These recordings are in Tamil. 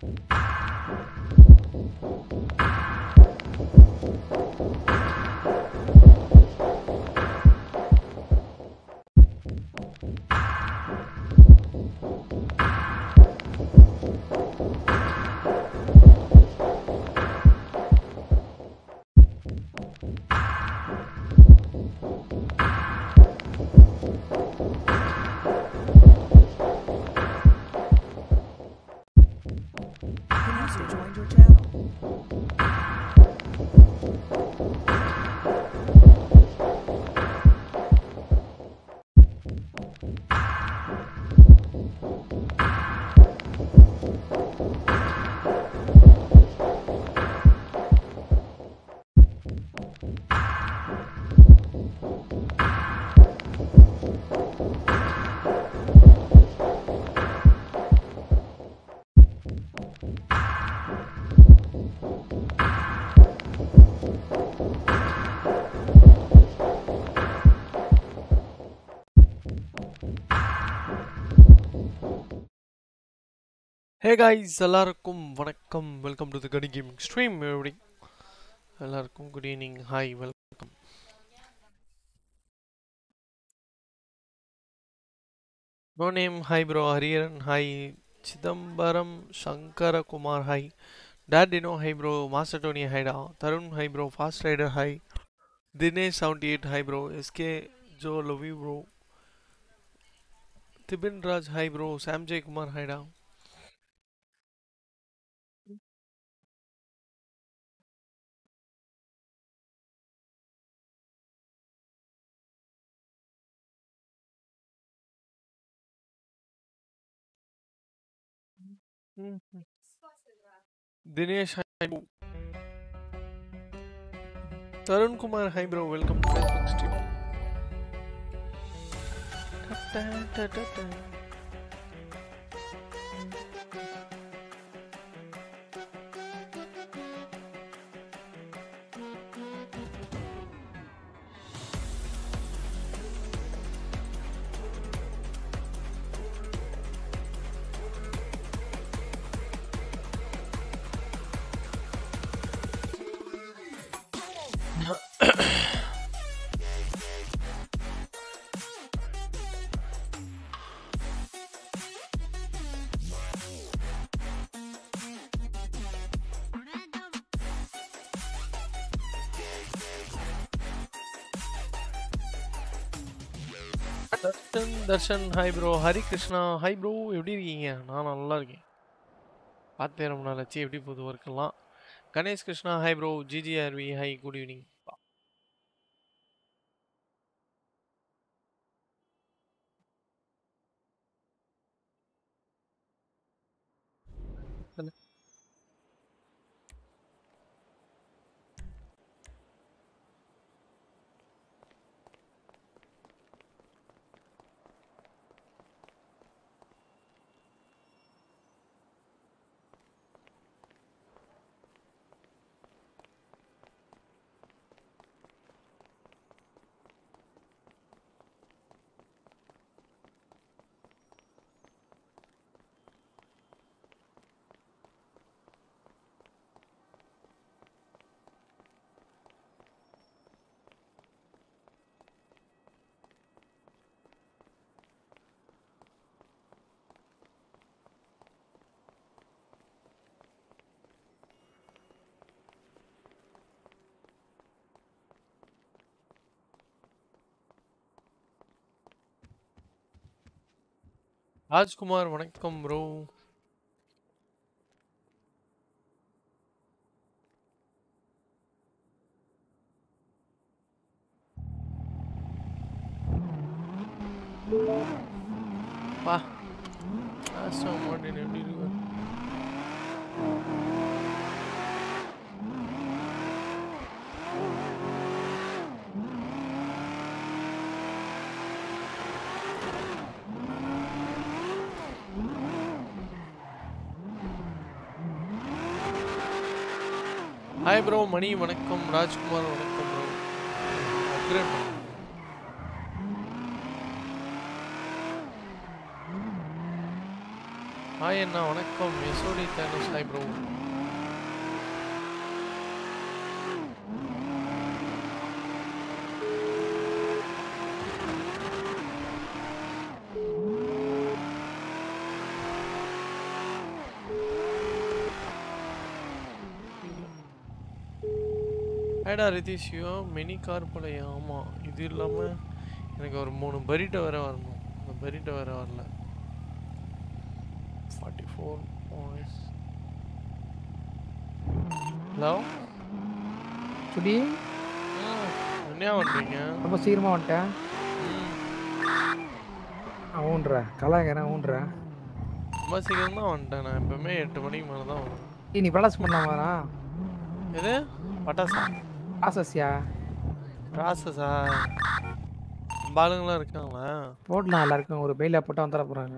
User joined your channel. Hey guys எல்லாருக்கும் வணக்கம் வெல்கம் டு தி கடி கேமிங் ஸ்ட்ரீம் எப்படி எல்லாருக்கும் good evening hi welcome no name hi bro Hariharan hi Chidambaram Sankarakumar hi date Dino hi bro master Tony ஹைடா Tarun hi bro fast rider hi Dinesh seventy eight hi bro SK Joe love you bro Dibin Raj hi bro Sam Jayakumar ஹைடா Dinesh hi bro Tarun Kumar hi bro welcome to Facebook stream Darshan Darshan hi bro Hari Krishna hi bro எப்படி இருக்கீங்க நான் நல்லா இருக்கேன் பார்த்தே ரொம்ப நாள் ஆச்சு எப்படி போகுது ஒர்க்கெல்லாம் Ganesh Krishna hi bro GGRV hi good evening Rajkumar வணக்கம் ப்ரோ பா ஆஸ்டம் மார்டின் எப்படி இருக்கு ஹாய் ப்ரோ மணி வணக்கம் ராஜ்குமார் வணக்கம் ப்ரோ அப்கிரேட் பண்ணு ஹாய் அண்ணா வணக்கம் எஸ்ஓடி தேனஸ் ஹாய் ப்ரோ ஏடா ரிதீஷியோ மினி கார் போலையா ஆமாம் இது இல்லாமல் எனக்கு ஒரு மூணு பரிட்டை வேற வரணும் அந்த பரிட்டை வேற வரல ஃபார்ட்டி ஃபோர் ஹலோ சுடி என்ன பண்ணுறீங்க ரொம்ப சீக்கிரமா வந்துட்டேன் ஆ, ஊன்ற கலாய்க்கிறேன் ஊன்ற ரொம்ப சீக்கிரம் தான் வந்துட்டேன் நான் எப்பவுமே எட்டு மணிக்கு மேலே தான் வருவேன் ஏய், நீ பலாஸ் பண்ணலாமாடா எது பட்டாசா ஆசஸ்யா ப்ராசஸா பாலுங்களாம் இருக்காங்களா போடலாம் எல்லாருக்கும் ஒரு பெயிலாக போட்டால் வந்துட போகிறாங்க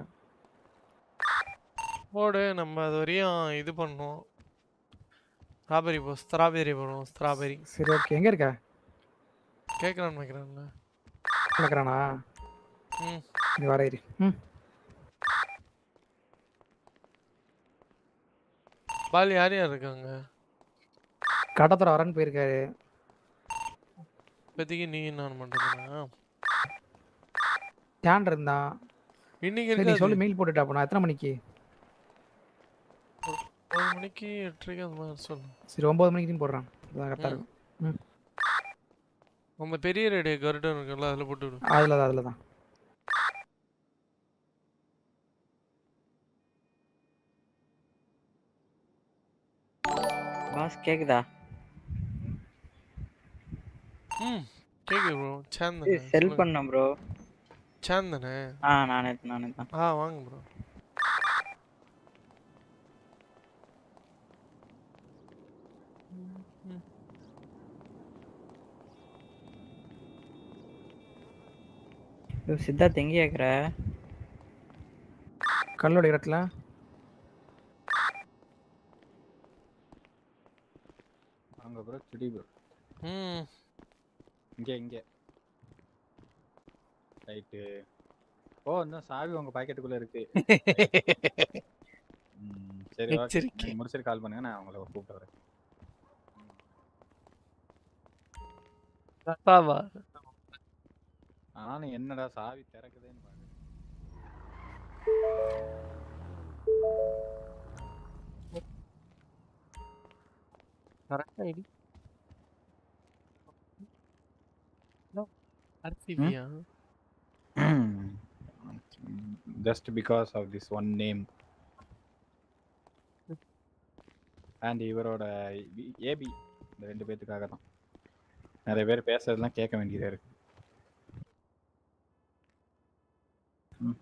போடு நம்ம அது வரையும் இது பண்ணோம் ஸ்ட்ராபெரி போ ஸ்ட்ராபெரி போடுவோம் ஸ்ட்ராபெரி சரி ஓகே எங்கே இருக்க கேட்குறான்னு நினைக்கிறேன்ல நடக்கிறானா ம் நீ வர இரு ம் பால் யார் யார் இருக்காங்க கடத்துற வரேன்னு போயிருக்காரு இப்போதைக்கு நீ நான் மட்டும்தானா ஸ்டாண்ட் இருந்தான் இன்னைக்கு சரி நீ இருக்காது சொல்லி மெயில் போட்டுட்டா அப்போ நான் எத்தனை மணிக்கு ஒரு மணிக்கு எட்டரைக்கு அந்த மாதிரி சொல்லு சரி ஒம்பது மணிக்கு போடுறான் அதான் கரெக்டாக இருக்கும் ம் நம்ம பெரிய ரேடியோ கருடன் இருக்குல்ல அதில் போட்டு விடு அதில் தான் அதில் தான் பாஸ் கேக்குதா ம் கேக்கு ப்ரோ சேன் தானே செல் சொல்லுங்க. பண்ணேன் ப்ரோ சேன் தானே ஆ நானே நானே தான் ஆ வாங்க ப்ரோ ஐயோ, சித்தார்த் எங்க கேக்குற கல்லோட இடத்துல அங்க ப்ரோ சுடி ப்ரோ ம் இங்க இங்க ரைட்டு ஓ இன்னும் சாவி உங்க பாக்கெட்டுக்குள்ள இருக்கு ம், சரி ஓகே எச்சரிக்கை. நீங்க முடிச்சிட்டு கால் பண்ணுங்க நான் உங்களை கூப்பிட்டு வரேன் ரத்தாவா ஆனாலும் என்னடா சாவி திறக்குதேன்னு பாக்குறேன் கரெக்ட் ஐடி ஆர்சிபியா just because of this one name and இவரோட ஏபி இந்த ரெண்டு பேத்துக்காக தான் நிறைய பேர் பேசுறதெல்லாம் கேட்க வேண்டியதா இருக்கு ம்.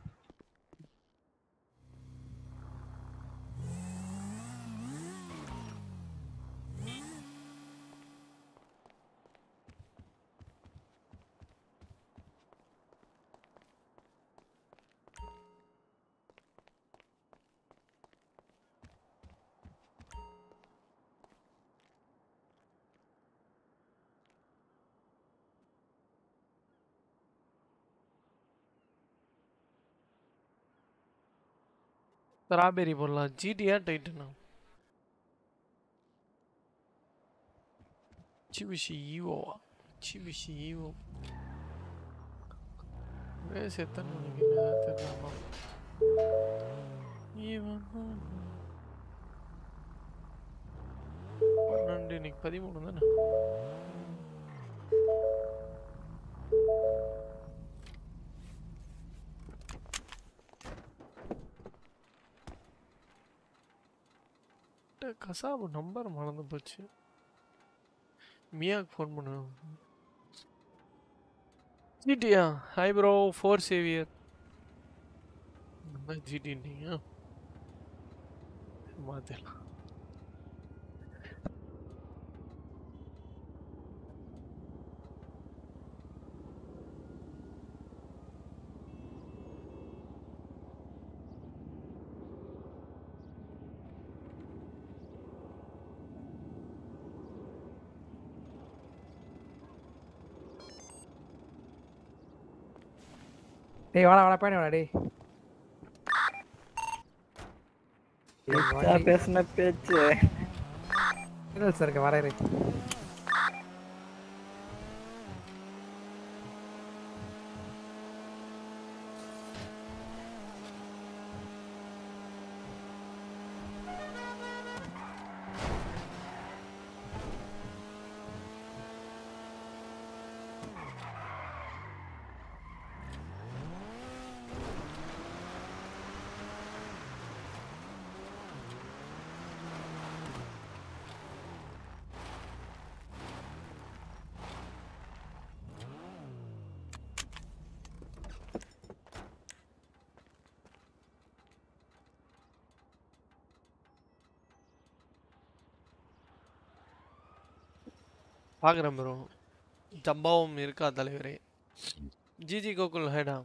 ஸ்ட்ராபெரி போடலாம் ஜிடியா டைட்டனா சிபிஷி ஈவோவா சிபிஷி ஈவோ ரேஸ் எத்தனை மணிக்கு தெரியலாமா ஈவன் பன்னெண்டு இன்னைக்கு பதிமூணு தானே டேய், கசாபு நம்பர் மறந்து போச்சு மியாக்கு ஃபோன் பண்ணு ஜிடியா ஹாய் ப்ரோ ஃபோர் சேவியர் என்ன ஜிடின்றீங்க மாத்திடலாம் டேய் வாடா வாடா பேணி வாடா டேய் பேச்சா பேசுன பேச்சு சார் இருக்க வரையறை பார்க்குறேன் ப்ரோ ஜம்பாவும் இருக்கா தலைவரே ஜிஜி கோகுல் ஹைடா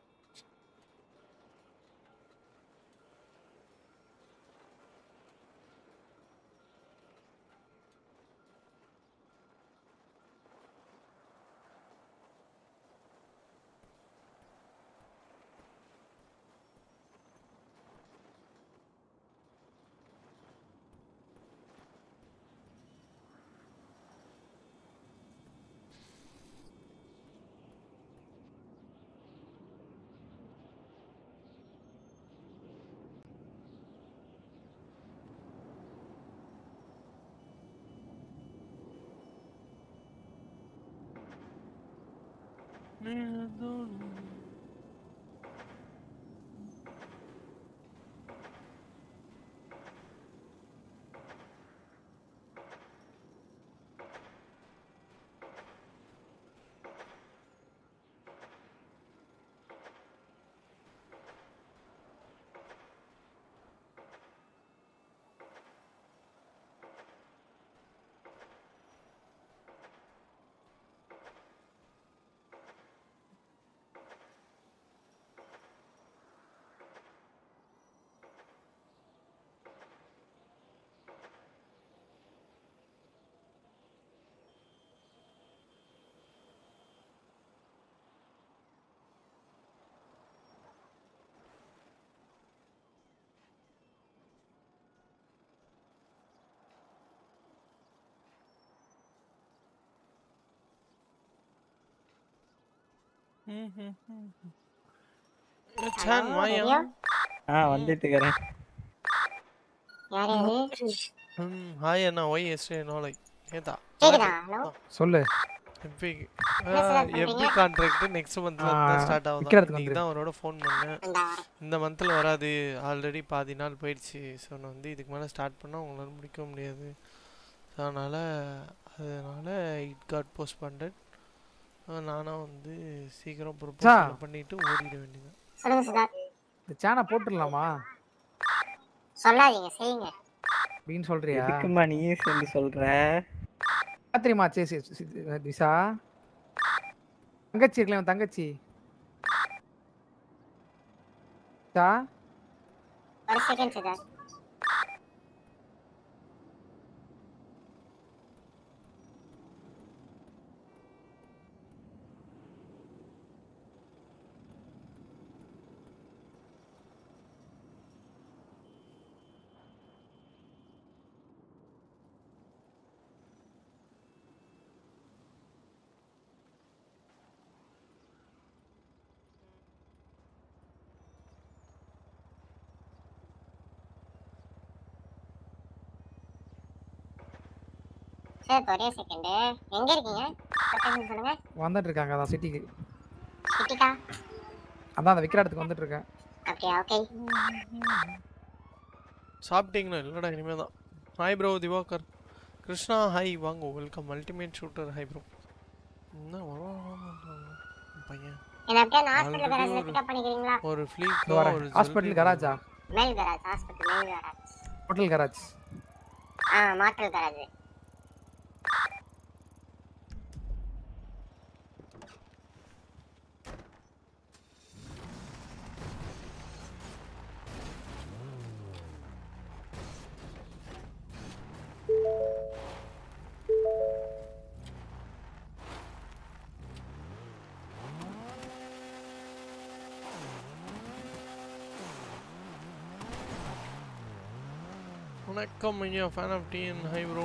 சான் மாயா ஆ வந்துட்டு இருக்கிறேன் யாரு அது ம் ஹாய் அண்ணா ஒய் எஸ்டே நோலை ஏதா கேக்குதா ஹலோ சொல்லு எம்பி என்ன sir எம்பி பண்றீங்க? கான்ட்ராக்ட் நெக்ஸ்ட் மந்த்ல ஆ, தான் ஸ்டார்ட் விக்கிறதுக்கு ஆகுது இன்னைக்கு தான் அவரோட ஃபோன் பண்ணேன் இந்த இந்த மந்தில் வராது ஆல்ரெடி பாதி நாள் போயிடுச்சு ஸோ நான் வந்து இதுக்கு மேலே ஸ்டார்ட் பண்ணால் உங்களால் முடிக்க முடியாது ஸோ அதனால் அதனால் இட் காட் போஸ்ட் பண்டட் நானும் வந்து சீக்கிரம் ப்ரொபோசல் பண்ணிட்டு ஓடிட வேண்டியது சொல்லுங்க சுதா இந்த சேனை போட்டுடலாமா சொல்லாதீங்க செய்யுங்க அப்படின்னு சொல்றியா எதுக்குமா நீயே சேர்ந்து சொல்ற தெரியுமா சரி சரி, சரி, திசா தங்கச்சி இருக்கல தங்கச்சி திசா ஒரு செகண்ட் சுதா சார் ஒரே செகண்ட் எங்க இருக்கீங்க லொகேஷன் சொல்லுங்க வந்துட்டு இருக்காங்க அதான் சிட்டிக்கு சிட்டிக்கா அதான் அந்த விக்கிற இடத்துக்கு வந்துட்டு இருக்கேன் அப்படியா ஓகே சாப்பிட்டீங்களா இல்லைடா இனிமேல் தான் hi bro Divakar Krishna hi வாங்க welcome ultimate shooter hi bro என்ன வரும் பையன் என்ன அப்படியே ஹாஸ்பிடல் Already கராஜ்ல ஒரு- பிக்கப் பண்ணிக்கிறீங்களா ஒரு இதோ ஃப்ளீக்கோ வரேன் ஒரு ஹாஸ்பிட்டல் கராஜா மேல் கராஜ் ஹாஸ்பிடல் மேல் கராஜ் ஹோட்டல் கராஜ் ஆ மாற்றல் கராஜ் வணக்கம் ஐயா fan of TN hi bro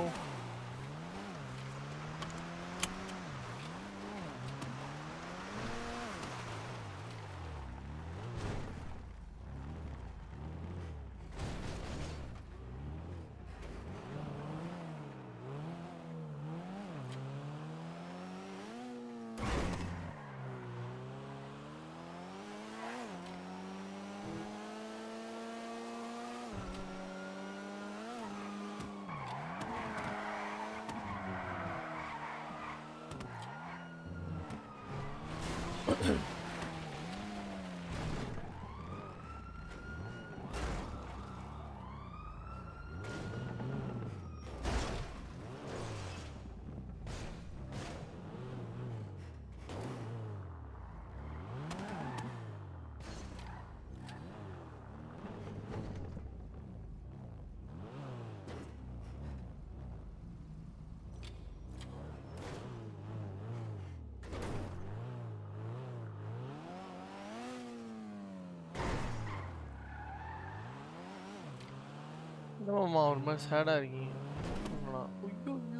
ஆமாம் ஒரு மாதிரி சேடாக இருக்கீங்க ஆமாடா. ஐயோ, ஐயோ.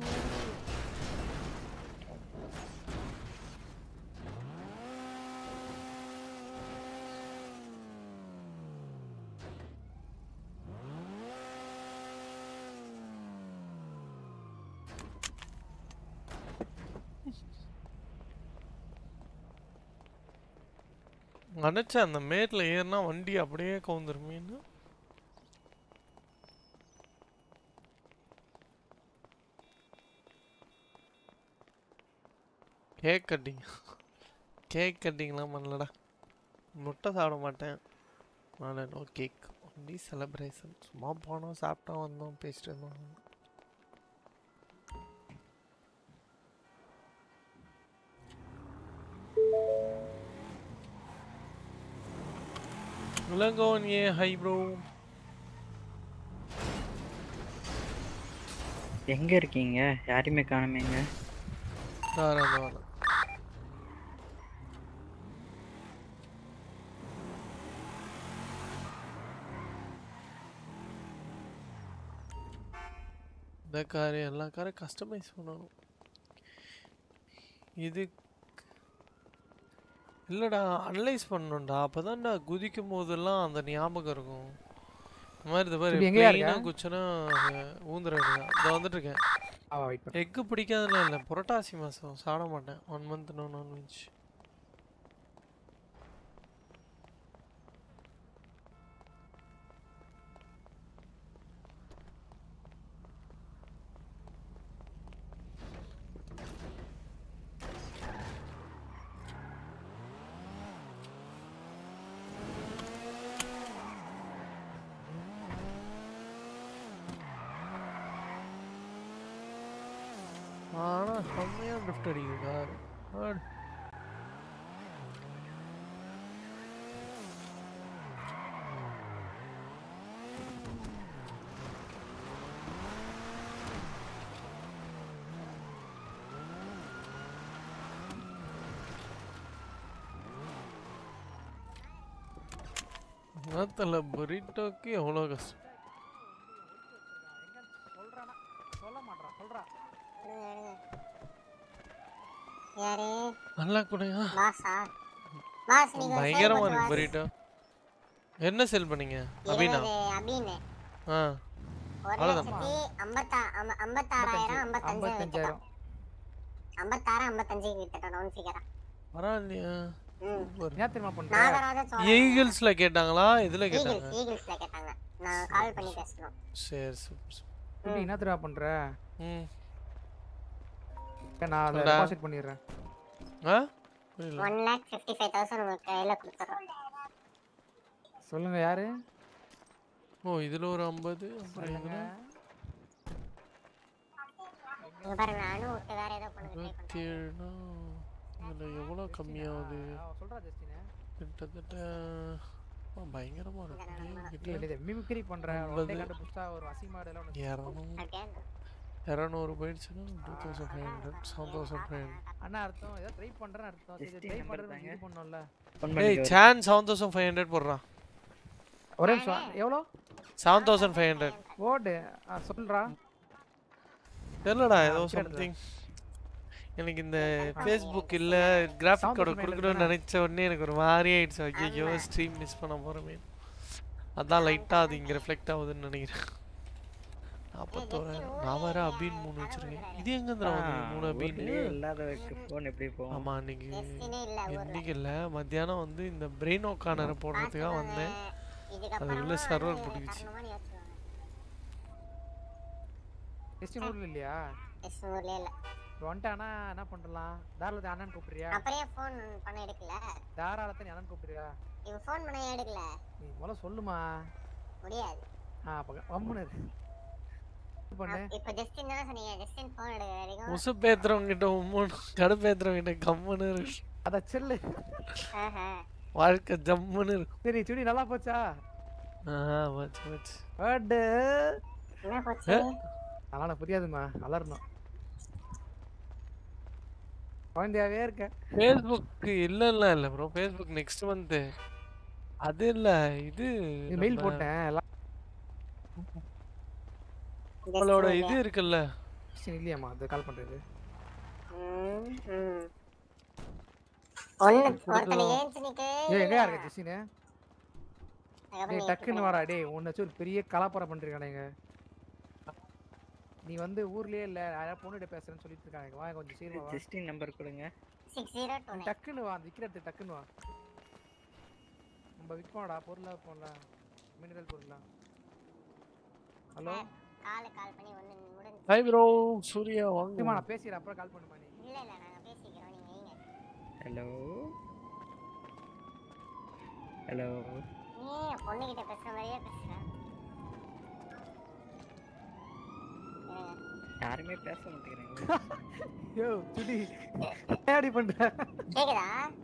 நினச்சேன் அந்த மேட்டில் ஏறினா வண்டி அப்படியே கவுந்துருமேன்னு கேக் கட்டிங் கேக் கட்டிங்லாம் பண்ணலடா முட்டை சாப்பிட மாட்டேன் அதனால் நோ கேக் ஒன்லி செலப்ரேஷன் சும்மா போனோம் சாப்பிட்டோம் வந்தோம் பேசிட்டு இருந்தோம் இளங்கோவன் ஏ ஹை ப்ரோ எங்க இருக்கீங்க யாரையுமே காணுமேங்க வரேன் அந்த வரேன் இந்த காரு எல்லா காரும் கஸ்டமைஸ் பண்ணணும் இது இல்லைடா அனலைஸ் பண்ணணும்டா அப்போதான்டா குதிக்கும் போதெல்லாம் அந்த ஞாபகம் இருக்கும் இந்த மாதிரி இந்த மாதிரி இப்படி எங்கேயா இருக்க? பிளெயினாக குச்சுன்னா ஊந்துறது இதை வந்துட்டு இருக்கேன் ஆ வெயிட் பண்ணு எக்கு பிடிக்காதுலாம் இல்லை புரட்டாசி மாதம் சாப்பிட மாட்டேன் ஒன் மந்த் நோ நான்வெஜ் ஆனால் செம்மையாக ட்ரிஃப்ட் அடிக்குது கார் ஆடு நேரத்தில் பரிட்டோக்கு எவ்வளோ கஷ்டம் சொல்றானா சொல்ல மாட்றான் சொல்றா யாரு நல்லா கூடயா பாஸா பாஸ் நீங்க ஒரு பயங்கரமா செயல்பட்டு இருக்கு boss. பரிட்டோ என்ன செல் பண்ணீங்க அபினா இருபது அபின்னு ஆ ஒரு அவ்வளவுதான். லட்சத்தி ஐம்பத்தா ஐம்ப- ஐம்பத்தாறாயிரம் ஐம்பத்தஞ்சு வித்துட்டோம் ஐம்பத்தஞ்சாயிரம் ஐம்பத்தாறு ஐம்பத்தஞ்சு வித்துட்டோம் ரவுண்ட் ஃபிகரா பரவாயில்லையா ம் என்ன தெரியுமா பண்ற நாகராஜ சோழன் ஈகிள்ஸ்ல கேட்டாங்களா இதுல ஈகிள்ஸ் கேட்டாங்க ஈகிள்ஸ்ல கேட்டாங்க நான் கால் பண்ணி பேசணும் சரி சூப்பர் சூப்பர். இப்படி என்ன தெரியுமா பண்ற ம் நான் அதை சொல்டா. டெபாசிட் பண்ணிடுறேன் ஆ புரியல one lakh fifty five thousand உங்களுக்கு கையில கொடுத்துறோம் சொல்லுங்க யாரு ஓ இதுல ஒரு ஐம்பது அப்புறம் சொல்லுங்க இதுல இங்க பாருங்க அனு விட்டு வேற ஏதோ பண்ணுங்க ட்ரை இருபத்தி ஏழுனா இதுல எவ்வளோ கம்மியாகுது அவ சொல்றா ஜஸ்டின் கிட்டத்தட்ட ஆ, பயங்கரமா இருக்கு ஏன் இல்ல கிட்ட இல்ல இது மிமிக்ரி பண்ற ஐம்பது. ஒரே கண்டுபிடிச்சா ஒரு அசிமாடு எல்லாம் உனக்கு இரநூறு Again. இரநூறு போயிடுச்சுன்னா two thousand five hundred seven thousand five hundred அண்ணா அர்த்தம் ஏதோ ட்ரை பண்றேன்னு அர்த்தம் சரி Just ட்ரை number பண்றது தாங்க. இது பண்ணோம்ல ஃபோன் ஏய் பண்ணி சான் செவன் தௌசண்ட் ஃபைவ் ஹண்ட்ரட் போடுறான் ஒரே நிமிஷம் எவ்வளோ செவன் தௌசண்ட் ஃபைவ் ஹண்ட்ரட் ஓடு ஆ சொல்றா தெரியலடா ஏதோ விக்கிறதுல. சம்திங் எனக்கு இந்த ஃபேஸ்புக் இல்லை கிராஃபிக் Sound கார்டு effect கொடுக்கணும்னு தானே? நினைச்ச உடனே எனக்கு ஒரு மாதிரி ஆயிடுச்சு ஐயோ ஸ்ட்ரீம் மிஸ் பண்ண போகிறோமே அதான் லைட்டாக அது இங்கே ரிஃப்ளெக்ட் ஆகுதுன்னு நினைக்கிறேன் நாற்பத்தோராயிரம் நான் வேற அபின் மூணு வச்சிருக்கேன் இது எங்க இருந்து வந்து மூணு அபின் ஊர்லயே இல்லாதவருக்கு ஃபோன் எப்படி போகும் ஆமா அன்னைக்கு டெஸ்டினே இல்ல ஊர்ல இன்னைக்கு இல்லை மத்தியானம் வந்து இந்த பிரெயின் ஒக்கானரை போடுறதுக்காக வந்தேன் அதுக்குள்ள server பிடிக்கிச்சு. டெஸ்டிங் ஊர்ல இல்லையா ஊர்லயே இல்ல இப்போ வந்துட்டானா என்ன பண்ணலாம் தாராளத்தை அண்ணன் கூப்பிடுறியா அப்புறம் ஏன் ஃபோன் பண்ண எடுக்கல தாராளத்தை நீ அண்ணன் கூப்பிடுறியா இவன் ஃபோன் பண்ண ஏன் எடுக்கல நீ முதல்ல சொல்லுமா முடியாது ஆ அப்போ கம்முன்னு இரு. இது பண்ணு அப்~ இப்ப ஜஸ்டின் தானே சொன்னீங்க ஜஸ்டின் ஃபோன் எடுக்க வரைக்கும் முசு பேத்துறவங்க கிட்ட உம்முன்னு கடுப்பேத்துறவங்க கிட்ட கம்முன்னு இருக்கு. அத செல்லு ஆஹா. வாழ்க்கை ஜம்முன்னு இருக்கும் சரி சுடி நல்லா போச்சா ஆஹா வச்சு வச்சு பர்டு என்ன போச்சு அதெல்லாம் எனக்கு புரியாதுமா அலறணும் குழந்தையாவே இருக்க ஃபேஸ்புக் இல்ல இல்ல இல்ல ப்ரோ ஃபேஸ்புக் நெக்ஸ்ட் மந்த் அது இல்ல இது மெயில் நம்ம போட்டேன் எல்லாம் நம்மளோட இது இருக்குல்ல question இல்லையாம்மா அது கால் பண்றது ம், ம். ஒண்ணு ஒருத்தனை ஏஞ்சு நிக்கு ஏய் எங்கயா இருக்க ஜெசினு அதுக்கப்புறம் டேய் நீ டக்குன்னு வாடா டேய் உன்னை வச்சு ஒரு பெரிய கலாப்பாரம் பண்ணிருக்கானுங்க நீ வந்து ஊர்லயே இல்ல யாராவது பொண்ணுகிட்ட பேசுறேன்னு சொல்லிட்டு இருக்காங்க வா கொஞ்சம் சீக்கிரம் வா ஜஸ்டின் நம்பர் கொடுங்க சிக்ஸ் ஜீரோ டூ நீ டக்குன்னு வா அந்த விக்கிற இடத்துக்கு டக்குன்னு வா நம்ம விற்கோம்டா பொருளா போடல மினரல் பொருளா ஹலோ கால் கால் பண்ணி ஒண்ணு முடிஞ்சு ஹாய் ப்ரோ சூர்யா வாங்க சரிம்மா நான் பேசிடுறேன் அப்புறம் கால் பண்ணுமா நீ இல்ல இல்ல நாங்க பேசிக்கிறோம் நீங்க வைங்க ஹலோ ஹலோ நீ என் பொண்ணுகிட்ட பேசுற மாதிரியே பேசுற இருங்க. யாருமே பேச மாட்டேங்கிறாங்க யோ சுடி ஏடி பண்ற கேக்குதா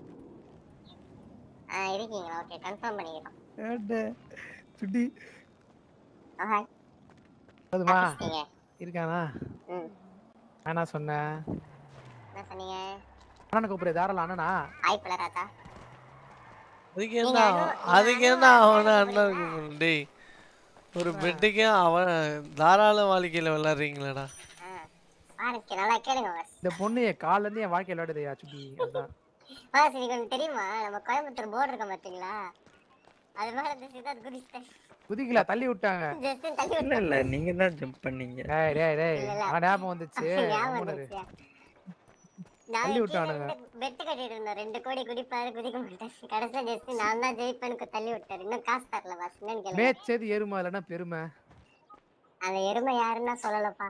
ஆ இருக்கீங்களா ஓகே கன்ஃபார்ம் பண்ணிக்கிறோம் ஏடே சுடி ஆஹா போதுமா பேசுறீங்க இருக்கானா ம் நான் என்ன சொன்னேன் என்ன சொன்னீங்க அண்ணனை கூப்பிடு தாராளம் அண்ணனா ஆய்ப்புல ராத்தா அதுக்கு என்ன அதுக்கு என்ன அவன அண்ணன் கூப்பிடணும் டேய் ஒரு பெட்டுக்கே அவன் தாராள வாழ்க்கையில விளையாடுறீங்களாடா ஆ பாருங்க நல்லா கேளுங்க வாஸ் இந்த பொண்ணு என் கால்ல இருந்து என் வாழ்க்கை விளையாடுதையா சுடி அதான் வாஸ் இதுக்கு ஒன்று தெரியுமா நம்ம கோயம்புத்தூர் போர்டு இருக்க பார்த்தீங்களா அது மேல இந்த சித்தார்த் குதிச்சிட்டேன் குதிக்கல தள்ளி விட்டாங்க ஜஸ்ட் தள்ளி இல்ல இல்ல நீங்க தான் ஜம்ப் பண்ணீங்க டேய் டேய் டேய் இல்ல, இல்ல. ஆனா ஞாபகம் வந்துச்சு ஞாபகம் கம்முனு இரு. வந்துச்சு. நான் தள்ளி கீழ விட்டானுங்க. இருந்து பெட்டு கட்டிட்டு இருந்தேன் ரெண்டு கோடி குடிப்பாரு குதிக்க மாட்டேன் கடைசியா ஜஸ்ட் நான் தான் ஜெயிப்பேனுக்கு தள்ளி விட்டாரு இன்னும் காசு தரல பாஸ் என்னன்னு கேளுங்க மேய்ச்சது எருமை இல்லைன்னா பெருமை அந்த எருமை யாருன்னா சொல்லலப்பா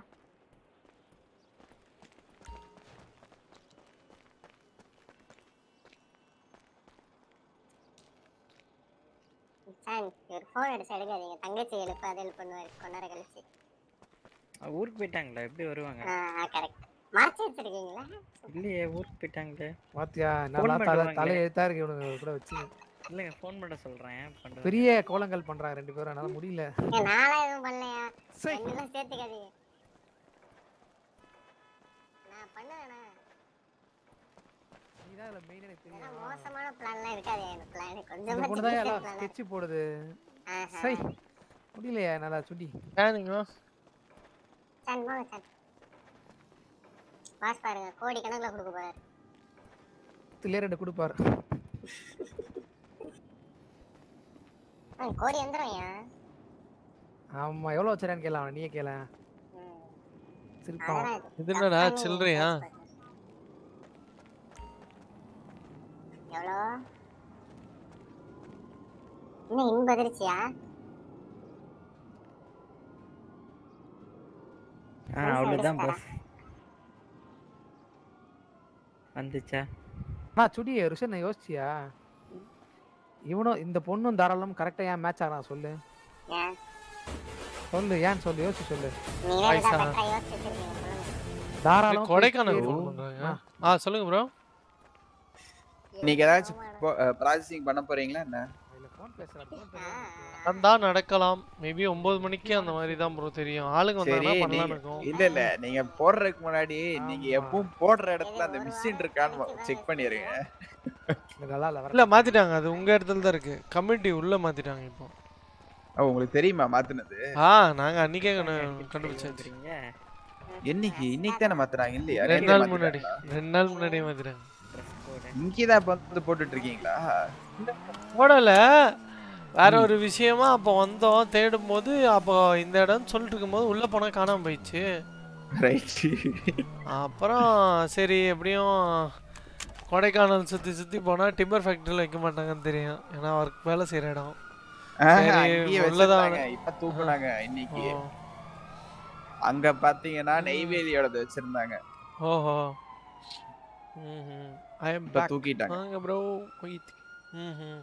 சான் இவர் ஃபோன் அடிச்சு எடுக்காதீங்க தங்கச்சி எழுப்பு அதை எழுப்புன்னு கொஞ்ச நேரம் கழிச்சு அஹ் ஊருக்கு போயிட்டாங்களா எப்படி வருவாங்க ஆ கரெக்ட் மறைச்சு வச்சிருக்கீங்களா இல்லையே ஊருக்கு போயிட்டாங்களே பாத்தியா Phone நல்லா தலை பண்ணுவாங்களே. தலை எழுத்தா இருக்கு இவனுங்க கூட வச்சு இல்லைங்க ஃபோன் பண்ண சொல்றேன் பண்றேன் பெரிய கோலங்கள் பண்றாங்க ரெண்டு பேரும் என்னால முடியல ஏன் நானா எதுவும் பண்ணலையா சை. ரெண்டுலாம் சேர்த்துக்காதீங்க நான் பண்ணுவேண்ணா நீதான் இதுல மெயின் எனக்கு இதெல்லாம் தெரியும் மோசமான பிளான்லாம் இருக்காது எனக்கு பிளான் இந்த கொஞ்சமா பொண்ணு தான் எல்லாம் பிளான் ஸ்கெட்ச் போடுது சை முடியலையா நல்லா சுடி ஏனிங்க சான் போங்க சான் பாஸ் பாருங்க கோடி கணக்குல கொடுக்க போறாரு இதுலயே ரெண்டு கொடுப்பாரு ஆ, கோடி எந்திரம் ஏன் ஆமா எவ்வளவு வச்சிருக்கான்னு கேள நீயே கேள சிரிப்பான் அதெல்லாம் இது. இது என்னடா தப்பா நீங்க சில்லறையா பாஸ் பண்ணுங்க. எவ்வளோ இன்னும் இன்ப அதிர்ச்சியா ஆ அவ்வளோதான் பாஸ் வந்துச்சா நான் சுடி ருஷன் யோசிச்சியா இவனும் இந்த பொண்ணும் தாராளம் கரெக்டா ஏன் மேட்ச் ஆகிறான் சொல்லு ஏன் சொல்லு ஏன் சொல்லு யோசிச்சு சொல்லு நீங்களே ஆயிஷா. தான் better ஆ யோசிச்சு வச்சிருக்கீங்க சொல்லுங்க தாராளம் கொடைக்கானல் பேசி- phone பண்றாங்க ஆ சொல்லுங்க ப்ரோ இன்னைக்கு ஏதாச்சும் ப்ராசஸிங் பண்ண போறீங்களா என்ன இதுல phone பேசுறா, phone ஆ, பேசுறா. தான் நடக்கலாம் மேபி ஒன்பது மணிக்கு அந்த மாதிரி தான் ப்ரோ தெரியும் ஆளுங்க சரி வந்தாங்கன்னா நீங்க பண்ணலாம்னு இருக்கும் இல்ல இல்ல நீங்க போடுறதுக்கு முன்னாடி நீங்க ஆமா. எப்பவும் போடுற இடத்துல இது அந்த ஒரு மிஷின் வாரம் இருக்கான்னு கழிச்சு செக் தான் பண்ணிருங்க எனக்கு நல்லா இல்ல, வர- இல்ல மாத்திட்டாங்க அது உங்க இடத்துல தான் இருக்கு கமிட்டி உள்ள மாத்திட்டாங்க இப்போ ஓ, உங்களுக்கு தெரியுமா மாத்துனது ஆ நாங்க அன்னைக்கே கண்டு- கண்டுபிடிச்சாச்சு வந்துறீங்க என்னைக்கு இன்னைக்கு தானே மாத்துறாங்க இல்லையா ரெண்டு நாள் முன்னாடி ரெண்டு நாள் முன்னாடியே மாத்திட்டாங்க ட்ரெஸ் கோடு இங்கே தான் இப்போ வந்து போட்டுட்டு இருக்கீங்களா போடல வேற ஒரு விஷயமா அப்போ வந்தோம் தேடும் போது அப்போ இந்த இடம்னு சொல்லிட்டு இருக்கும்போது உள்ள போனா காணாம போயிடுச்சு ரைட் அப்புறம் சரி எப்படியும் கொடைக்கானல் சுத்தி சுத்தி போனா டிம்பர் ஃபேக்டரியில் வைக்க மாட்டாங்கன்னு தெரியும் ஏன்னா ஒர்க் வேலை செய்யற இடம் சரி, அங்கேயே உள்ளதான் வச்சிருந்தாங்க இப்ப தூக்குனாங்க இன்னைக்கு ஓ. அங்க பாத்தீங்கன்னா நெய்வேலியோடது வச்சிருந்தாங்க ஓஹோ ம் ஐ எம் இப்ப தூக்கிட்டாங்க வாங்க ப்ரோ ம்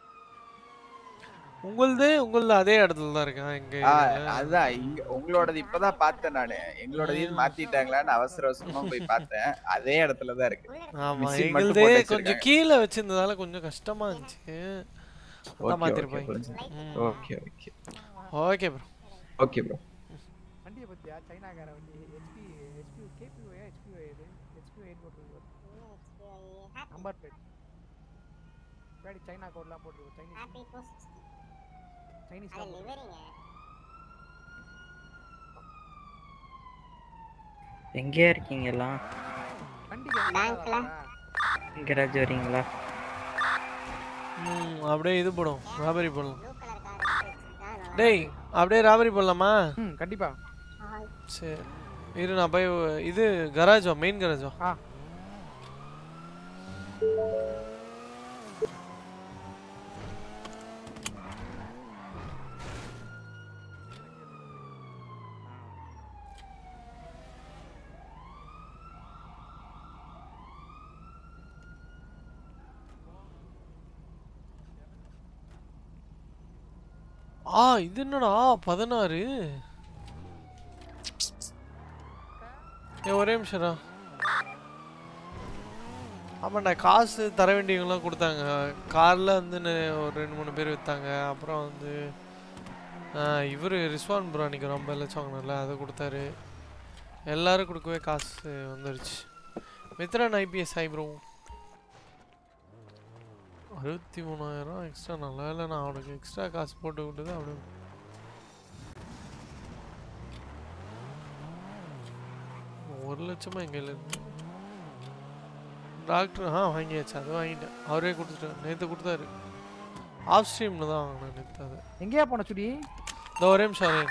உங்களுது உங்களுது அதே இடத்துல தான் இருக்கா எங்க ஆ, இதுல? அதுதான் இங்க உங்களோடது இப்பதான் பார்த்தேன் நானு எங்களோடது இது மாத்திட்டாங்களான்னு அவசர அவசரமா போய் பார்த்தேன் அதே இடத்துல தான் இருக்கு ஆமா machine மட்டும் எங்களுதே போட்டு கொஞ்சம் வச்சிருக்காங்க. கீழே வச்சிருந்ததால கொஞ்சம் கஷ்டமா இருந்துச்சு ஓகே அதான் ஓகே மாத்திருப்பாங்க புரிஞ்சுது ம். Okay okay okay bro okay bro வண்டியை பத்தியா சைனாக்கார வண்டி ஹெச்பி ஹெச்பி கேபிஓயா ஹெச்பிஓ இது ஹெச்பிஓ போட்டுருக்கு நம்பர் பிளேட் பின்னாடி சைனா கோட்லாம் போட்டுருக்கு சைனீஸ் ஹாப்பி போஸ்ட் சைனீஸ் அது லிவரிங்க எங்கேயா இருக்கீங்க எல்லாம் வண்டிக்கு பேங்க்ல எங்கேயாச்சும் வரீங்களா ம் அப்படியே இது போடும் ராபரி போடலாம் ப்ளூ கலர் கார் வச்சிருக்கா நல்லா டேய் அப்படியே ராபரி போடலாமா ம் கண்டிப்பா சரி இரு நான் போய் இது கராஜா மெயின் கராஜா ஆ ஆ இது என்னடா பதினாறு ஏ ஒரே நிமிஷம்டா ஆமாண்டா காசு தர வேண்டியவங்களாம் கொடுத்தாங்க காரில் வந்து நெ- ஒரு ரெண்டு மூணு பேர் விற்றாங்க அப்புறம் வந்து இவர் ரிஸ்வான் ப்ரோ அன்றைக்கி ரொம்ப லட்சம் வாங்கினார்ல அதை கொடுத்தாரு எல்லாரும் கொடுக்கவே காசு வந்துருச்சு மித்ரன் ஐபிஎஸ் ஐ ப்ரோ அறுபத்தி மூணாயிரம் எக்ஸ்ட்ரா நல்லா இல்லை நான் அவனுக்கு எக்ஸ்ட்ரா காசு போட்டு விட்டுது அப்படியே ஒரு லட்சமா எங்க இருக்கு டாக்டர் ஆ வாங்கியாச்சு அது வாங்கிட்டேன் அவரே கொடுத்துட்டாரு நேற்று கொடுத்தாரு ஆஃப் ஸ்ட்ரீமில் தான் வாங்கினேன் நேற்று அது எங்கேயா போன சுடி இந்த ஒரே நிமிஷம் வரேன்.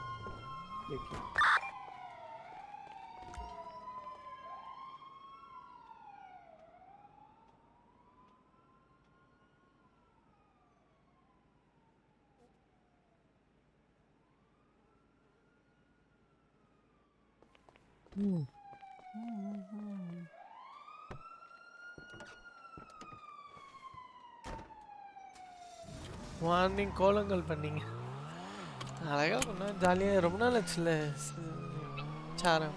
மார்னிங் கோலங்கள் பண்ணீங்க அழகா பண்ணா ஜாலியாக ரொம்ப நாள் ஆச்சுல்ல ஸ்- சாரம்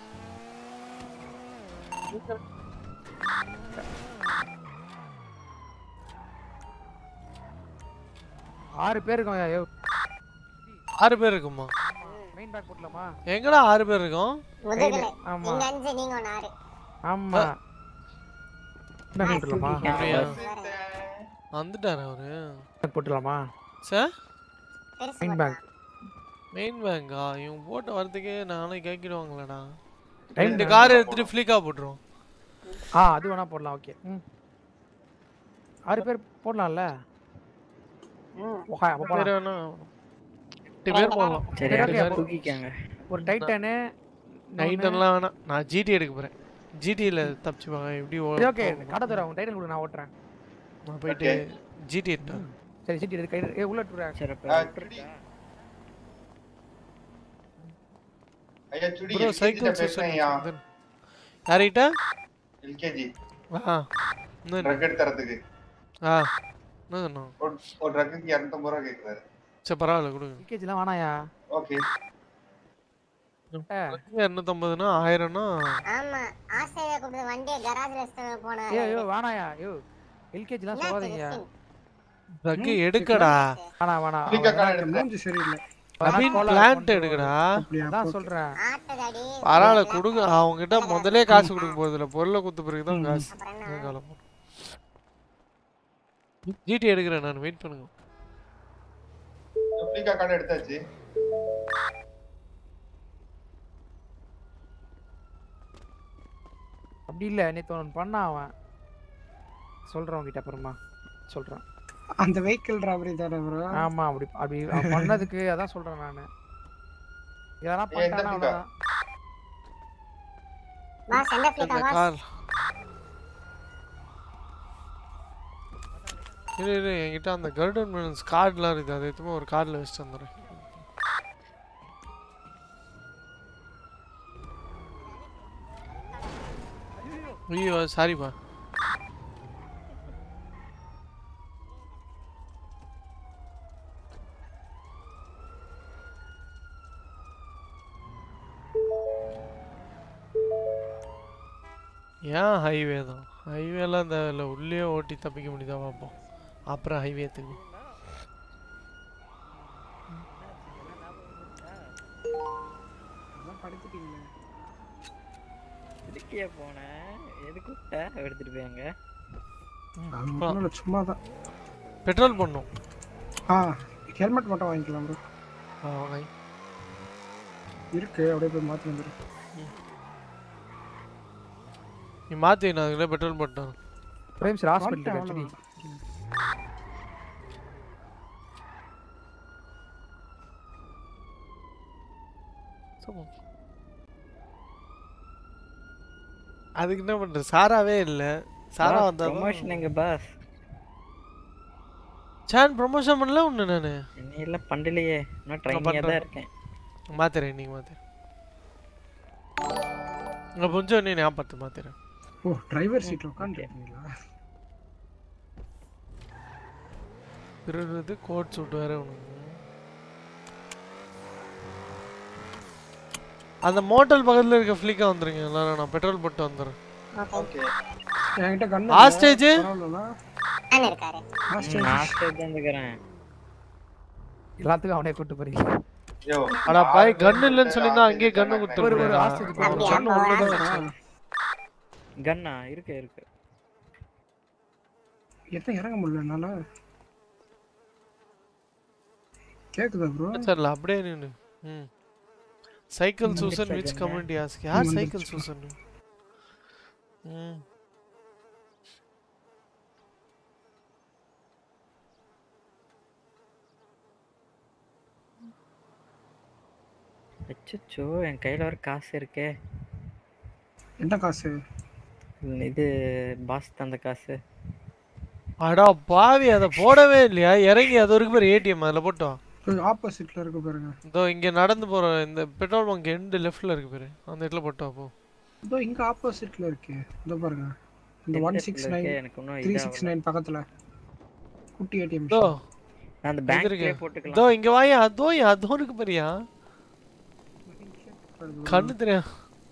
ஆறு பேர் இருக்கோம் ஐயோ ஆறு பேர் இருக்குமா மெயின் பேக் போட்டலாமா எங்கடா ஆறு பேர் இருக்கோம் முதுகுல ஆமா நீங்க அஞ்சு நீங்க ஒன்னு ஆறு ஆமா என்ன போட்டுலாமா அப்படியா வேற வந்துட்டாரு அவரு போட்டுலாமா சார் பெருசு மெயின் பேக் மெயின் பேங்கா இவங்க போட்டு வரதுக்கே நாளைக்கு கேட்கிடுவாங்களேடா Time ரெண்டு கார் எடுத்துட்டு ஃப்ளிக்கா போட்டுருவோம் ஆ அது வேணா போடலாம் ஓகே ம் ஆறு பேர் போடலாம்ல ஓகே அப்போ போலாம் பேர் வேணா எட்டு பேர் போடலாம் சரி சரி, அப்படியே okay, அப்போ- தூக்கிக்கங்க ஒரு டைட்டனு நைட்டெல்லாம் வேணாம் நான் ஜிடி எடுக்க போறேன் ஜிடியில் தப்பிச்சுப்பாங்க எப்படி ஓ- ஓகே கடை தர உன் டைட்டன் கொடு நான் ஓட்டுறேன் நான் போயிட்டு ஜிடி எடுத்தேன் சரி சிட்டி எடுத்து கை ஏ உள்ள விட்டுறேன் சரி அப்ப விட்டுருட்டா? ஐயா சுடி ப்ரோ LKG சைக்கிள் ட்ட பேசுறேன்யா. செஷன் யார்கிட்ட எல்கேஜி ஆ இன்னும் ட்ரக் எடுத்து தரதுக்கு ஆ என்ன சொன்னோம் ஒரு ஒரு ட்ரக்குக்கு இரநூத்தம்பது ரூபா கேட்குறாரு சரி பரவாயில்ல கொடுங்க எல்கேஜிலாம் வேணாயா ஓகே இரநூத்தம்பதுனா ஆயிரம்னா ஆமா ஆஸ்திரேலியா கூப்பிட்டு வண்டியை கராஜ்ல வச்சுட்டு போனா ஏ ஐயோ வேணாயா ஐயோ எல்கேஜிலாம் சொல்லாதீங்க ட்ரக்கு எடுக்கடா வேணா வேணா புளிக்க கார்டு எடுத்து அபின் பிளான்ட் எடுக்கடா அதான் சொல்றேன் ஆட்டுதாடி பரவாயில்ல கொடுங்க அவங்ககிட்ட முதலே காசு கொடுக்க போறதில்ல பொருளை குத்து பிறகு தான் காசு அப்புறம் என்ன அதான் காலம் ஜிடி எடுக்கிறேன் நான் வெயிட் பண்ணுங்க ஃப்ளிகா கார்டு எடுத்தாச்சு அப்படி இல்லை நேற்று ஒன்று பண்ணான் அவன் சொல்கிறேன் உங்ககிட்ட அப்புறமா சொல்கிறேன் அந்த வெஹிக்கிள் ராபரி தானே ப்ரோ ஆமா அப்படி அப்படி அவன் பண்ணதுக்கு அதான் சொல்றேன் நானு இதெல்லாம் ஏய், இந்த பண்ணிட்டானா flick-ஆ? அவ்வளவுதான் பாஸ் எந்த இந்த ஃபிளிக்கா பாஸ் கார் இரு இரு என்கிட்ட அந்த கர்டன் மிலன்ஸ் கார்டுலாம் இருக்குது அது எதுவுமே ஒரு கார்டில் வச்சுட்டு வந்துடுறேன் ஐயோ சாரிப்பா ஏன் ஹைவே தான் ஹைவேலாம் தேவையில்ல உள்ளே ஓட்டி தப்பிக்க முடியுதா பார்ப்போம் அப்புறம் ஹைவே தூக்கு அதான் படுத்துட்டீங்களே இதுக்கே போனேன் எது கூப்பிட்ட எடுத்துட்டு போயாங்க அது ஒண்ணும் இல்ல, சும்மா தான் பெட்ரோல் பண்ணும் ஆ ஹெல்மெட் மட்டும் வாங்கிக்கலாம் ப்ரோ ஆ வாங்க இருக்கு அப்படியே போய் மாற்றி வந்துடு நீ மாற்றி நான் அதுக்குள்ளே பெட்ரோல் போட்டேன் பிரேம் சார் ஹாஸ்பிட்டல் வந்துட்டேன், ஆக்சுவலி அதுக்கு என்ன பண்ற சாராவே இல்ல சாரா வந்தா ப்ரொமோஷன் எங்க பாஸ் சான் ப்ரொமோஷன் பண்ணல ஒண்ணு நானு இன்னும் இல்ல பண்ணலையே இன்னும் ட்ரைனிங்காக தான் பண்றேன். இருக்கேன் மாத்துறேன் இன்னைக்கு மாத்துறேன் இங்க கொஞ்சம் நீ ஞாபகத்து மாத்துறேன் ஓ டிரைவர் சீட்ல உட்காந்துருக்கீங்களா திருடுறது கோட் சூட் வேற உனக்கு அந்த மோட்டல் பக்கத்துல இருக்க ஃபிளிக்கா வந்துருங்க எல்லாரும் நான் பெட்ரோல் போட்டு வந்துடுறேன் ஓகே என்கிட்ட கண்ணு Hostage? நான் இருக்காரு நான் ஸ்டேஜ் வந்துக்கிறேன் எல்லாத்துக்கும் அவனே கூட்டு போறீங்க யோ அடா பாய் கன் இல்லைன்னு சொல்லியிருந்தா அங்கேயே கன்னு ஒரு ஒரு கொடுத்துருப்பேன் hostage கூட்டு அப்படியா? போறீங்க. கண்ணு உள்ளதான் வரும். கன்னா இருக்கு இருக்கு எத்தனை இறங்க முடியல என்னால கேக்குதா ப்ரோ சரில அப்படியே நின்னு ம் சைக்கிள் சூசன் விச் வந்துருச்சா கம்யூனிட்டி ஆஸ்க் யார் வந்துருச்சு. சைக்கிள் சூசன் ம் அச்சோ என் கையில ஒரு காசு இருக்கே என்ன காசு இது பாஸ் தந்த காசு அடா பாவி அதை போடவே இல்லையா இறங்கி அது வரைக்கும் பேர் ஏடிஎம் அதில் போட்டோம் ஆப்போசிட்ல இருக்கு பாருங்க இதோ இங்க நடந்து போற இந்த பெட்ரோல் பங்க் எண்டு லெஃப்ட்ல இருக்கு பேரு அந்த இடத்துல போட்டோம் அப்போ இதோ இங்க ஆப்போசிட்ல இருக்கு இதோ பாருங்க இந்த எந்த ஒன் இடத்துல சிக்ஸ் இருக்கு? நைன் எனக்கு இன்னும் த்ரீ இதாகல. சிக்ஸ் நைன் பக்கத்துல குட்டி ஏடிஎம் இதோ நான் அந்த எங்க பேங்க்லயே இருக்கு? போட்டுக்கலாம் இதோ இங்க வாயா அதோ அதோ இருக்கு பாரியா கண்ணு தெரியும்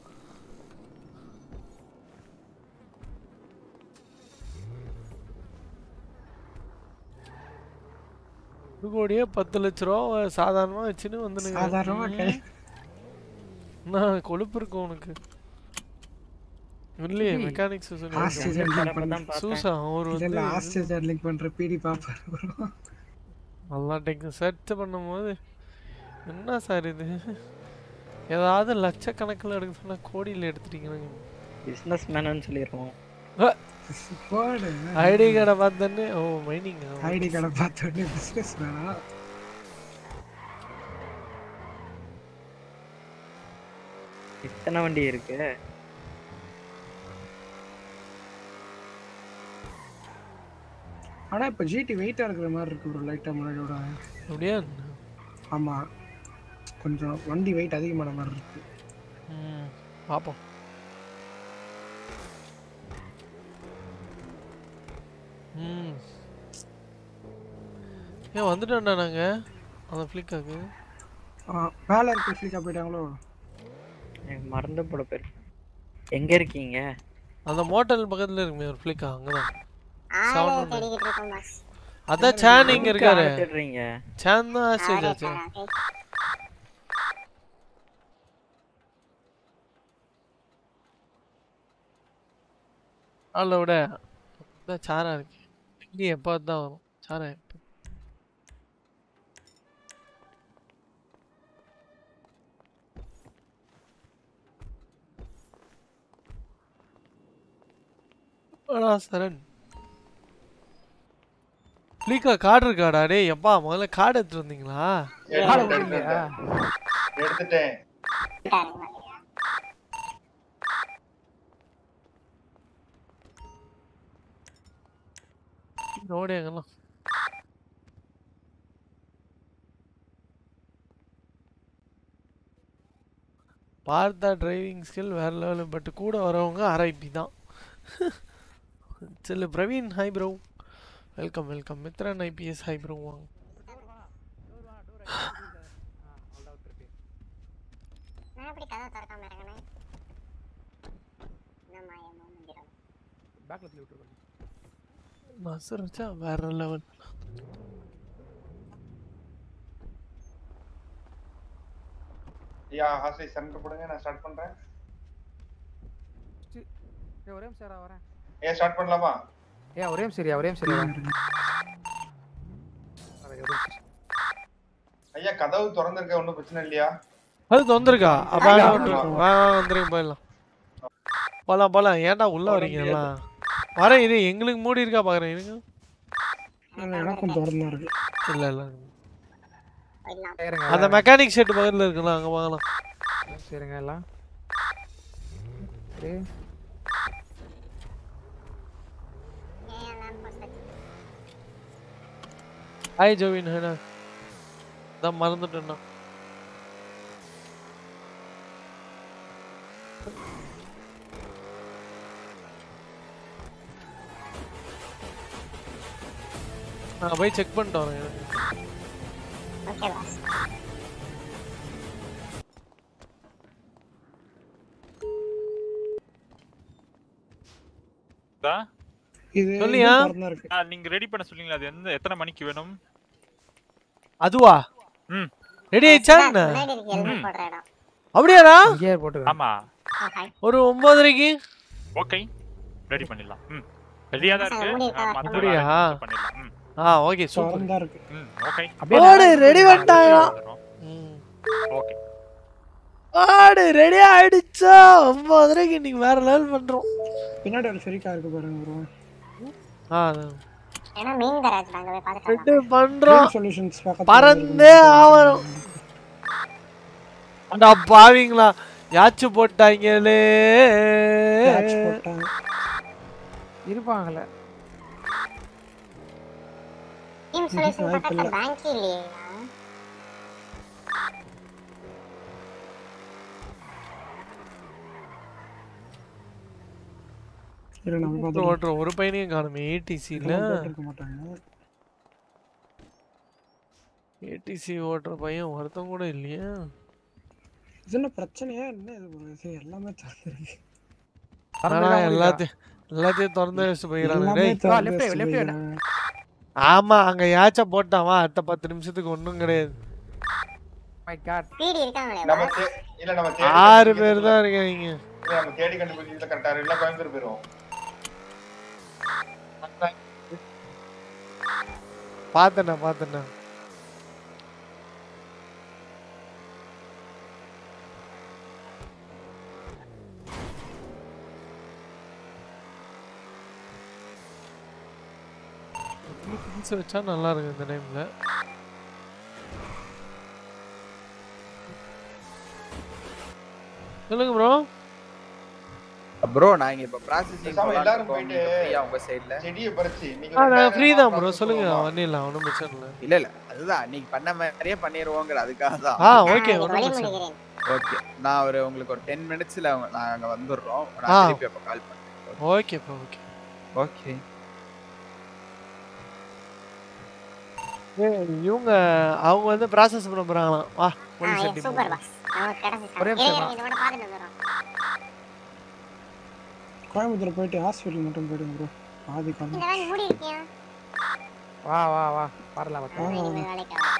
ஒரு கோடியே பத்து லட்ச ரூபா சாதாரணமா வச்சுன்னு வந்து சாதாரணமா கை நான் கொழுப்பு இருக்கும் உனக்கு இல்லையே மெக்கானிக்ஸ் Hostage handling பண்ண சூசா அவர் இதெல்லாம் வந்து ஹாஸ்டேஜ் ஹேண்ட்லிங் பண்ற பிடி பாப்பாரு bro. நல்லா டெக் சர்ச் பண்ணும்போது என்ன சார் இது ஏதாவது லட்சக்கணக்கில் எடுக்க சொன்னா கோடியில் எடுத்துட்டீங்க பிசினஸ் மேனு சொல்லிடுவோம் போடு ஐடி கார்டை பார்த்தோன்னே ஓ மைனிங் ஐடி கார்டை பார்த்த உடனே பிசினஸ் வேணாம் இத்தனை வண்டி இருக்கு ஆனா இப்ப ஜிடி வெயிட்டா இருக்கிற மாதிரி இருக்கு ப்ரோ லைட்டா முன்னாடியோட அப்படியா ஆமா கொஞ்சம் வண்டி வெயிட் அதிகமான மாதிரி இருக்கு ம் பார்ப்போம் ம் ஏன் வந்துட்டோம்டா நாங்கள் அந்த ஃப்ளிக்காக்கு ஆ, மேல இருக்க ஃபிளிக்கா போயிட்டாங்களோ எனக்கு மறந்து போட பேர் எங்க இருக்கீங்க அந்த மோட்டல் பக்கத்தில் இருக்குமே ஒரு ஃப்ளிக்கா அங்கே தான் ஆளே Sound தேடிக்கிட்டு இருக்கோம் பாஸ் அதான் சேன் இங்கே இருக்காரு ஆளை தேடுறீங்க சேன் தான் ஸ்டேஜ் ஆளே ஆச்சு காணோம். ஓகே. ஆளை விட அதான் சாரா இருக்கு இங்கே எப்போ தான் வரும் சாரா எப்போ வாடா சரண் லீக்கா கார்டு இருக்காடா டேய் எப்பா முதல்ல கார்டு எடுத்துட்டு வந்தீங்களா எடுத்துட்டேன், எடுத்துட்டேன். எடுத்துட்டேன் ரோடு எங்கெல்லாம் பார்த்தா டிரைவிங் ஸ்கில் வேற லெவலு பட் கூட வரவங்க ஆர்ஐபி தான் செல்லு Praveen hi bro welcome welcome Mithran IPS hi bro வாங்க நான் எப்படி கதை திறக்காம இருக்கேன் என்னம்மா என் மந்திரம் பேக்ல தள்ளி விட்டுருக்கோம் மசர் வச்சா வேற லெவல் ஐயா ஹாஸ்டல் சென்டர் போடுங்க நான் ஸ்டார்ட் பண்றேன் ஏ ஒரே நிமிஷம் இருடா, வரேன் ஏ ஸ்டார்ட் பண்ணலாமா ஏ ஒரே நிமிஷம் சரியா ஒரே நிமிஷம் இருடா. வரேன், ஒரே நிமிஷம். ஐயா கதவு திறந்திருக்க ஒன்றும் பிரச்சனை இல்லையா அது தொந்திருக்கா அப்ப ஆமா. வா வா, வந்துருங்க போயிடலாம் போலாம் போலாம் ஏன்டா உள்ள வரீங்க எல்லாம் வரேன் இது எங்களுக்கு மூடி இருக்கா பாக்குறேன் இருங்க ஆனா எனக்கும் திறந்தா இருக்கு இல்ல இல்ல சரிங்க அந்த மெக்கானிக் ஷெட் பக்கத்துல இருக்குல்ல அங்க வாங்கலாம் சரிங்க எல்லாம் சரி ஹாய் ஜோவின் ஹேனா தான் மறந்துட்டேன்னா நான் போய் செக் பண்ணிட்டு வரேன் ஓகே பாஸ் இது சொல்லியா? இதுவும் திறந்தா இருக்கு ஆ, நீங்க ரெடி பண்ண சொன்னீங்களா அது எந்த எத்தனை மணிக்கு வேணும் அதுவா ம் ரெடி ஆயிடுச்சா என்ன முன்னாடி இருக்கு ஹெல்மெட் போடுற இடம் அப்படியாடா இங்கேயே போட்டு ஆமா ஒரு ஒன்பதரைக்கு ஓகே ரெடி பண்ணிடலாம் ம் ரெடியா தான் இருக்கு மூடி ஆ, மத்த அப்படியா? வேலையை பண்ணிடலாம் ம் ஆ ஓகே சூப்பர் திறந்தா இருக்கு ம் ஓகே ஓடு ரெடி பண்ணிட்டாயா ஓகே ஆடு ரெடி ஆயிடுச்சா ஒன்பதரைக்கு இன்னைக்கு வேற லெவல் பண்றோம் பின்னாடி ஒரு ஃபெரிக்கா இருக்கு பாருங்க ப்ரோ ஆ ஏன்னா மீன் கராஜ் அங்க போய் பார்த்துட்டு ரெடி பண்றோம் சொல்யூஷன்ஸ் பறந்தே ஆவரம் அண்டா பாவிங்களா யாச்சு போட்டாங்களே போட்டாங்க இருப்பாங்கல்ல டீம் சொல்யூஷன் பக்கத்துல பேங்க் இல்லையா இரு நம்ம ஓட்டுற பார்த்துக்கலாம் ஓட்டுற ஒரு பையனையும் காணுமே ஏடிசியில் இதெல்லாம் போட்டிருக்க மாட்டாங்க ஏடிசி ஓட்டுற பையன் ஒருத்தன் கூட இல்லையா இது என்ன பிரச்சனையா என்ன இது bro? இது எல்லாமே திறந்துருக்கு ஆனா எல்லாத்தையும் எல்லாத்தையும் திறந்து வச்சுட்டு போயிடறாங்க எல்லாமே டேய் திறந்து left, வச்சுட்டு left, போயிடுறாங்க. ஆமா அங்க யாச்சா போட்டான் வா அடுத்த பத்து நிமிஷத்துக்கு ஒண்ணும் கிடையாது மை காட் பீடி இருக்காங்களே நம்ம தே- இல்ல நம்ம தேடி ஆறு கண்டுபிடிக்கிறது பேர் தான் இருக்காங்க இல்ல நம்ம தேடி கண்டுபிடிக்கிறதுல கரெக்டா இல்ல கோயம்புத்தூர் போயிரும் பார்த்தேண்ணா பார்த்தேண்ணா திங்ஸ் வச்சா நல்லா இருக்கும் இந்த டைம்ல சொல்லுங்க ப்ரோ ப்ரோ நான் இங்க இப்ப ப்ராசஸிங் பேசாம எல்லாரும் போயிட்டு ஃப்ரீயா உங்க சைடுல செடியை பறிச்சு நீங்க ஆ ஒரு நான் நேரம் ஃப்ரீ தான் ப்ரோ process சொல்லுங்க பண்ணுவோமா? பண்ணிடலாம் ஒன்றும் பிரச்சனை இல்லை இல்ல இல்ல அதுதான் நீங்க பண்ண மாதிரியே பண்ணிடுவோங்கிற அதுக்காக தான் ஆ ஓகே நான் ஒன்றும் வழி பிரச்சனை இல்லை. முடிகிறேன் ஓகே நான் ஒரு உங்களுக்கு ஒரு டென் மினிட்ஸ்ல நாங்க வந்துடுறோம் ஆ. நான் திருப்பி அப்ப கால் பண்றேன் ஓகே ப்ரோ ஓகே ஓகே ஏய், இவங்க அவங்க வந்து ப்ராசஸ் பண்ண போறாங்களாம் வா ஆ போலீஸ் ஏ, செட்டி சூப்பர் பாஸ் நமக்கு கிடைச்சிச்சு ஒரே இருங்க, நிமிஷமா. இருங்க, இதோட பார்த்துட்டு வந்துடுறோம் கோயம்புத்தூர் போயிட்டு ஹாஸ்பிட்டல் மட்டும் போயிடுங்க ப்ரோ பாதி இந்த காலம் வேலை மூடி இருக்கியா வா வா வா வரலாம் வரலாம் ஆ. இனிமேல் வேலைக்கு ஆகாது.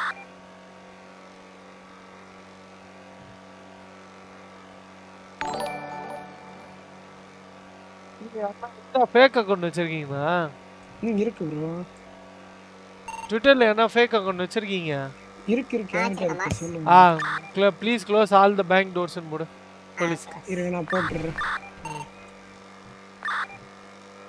ஃபேக் அக்கௌண்ட் வச்சிருக்கீங்களா ம் இருக்கு ப்ரோ ட்விட்டர்ல என்ன ஃபேக் அக்கௌண்ட் வச்சிருக்கீங்க இருக்கு இருக்கு என்கிட்ட இருக்கு சொல்லுங்க ஆ please close all the bank டோர்ஸ்னு போடு போலீஸ் இருங்க நான் போட்டுடுறேன்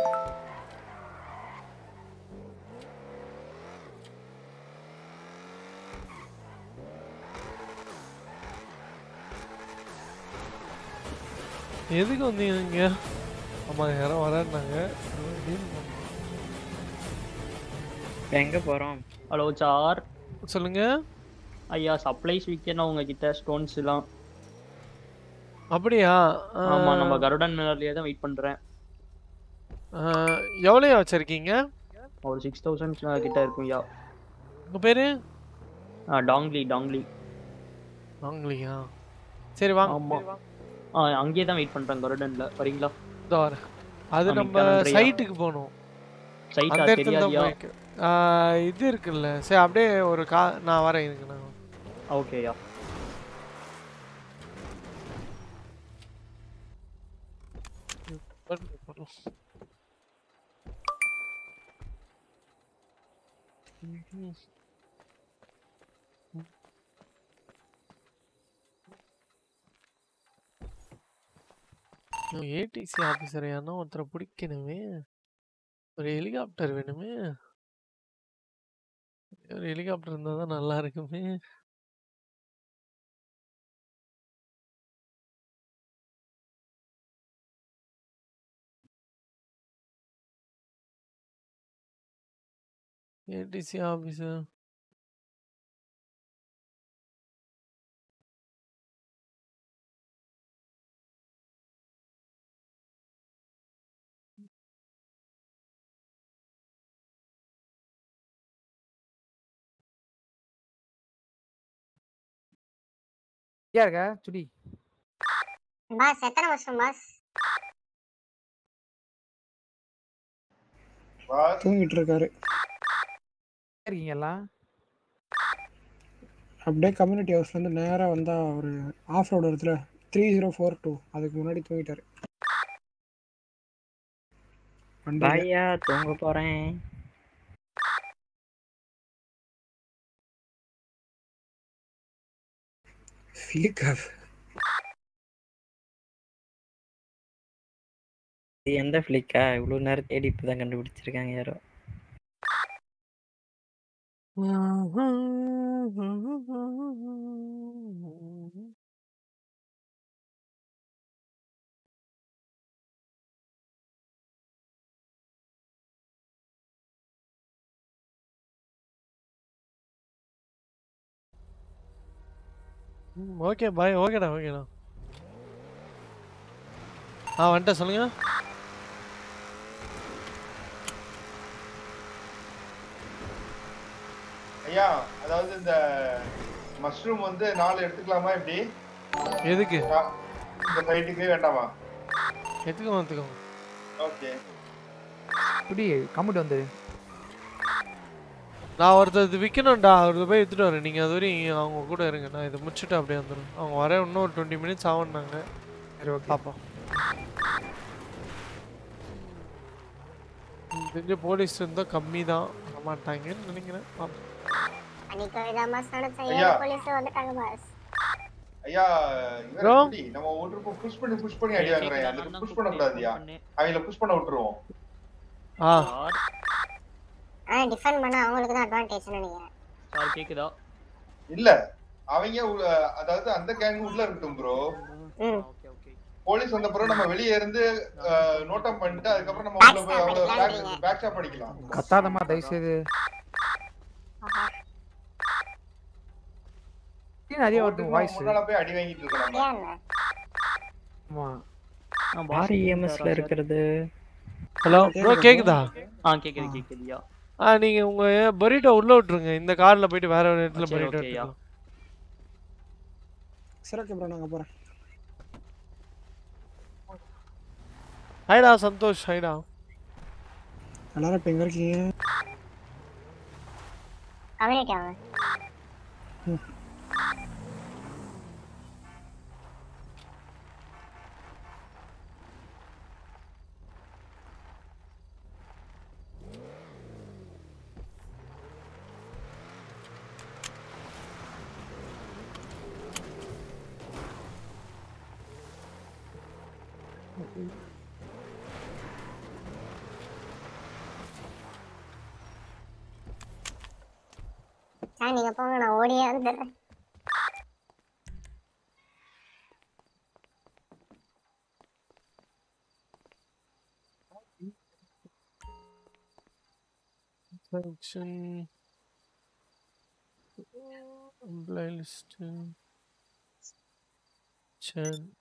எதுக்கு வந்தீங்க இங்க ஆமா யாரோ வராருனாங்க எங்க போறோம் ஹலோ சார் சொல்லுங்க ஐயா சப்ளைஸ் விற்கணும் உங்ககிட்ட ஸ்டோன்ஸ் எல்லாம் அப்படியா ஆமா நம்ம ஆ, கருடன் மினர்லயே தான் வெயிட் பண்றேன் ஆ, எவ்வளோ வச்சிருக்கீங்க ஒரு சிக்ஸ் தௌசண்ட் கிட்ட இருக்கும் ஐயா உங்க பேரு ஆ, டாங்லி டாங்லி வாங்கலையா சரி வாங்க ஆமா ஆ அங்கேயே தான் வெயிட் பண்றேன் கருடன்ல வரீங்களா இதோ வரேன் அது ஆ, நம்ம மிக்க நன்றியா. சைட்டுக்கு போகணும் சைட்டா அந்த இடத்துல தான் தெரியாதியா போய்க்கு ஆ, இது இருக்குல்ல சரி அப்படியே ஒரு கா நான் வரேன் இதுக்கு நான் ஓகேயா வரலாம். ம்ஹும். ஏடிசி ஆஃபீஸர் யாருன்னா ஒருத்தரை பிடிக்கணுமே ஒரு ஹெலிகாப்டர் வேணுமே ஒரு ஹெலிகாப்டர் இருந்தால் தான் நல்லா இருக்குமே ஏடிசி ஆஃபீஸர் ஐயா இருக்க சுடி பாஸ் எத்தனை வருஷம் பாஸ் பாஸ் தூங்கிட்டு இருக்காரு இருக்கீங்க எல்லாம் அப்படியே கம்யூனிட்டி ஹவுஸ்லேருந்து நேராக வந்தா ஒரு ஆஃப் ரோடு இடத்துல த்ரீ ஜீரோ ஃபோர் டூ அதுக்கு முன்னாடி தூங்கிட்டாரு வண்டியில. பாய்யா தூங்க போறேன் ஃபிலிக்கா இது எந்த ஃபிளிக்கா இவ்வளவு நேரம் தேடி இப்பதான் கண்டுபிடிச்சிருக்காங்க யாரோ ஓகே பாய் ஓகேடா ஓகேடா ஆ வந்துட்டேன் சொல்லுங்க ஐயா அதாவது இந்த மஷ்ரூம் வந்து நாலு எடுத்துக்கலாமா இப்படி எதுக்கு நான் இந்த சைட்டுக்கு வேண்டாமா எதுக்கு வந்துக்கோங்க ஓகே சுடி கம்மிட்டு வந்து நான் ஒருத்தர் இது விற்கணும்டா அவர்கிட்ட போய் எடுத்துட்டு வரேன் நீங்கள் அது வரையும் அவங்க கூட இருங்க நான் இதை முடிச்சுட்டு அப்படியே வந்துடும் அவங்க வர இன்னும் ஒரு டுவெண்ட்டி மினிட்ஸ் ஆகும்னாங்க சரி ஓகே பார்ப்போம் தெரிஞ்ச போலீஸ் இருந்தால் கம்மி தான் மாட்டாங்கன்னு நினைக்கிறேன் பார்ப்போம் அன்னைக்கு இதான் பாஸ் நினைச்சேன் ஐயா. ஏழு போலீஸ் வந்துட்டாங்க பாஸ் ஐயா இவரை Bro? எப்படி? நம்ம ஒரு புஷ் பண்ணி புஷ் பண்ணி அடி வாங்குறேன் அதுக்கு புஷ் பண்ண கூடாதுயா அவங்கள புஷ் பண்ண விட்டுருவோம் ஆ ஆ டிஃபெண்ட் பண்ண அவங்களுக்கு தான் அட்வான்டேஜ் நினைக்கிறேன் சார் கேக்குதா இல்ல அவங்க உள்ள- அதாவது அந்த கேங் உள்ள இருக்கட்டும் ப்ரோ ம் ஓகே ஓகே போலீஸ் வந்த பிறகு நம்ம வெளியே இருந்து நோட்டம் பண்ணிட்டு அதுக்கப்புறம் நம்ம உள்ள போய் அவங்க படிக்கலான்றீங்க. பேக் ஷாப் அடிக்கலாம் கத்தாதம்மா தயவு செய்து ஏன் நிறைய வருது நம்ம வாய்ஸ் முன்னால போய் அடி வாங்கிட்டு இருக்கோம் நம்ம ஏன் ஆமா ஆர் இஎம்எஸ்ல இருக்கிறது ஹலோ ப்ரோ கேக்குதா ஆ கேக்குது கேக்குதுயா ஆ நீங்கள் உங்கள் பரீட்டோ உள்ளே விட்டுருங்க இந்த காரில் போயிட்டு வேற ஒரு இடத்துல சரி, பரீட்டோ ஓகேயா. எடுத்துக்கலாம் சிறக்கு ப்ரோ நாங்கள் போகிறேன் ஹைடா சந்தோஷ் ஹைடா எல்லாரும் இப்போ எங்கே இருக்கீங்க கம்யூனிட்டி அவங்க சார் நீங்க போங்க நான் ஓடியே வந்துடுறேன் Section. Employee list. Chan.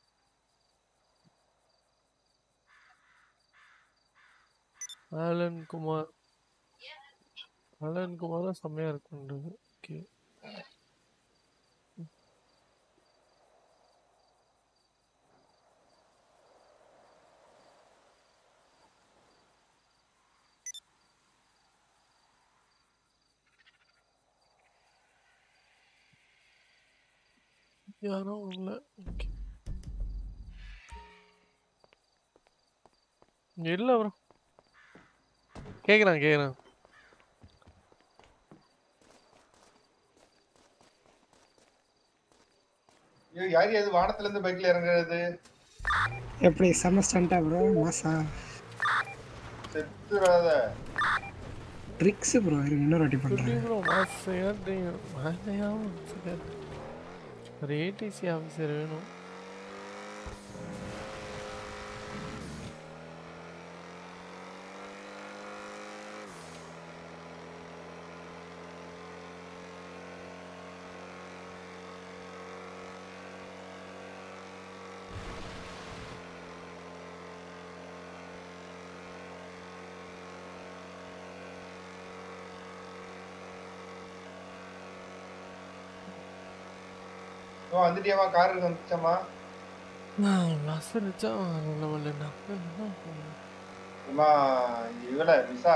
Alan Kumar Alan Kumar தான் செம்மையா இருக்குன்றது ஓகே யாரும் இல்லை ஓகே இல்லை ப்ரோ கேட்குறேன் கேட்குறேன் ஐயோ யார் அது வானத்துல இருந்து பைக்ல இறங்குறது எப்படி செம ஸ்டண்டா ப்ரோ மாசா செத்துறாத ட்ரிக்ஸ் ப்ரோ இருங்க இன்னொரு வாட்டி குட்டி பண்றேன் ப்ரோ மாசையாக மாசையாக ஒரு ஏடிசி ஆஃபீஸர் வேணும் இவன் வந்துட்டியாமா கார் வந்துச்சாமா வசதிச்சா நல்ல வரலண்ணா அம்மா இவள விசா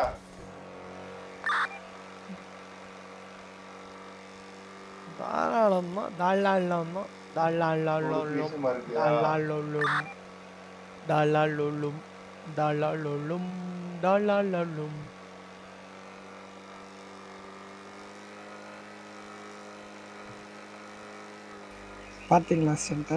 தாராளம் தான் தாளாளம் தான் தாளாளம் பேசுமா இருக்கு தாளாளொல்லும் தாளாளொல்லும் தாளாளொல்லும் தாளாளொல்லும் பாத்தீங்களா ஸ்டண்டா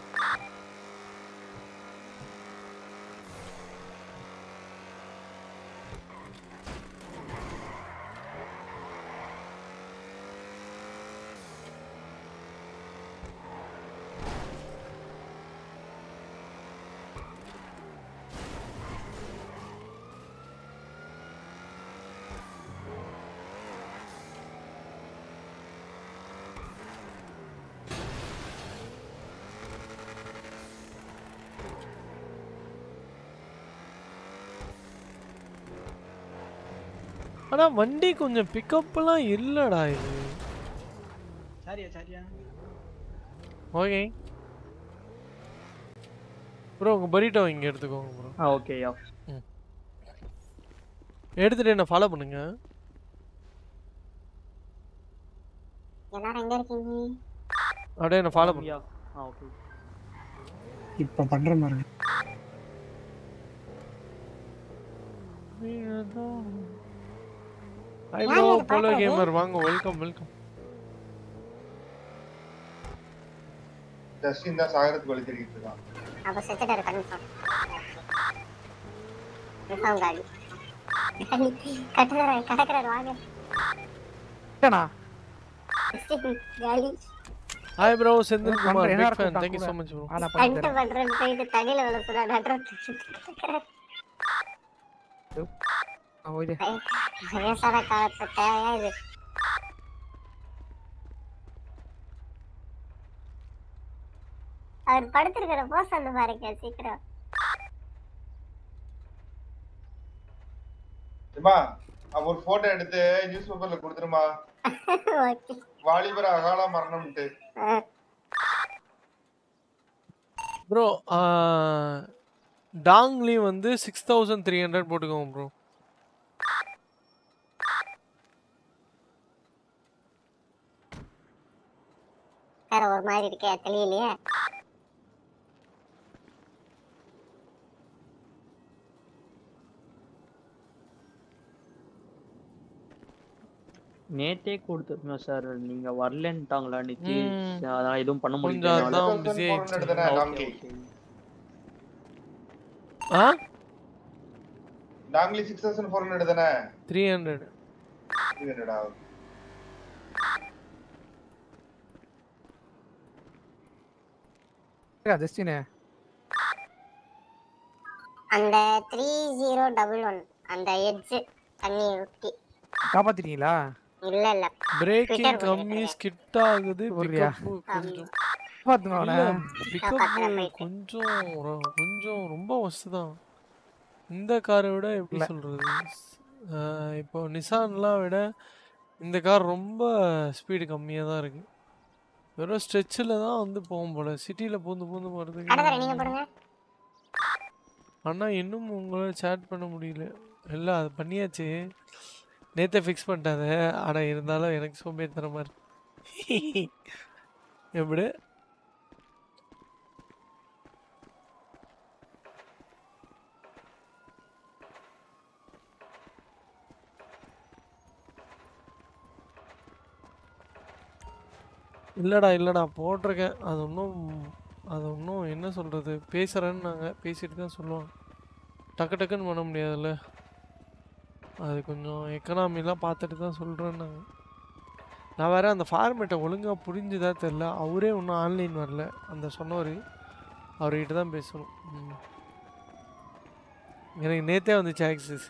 ஆனா வண்டி கொஞ்சம் பிக்கப்லாம் இல்லடா இது சரியா சரியா ஓகே ப்ரோ உங்க பரிட்டோ இங்க எடுத்துக்கோங்க ப்ரோ ஆ ஓகே யா எடுத்துட்டு என்ன ஃபாலோ பண்ணுங்க எல்லாரும் எங்க இருக்கீங்க அப்படியே என்ன ஃபாலோ பண்ணுங்க ஆ ஓகே இப்ப பண்ற மாதிரி ஹாய் யார் ப்ரோ இது போலோ பாக்குறது? கேமர் வாங்க வெல்கம் வெல்கம் ஜஸ்டின் தான் சாகரத்துக்கு வழி தெரிவிட்டு இருக்கான் அப்ப செத்துட்டாரு கன்ஃபார்ம் கன்ஃபார்ம் காலி கட்டுறாரு கடக்குறாரு வாங்க காலி ஹாய் ப்ரோ செந்தில் குமார் பண்றேன், பிக் என்ன ஃபேன் இருக்கும் தேங்க் யூ கூட? so much ப்ரோ ஆ, நான் கண்டு பண்ணித்தரேன். பண்றேன்னு போயிட்டு தண்ணியில விழ சொல்ல நடுறது ஆ, ஓய்தே. வயசான காலத்து தேவையா இது அவர் படுத்திருக்கிற போஸ் அந்த பாருங்க சீக்கிரம் ஏமா அவ ஒரு போட்டோ எடுத்து நியூஸ் பேப்பர்ல கொடுத்துருமா ஓகே வாலிபர் அகால மரணம்ட்டு ப்ரோ டாங்லி வந்து சிக்ஸ் தௌசண்ட் த்ரீ ஹண்ட்ரட் போட்டுக்கோங்க ப்ரோ வேற ஒரு மாதிரி இருக்கே தெரியலையே நேத்தே கொடுத்துருந்தோம் சார் நீங்க வரலன்ட்டாங்களா நிதிஷ் ம். அதனால எதுவும் பண்ண கொஞ்சம் முடியல அதான் பிஸி ஆயிடுச்சு எடுத்தேனே ஓகே டாங்கி ஓகே ஆ டாங்லி சிக்ஸ் தௌசண்ட் ஃபோர் ஹண்ட்ரட் தானே த்ரீ ஹண்ட்ரட் த்ரீ ஹண்ட்ரடா ஜஸ்டின் அந்த த்ரீ ஜீரோ டபுள் ஒன் அந்த எட்ஜ் தண்ணி ஊட்டி காப்பாத்திட்டீங்களா இல்ல இல்ல பிரேக்கிங் Twitter கம்மி பண்ணிருக்கேன். ஸ்கிட் ஆகுது போடுறியா? பிக்கப் கொஞ்சம் காப்பாத்துங்க அவனை. இல்ல பிக்கப் காப்பாத்துறேன் போயிட்டு. கொஞ்சம் ரொ- கொஞ்சம் ரொம்ப ஒஸ்ட் தான் இந்த காரை விட எப்படி இல்ல. சொல்றது ஆஹ் இப்போ நிசான்லாம் விட இந்த கார் ரொம்ப ஸ்பீடு கம்மியாக தான் இருக்கு வெறும் ஸ்ட்ரெச்சில் தான் வந்து போகும் போல சிட்டியில் பூந்து பூந்து கடற்கரை நீங்க போகிறதுக்கு போடுங்க ஆனால் இன்னும் உங்களை சேட் பண்ண முடியல இல்லை அது பண்ணியாச்சு நேத்தே ஃபிக்ஸ் பண்ணிட்டாங்க ஆனால் இருந்தாலும் எனக்கு சோம்பேறித்தனமா இருக்கு எப்படி இல்லைடா இல்லைடா போட்டிருக்கேன் அது ஒன்றும் அது ஒன்றும் என்ன சொல்கிறது பேசுகிறேன்னு நாங்கள் பேசிட்டு தான் சொல்லுவாங்க டக்கு டக்குன்னு பண்ண முடியாதுல்ல அது கொஞ்சம் எக்கனாமிலாம் பார்த்துட்டு தான் சொல்கிறேன் நாங்கள் நான் வேற அந்த ஃபார்மேட்டை ஒழுங்காக புரிஞ்சுதா தெரில அவரே இன்னும் ஆன்லைன் வரல அந்த சொன்னவர் அவர்கிட்ட தான் பேசணும் ம். எனக்கு நேத்தே வந்துச்சு ஆக்சஸ்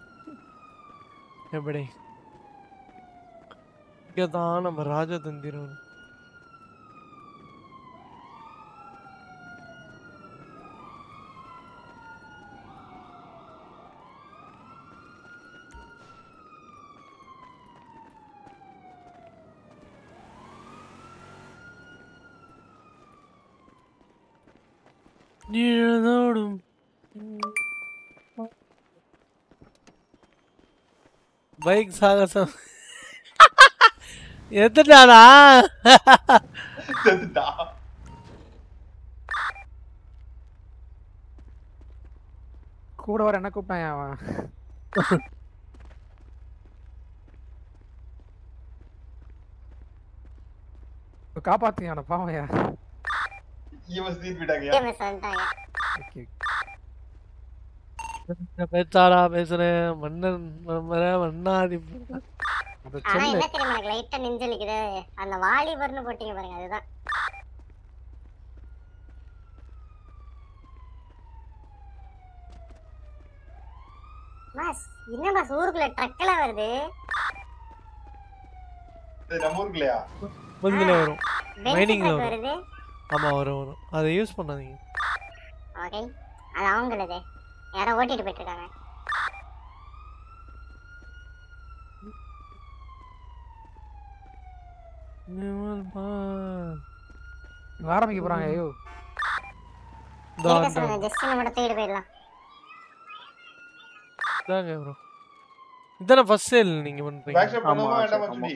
எப்படி இங்கே தான் நம்ம ராஜதந்திரம் நிழலோடும் பைக் சாகசம் எத்தனாடா செத்துட்டா கூட வர என்ன கூப்பிட்டான் அவன் இப்ப காப்பாத்துங்க அவனை பாவையா இவன் தீர்ப்பிட்டாங்க மிஸ் வந்துட்டாங்க பேச்சாடா பேசுறேன் மன்னன் மர மன்னாதி அதை ஆனா சொல்லு என்ன தெரியுமா எனக்கு லைட்டா நெஞ்சலிக்குது அந்த வாலிபர்னு போட்டீங்க பாருங்க அதுதான் மாஸ் என்ன மாஸ் ஊருக்குள்ள ட்ரக்கெல்லாம் வருது இது நம்ம ஊருக்குலையா பந்தில் வரும் பென்ஸ் மைனிங்கில் ட்ரக் வரும் வருது ஆமாம் வரும் வரும் அதை யூஸ் பண்ணாதீங்க ஓகே அது அவங்களது யாரோ ஓட்டிட்டு போயிட்டு இருக்காங்க இவங்க ஆரம்பிக்க போறாங்க ஐயோ இதோ இருக்க அந்த- சொல்லுங்க ஜஸ்ட் நம்ம தூக்கிட்டு போயிடலாம் இதாங்க ப்ரோ இதானே ஃபர்ஸ்ட் சேல் நீங்கள் பண்ணுறீங்க பேக் ஷாப் பண்ணுவோமா வேண்டாமா சொல்லி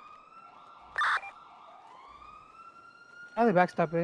அது பேக் ஸ்டாப்பு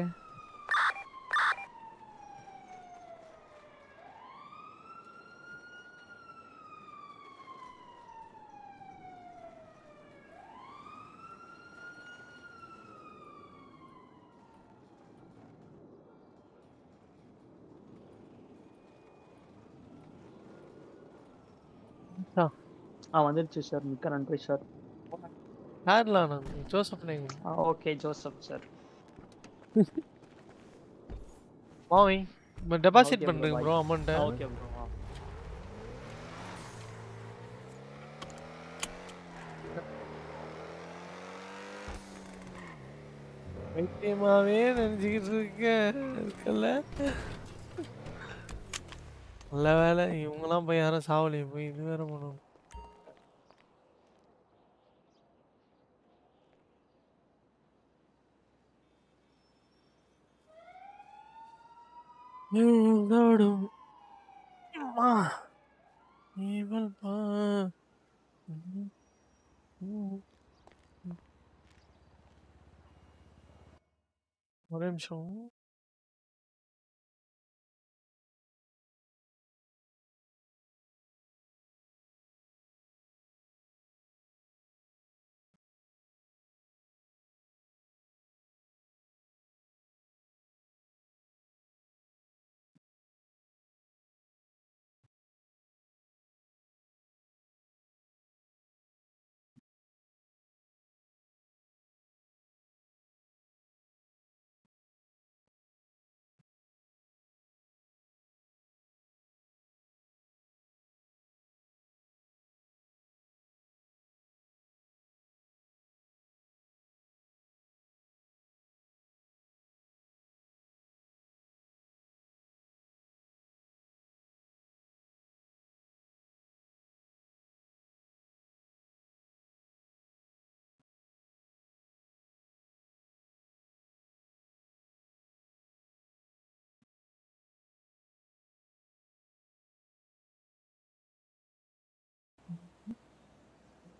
ஆ வந்துருச்சு சார் மிக்க நன்றி சார் யாரெலாம் நான் ஜோசப் நேம் ஆ ஓகே ஜோசப் சார் மாவி இப்போ டெபாசிட் Okay bro, பண்ணுறீங்க bye. ப்ரோ அமௌண்ட்டை ஓகே ப்ரோ வைத்தியமாவே நினைச்சுக்கிட்டு இருக்கேன் இருக்கல நல்ல வேலை இவங்கெல்லாம் போய் யாரும் சாவலையே போய் இது வேற பண்ணணும் இவளோடும் அம்மா இவள் பா ம், ம். ஒரே நிமிஷம்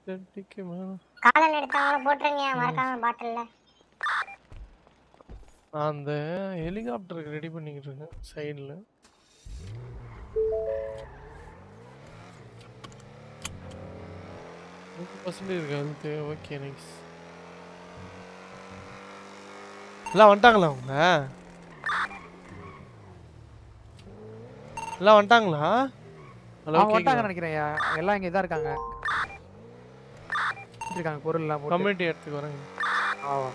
தேர்ட்டிக்கு மேலே காலன் எடுத்தவங்கள போட்டுருங்க மறக்காம பாட்டில்ல அந்த ஹெலிகாப்டருக்கு ரெடி பண்ணிக்கிட்டு இருக்கேன் சைடில் நூறு பர்சன்டேஜ் இருக்கு ஹெல்த்து ஓகே நைஸ் எல்லாம் வந்துட்டாங்களா அவங்க எல்லாம் வந்துட்டாங்களா ஹலோ அவங்க வந்துட்டாங்க நினைக்கிறேன் ஐயா. எல்லாம் இங்க இதா இருக்காங்க இருக்காங்க பொருள் எல்லாம் போட்டு. கம்யூனிட்டி இடத்துக்கு வரேங்க ஆமா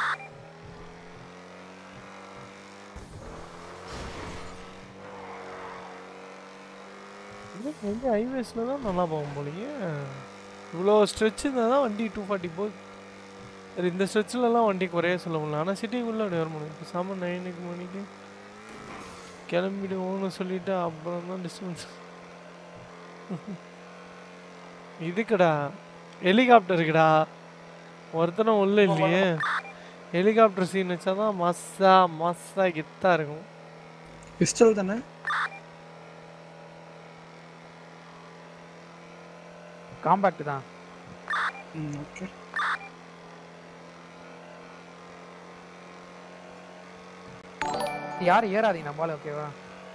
வந்து ஹைவேஸில் தான் நல்லா போகும் போலயே இவ்வளோ ஸ்ட்ரெச் இருந்தால் தான் வண்டி டூ ஃபார்ட்டி போகுது சரி இந்த ஸ்ட்ரெச்சிலலாம் வண்டி குறைய சொல்ல முடியல ஆனால் சிட்டிக்குள்ளே அப்படி வர முடியும் இப்போ சாம நைனுக்கு மணிக்கு கிளம்பிடுவோம்னு சொல்லிட்டு அப்புறம் தான் டிஸ்டன்ஸ் இதுக்குடா ஹெலிகாப்டருக்குடா ஒருத்தனும் உள்ள இல்லையே ஹெலிகாப்டர் சீன் வச்சா தான் மஸ்ஸா மஸ்ஸா கெத்தாக இருக்கும் பிஸ்டல் தானே காம்பாக்ட் தான் ம் ஓகே யாரும் ஏறாதீங்க நம்மளால ஓகேவா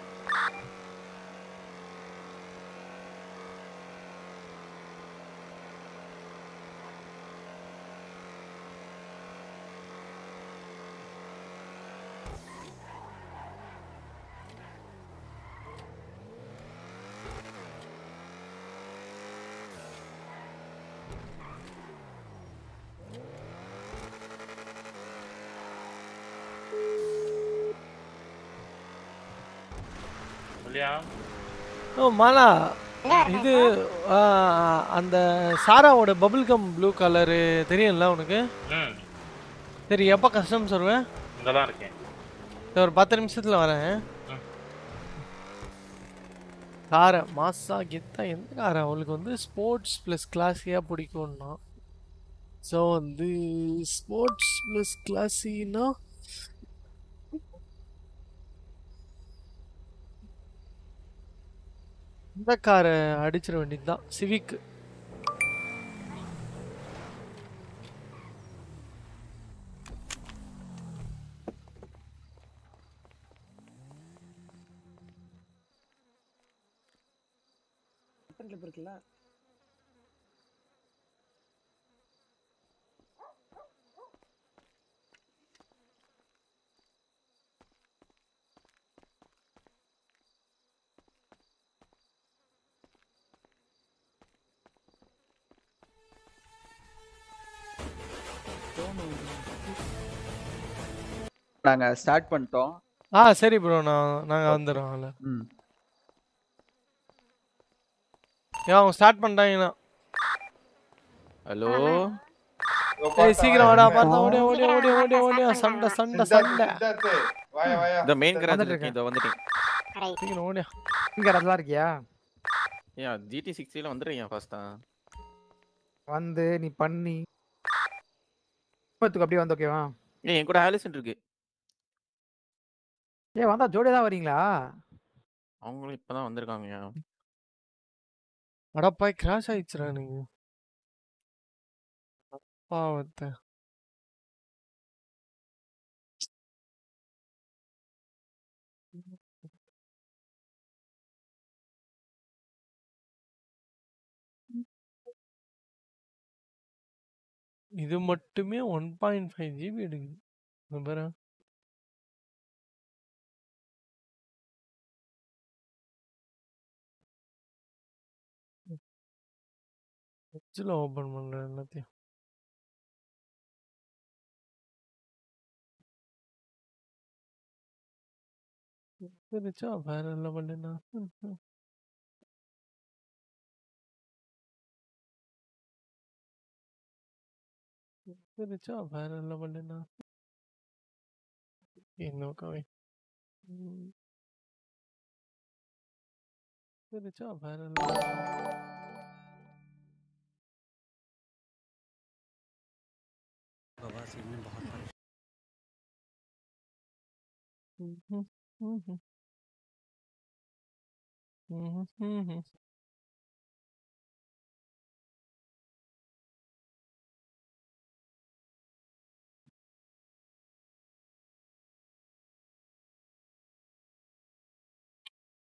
சொல்லியா ஓ மாலா இது ஆ, அந்த சாராவோட பபிள் கம் ப்ளூ கலரு தெரியும்ல உனக்கு ம் சரி எப்போ கஸ்டம்ஸ் வருவேன் இங்கே தான் இருக்கேன் சரி, ஒரு பத்து நிமிஷத்தில் வரேன் ம். காரை மாசா கெத்தா எந்த காரை அவளுக்கு வந்து ஸ்போர்ட்ஸ் ப்ளஸ் கிளாஸியாக பிடிக்கும்னா ஸோ வந்து ஸ்போர்ட்ஸ் ப்ளஸ் கிளாஸின்னா இந்த காரை அடிச்சிட வேண்டியது தான் சிவிக் கிளிப் இருக்குல்ல நாங்க ஸ்டார்ட் பண்ணிட்டோம் ஆ சரி ப்ரோ நான் நாங்கள் வந்துடுறோம் அதில் ம் ஏன் அவங்க ஸ்டார்ட் பண்ணிட்டாங்கன்னா ஹலோ ஏய் சீக்கிரம் வாடா பார்த்தா ஓடியா ஓடியா ஓடியா ஓடியா ஓடியா சண்டை சண்டை சண்டை வாயா வாயா இந்த மெயின் கிராஸ் வந்துட்டு இருக்கேன் இதோ வந்துட்டேன் சீக்கிரம் ஓடியா இங்க அதெல்லாம் இருக்கியா ஏன் ஜிடி சிக்ஸ்டியில் வந்துடுறீங்க ஃபர்ஸ்டா வந்து நீ பண்ணி இப்பத்துக்கு அப்படியே வந்து ஓகேவா ஏன் என் கூட ஆலிசன் இருக்கு ஏ வந்தா ஜோடியா தான் வரீங்களா அவங்களும் இப்பதான் வந்திருக்காங்க அடப்பாய் கிராஷ் ஆயிடுச்சுடா நீங்க பாவத்தை இது மட்டுமே ஒன் பாயிண்ட் ஃபைவ் ஜிபி எடுக்குது இங்க பாரு எட்ஜில் ஓப்பன் பண்ணுறேன் எல்லாத்தையும் சரிச்சா வேற லெவல்னா சரிச்சா வேற லெவல்னா இன்னும் கவி சரிச்சா வேற level. Mhm, mhm. Mhm, mhm.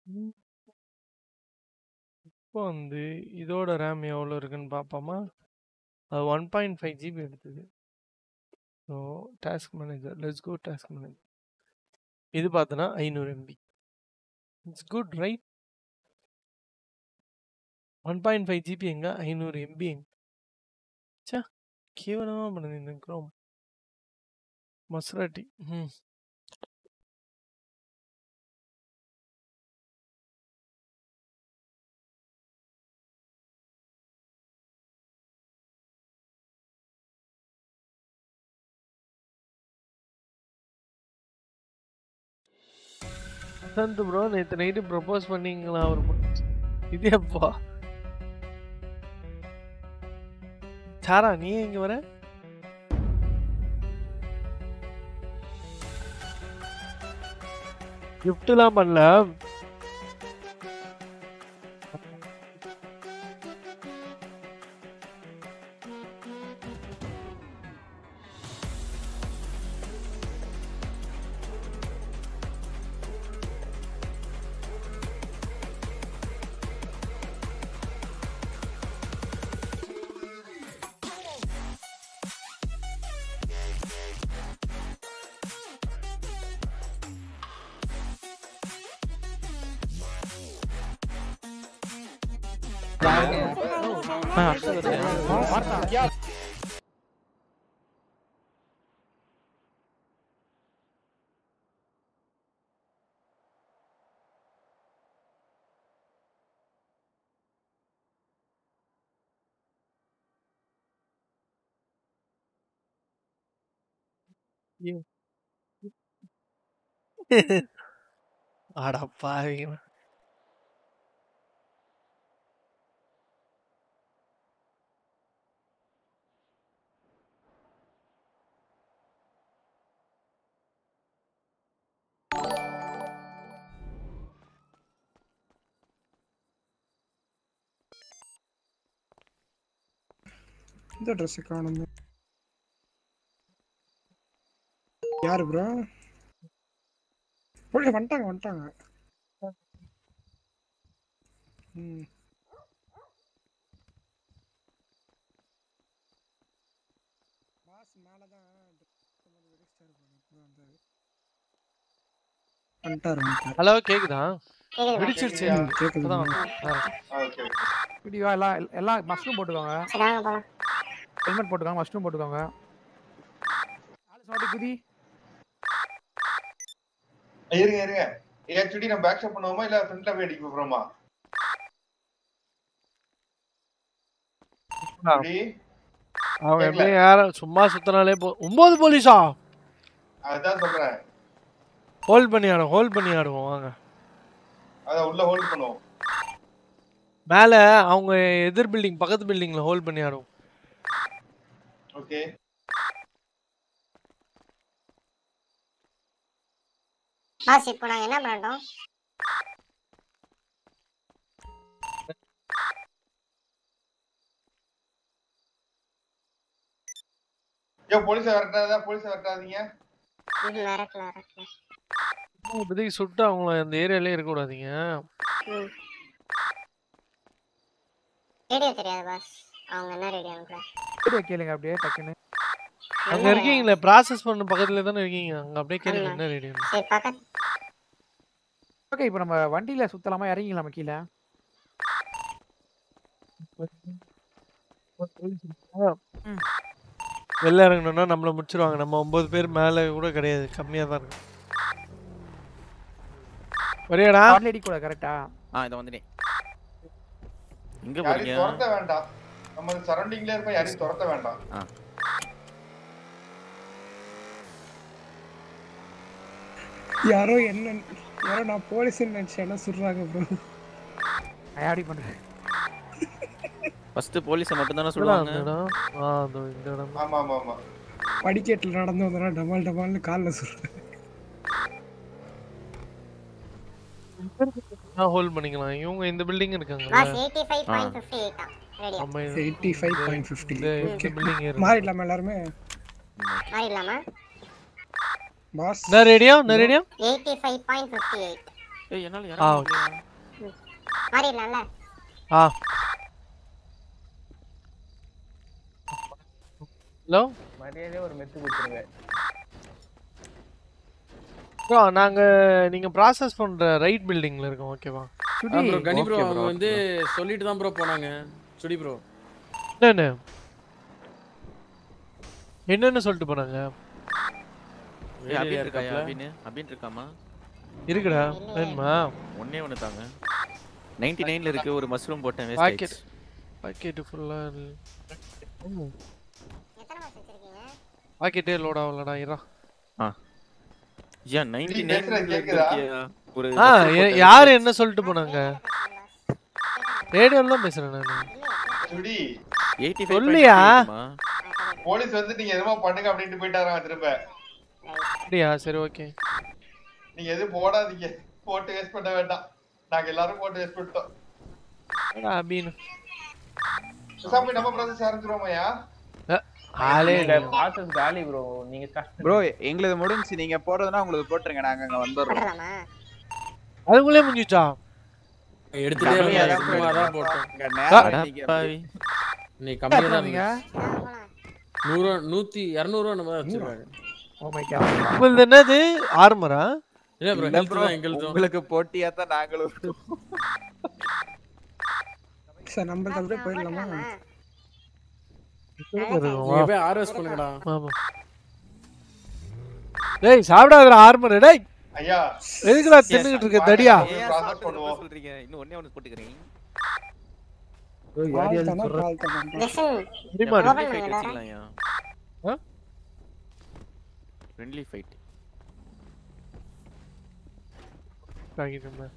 இப்போ வந்து இதோட ரேம் எவ்வளோ இருக்குன்னு பார்ப்போமா அது ஒன் பாயிண்ட் ஃபைவ் ஜிபி எடுத்தது so task manager let's go task manager இது பார்த்தோன்னா ஐநூறு MB it's good right one point five GB எங்க ஐநூறு எம்பி எங்க சே கேவலமாக பண்ணுது இந்த க்ரோம் மஸ்ராட்டி ம் வசந்த் ப்ரோ நேற்று நைட்டு ப்ரப்போஸ் பண்ணீங்களா அவர் இது எப்பா சாரா நீ இங்க வர கிஃப்ட்லாம் பண்ணல அட பாவிங்களா இந்த ட்ரெஸ் காணுமே யாரு ப்ரோ போலீஸ் வந்துட்டாங்க வந்துட்டாங்க ம் பாஸ் மேலே தான் வந்துட்டாரு வந்துட்டாரு ஹலோ கேக்குதா கேக்குது. விடிச்சிருச்சு ம், கேக்குது. இப்பதான் வந்தேன். வீடியோ எல்லாம் எல்லாம் மஷ்ரூம் போட்டுக்கோங்க சரி வாங்க போலாம் ஹெல்மெட் போட்டுக்கோங்க மஷ்ரூம் போட்டுக்கோங்க ஆலிஸ் மாட்டி குதி இருங்க இருங்க ஆக்சுவலி நம்ம பேக் ஷாப் பண்ணுவோமா இல்ல ஃப்ரண்ட்ல போய் அடிக்க போறோமா எப்படி? அவங்க கேக்கல. எப்படியும் யாரும் சும்மா சுத்தினாலே போ ஒன்பது போலீஸா அதான் சொல்றேன் ஹோல்ட் பண்ணி ஆடுவோம் ஹோல்ட் பண்ணி ஆடுவோம் வாங்க அத உள்ள ஹோல்ட் பண்ணுவோம் மேல அவங்க எதிர் பில்டிங் பக்கத்து பில்டிங்ல ஹோல்ட் பண்ணி ஆடுவோம் ஓகே பாஸ் இப்போ நாங்க என்ன பண்ணட்டும் ஐயோ போலீஸ் வரட்டாதா போலீஸ் வரட்டாதீங்க இது வரக்கல வரக்கல இப்போதைக்கு சுட்டு அவங்கள அந்த ஏரியாலே இருக்க கூடாதீங்க ம் ரேடியோ தெரியாது பாஸ் அவங்க என்ன ரேடியோ கூட வீடியோ கேளுங்க அப்படியே டக்குன்னு அங்க இருக்கீங்களே ப்ராசஸ் பண்ண பக்கத்துல தானே இருக்கீங்க அங்க அப்படியே கேளுங்க ஆமா. என்ன ரேடியோ சரி பக்கத்து ஓகே இப்போ நம்ம வண்டியில சுத்தலாமா இறங்கிக்கலாமா கீழே வெளில இறங்கணும்னா நம்மள முடிச்சிருவாங்க நம்ம ஒன்பது பேர் மேல கூட கிடையாது கம்மியா தான் இருக்கு வரியாடா லேடி கூட கரெக்டா ஆ இதை வந்துட்டேன் எங்க யாரையும் போறீங்க துரத்த வேண்டாம் நம்ம சரௌண்டிங்ல இருக்க யாரையும் துரத்த வேண்டாம் ஆ யாரோ என்ன யாரோ நான் போலீஸ்னு நினைச்சேன் என்ன சொல்றாங்க ப்ரோ நான் எப்படி பண்றேன் ஃபர்ஸ்ட் போலீஸை மட்டும் தானே எங்கடா சொல்லுவாங்க அந்த இடம் ஆ அதோ இந்த இடம் தான். ஆமா ஆமா ஆமா படிக்கட்டில் நடந்து வந்தனா டபால் டபால்னு காலில் சொல்றேன் நான் ஹோல்ட் பண்ணிக்கலாம் இவங்க இந்த பில்டிங் இருக்காங்கல்ல boss eighty five point fifty எயிட்டா ரேடியோ ஆமா இது- எயிட்டி ஃபைவ் பாயிண்ட் ஃபிஃப்டி இந்த ஓகே பில்டிங் ஏறும் மாறிடலாமா எல்லாருமே மாறிடலாமா பாஸ் என்ன ரேடியோ என்ன radio eighty five point fifty eight ஏய் என்னால ஆ இறங்க ஓகே முடியல. மாறிடலாம்ல ஆ ஹலோ மரியாதையே ஒரு மெத்து கொடுத்துருங்க ப்ரோ நாங்க நீங்க ப்ராசஸ் பண்ற ரைட் பில்டிங்ல இருக்கோம் ஓகேவா ப்ரோ கனி ப்ரோ அவங்க வந்து சொல்லிட்டு தான் ப்ரோ போனாங்க சுடி ப்ரோ என்னன்னு என்னன்னு சொல்லிட்டு போனாங்க ஏய் அபின் இருக்காயா அபின் அபின் இருக்காமா இருக்குடா வேணுமா ஒண்ணே ஒண்ணு தாங்க 99ல இருக்கு ஒரு மஷ்ரூம் போட்டேன் வேஸ்ட் பாக்கெட் ஆயிடுச்சு பாக்கெட் ஃபுல்லா எத்தனை மாசம் வச்சிருக்கீங்க பாக்கெட்டே லோட் ஆகலடா இரா ஆ ஏன் 99 இருக்கியா ஒரு ஆ mushroom எ- போட்டேன் யாரு waste என்ன சொல்லிட்டு போனாங்க ரேடியோல தான் பேசுறேன் நானு சுடி 85 சொல்லியா போலீஸ் வந்து நீங்க எதுவும் பண்ணுங்க அப்படின்ட்டு போயிட்டாராம் திரும்ப அப்படியா சரி ஓகே நீங்க எதுவும் போடாதீங்க போட்டு வேஸ்ட் பண்ண வேண்டாம் நாங்க எல்லாரும் போட்டு வேஸ்ட் பண்ணிட்டோம் அபின் சுசாமி நம்ம ப்ராசஸ் ஆரம்பிச்சிருவோமையா ஆளே இல்ல ப்ராசஸ் காலி ப்ரோ நீங்க கஷ்டம் ப்ரோ எங்களுது முடிஞ்சு நீங்க போறதுன்னா உங்களுக்கு போட்டுருங்க நாங்க அங்க வந்துடுறோம் அதுக்குள்ளே முடிஞ்சுச்சா எடுத்துட்டே கம்மியா இருந்தாங்க தான் சும்மா தான் போட்டோம். போட்டோம் இங்க நேரம் அட நீங்க பாவி. நீ கம்மியா தான் நீங்க? இருந்துச்சு. நூறு ரூபா நூத்தி இரநூறுவா நம்ம தான் வச்சிருக்காங்க ஓ மை காட் உங்களுது என்னது ஆர்மரா இல்ல ப்ரோ இல்ல ஹெல்த் bro, தான் எங்களுதும் உங்களுக்கு போட்டியா தான் நாங்களும் சார் நம்ம அப்படியே போயிடலாமா நீங்க போய் ஆர்எஸ் பண்ணுங்கடா ஆமா டேய் சாப்பிடாதடா ஆர்மர் டேய் ஐயா எதுக்குடா தின்னுகிட்டு இருக்க தடியா ஏன் process சாப்பிட்டு பண்ணுவோம். சொல்றீங்க இன்னும் ஒண்ணே ஒண்ணு போட்டுக்கிறேன் பால் தானா பால் தானா சரிம்மா ஃப்ரெண்ட்லி Open ஃபைட் பண்ணுங்கடா. வச்சுக்கலாம்யா ஆ? ஃப்ரெண்ட்லி ஃபைட் வாங்கிட்டு இருந்தேன்.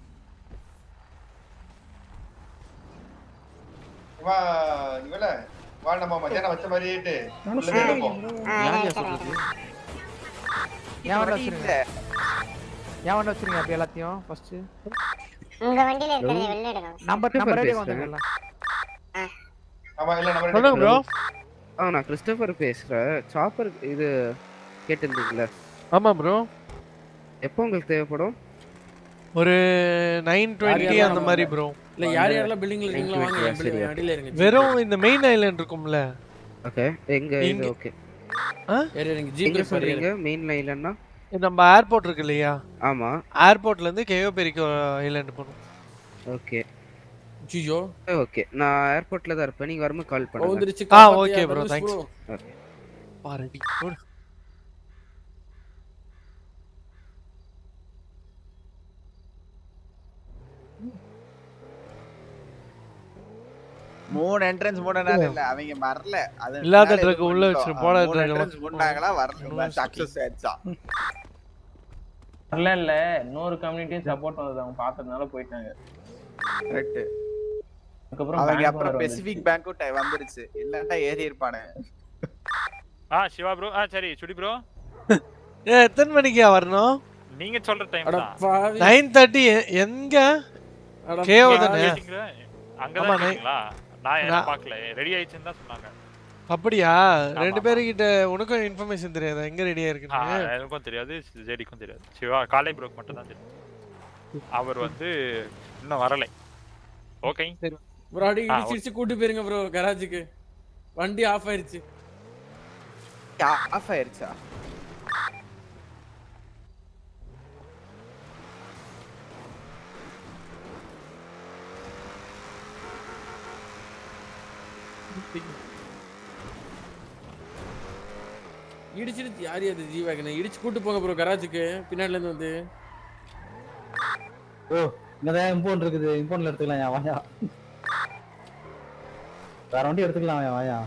வா இவல வா நம்ம மத்தியானம் வச்ச மாதிரியே நானும் உள்ள போயிருப்போம் யார் சொல்றது ஏன் வண்டி வச்சிருங்க ஏன் வண்டி வச்சிருங்க அப்படி எல்லாத்தையும் ஃபர்ஸ்ட் உங்க வண்டியில இருக்கிறத வெளில எடுங்க நம்பர் நம்பர் ரேடியோ வந்துடலாம் ஆமா இல்ல நம்ம சொல்லுங்க ப்ரோ ஆ நான் கிறிஸ்டோபர் பேசுகிறேன் சாப்பர் இது கேட்டிருந்தீங்களே ஆமா ப்ரோ எப்போ உங்களுக்கு தேவைப்படும் ஒரு நைன் டுவெண்ட்டி யார் அந்த மாதிரி ப்ரோ இல்ல யார் யாரெல்லாம் பில்டிங்ல இருக்கீங்களோ வாங்க என் சரி, building okay. அடியில இருங்க வெறும் இந்த மெயின் ஐலாண்ட் இருக்கும்ல ஓகே எங்க இது இங்க- ஓகே ஏறி இருங்க ஜீப் எங்க சொல்றீங்க மெயின் லைன்லன்னா நம்ம ஏர்போர்ட் இருக்கு இல்லையா ஆமா ஏர்போர்ட்ல இருந்து கேயோ பெரிக்கோ ஐலாண்ட் போகணும் ஓகே ஜிஜோ ஓகே நான் ஏர்போர்ட்ல தான் இருப்பேன் நீங்க வரும்போது கால் பண்ணுங்க வந்துருச்சு ஆ காப்பாத்தியா, okay bro Dhanush thanks bro. Okay பாரடி போடு. மூணு என்ட்ரன்ஸ் மூணனால இல்ல அவங்க வரல அது இல்லாத பின்னால truck இது உள்ள பண்ணிட்டோம். வச்சிரு, போடாத மூணு truck எல்லாம். entrance மூடினாங்களா வரல University. சக்சஸ் ஆயிடுச்சா வரல இல்ல இன்னொரு கம்யூனிட்டியும் சப்போர்ட் வந்தது அவங்க பார்த்ததுனால போயிட்டாங்க கரெக்ட் அதுக்கப்புறம் அவங்க bank அப்புறம் வேற பெசிபிக் பேங்க்கும் வந்துருச்சு இல்லன்னா ஏறி இருப்பானு ஆ சிவா ப்ரோ ஆ சரி சுடி ப்ரோ ஏ எத்தனை மணிக்கு வரணும் நீங்க சொல்ற டைம் அட தான் பாவி நைன் தேர்ட்டி எங்க அட கேஓ பாவி. தானே கேட்டீங்களா? அங்கதான் ஆமா, நை- கேட்டீங்களா நான் என்ன நான்- பார்க்கல ரெடி ஆயிடுச்சுன்னு தான் சொன்னாங்க அப்படியா ரெண்டு ஆமா. பேருக்கிட்ட உனக்கும் இன்ஃபர்மேஷன் தெரியாதா எங்க ரெடியா ஆ, இருக்குன்னு எனக்கும் தெரியாது ஜெடிக்கும் தெரியாது சிவா காலை ப்ரோக்கு மட்டும் தான் தெரியும் அவர் வந்து இன்னும் வரலை ஓகே ப்ரோ அடி ஆ, இடிச்சு இடிச்சு கூட்டி போயிருங்க ப்ரோ கராஜுக்கு வண்டி ஆஃப் ஆயிருச்சு ஆஃப் ஆயிருச்சா இடிச்சிருச்சு யார் அது ஜி வேகனை இடிச்சு கூட்டு போங்க ப்ரோ கராஜுக்கு பின்னாடில இருந்து வந்து ஓ இங்கதான் இம்போன் இருக்குது இம்போன்ல எடுத்துக்கலாம் ஏன் வாயா வேற வண்டி எடுத்துக்கலாம் ஏன் வாயா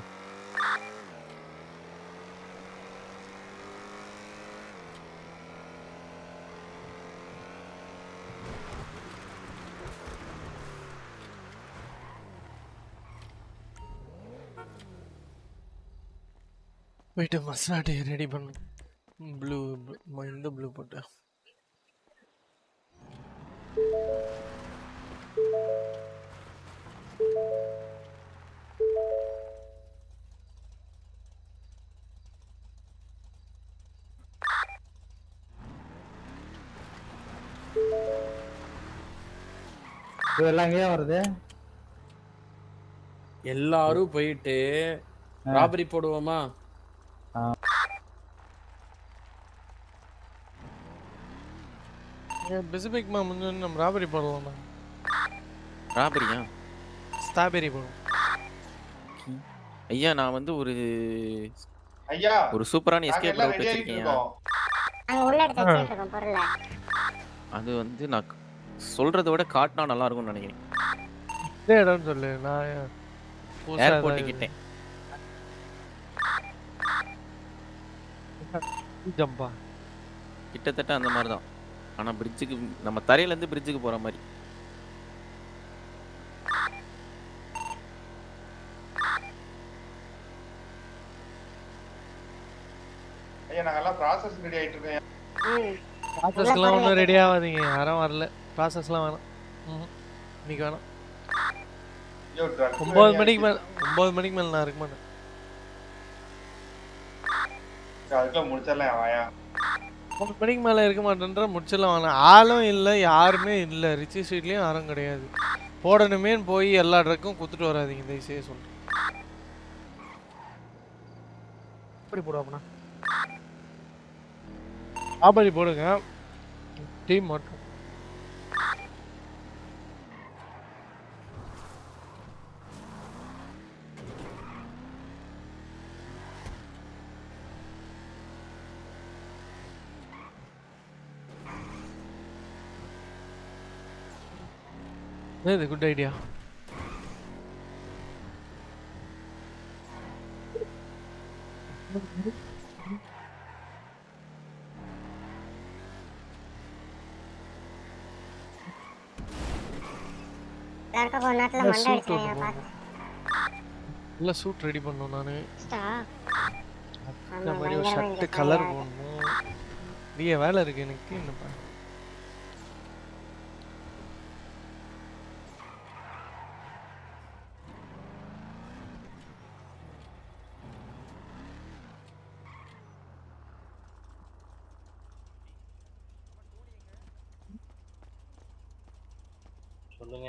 போயிட்டு மசாட்டி ரெடி பண்ணு ப்ளூ இந்த ப்ளூ போட்டு இது எல்லாம் எங்கேயா வருது எல்லாரும் போயிட்டு ராபரி போடுவோமா பெசிபிக் மா முன்னு நம்ம ராபரி போடலாமா ராபரியா ஸ்ட்ராபெரி போடுவோம் ஐயா நான் வந்து ஒரு ஐயா ஒரு சூப்பரான நாங்க எஸ்கேப் எல்லாம் ரவுட் ரெடி ஆகிட்டு வச்சிருக்கேன் இருக்கோம் அங்க உள்ள எடுத்து வச்சுட்டு இருக்கோம் பொருளை அது வந்து நான் சொல்றதை விட காட்டினா நல்லா இருக்கும்னு நினைக்கிறேன் இதே இடம்னு சொல்லு நான் புதுசா ஏர்போர்ட் ஏதாவது- கிட்டே ஜம்பா கிட்டத்தட்ட அந்த மாதிரி தான் ஆனா பிரிட்ஜுக்கு நம்ம தரையில இருந்து பிரிட்ஜுக்கு போற மாதிரி ஐயா நாங்க எல்லாம் ப்ராசஸ் ரெடி ஆயிட்டு இருக்கோம் ப்ராசஸ்லாம் ஒன்றும் ரெடி ஆகாதீங்க யாரும் வரல ப்ராசஸ்லாம் வேணாம் ம்ஹும். இன்னைக்கு வேணாம் ஐயோ ட்ரக் ஒம்பது மணிக்கு மேலே ஒம்பது மணிக்கு மேலே நான் இருக்க மாட்டேன் அதுக்குள்ள முடிச்சிடலாம் வாயா ஒம்பது மணிக்கு மேலே இருக்க மாட்டேன்ற முடிச்சிடலாம் வேணாம் ஆளும் இல்லை யாருமே இல்லை ரிச்சி ஸ்ட்ரீட்லேயும் யாரும் கிடையாது போடணுமேன்னு போய் எல்லா ட்ரக்கும் குத்துட்டு வராதீங்க தயவுசெய்து சொல்கிறேன் எப்படி போடுவாப்பண்ணா ஆபரி போடுங்க டீம் மட்டும் இது குட் ஐடியா யாருக்கா கொஞ்ச நேரத்துல மண்டை சூட் அடிச்சாங்க பார்த்து இல்லை சூட் ரெடி பண்ணணும் நான் இந்த ஆமா, மாதிரி ஒரு பயங்கரமா ஷர்ட்டு இங்க கலர் fire போடணும் நிறைய வேலை இருக்கு எனக்கு என்னப்பா சொல்லுங்க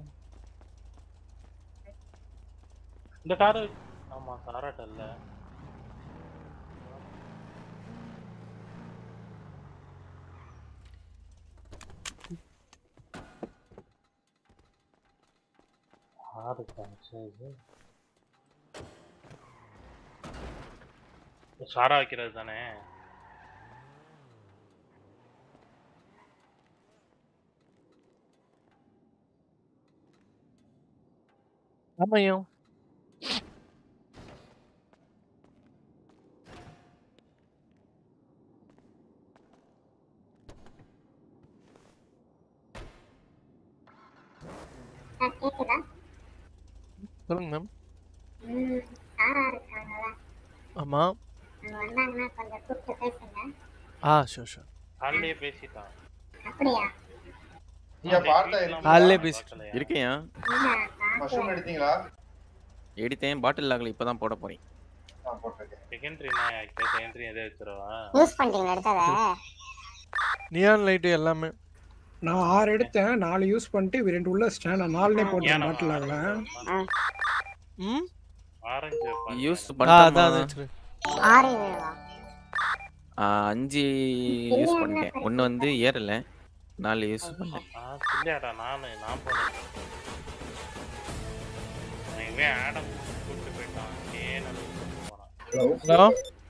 இந்த காரு ஆமா காராட்ட இல்ல ஆறு காமிச்சா இது சாரா வைக்கிறது தானே ஆமாய்யா சார் கேக்குதா சொல்லுங்க மேம் ம் சாரா இருக்காங்கல்ல ஆமா அவங்க வந்தாங்கன்னா கொஞ்சம் கூப்பிட்டு பேசுங்க ஆ ஷோர் ஷோர் காலையிலேயே பேசிட்டான் அப்படியா ஐயா பாட்டா காலையிலே பேசி இருக்கையா மஷ்ரூம் எடுத்தீங்களா எடுத்தேன் பாட்டில் ஆகல இப்பதான் போட போறேன் நான் போட்டிருக்கேன் செகண்டரி நான் செகண்டரி எதை வச்சிருவா யூஸ் பண்ணிட்டீங்களா எடுத்தத நியான் லைட்டு எல்லாமே நான் ஆறு எடுத்தேன் நாலு யூஸ் பண்ணிட்டு இவ ரெண்டு உள்ள ஸ்டாண்ட் நாலுனே போட்டேன் பாட்டில் ஆகல ம் ஆரஞ்சு யூஸ் ஆ அதான் அதான் பண்ணா வச்சிரு. ஆறு இதுவா அஞ்சு யூஸ் பண்ணிட்டேன் ஒன்னு வந்து ஏறல நாலு யூஸ் பண்ணேன் ஆ இல்லையாடா நானு நான் போனேன் நான் இவன் ஆடம் கூப்பிட்டு போயிட்டான் ஏன் போனான் ஹலோ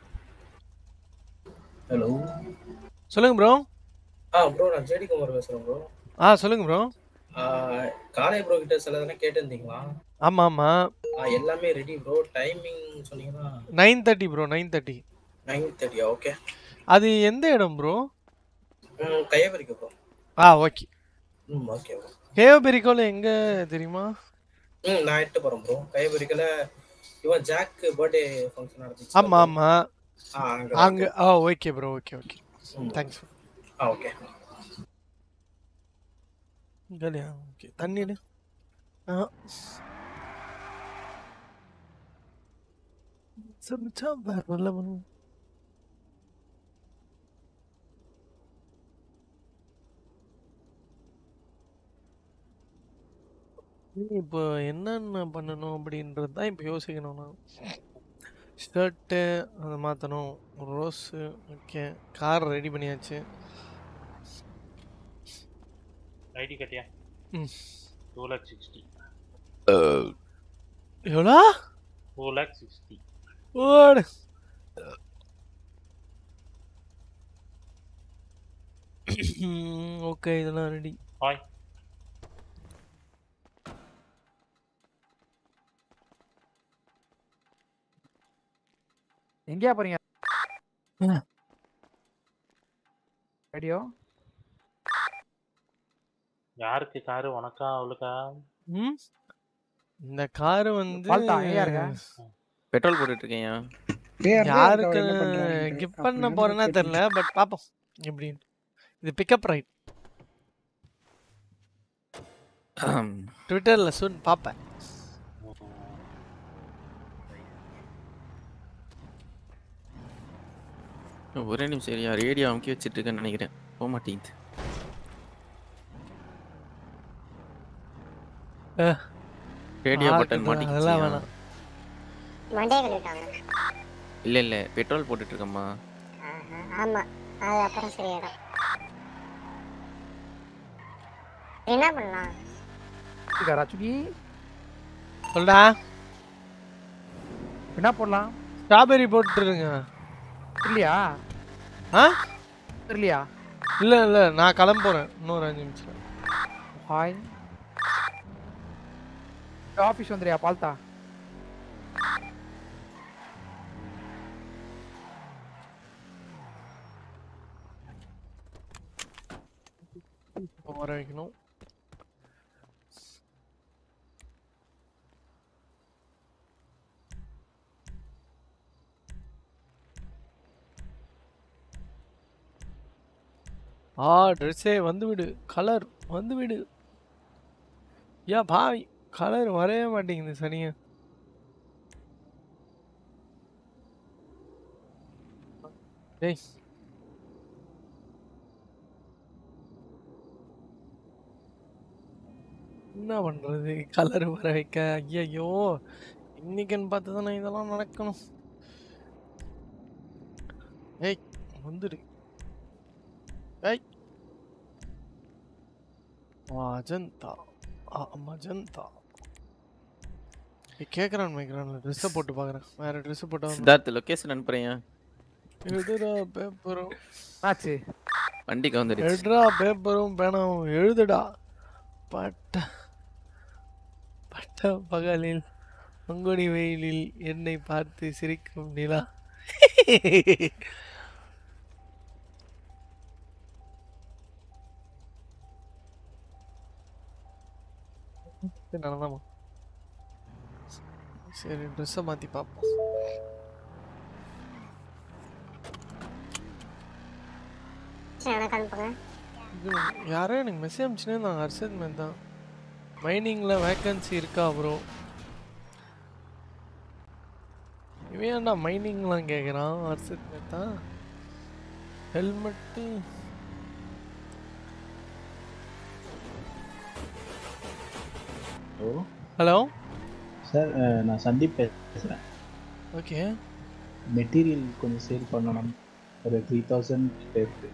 ஹலோ சொல்லுங்க ப்ரோ ஆ ப்ரோ நான் ஜேடி குமார் பேசுறேன் ப்ரோ ஆ சொல்லுங்க ப்ரோ காலை ப்ரோ கிட்ட சில தானே கேட்டிருந்தீங்களா ஆமா ஆமா ஆ எல்லாமே ரெடி ப்ரோ டைமிங் சொன்னீங்கன்னா nine thirty bro nine thirty nine தேர்ட்டியா ஓகே அது எந்த இடம் ப்ரோ ம் கையபரிக்க ப்ரோ ஆ ஓகே ம் ஓகே ப்ரோ கேவபெரிக்கோல எங்க தெரியுமா ம் நான் எட்டு போறேன் ப்ரோ கையபரிக்கல இவன் ஜாக் பர்த்டே ஃபங்க்ஷன் நடந்துச்சு ஆமா ஆமா ஆ அங்க அங்க ஆ okay bro okay okay thanks ஆ ஓகே கல்யா ஓகே தண்ணி ஆ சமைச்சா வேற நல்ல பண்ணும் இப்போ என்னென்ன பண்ணணும் அப்படின்றது தான் இப்போ யோசிக்கணும் நான் ஷர்ட்டு அதை மாற்றணும் ரோஸு ஓகே கார் ரெடி பண்ணியாச்சு ஐடி கட்டியா ம் டூ லேக் சிக்ஸ்டி எவ்வளோ டூ லேக் சிக்ஸ்டி ஓடு ஓகே இதெல்லாம் ரெடி ஹாய் எங்கேயா போறீங்க ரேடியோ யாருக்கு காரு உனக்கா அவளுக்கா ம் இந்த கார் வந்து பால்தா, எங்கேயா இருக்க? பெட்ரோல் போட்டுட்டு இருக்கேன்யா யாருக்கு கிஃப்ட் பண்ண போறேன்னா தெரியல பட் பாப்போம் எப்படின்னு இது பிக்கப் ரைட் ட்விட்டர்ல சொன் பாப்பேன் ஒரே நிமிஷம் சரியா ரேடியோ அமுக்கி வச்சிட்டு இருக்கேன்னு நினைக்கிறேன் போக மாட்டேங்குது ரேடியோ பட்டன் ஆக்குது, அதெல்லாம் மாட்டிக்கிச்சு வேணாம். மண்டே கழுவிட்டாங்க இல்ல இல்ல பெட்ரோல் போட்டுட்டு இருக்கேம்மா ஆமா அது அப்புறம் சரியாயிடும் என்ன பண்ணலாம் இருக்காரா சுகி சொல்டா என்ன போடலாம் ஸ்ட்ராபெரி போட்டுருங்க இல்லையா ஆ இல்லையா இல்ல இல்ல நான் கிளம்ப போறேன் இன்னொரு அஞ்சு நிமிஷம் ஹாய் ஆஃபீஸ் வந்துறியா பால்தா இப்போ வர வைக்கணும் ஆ ட்ரெஸ்ஸே வந்து விடு கலர் வந்து விடு ஏன் பாவி கலர் வரவே மாட்டேங்குது சனியா டேய் என்ன பண்றது கலர் வர வைக்க ஐயோ இன்னைக்குன்னு பார்த்து தானே இதெல்லாம் நடக்கணும் ஏய் வந்துடு ஏய் மஜந்தா ஆ மஜந்தா கேட்குறான் மேய்க்கிறான் ட்ரெஸ்ஸை போட்டு பார்க்குறேன் வேற ட்ரெஸ்ஸை போட்டு வந்து சித்தார்த் லொகேஷன் அனுப்புறேன் எழுதுடா பேப்பரும் ஆச்சு வண்டிக்கு வந்துடுச்சு எழுதுடா பேப்பரும் பேனாவும் எழுதுடா பட்ட பட்ட பகலில் பங்குனி வெயிலில் என்னை பார்த்து சிரிக்கும் நிலா நல்லதாமா சரி ட்ரெஸ்ஸை மாற்றி பார்ப்போம் சரி எனக்கு அனுப்புங்க இது யாரோ எனக்கு மெசேஜ் அனுப்பிச்சுனே நான் ஹர்ஷத் மேன் தான் மைனிங்கில் வேக்கன்சி இருக்கா ப்ரோ இவன் ஏன்டா மைனிங்லாம் கேட்குறான் ஹர்ஷத் மேன் தான் ஹெல்மெட்டு ஓ ஹலோ சார் நான் சந்தீப் பேசுகிறேன் ஓகே மெட்டீரியல் கொஞ்சம் சேல் பண்ணணும் ஒரு த்ரீ தௌசண்ட் கிட்ட இருக்கு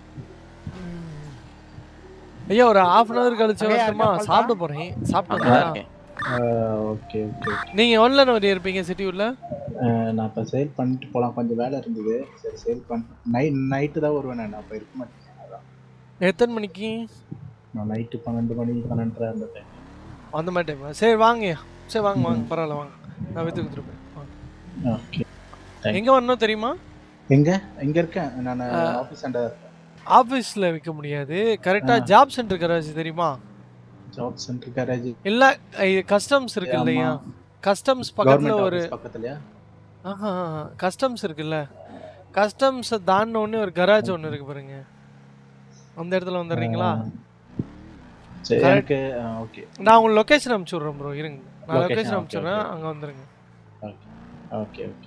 ஐயா ஒரு ஹாஃப் அன் ஹவர் கழிச்சு அங்கேயா வரட்டுமா இருக்கா, சாப்பிட போகிறேன் சாப்பிட்டு அங்கேயா வரேன் இருக்கேன். ஓகே ஓகே ஓகே நீங்கள் எவ்வளோ வரையும் இருப்பீங்க சிட்டி உள்ள நான் இப்போ சேல் பண்ணிட்டு போகலாம் கொஞ்சம் வேலை இருந்தது சரி சேல் பண்ண நைட் நைட்டு தான் வருவேன் நான் அப்போ இருக்க மாட்டேன் அதான் எத்தனை மணிக்கு நான் நைட்டு பன்னெண்டு மணி பன்னெண்டரை அந்த டைம் அந்த மாதிரி டைம் சரி வாங்கய்யா சரி வாங்க வாங்க பரவாயில்ல வாங்க நான் வித்து கொடுத்துருப்பேன் வாங்க ஓகே எங்கே வரணும் தெரியுமா எங்க எங்க இருக்கேன் நான் ஆ. ஆஃபீஸ் அண்டர் இருக்கேன் ஆஃபீஸில் விற்க முடியாது கரெக்டாக ஜாப் சென்டர் கராஜ் தெரியுமா ஜாப் சென்டர் கேரேஜ் இல்ல கஸ்டம்ஸ் இருக்கு ஆமா. இல்லையா கஸ்டம்ஸ் பக்கத்துல Government ஒரு office பக்கத்துலயா ஆஹா கஸ்டம்ஸ் இருக்குல்ல கஸ்டம்ஸ் தாண்டின உடனே ஒரு கராஜ் ஒன்று இருக்கு பாருங்க அந்த இடத்துல வந்துடுறீங்களா சரி Correct. எனக்கு ஓகே நான் உங்களுக்கு லொகேஷன் அனுப்பிச்சு விட்றேன் ப்ரோ இருங்க நான் Location, லொகேஷன் okay, அனுப்பிச்சுடுறேன் okay. அங்கே வந்துருங்க ஓகே ஓகே ஓகே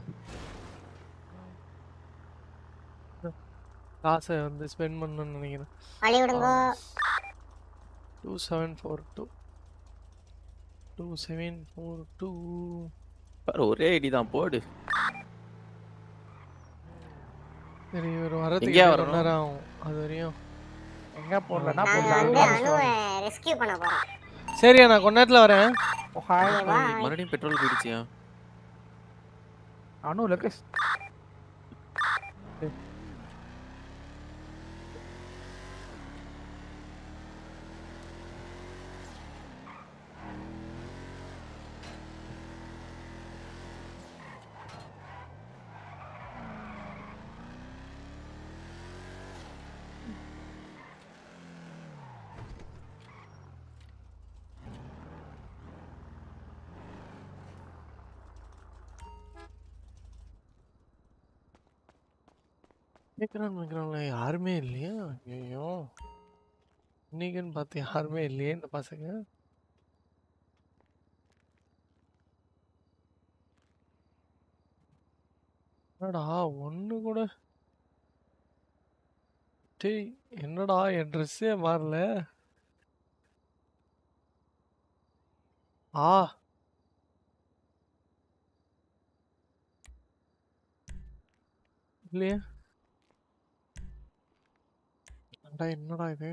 காசை வந்து ஸ்பெண்ட் பண்ணணும்னு நினைக்கிறேன் வழி விடுங்க two seven four two two seven four two பாரு ஒரே ஐடி தான் போடு சரி இவர் வரதுக்கு எங்கேயா இன்னும் வரணும்? நேரம் ஆகும் அது வரையும் எங்க போடலன்னா நாங்க வந்து அணுவை ரெஸ்கியூ பண்ண போறோம் சரியா நான் கொஞ்ச நேரத்தில் வரேன் மறுபடியும் பெட்ரோல் போயிடுச்சியா அனு லொகேஷ் கேட்குறான் கேட்குறாங்களே யாருமே இல்லையா ஐயோ இன்னைக்குன்னு பார்த்து யாருமே இல்லையே இந்த பசங்க என்னடா ஒன்று கூட டேய் என்னடா என் ட்ரெஸ்ஸே மாறல ஆ இல்லையே அடா என்னடா இது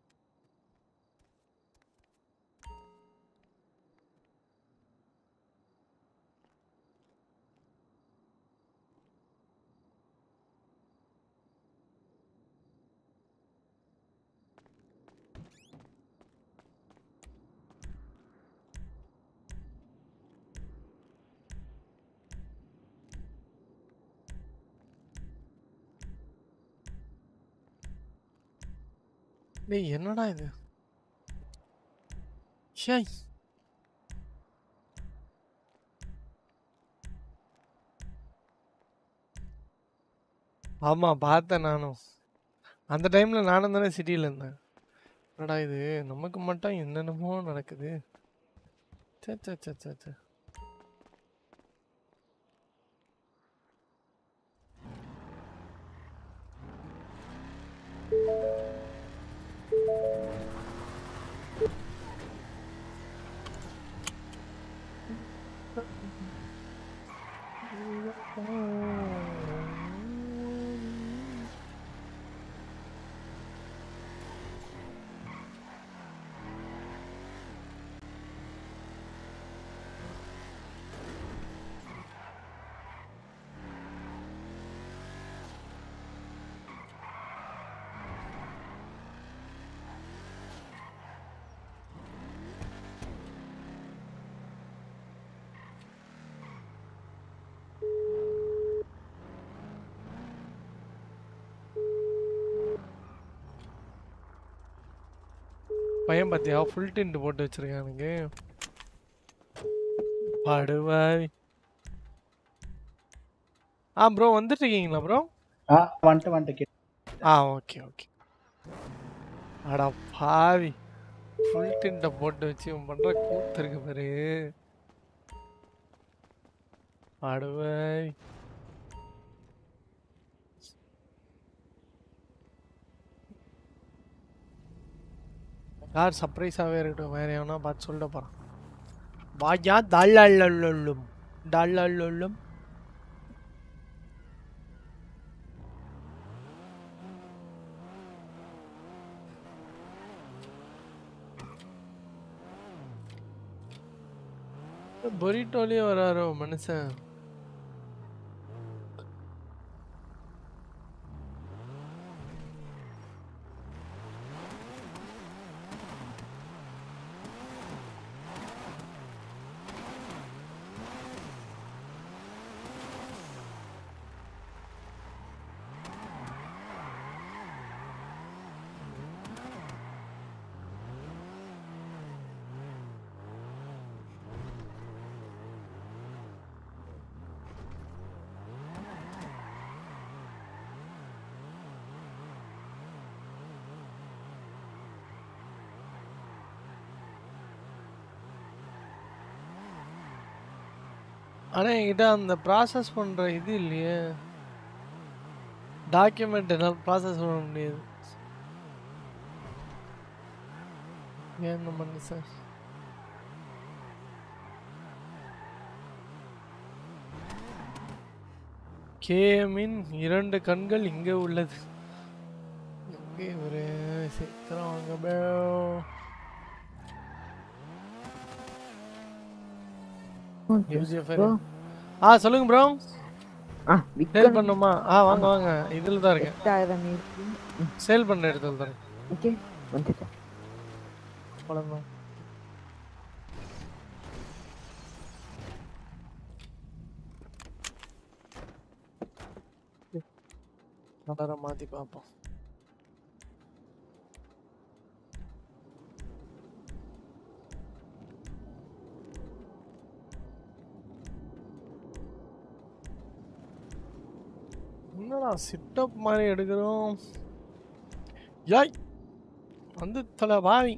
டேய் என்னடா இது ஷை ஆமா பார்த்தேன் நானும் அந்த டைம்ல நானும் தானே சிட்டியில் இருந்தேன் என்னடா இது நமக்கு மட்டும் என்னென்னமோ நடக்குது சே சே சே சே சே பையன் பார்த்தியா ஃபுல் டென்ட் போட்டு வச்சிருக்கானுங்க படுவாய் ஆ ப்ரோ வந்துட்டு இருக்கீங்களா ப்ரோ ஆ வந்துட்டு வந்துட்டு கே- ஆ ஓகே ஓகே அடா பாவி ஃபுல் டென்ட்டை போட்டு வச்சு இவன் பண்ற கூத்து இருக்கு பாரு படுவாய் யார் சர்ப்ரைஸாகவே இருக்கட்டும் வேற எவனா பார்த்து சொல்லிட்டு போகிறான் வாயா தள்ளல்லும் டல்லல்லும் பொரிட்டோலயே வராரோ மனுஷன் ஆனா என்கிட்ட அந்த ப்ராசஸ் பண்ற இது இல்லையே டாக்குமெண்ட் என்னால் ப்ராசஸ் பண்ண முடியாது ஏன் இந்த மனுஷன் கேஎம்மின் இரண்டு கண்கள் இங்கே உள்ளது எங்கே ஒரு சீக்கிரம் வாங்க bro. UGF bro. ஆ சொல்லுங்க ப்ரோ ஆ சேல் விக்கணும். பண்ணுமா ஆ வாங்க வாங்க இதில் தான் இருக்கேன் எட்டாயிரம் இருக்கு ம், சேல் பண்ணுற இடத்துல தான் இருக்கேன் ஓகே வந்துட்டேன் அவ்வளோதான் கலரை மாற்றி பார்ப்போம் என்னடா சிட்டப் மாதிரி எடுக்கிறோம் யாய் வந்து தலை பாவி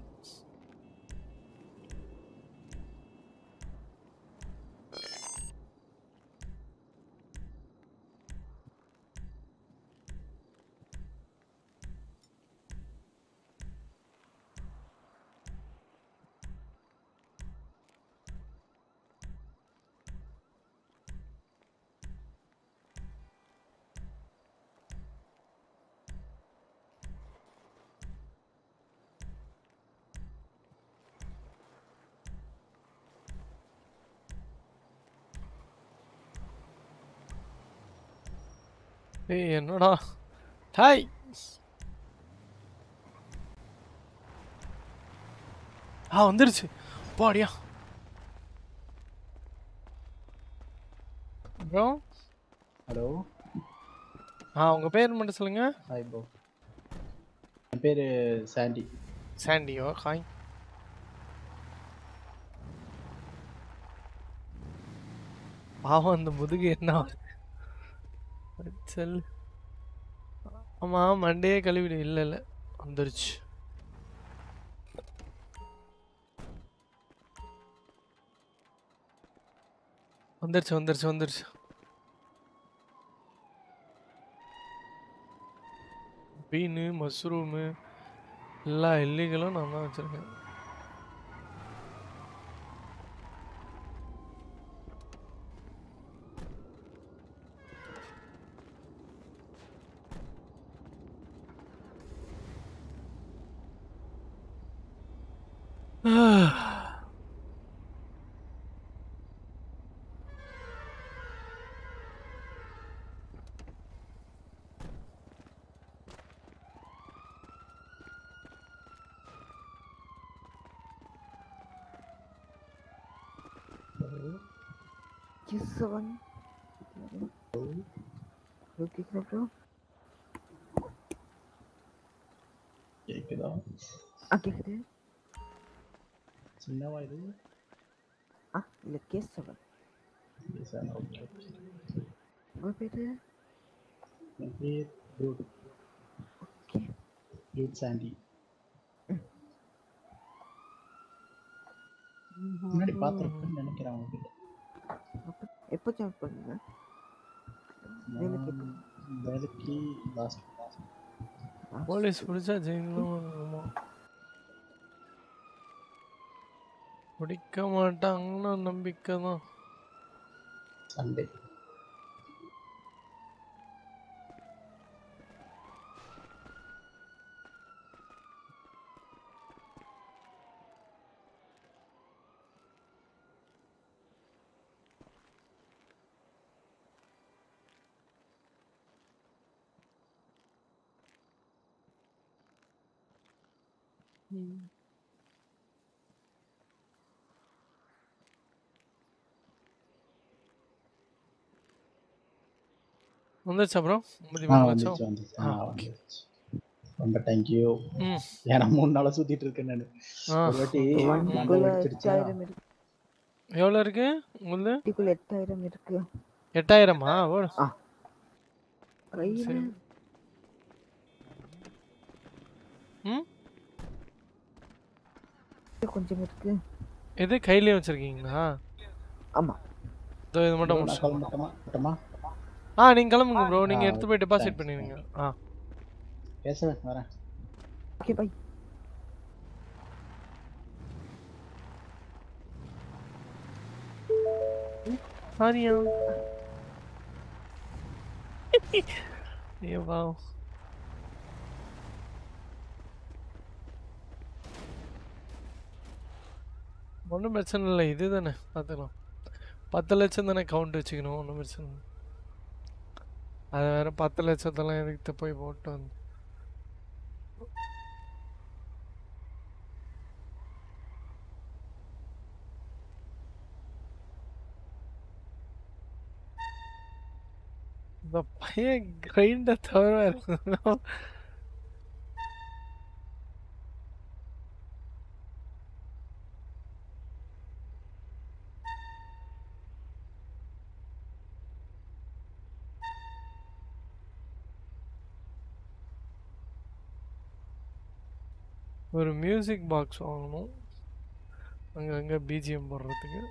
ஏய் என்னடா ஹாய் ஆ வந்துருச்சு பாடியா ப்ரோ ஹலோ ஆ உங்க பேர் மட்டும் சொல்லுங்க ஹாய் ப்ரோ என் பேர் சாண்டி சாண்டியோ ஹாய் பாவம் அந்த முதுகு என்ன ஆகுது? செல் ஆமா மண்டே கழுவிடு இல்ல இல்ல வந்துருச்சு வந்துருச்சு வந்துருச்சு வந்துருச்சு பீனு மஷ்ரூமு எல்லா இல்லீகலும் நான் தான் வச்சிருக்கேன் Just seven. ஓகே ப்ரோ கேக்குதா ஆ கேக்குது சின்னவா இது ஆ இல்ல கேஸ் செவன் ஓகே உங்க பேரு என் பேர் ப்ரூட் ஓகே ப்ரூட் சாண்டி முன்னாடி பார்த்துருப்பேன்னு நினைக்கிறேன் உங்ககிட்ட எப்போ ஜாயின் பண்ணுங்க வேலைக்கு எப்போ? நான் வேலைக்கு லாஸ்ட் போலீஸ் பிடிச்சா ஜெயிலும் வருமா பிடிக்க மாட்டாங்கன்னு நம்பிக்கை தான் சண்டே வந்துருச்சா ப்ரோ ஆ வந்துச்சு வந்துச்சு ஆ வந்துச்சு ரொம்ப தேங்க்யூ ம். ஏன்னா மூணு நாளா சுத்திட்டு இருக்கேன் நான் ஆ. ஒரு வாட்டி மண்டை வண்டிக்குள்ள வெடிச்சிருச்சா எட்டாயிரம் இருக்கு எவ்வளோ இருக்கு உங்களுது வண்டிக்குள்ள எட்டாயிரம் இருக்கு எட்டாயிரமா ஓ கையில சரி. ம் கொஞ்சம் இருக்கு எது கையிலே வச்சிருக்கீங்களா ஆமா இதோ இது மட்டும் நான் முடிச்சு கிளம்பட்டுமா கிளம்பட்டுமா? ஆ நீங்க கிளம்புங்க ப்ரோ நீங்க ஆ, எடுத்து போய் டெபாசிட் thanks, பண்ணிடுங்க ஆ பேசுவேன் வரேன் ஓகே பை ஆரியா ஐயோ பாவம் ஒன்றும் பிரச்சனை இல்லை இது தானே பார்த்துக்கலாம் பத்து லட்சம் தானே கவுண்ட் வச்சுக்கணும் ஒன்றும் பிரச்சனை இல்லை அது வேற பத்து லட்சத்தெல்லாம் எதுக்கு போய் போட்டு வந்து இந்த பையன் கிரைண்ட தவிர வேற எதுவும் ஒரு மியூசிக் பாக்ஸ் வாங்கணும் அங்கங்கே பிஜிஎம் போடுறதுக்கு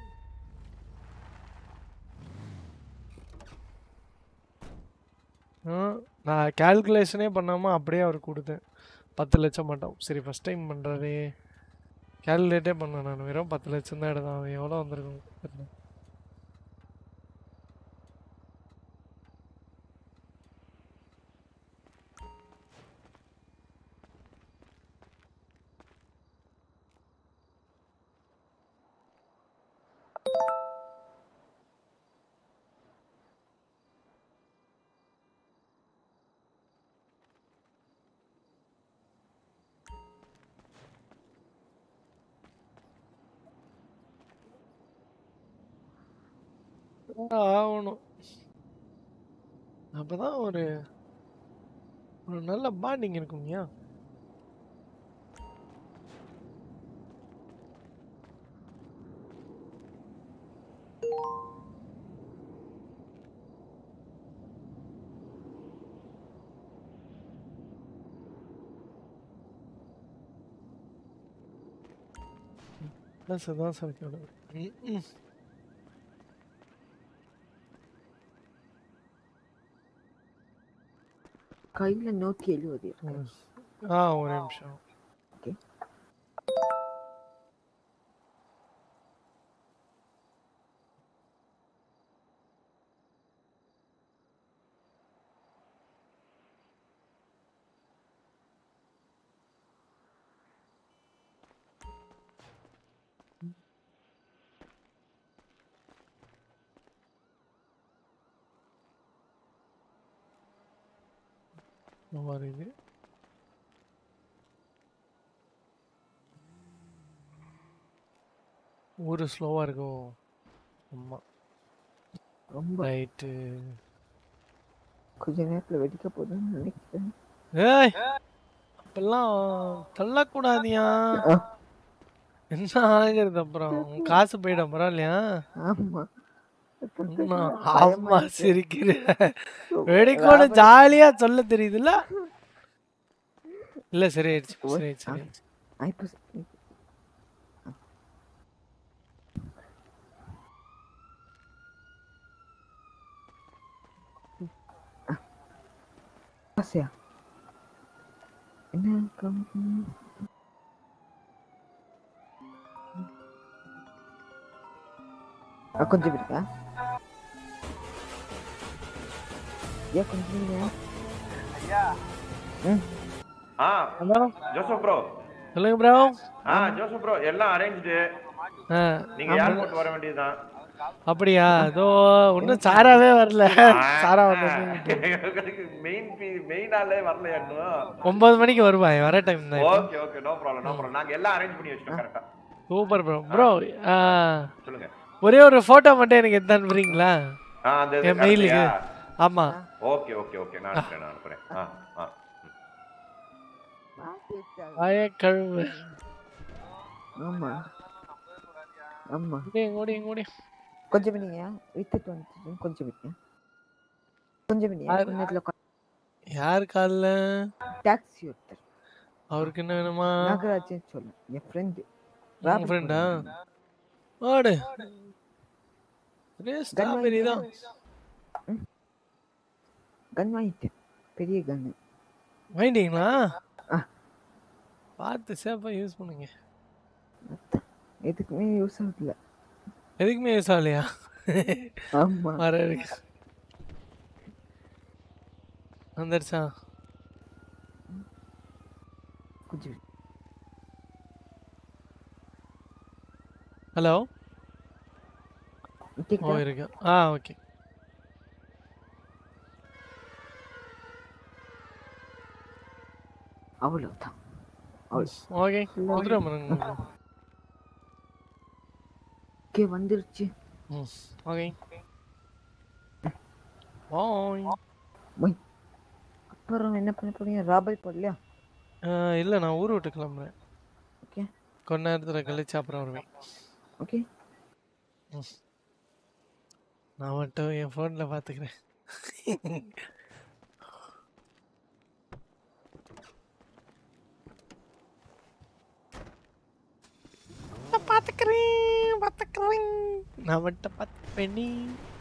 ஆ, நான் கால்குலேஷனே பண்ணாமல் அப்படியே அவருக்கு கொடுத்தேன் பத்து லட்சம் மட்டும் சரி ஃபஸ்ட் டைம் பண்ணுறாரு கால்குலேட்டே பண்ணேன் நான் வெறும் பத்து லட்சம் தான் எடுத்தான் அவன் எவ்வளோ வந்திருக்கும் தெரியல. ஆகணும் அப்பதான் ஒரு ஒரு நல்ல பாண்டிங் இருக்கும்யா ப்ளஸ் தான் சார் ம் கையில நூத்தி எழுபது ஆ ஒரு நிமிஷம் இந்த மாதிரி இது ஊரு ஸ்லோவா இருக்கும் ஆமா ரொம்ப ரைட்டு கொஞ்ச நேரத்துல வெடிக்க போகுதுன்னு நினைக்கிறேன் ஏய் அப்பெல்லாம் தள்ளக்கூடாதியா என்ன ஆகுறது அப்புறம் உன் காசு போயிடும் அப்புறம் இல்லையா ஆமா ஆமா, ஆமா சிரிக்கிற வெடிக்கோட ஜாலியா சொல்ல தெரியுதுல்ல இல்ல சரியாயிடுச்சு சரியாயிடுச்சு சரியாயிடுச்சு இப்ப ஆசையா என்ன கம்பெனி அஹ் கொஞ்சம் இருக்கா ஏன் கொஞ்சம் இருங்க. ம் ஆ ஜோசப் ப்ரோ சொல்லுங்க ப்ரோ ஆ ஜோசப் ப்ரோ எல்லாம் அரேஞ்சுடு நீங்க ஏர்போர்ட் வர வேண்டியதுதான் அப்படியா அதோ ஒன்னும் சாராவே வரல சாரா வந்து மெயின் மெயின் ஆளே வரலையா இன்னும் ஒன்பது மணிக்கு வருவாய் வர டைம் தான் இப்போ. Okay okay no problem no problem நாங்க எல்லாம் அரேஞ்ச் பண்ணி வச்சிட்டோம் கரெக்டா சூப்பர் ப்ரோ ப்ரோ சொல்லுங்க ஒரே ஒரு போட்டோ மட்டும் எனக்கு எடுத்து அனுப்புறீங்களா ஆ அந்த என் மெயிலுக்கு ஆமா ஓகே ஓகே ஓகே நான் அனுப்புறேன் நான் அனுப்புறேன் ஆ ஆ ஆய கழுவு ஆமா ஆமா ஓடி ஓடி ஓடி கொஞ்சம் பண்ணீங்க வித்துட்டு வந்துட்டு கொஞ்சம் விட்டேன் கொஞ்சம் பண்ணீங்க யாரு- கொஞ்ச நேரத்துல யார் கால்ல டாக்ஸி ஒருத்தர் அவருக்கு என்ன வேணுமா நாகராஜன் சொல்லு என் ஃப்ரெண்டு உங்க ஃப்ரெண்டா ஓடு ஒரே ஸ்ட்ராபெரி தான் கன் வாங்கிட்டேன் பெரிய கன்னு வாங்கிட்டீங்களா பார்த்து சேஃபாக யூஸ் பண்ணுங்க எதுக்குமே யூஸ் ஆகல எதுக்குமே யூஸ் ஆகலையா ஆமா வர இருக்கு வந்துருச்சா கொஞ்சம் ஹலோ ஓ கேக்குதா? இருக்கு ஆ ஓகே அவ்வளவுதான் அவ்வளவு. ஓகே வந்துடும் பாருங்க ஓகே வந்துருச்சு ம் ஓகே பாய் பை அப்புறம் என்ன பண்ண போறீங்க ராபரி போடலையா இல்லை நான் ஊர் விட்டு கிளம்புறேன் ஓகே கொஞ்ச நேரத்தில் கழிச்சு அப்புறம் வருவேன் ஓகே ம். நான் மட்டும் என் ஃபோனில் பார்த்துக்கிறேன் பார்த்துக்கிறேன் பார்த்துக்கிறேன் நான் மட்டும் பார்த்துப்பேன் நீ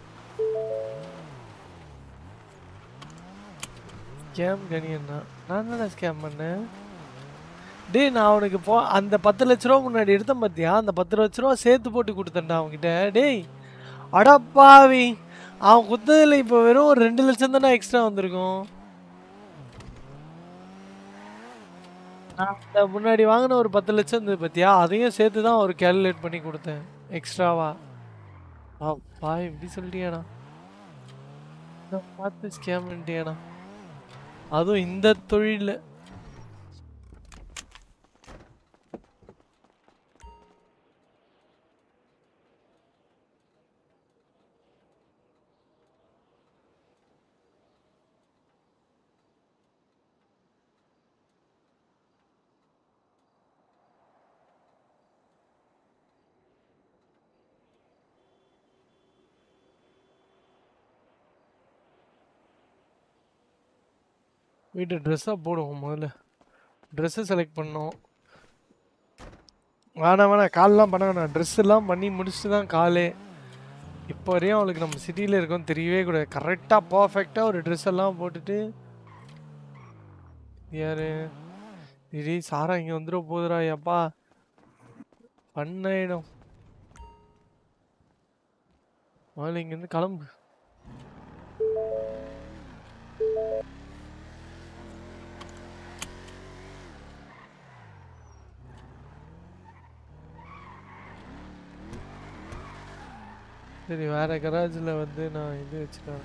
ஸ்கேம் கணியண்ணா நான் தானே ஸ்கேம் பண்ணேன் டேய் நான் அவனுக்கு போ அந்த பத்து லட்ச ரூபா முன்னாடி எடுத்தேன் பார்த்தியா அந்த பத்து லட்ச ரூபா சேர்த்து போட்டு கொடுத்தேன்டா அவன்கிட்ட டேய் அடப்பாவி அவன் குத்ததில் இப்போ வெறும் ஒரு ரெண்டு லட்சம் தானே எக்ஸ்ட்ரா வந்திருக்கும் நான் அந்த முன்னாடி வாங்கின ஒரு பத்து லட்சம் இருந்தது பார்த்தியா அதையும் சேர்த்து தான் ஒரு கேல்குலேட் பண்ணி கொடுத்தேன் எக்ஸ்ட்ராவா அப்பா இப்படி சொல்லிட்டியாடா இதை பார்த்து ஸ்கேம் பண்ணிட்டியாடா அதுவும் இந்த தொழிலில் வீட்டு ட்ரெஸ்ஸாக போடுவோம் முதல்ல ட்ரெஸ்ஸை செலக்ட் பண்ணோம் வேணாம் வேணாம் கால்லாம் பண்ண வேணாம் ட்ரெஸ் எல்லாம் பண்ணி முடிச்சுட்டு தான் காலே இப்போ வரையும் அவளுக்கு நம்ம சிட்டியில் இருக்கோம் தெரியவே கூடாது கரெக்டாக பர்ஃபெக்டாக ஒரு ட்ரெஸ் எல்லாம் போட்டுட்டு யாரு திடீ சாரா இங்கே வந்துட போதுடா எப்பா பண்ணாயிடும் முதல்ல இங்கேருந்து கிளம்பு சரி வேற கராஜில் வந்து நான் இது வச்சுக்கிறேன்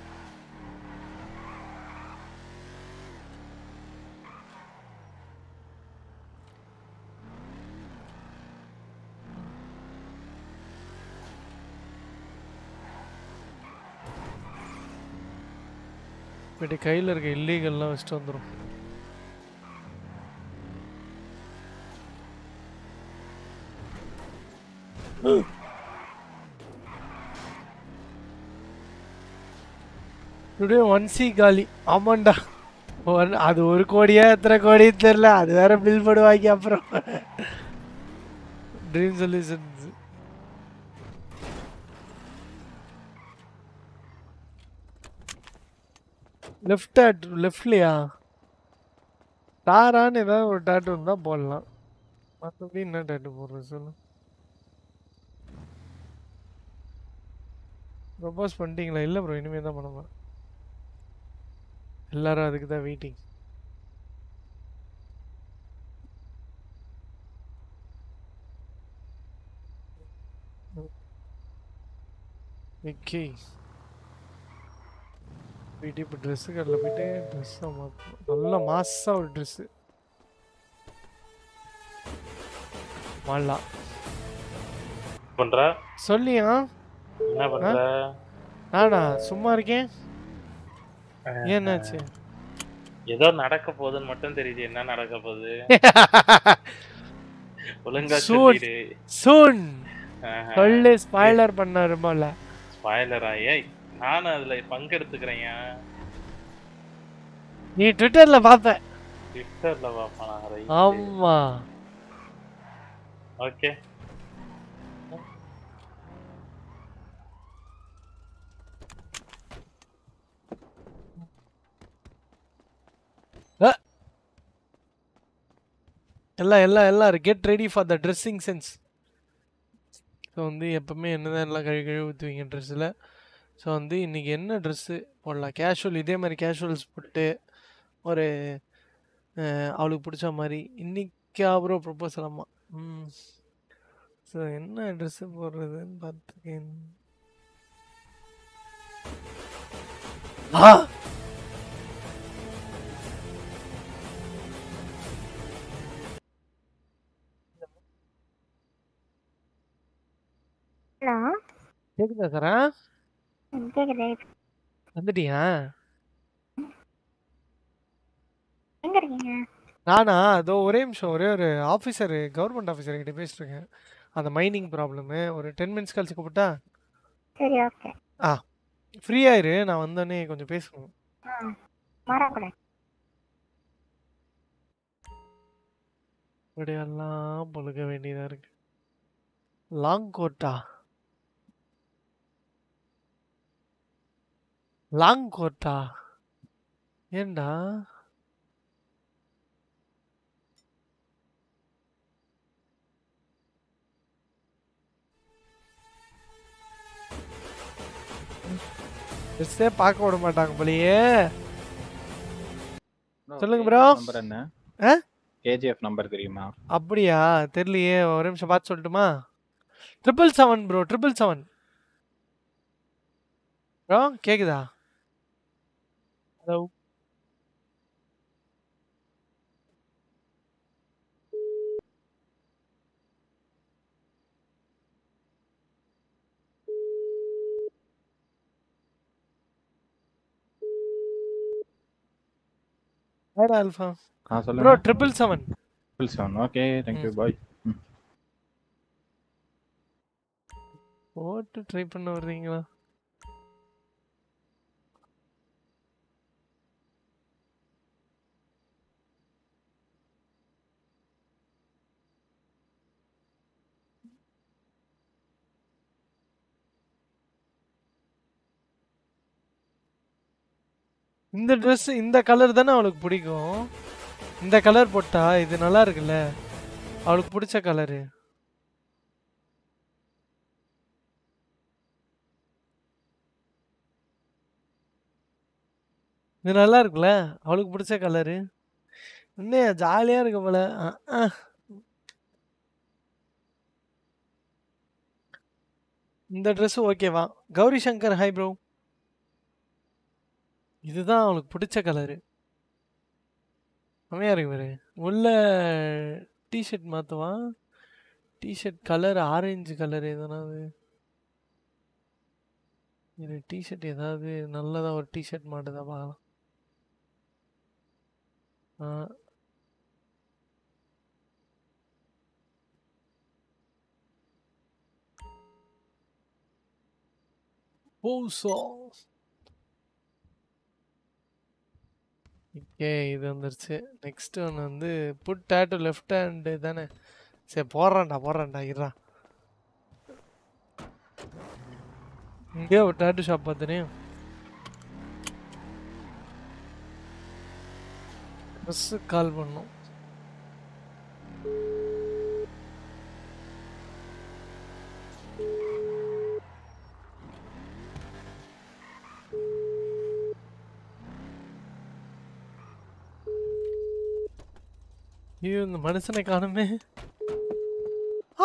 இப்படி கையில் இருக்க இல்லீகல்லாம் வச்சுட்டு வந்துடும் டுடே ஒன் சி காலி ஆமாண்டா ஒன் அது ஒரு கோடியா எத்தனை கோடி தெரில அது வேற பில் போடுவாங்க அப்புறம் ட்ரீம் சொல்யூஷன்ஸ் லெஃப்ட் டேட் லெஃப்ட்லையா தாரான்னு ஏதாவது ஒரு டேட்டு இருந்தால் போடலாம் மற்றபடி என்ன டேட்டு போடுறது சொல்லு ப்ரொபோஸ் பண்ணிட்டீங்களா இல்லை ப்ரோ இனிமேல் தான் பண்ண போகிறேன் எல்லாரும் அதுக்கு தான் வெயிட்டிங் ஓகே போயிட்டு இப்போ ட்ரெஸ்ஸு கடையில் போயிட்டு ட்ரெஸ்ஸை மாற்றணும் நல்ல மாசாக ஒரு ட்ரெஸ்ஸு மாலா பண்ற சொல்லியா என்ன பண்ற நானா சும்மா இருக்கேன் ஏன் என்னாச்சு ஏதோ நடக்க போகுதுன்னு மட்டும் தெரியுது என்ன நடக்க போகுது ஒழுங்கா சூன் சொல்லிடு சூன் ஆஹா. சொல்லு ஸ்பாய்லர் பண்ணாரு போல ஸ்பாய்லரா ஏய் நானும் அதுல பங்கெடுத்துக்கிறேன் நீ ட்விட்டர்ல பார்த்த ட்விட்டர்ல பாப்பானா ஆமா ஓகே அ. எல்லாம் எல்லாம் எல்லாம் get ready for the dressing sense so வந்து எப்பவுமே என்னதான் எல்லாம் கழுவி கழுவி ஊற்றுவீங்க ட்ரெஸ்ஸில் ஸோ வந்து இன்னைக்கு என்ன ட்ரெஸ்ஸு போடலாம் கேஷுவல் இதே மாதிரி கேஷுவல்ஸ் போட்டு ஒரு அஹ், அவளுக்கு பிடிச்ச மாதிரி இன்னைக்கா ப்ரோ ப்ரொப்போசல் அம்மா ம் ஸோ என்ன ட்ரெஸ்ஸு போடுறதுன்னு பார்த்துக்கேன் ஆ ஹலோ கேக்குதா சாரா கேக்குது வந்துட்டியா எங்க இருக்கீங்க நானா அதோ ஒரே நிமிஷம் ஒரே ஒரு ஆஃபீஸர் கவர்மெண்ட் ஆஃபீஸர் கிட்ட பேசிட்டு இருக்கேன் அந்த மைனிங் ப்ராப்ளமு ஒரு டென் மினிட்ஸ் கழிச்சு கூப்பிட்டா சரி ஓகே ஆ ஃப்ரீயாயிரு நான் வந்தோடனே கொஞ்சம் பேசணும் ஆ வரக்கூடாது இப்படியெல்லாம் பொழுக வேண்டியதா இருக்கு லாங் கோட்டா லாங் கோட்டா ஏண்டா ட்ரெஸ்ஸே பார்க்க விட மாட்டாங்க போலயே சொல்லுங்க ப்ரோ நம்பர் என்ன ஆ கேஜிஎஃப் நம்பர் தெரியுமா அப்படியா தெரியலையே ஒரு நிமிஷம் பார்த்து சொல்லட்டுமா triple seven bro triple seven bro கேக்குதா ஹலோ ஹேடா அல்ஃபா ஆ சொல்லுங்க bro triple seven triple seven okay thank you bye போட்டு ட்ரை பண்ண வர்றீங்களா இந்த Dress இந்த கலர் தானே அவளுக்கு பிடிக்கும் இந்த கலர் போட்டா இது நல்லா இருக்குல்ல அவளுக்கு பிடிச்ச கலரு இது நல்லா இருக்குல்ல அவளுக்கு பிடிச்ச கலரு இன்னும் ஜாலியா இருக்கு போல அஹ், அஹ். இந்த Dress ஓகேவா கௌரி சங்கர் ஹாய் ப்ரோ இதுதான் அவளுக்கு பிடிச்ச கலரு செமையா இருக்கு பாரு உள்ள டிஷர்ட் மாத்துவா டிஷர்ட் கலர் ஆரஞ்சு கலர் எதனாவது இது டிஷர்ட் ஏதாவது நல்லதா ஒரு டிஷர்ட் மாட்டுதா பார்க்கலாம் ஆ பூசோ ஓகே இது வந்துருச்சு நெக்ஸ்ட் ஒன்று வந்து புட் டேட்டு லெஃப்ட் ஹேண்டு தானே சரி போடுறேன்டா போடுறேன்டா இருடா இங்கே ஒரு டேட்டு ஷாப் பார்த்தனே பஸ்ஸு கால் பண்ணும் ஐயோ இந்த மனுஷனை காணுமே ஆ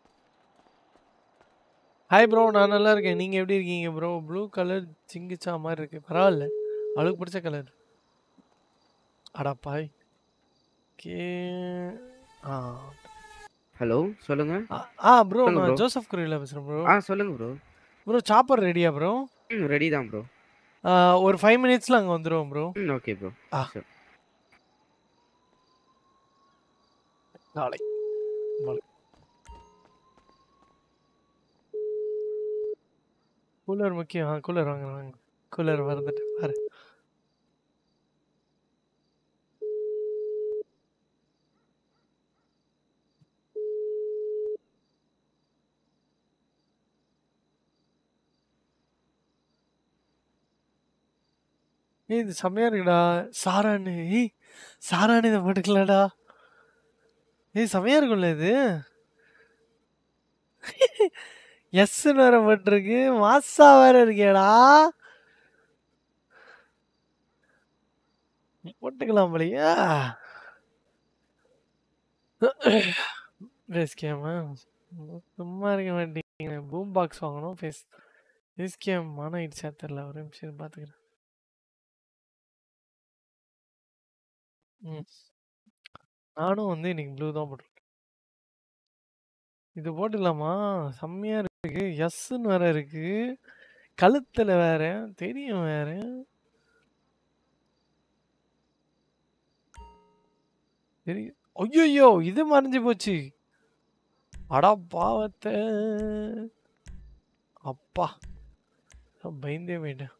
ஹாய் ப்ரோ நான் நல்லா இருக்கேன் நீங்கள் எப்படி இருக்கீங்க ப்ரோ ப்ளூ கலர் சிங்கிச்சா மாதிரி இருக்கு பரவாயில்ல அவளுக்கு பிடிச்ச கலர் அடா பாய் கே ஆ ஹலோ சொல்லுங்க ஆ ப்ரோ சொல்லுங்க நான் bro. ஜோசப் குரியில் பேசுகிறேன் ப்ரோ ஆ சொல்லுங்க ப்ரோ ப்ரோ சாப்பர் ரெடியா ப்ரோ ம் ரெடி தான் ப்ரோ ஒரு ஃபைவ் மினிட்ஸில் அங்கே வந்துடுவோம் ப்ரோ ம் ஓகே ப்ரோ ஆ நாளை நாளை கூலர் முக்கியம் ஆ கூலர் வாங்க வாங்க கூலர் மறந்துட்டு பாரு ஏய் இது செம்மையா இருக்குடா சாரான்னு ஏய் சாரான்னு இதை போட்டுக்கலாடா ஏய் செம்மையா இருக்கும்ல இது எஸ்ன்னு வேற போட்டிருக்கு மாசா வேற இருக்கேடா போட்டுக்கலாம் போலையா பேஸ்கேமா சும்மா இருக்க மாட்டீங்க பூம் பாக்ஸ் வாங்கணும் பேஸ் பேஸ்கேம் மன ஆயிடுச்சா தெரில ஒரு நிமிஷம் பார்த்துக்கிறேன் ம் நானும் வந்து இன்னைக்கு ப்ளூ தான் போட்டிருக்கேன் இது போட்டுக்கலாமா செம்மையா இருக்கு எஸ்ன்னு வேற இருக்கு கழுத்துல வேற தெரியும் வேற தெரியும் ஐயோ இது மறைஞ்சு போச்சு அடா பாவத்தை அப்பா நான் பயந்தே போயிட்டேன்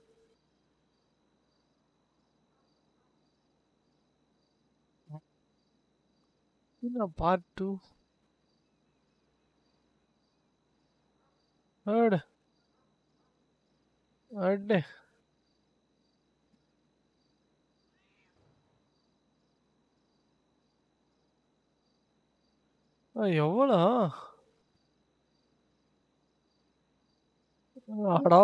பார்ட் டூ அட அடே எவ்வளோ அடா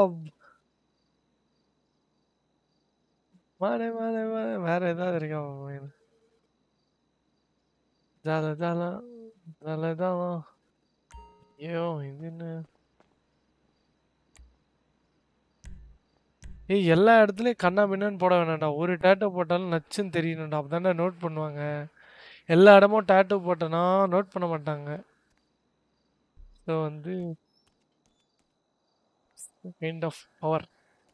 மாறே மாறே மாறே வேற ஏதாவது இருக்கா உன் ஜால ஜால ஜால ஜால ஐயோ இது என்ன ஏய் எல்லா இடத்துலயும் கண்ணா பின்னான்னு போட வேணாம்டா ஒரு டேட்டோ போட்டாலும் நச்சுன்னு தெரியணும்டா அப்பதானே நோட் பண்ணுவாங்க எல்லா இடமும் டேட்டோ போட்டனா நோட் பண்ண மாட்டாங்க ஸோ வந்து கைண்ட் ஆஃப் பவர்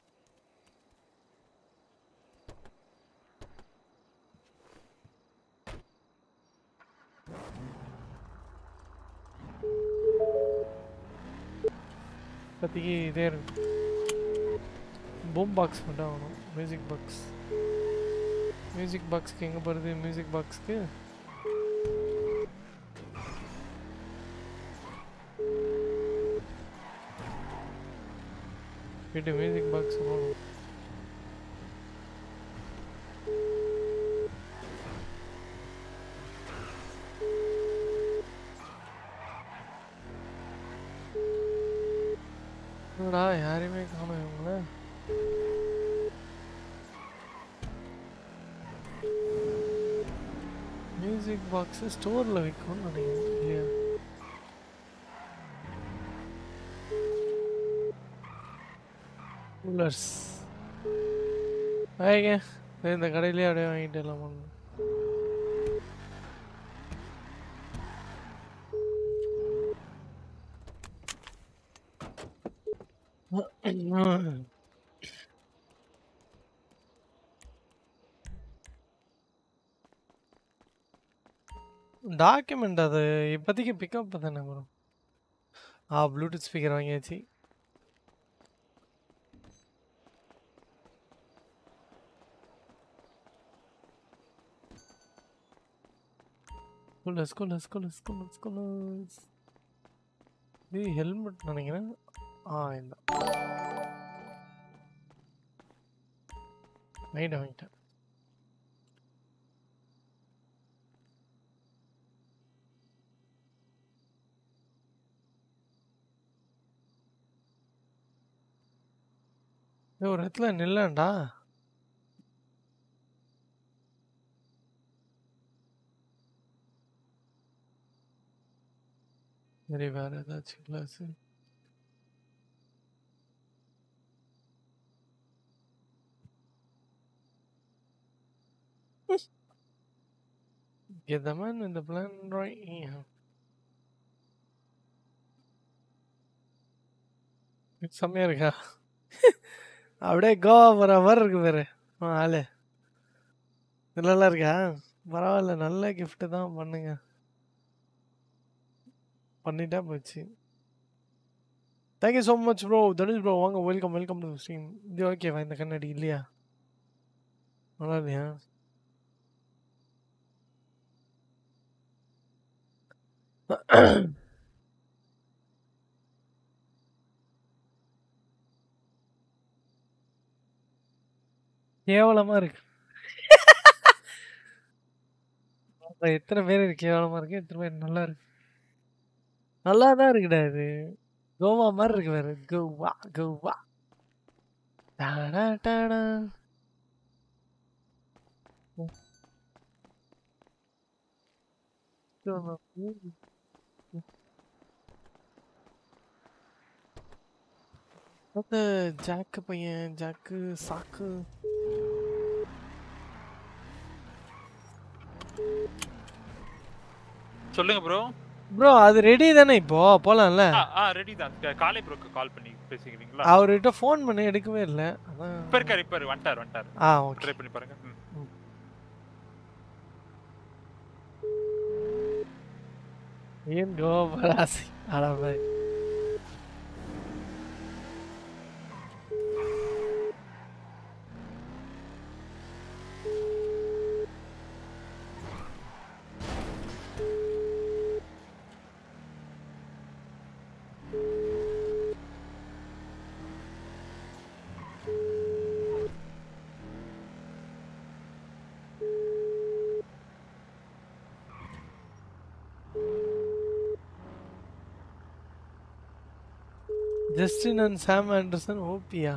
இப்போதைக்கு இதே இருக்கு பூம் பாக்ஸ் மட்டும் ஆகணும் மியூசிக் பாக்ஸ் மியூசிக் பாக்ஸ்க்கு எங்கே போகிறது மியூசிக் பாக்ஸ்க்கு போயிட்டு மியூசிக் பாக்ஸ் போகணும் என்னடா யாரையுமே காணும் இவங்கள மியூசிக் பாக்ஸ் ஸ்டோரில் வைக்கணும்னு நினைக்கிறேன் இல்லையா கூலர்ஸ் வாங்க இந்த கடையிலேயே அப்படியே வாங்கிட்டு எல்லாம் பண்ணணும் டாக்குமெண்ட் அது இப்போதைக்கு பிக்கப் தானே வரும் ஆ ப்ளூடூத் ஸ்பீக்கர் வாங்கியாச்சு coolers coolers coolers coolers coolers இது ஹெல்மெட் நினைக்கிறேன் ஆ இந்த வாங்கிட்டேன் வாங்கிட்டேன் ஏய், ஒரு இடத்துல நில்லண்டா சரி வேற ஏதாச்சும் class Get the man in the plan right here. செம்மையா இருக்கா அப்படியே கோவா போற மாதிரி இருக்கு பாரு உன் ஆளு இது நல்லா இருக்கா பரவாயில்ல நல்ல gift தான் பண்ணுங்க பண்ணிட்டா போச்சு thank you so much bro Dhanush bro வாங்க வெல்கம் வெல்கம் டு ஸ்ட்ரீம் இது ஓகேவா இந்த கண்ணாடி இல்லையா நல்லா இல்லையா கேவலமா இருக்கு அப்ப எத்தனை பேர் இது கேவலமா இருக்கு எத்தனை பேர் நல்லா இருக்கு நல்லா தான் இருக்குடா இது கோவா மாதிரி இருக்கு வேற கோவா கோவா டாடா டாடா அந்த ஜாக்கு பையன் ஜாக்கு சாக்கு சொல்லுங்க ப்ரோ ப்ரோ அது ரெடி தானே இப்போ போலாம்ல ஆ ரெடி தான் க- காலை ப்ரோக்கு கால் பண்ணி பேசிக்கிறீங்களா அவர்கிட்ட ஃபோன் பண்ணி எடுக்கவே இல்லை அதான் இப்ப இருக்காரு இப்ப இரு, வந்துட்டாரு வந்துட்டாரு ஆ, okay. ட்ரை பண்ணி பாருங்க ம். ஏன் கோபராசி அடவை ஜஸ்டின் அண்ட் சாம் ஆண்டர்சன் ஓபியா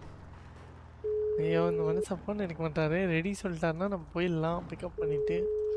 ஐயோ இந்த மனசு அப்பான்னு எடுக்க மாட்டாரு ரெடி சொல்லிட்டாருன்னா நம்ம போயிடலாம் பிக்கப் பண்ணிட்டு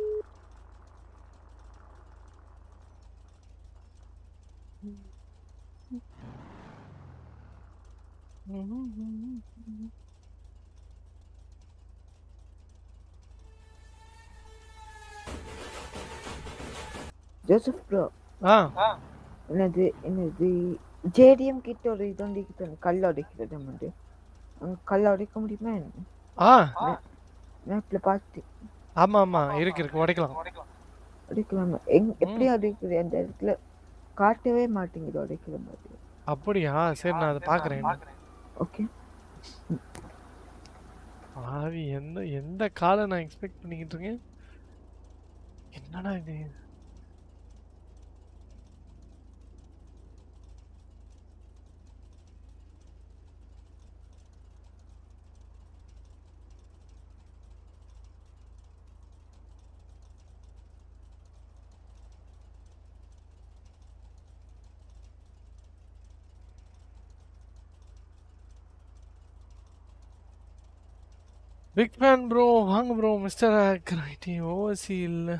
ஜோசப் ப்ரோ ஆ என்னது என்னது ஜேடிஎம் கிட்ட ஒரு இது வந்து கல் உடைக்கிறது வந்து அங்க கல் உடைக்க முடியுமா என்ன? ஆ மே- மேப்ல பார்த்து ஆமா ஆமா இருக்கு இருக்கு உடைக்கலாம் உடைக்கலாமா எங் எப்படி உடைக்குது அந்த இடத்துல காட்டவே மாட்டேங்குது உடைக்கிற மாதிரி அப்படியா சரி நான் அதை பார்க்குறேன் ஓகே ஆவி எந்த எந்த காலை நான் எக்ஸ்பெக்ட் பண்ணிக்கிட்டு இருக்கேன் என்னடா இது பிக் ஃபேன் ப்ரோ வாங்க ப்ரோ மிஸ்டர் ஆக்ரைட்டி ஓவர்சி இல்லை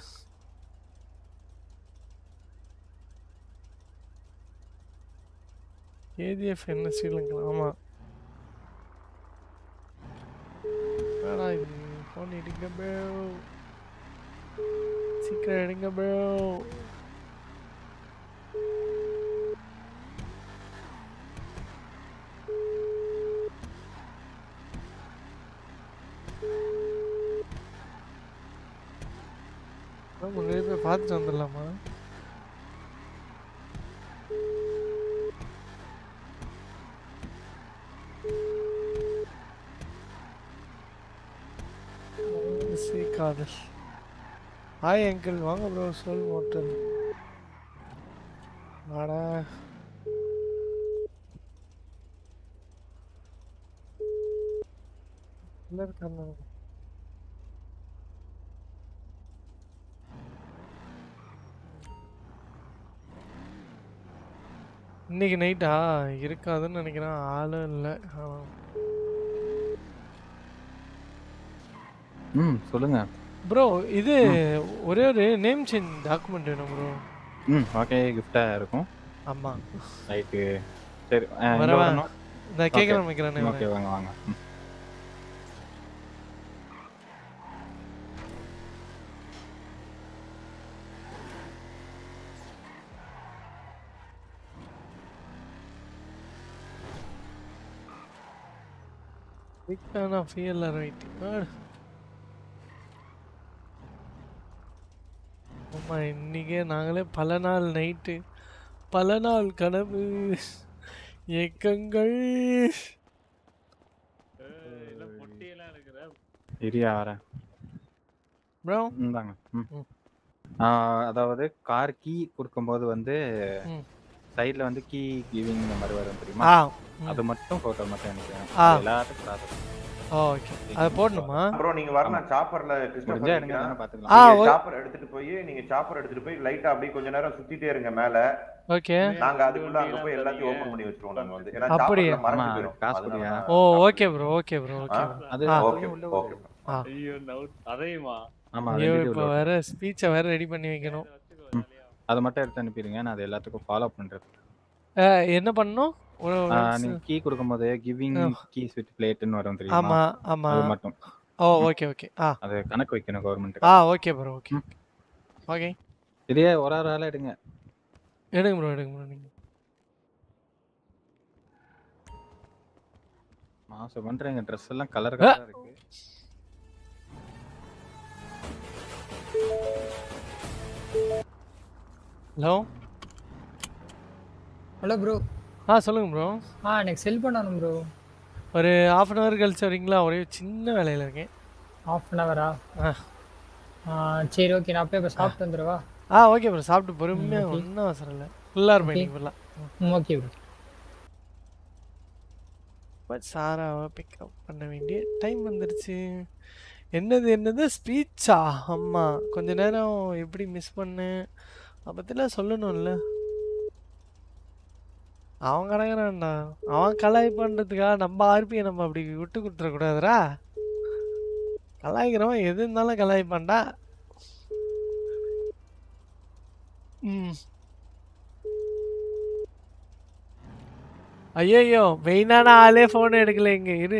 கேஜிஎஃப் என்ன ஸ்ரீலங்கா ஆமாம் என்னடா இது ஃபோன் எடுங்க ப்ரோ சீக்கிரம் எடுங்க ப்ரோ முன்னாடி போய் பார்த்துட்டு வந்துடலாமா சி காதல் ஹாய் அங்கிள் வாங்க ப்ரோ சொல் மோட்டல் வாடா உள்ள இருக்காங்க இன்னைக்கு நைட்டா இருக்காதுன்னு நினைக்கிறேன் ஆளும் இல்லை ம் சொல்லுங்க ப்ரோ இது ஒரே ஒரு நேம் சேஞ்ச் டாக்குமெண்ட் வேணும் ப்ரோ ம் ஓகே கிஃப்டாக இருக்கும் ஆமா ரைட்டு சரி ஆ, இங்க வரவா? வரணும். இந்த Okay. கேட்குறேன் வைக்கிறேன் ஓகே வாங்க வாங்க ம். பிக் ஃபேன் ஆஃப் இயர்ல ரைட் ஆமா இன்னைக்கே நாங்களே பல நாள் நைட்டு பல நாள் கனவு ஏக்கங்கள் இரியா வரேன் ப்ரோ இந்தாங்க ம் ஆ, அதாவது கார் கீ கொடுக்கும்போது வந்து ம். சைடில் வந்து கீ கிவிங் இந்த மாதிரி வரும் தெரியுமா ஆ, ம். அது மட்டும் ஃபோட்டோ மட்டும் எனக்கு வேணும். ஆ. அது எல்லாத்துக்கும் process. ஓகே அது போடணுமா ப்ரோ நீங்க வரலாம் ஆமா. சாப்பர்ல முடிஞ்சா எடுங்க, இல்லைன்னா கிறிஸ்டோபர் பார்த்துக்கலாம். ஆ, நீங்க ஓ- சாப்பர் எடுத்துட்டு போய் நீங்க சாப்பர் எடுத்துட்டு போய் லைட்டா அப்படியே கொஞ்ச நேரம் சுத்திட்டே இருங்க மேல ஓகே நாங்க அதுக்குள்ள அங்க போய் எல்லாத்தையும் ஓபன் பண்ணி வச்சிருவோம் நாங்க வந்து ஏன்னா அப்படியா? சாப்பர்ல மறைஞ்சு ஆமா, போயிடும் காசு அதனால கொடுயா? தான். Oh okay bro okay bro okay ஆ? அது ஆ ஓகே ஓகே ஆ ஐயோ நவு அதையுமா ஆமா ஐயோ ரெண்டு இப்போ வேற ஸ்பீச்சை வேற ரெடி பண்ணி வைக்கணும் அதை மட்டும் எடுத்து அனுப்பிடுங்க நான் அது எல்லாத்துக்கும் ஃபாலோ பண்றேன் அஹ், என்ன பண்ணணும் ஒரு ஆ, once- நீங்க கீ கொடுக்கும்போது கிவிங் ஆ. கீஸ் வித் பிளேட்னு வரும் ஆமா தெரியுமா ஆமா அது மட்டும் ஓ ம். ஓகே ஓகே ஆ அது கணக்கு வைக்கணும் கவர்மெண்ட் ஆ ஓகே ப்ரோ ஓகே ஓகே இதே ஒரு ஒரு ஆளா எடுங்க எடுங்க ப்ரோ எடுங்க ப்ரோ நீங்க மாசம் பண்றேங்க ட்ரெஸ் எல்லாம் கலர் கலரா இருக்கு ஹலோ ஹலோ ப்ரோ ஆ சொல்லுங்க ப்ரோ ஆ எனக்கு செல் பண்ணணும் ப்ரோ ஒரு half அன் ஹவர் கழிச்சு வரீங்களா ஒரே சின்ன வேலையில் இருக்கேன் ஹாஃப் அன் ஹவரா ஆ சரி ஓகே நான் போய் இப்போ சாப்பிட்டு வந்துடுவா ஆ ஓகே ப்ரோ சாப்பிட்டு பொறுமையாக okay. ஒன்றும் அவசரம் இல்லை ஃபுல்லாக இருப்பேன் Okay. இன்னைக்கு ஃபுல்லாக ம் ஓகே ப்ரோ பட் சாராவை பிக்கப் பண்ண வேண்டிய டைம் வந்துருச்சு என்னது என்னது ஸ்பீச்சா அம்மா கொஞ்ச நேரம் எப்படி மிஸ் பண்ணேன் அதை பற்றிலாம் சொல்லணும்ல அவன் கிடக்குறான்டா அவன் கலாய் பண்ணுறதுக்காக நம்ம ஆர்பியை நம்ம அப்படி விட்டு கொடுத்துடக்கூடாதுடா கலாய்க்கிறவன் எது இருந்தாலும் கலாய்ப்பான்டா ம் ஐயோ மெயினான ஆளே ஃபோன் எடுக்கல இங்க இரு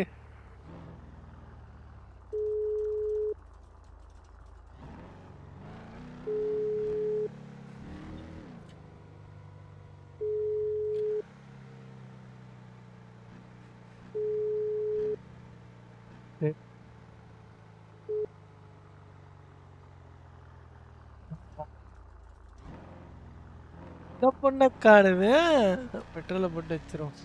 இந்த பொண்ணை காணுவேன் பெட்ரோலை போட்டு வச்சிரும்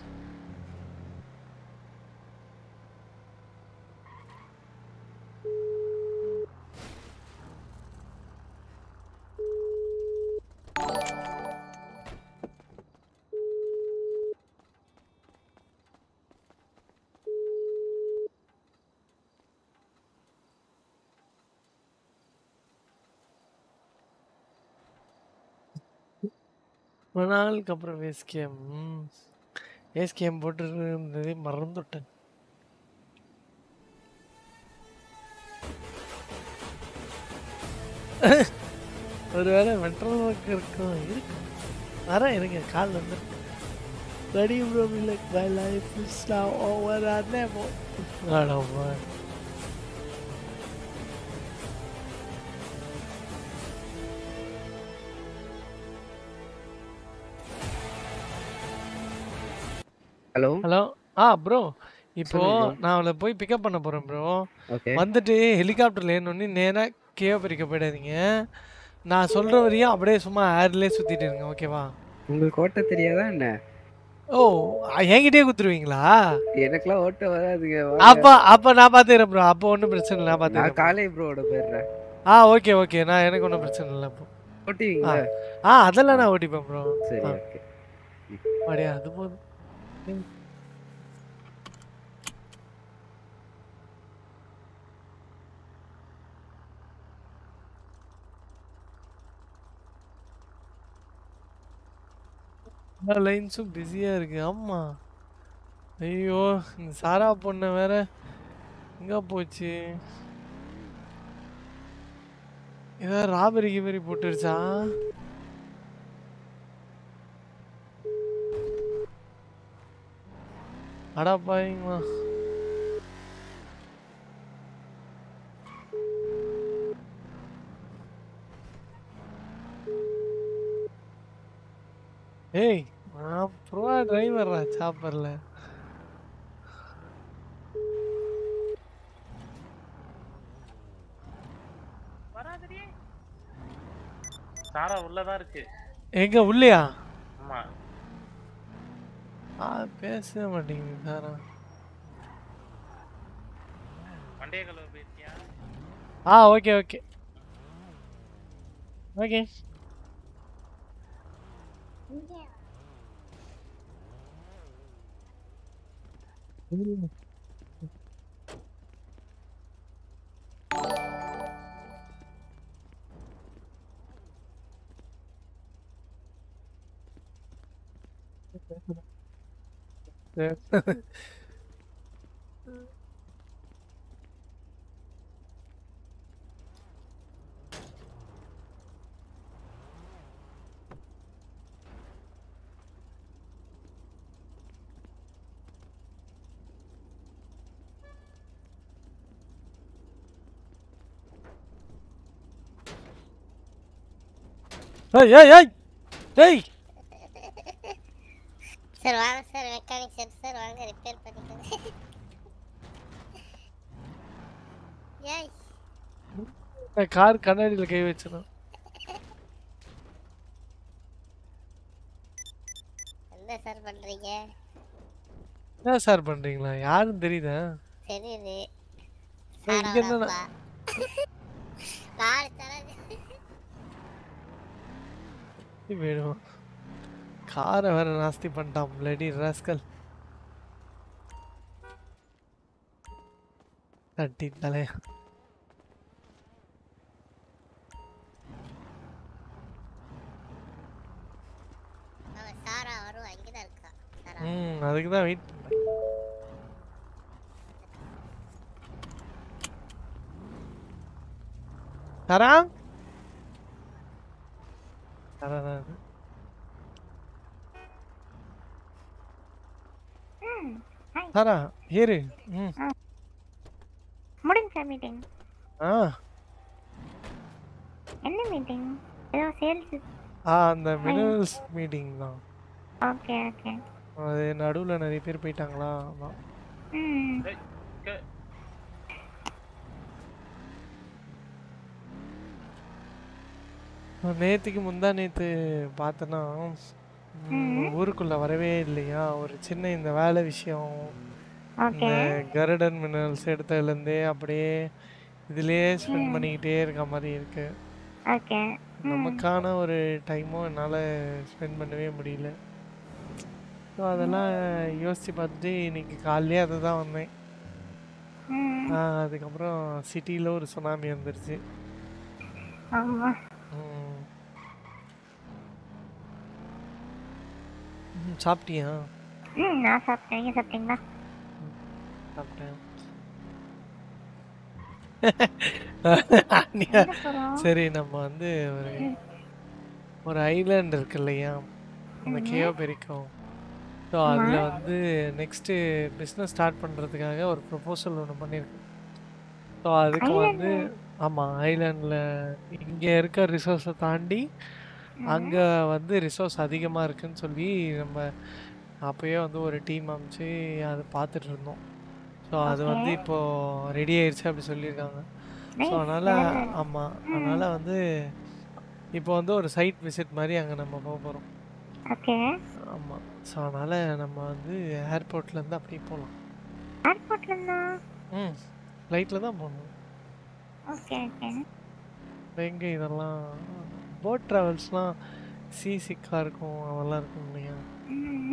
ரொம்ப நாளுக்கு அப்புறம் ஏஸ்கேஎம் ஏஸ்கேஎம் போட்டுருந்ததே மறந்துவிட்டேன் ஒருவேளை மெட்ரல் ஒர்க் இருக்கும் இருக்கு வரேன் இருங்க கால் வந்து ready bro like my life is now over or never ஆடம்மா ஹலோ ஹலோ ஆ ப்ரோ இப்போ சொல்லுங்க bro. நான் அவளை போய் பிக்கப் பண்ண போறேன் ப்ரோ Okay. வந்துட்டு ஹெலிகாப்டர்ல ஏறணுன்னு நேரா கேவ பிரிக்க போயிடாதீங்க நான் சொல்ற வரையும் அப்படியே சும்மா ஏர்லயே சுத்திட்டு இருங்க ஓகேவா உங்களுக்கு ஓட்ட தெரியாதா என்ன ஓ என்கிட்டயே குத்துருவீங்களா எனக்குலாம் ஓட்ட வராதுங்க அப்ப அப்ப நான் பாத்துக்கிறேன் ப்ரோ அப்போ ஒன்றும் பிரச்சனை இல்லை நான் நான் பாத்துக்கிறேன் காலே ப்ரோட போயிடுறேன் ஆ ஓகே ஓகே நான் எனக்கு ஒன்றும் பிரச்சனை இல்லை அப்போ ஓட்டுவீங்களா ஆ அதெல்லாம் நான் ஓட்டிப்பேன் ப்ரோ சரி ஆ. ஓகே அப்படியா அது போதும் ம். எல்லா லைன்ஸும் பிஸியாக இருக்கு ஆமா ஐயோ இந்த சாரா பொண்ணு வேற எங்க போச்சு ஏதாவது ராபரி கிபரி போட்டுருச்சா அடா பாருங்களா ஏய் நான் ப்ரோ டிரைவர்ரா சாப்பர்ல சாரா உள்ளதான் இருக்கு எங்க உள்ளயா ஆமா ஆ பேச மாட்டேங்குது சாரா மண்டே கலவு போயிருக்கியா ஆ ஓகே ஓகே ஓகே ஏய் ஏய் ஏய் ஏய் சார் வாங்க சார் மெக்கானிக் சார் சார் வாங்க ரிப்பேர் பண்ணிக்கலாம் ஏய் நான் கார் கண்ணாடியில கை வச்சேனா என்ன சார் பண்றீங்க என்ன சார் பண்றீங்களா யாருன்னு தெரியுதா தெரியுது ஏய், இங்க என்ன சாரோட அப்பா. நாலு தடவை வேணும் காரை வேற நாஸ்தி பண்ணிட்டான் பிளடி ராஸ்கல் தட்டி தலையா அவன் சாரா வரும் அங்கதான் இருக்கா சாரா ம் அதுக்கு தான் வெயிட் பண்ணேன் தரா தரா தான் இது. ம் ஹாய் தரா ஏறு ம் முடிஞ்சா மீட்டிங் ஆ என்ன மீட்டிங் ஏதோ சேல்ஸ் ஆ அந்த மினரல்ஸ் மீட்டிங் தான் ஓகே ஓகே அது நடுவில் நிறைய பேர் போயிட்டாங்களா அதான் ம் நேற்றுக்கு முந்தா நேற்று பார்த்தேன்னா ம், ஊருக்குள்ள வரவே இல்லையா ஒரு சின்ன இந்த வேலை விஷயம் இந்த கருடன் மினரல்ஸ் எடுத்ததுலேருந்தே அப்படியே இதுலயே ஸ்பெண்ட் ம். பண்ணிக்கிட்டே இருக்க மாதிரி இருக்கு ஓகே நமக்கான ஒரு டைமும் என்னால் ஸ்பெண்ட் பண்ணவே முடியல ஸோ அதெல்லாம் யோசித்து பார்த்துட்டு இன்னைக்கு காலையிலே அதை தான் வந்தேன் ம் ஆ, அதுக்கப்புறம் சிட்டியில் ஒரு சுனாமி வந்துருச்சு ஆமா ம். ம், சாப்பிட்டியா ம் நான் சாப்பிட்டேன் நீங்க சாப்பிட்டீங்களா சாப்பிட்டேன் எங்க போறோம்? சரி நம்ம வந்து ஒரு ஒரு ஐலாண்ட் இருக்கு இல்லையா அந்த கேவ் பெரிக்கும் ஸோ அதில் வந்து நெக்ஸ்ட்டு பிஸ்னஸ் ஸ்டார்ட் பண்ணுறதுக்காக ஒரு ப்ரொபோசல் ஒன்று பண்ணியிருக்கேன் ஸோ அதுக்கு வந்து ஆமாம் ஐலாண்டில் இங்கே இருக்க ரிசோர்ஸை தாண்டி அங்கே வந்து ரிசோர்ஸ் அதிகமாக இருக்குன்னு சொல்லி நம்ம அப்போயே வந்து ஒரு டீம் அமைச்சு அதை பார்த்துட்டு இருந்தோம் ஸோ அது வந்து இப்போது ரெடி ஆயிடுச்சு அப்படி சொல்லியிருக்காங்க ஸோ Nice, அதனால் well done. ஆமாம் அதனால் வந்து இப்போ வந்து ஒரு சைட் விசிட் மாதிரி அங்கே நம்ம போக போகிறோம் ஓகே ஆமாம் ஸோ அதனால் நம்ம வந்து ஏர்போர்ட்லேருந்து அப்படியே போகலாம் ஏர்போர்ட்ல இருந்தா ம் ஃப்ளைட்டில் தான் போகணும் ஓகே ஓகே இப்போ எங்கே இதெல்லாம் போட் ட்ராவல்ஸ்லாம் சீ சிக்காக இருக்கும் அதெல்லாம் இருக்கும் இல்லையா ம்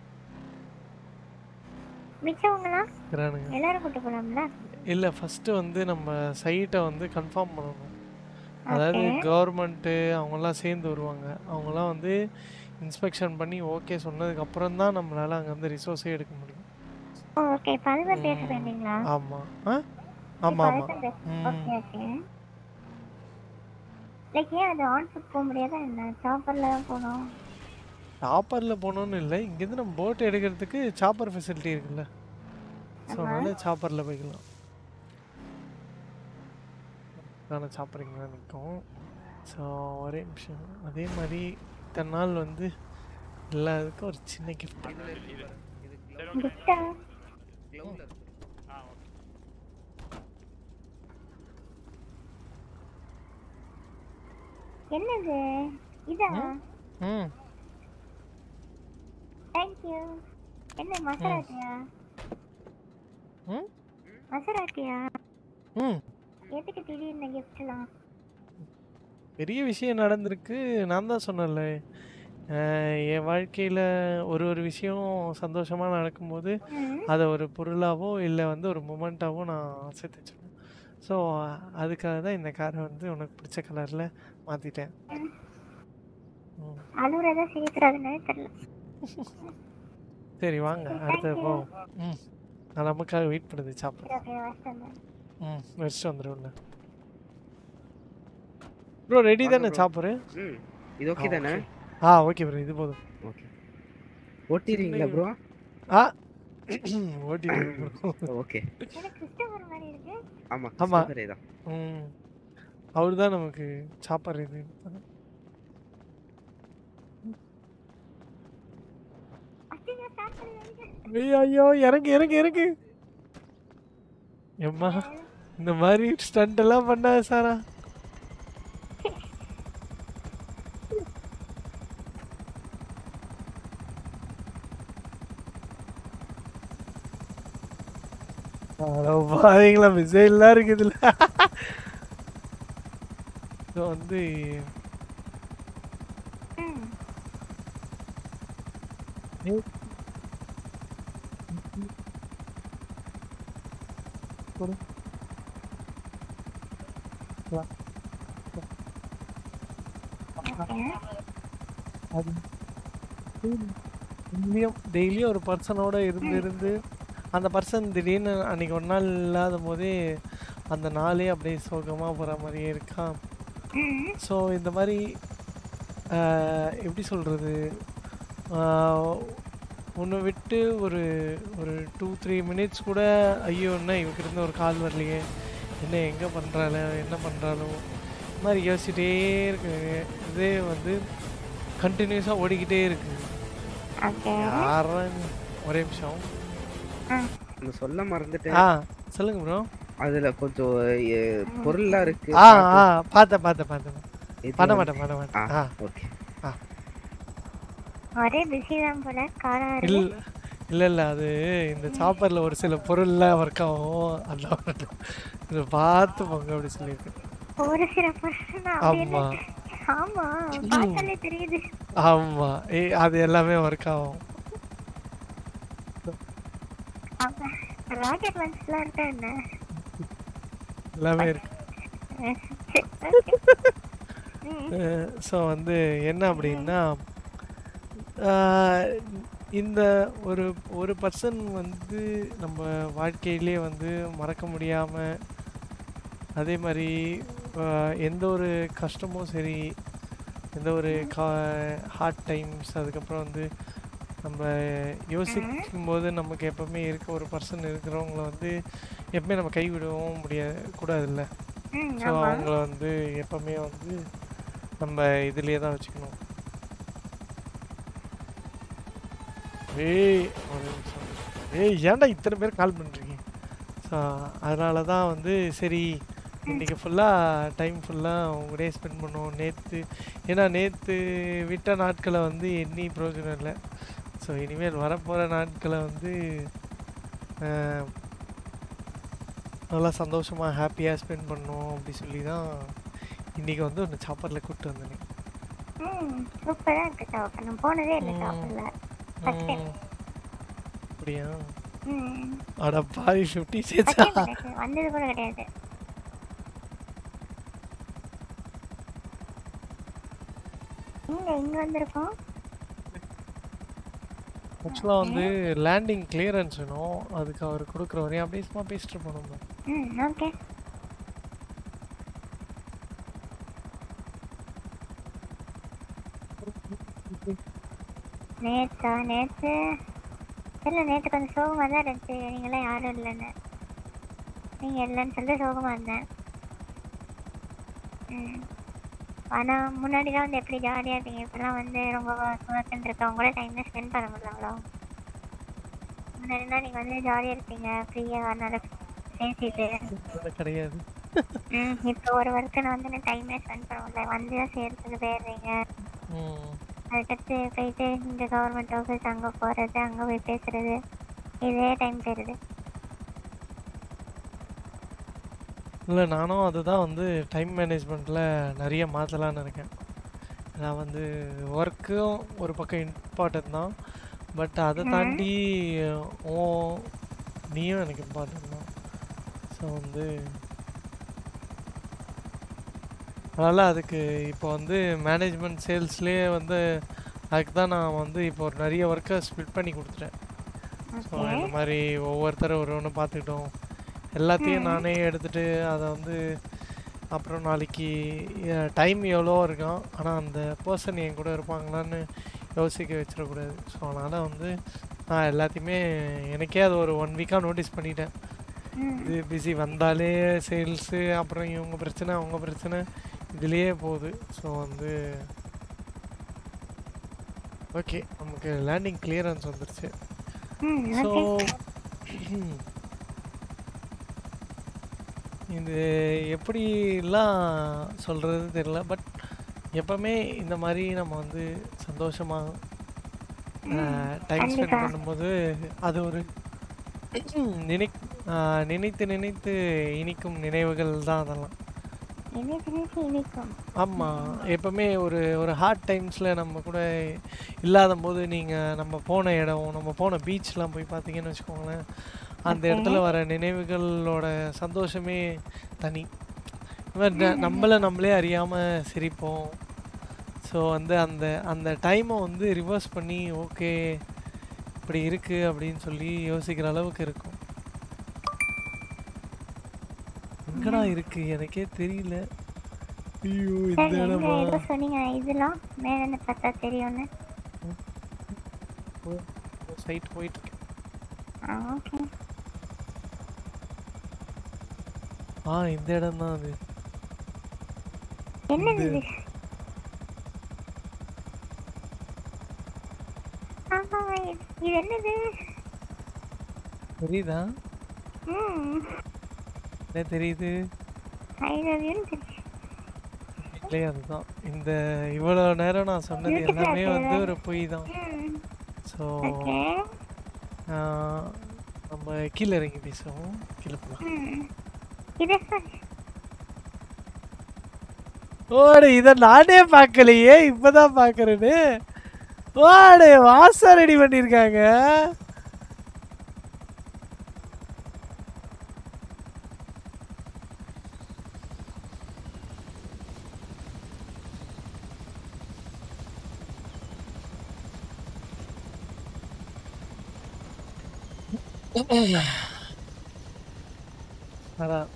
மிச்சவங்களா கிரானுங்க எல்லாரும் கூட்டு போலாம்ல இல்லை ஃபஸ்ட்டு வந்து நம்ம சைட்டை வந்து கன்ஃபார்ம் பண்ணணும் அதாவது Okay. கவர்மெண்ட்டு அவங்கெல்லாம் சேர்ந்து வருவாங்க அவங்கெல்லாம் வந்து இன்ஸ்பெக்ஷன் பண்ணி ஓகே சொன்னதுக்கப்புறம் தான் நம்மளால் அங்கே வந்து ரிசோர்ஸே எடுக்க முடியும் ஓ ஓகே இப்போ அதுதான் பேச வேண்டிங்களா ஆமாம் ஆ ஆமாம் ஆமாம் ஓகே ஓகே லைக் ஏன் அது ஆன் ஃபுட் போக முடியாதா என்ன சாப்பர்ல தான் போகணும் சாப்பரில் போகணுன்னு இல்லை இங்கேருந்து நம்ம போட் எடுக்கிறதுக்கு சாப்பர் ஃபெசிலிட்டி இருக்குல்ல ஸோ அதனால சாப்பரில் போய்க்கலாம் அதனால் சாப்பிட்றீங்க தான் நிற்கும் ஸோ ஒரே நிமிஷம் அதே மாதிரி இத்தனை நாள் வந்து எல்லாத்துக்கும் ஒரு சின்ன கிஃப்ட் கிஃப்டா என்னது இதா ம் தேங்க்யூ என்ன மசராட்டியா ம் மசராட்டியா ம் எதுக்கு திடீர்னு கிஃப்ட்லாம் பெரிய விஷயம் நடந்திருக்கு நான் தான் சொன்னேன்ல அஹ் என் வாழ்க்கையில் ஒரு ஒரு விஷயம் சந்தோஷமாக நடக்கும்போது அதை ஒரு பொருளாவோ இல்லை வந்து ஒரு மொமெண்ட்டாவோ நான் சேர்த்து வச்சுருவேன் ஸோ அதுக்காக தான் இந்த காரை வந்து உனக்கு பிடிச்ச கலரில் மாற்றிட்டேன் அழுகுறதா சிரிக்கிறதுன்னு தெரியல சரி வாங்க அடுத்தது போ ம் நான் நமக்காக வெயிட் பண்ணுது சாப்பிட ஓகே வச்சிட்டேன் ம் வச்சுட்டு வந்துடும்ல ப்ரோ ரெடி தானே சாப்பிட்ரு ம் இது ஓகே தானே ஆ ஓகே ப்ரோ இது போதும் ஓகே ஓட்டிடுறீங்களா ப்ரோ ஆ ஓட்டிடுறேன் ப்ரோ ஓகே எனக்கு கிறிஸ்டோபர் மாதிரி இருக்கு ஆமா ஆமா கிறிஸ்டோபரே தான் ம் அவர் தான் நமக்கு சாப்பாடு இது ஐயோ ஐயோ இறங்கு இறங்கு இறங்கு எம்மா இந்த மாதிரி ஸ்டண்ட் எல்லாம் பண்ணாத சாரா அட பாருங்களா மிசைல்லாம் இருக்குதுல்ல ஸோ வந்து ஏய். கொடு. வா. அது டெய்லியும் டெய்லியும் ஒரு பர்சனோட இருந்து இருந்து அந்த பர்சன் திடீர்னு அன்னைக்கு ஒரு நாள் இல்லாத போதே அந்த நாளே அப்படியே சோகமாக போகிற மாதிரியே இருக்கா ஸோ இந்த மாதிரி ஆஹ், எப்படி சொல்கிறது ஒன்று விட்டு ஒரு ஒரு டூ த்ரீ மினிட்ஸ் கூட ஐயோ என்ன இவருக்கு இருந்து ஒரு கால் வரலையே என்ன எங்கே பண்ணுறாளோ என்ன பண்ணுறாளோ இந்த மாதிரி யோசிச்சுட்டே இருக்கு இதே வந்து கண்டினியூஸாக ஓடிக்கிட்டே இருக்கு யாரா நீ? ஒரே நிமிஷம் நான் சொல்ல மறந்துட்டேன் ஆ சொல்லுங்க ப்ரோ அதுல கொஞ்சம் எ, பொருள்லாம் இருக்கு ஆ பார்த்து- ஆ பார்த்தேன் பார்த்தேன் பார்த்தேன் இது பண்ண வந்து- மாட்டேன் பண்ண மாட்டேன் ஆ, ஆ ஓகே ஆ ஒரே பிஸி தான் போல காரம் இல்ல வருது இல்ல இல்ல அது இந்த சாப்பர்ல ஒரு சில பொருள்லாம் ஒர்க் ஆகும் அதான் இதை பார்த்து போங்க அப்படி சொல்லியிருக்கு ஒரு சில பர்சன் ஆமா ஆமா பார்த்தாலே தெரியுது ஆமா ஏ அது எல்லாமே ஒர்க் ஆகும் ராக்கெட் லஞ்ச்லாம் இருக்கா என்ன எல்லாமே இருக்கு ஸோ வந்து என்ன அப்படின்னா ஆஹ், இந்த ஒரு ஒரு பர்சன் வந்து நம்ம வாழ்க்கையிலே வந்து மறக்க முடியாமல் அதே மாதிரி ஆஹ், எந்த ஒரு கஷ்டமும் சரி எந்த ஒரு கா ஹார்ட் டைம்ஸ் அதுக்கப்புறம் வந்து நம்ம யோசிக்கும் போது நமக்கு எப்பவுமே இருக்க ஒரு பர்சன் இருக்கிறவங்கள வந்து எப்பவுமே நம்ம கைவிடவும் முடியாது கூடாதுல்ல ம், ஸோ ஆமா. அவங்கள வந்து எப்பவுமே வந்து நம்ம இதுலயே தான் வச்சுக்கணும் ஏய் ஒரு நிமிஷம் ஏய் ஏன்டா இத்தனை பேர் கால் பண்ணுறீங்க ஸோ அதனால தான் வந்து சரி இன்னைக்கு ஃபுல்லாக டைம் ஃபுல்லாக உங்க கூட ஸ்பெண்ட் பண்ணுவோம் நேற்று ஏன்னா நேற்று விட்ட நாட்களை வந்து எண்ணி பிரயோஜனம் இல்லை ஸோ இனிமேல் வரப்போகிற நாட்களை வந்து ஆஹ், நல்லா சந்தோஷமாக ஹாப்பியாக ஸ்பெண்ட் பண்ணோம் அப்படி சொல்லி தான் இன்றைக்கி வந்து ஒன்று சாப்பாட்டில் கூப்பிட்டு வந்தேன் ம் சூப்பரா இருக்கு சாப்பிட நான் போனதே இல்லை சாப்பிடல ஃபர்ஸ்ட் டைம் ம். அப்படியா ம் அட பாவி ஃபிஃப்டி ஃபர்ஸ்ட் சேர்த்தா டைம் எனக்கு வந்தது கூட கிடையாது இங்க இங்க வந்திருக்கோம் ஆக்சுவலாக வந்து லேண்டிங் கிளியரன்ஸ் வேணும் அதுக்கு அவர் கொடுக்குற வரையும் அப்படியே சும்மா பேசிட்டு போகணும் ம் ஓகே நேத்தா நேத்து இல்ல நேத்து கொஞ்சம் சோகமா தான் இருந்துச்சு நீங்களாம் யாரும் இல்லைன்னு நீங்க இல்லைன்னு சொல்லிட்டு சோகமா இருந்தேன் ம் ஆனா முன்னாடி தான் வந்து எப்படி ஜாலியா இருந்தீங்க இப்பெல்லாம் வந்து ரொம்ப சுமத்துன்னு இருக்கவங்க கூட டைம் ஸ்பெண்ட் பண்ண முடியல அவ்வளோ முன்னாடினா நீங்க வந்து ஜாலியா இருப்பீங்க ஃப்ரீயா அதனால பேசிட்டு அது கிடையாது ம் இப்போ ஒரு ஒர்க்கு நான் வந்து டைமே ஸ்பெண்ட் பண்ண முடியல வந்து தான் சேர்த்துக்கு போயிடுறீங்க ம் அதுக்கடுத்து போயிட்டு இந்த கவர்மெண்ட் ஆஃபீஸ் அங்கே போகிறது அங்கே போய் பேசுறது இதே டைம் போயிடுது இல்லை நானும் அதுதான் வந்து டைம் மேனேஜ்மெண்ட்டில் நிறைய மாற்றலான்னு இருக்கேன் நான் வந்து ஒர்க்கும் ஒரு பக்கம் இம்பார்ட்டன்ட் தான் பட் அதை தாண்டி ஓ நீயும் எனக்கு இம்பார்ட்டன்ட் தான் ஸோ வந்து அதனால் அதுக்கு இப்போ வந்து மேனேஜ்மெண்ட் சேல்ஸ்லேயே வந்து அதுக்கு தான் நான் வந்து இப்போ ஒரு நிறைய ஒர்க்கை ஸ்பிட் பண்ணி கொடுத்துட்டேன் ஸோ இந்த மாதிரி ஒவ்வொருத்தரும் ஒரு ஒன்று பார்த்துக்கிட்டோம் எல்லாத்தையும் நானே எடுத்துட்டு அதை வந்து அப்புறம் நாளைக்கு டைம் எவ்வளோ இருக்கும் ஆனால் அந்த பர்சன் என் கூட இருப்பாங்களான்னு யோசிக்க வச்சிடக்கூடாது ஸோ அதனால் வந்து நான் எல்லாத்தையுமே எனக்கே அது ஒரு ஒன் வீக்காக நோட்டீஸ் பண்ணிட்டேன் இது பிஸி வந்தாலே சேல்ஸு அப்புறம் இவங்க பிரச்சனை அவங்க பிரச்சனை இதுலேயே போகுது ஸோ வந்து ஓகே நமக்கு லேண்டிங் கிளியரன்ஸ் வந்துருச்சு ம் ஸோ ஓகே இது எப்படிலாம் சொல்கிறது தெரியல பட் எப்பவுமே இந்த மாதிரி நம்ம வந்து சந்தோஷமாக டைம் ஸ்பெண்ட் கண்டிப்பா. பண்ணும்போது அது ஒரு நினை ஆஹ் நினைத்து நினைத்து இனிக்கும் நினைவுகள் தான் அதெல்லாம் நினைத்து நினைத்து இனிக்கும் ஆமாம் எப்பவுமே ஒரு ஒரு ஹார்ட் டைம்ஸில் நம்ம கூட இல்லாத போது நீங்கள் நம்ம போன இடம் நம்ம போன பீச்லாம் போய் பார்த்தீங்கன்னு வச்சுக்கோங்களேன் அந்த Okay. இடத்துல வர நினைவுகளோட சந்தோஷமே தனி இவர் ந- நம்மளை நம்மளே அறியாமல் சிரிப்போம் ஸோ வந்து அந்த அந்த டைமை வந்து ரிவர்ஸ் பண்ணி ஓகே இப்படி இருக்குது அப்படின்னு சொல்லி யோசிக்கிற அளவுக்கு இருக்கும் எங்கடா இருக்கு எனக்கே தெரியல ஐயோ இந்த சரி எங்க இடமா ஏதோ சொன்னீங்க இதெல்லாம் மேல இருந்து பார்த்தா தெரியும்னு சைட் போயிட்டு இருக்கேன் ஆ ஓகே ஆ இந்த இடம் தான் அது என்னது இந்த- இது ஆஹா இது இது என்னது தெரியுதா ம் என்ன தெரியுது ஐ லவ் யூன்னு தெரியும் இல்லையே அதுதான் இந்த இவ்வளோ நேரம் நான் சொன்னது Beautiful எல்லாமே ஆ வந்து இருக்குல்ல? ஒரு பொய் தான் ம் ஸோ ஓகே நம்ம கீழே இறங்கி பேசுவோம் கீழே போகலாம் ம் இது சார் ஓடு இதை நானே பார்க்கலையே இப்பதான் பார்க்கறேன்னு ஓடு வாசம் ரெடி பண்ணியிருக்காங்க அதான்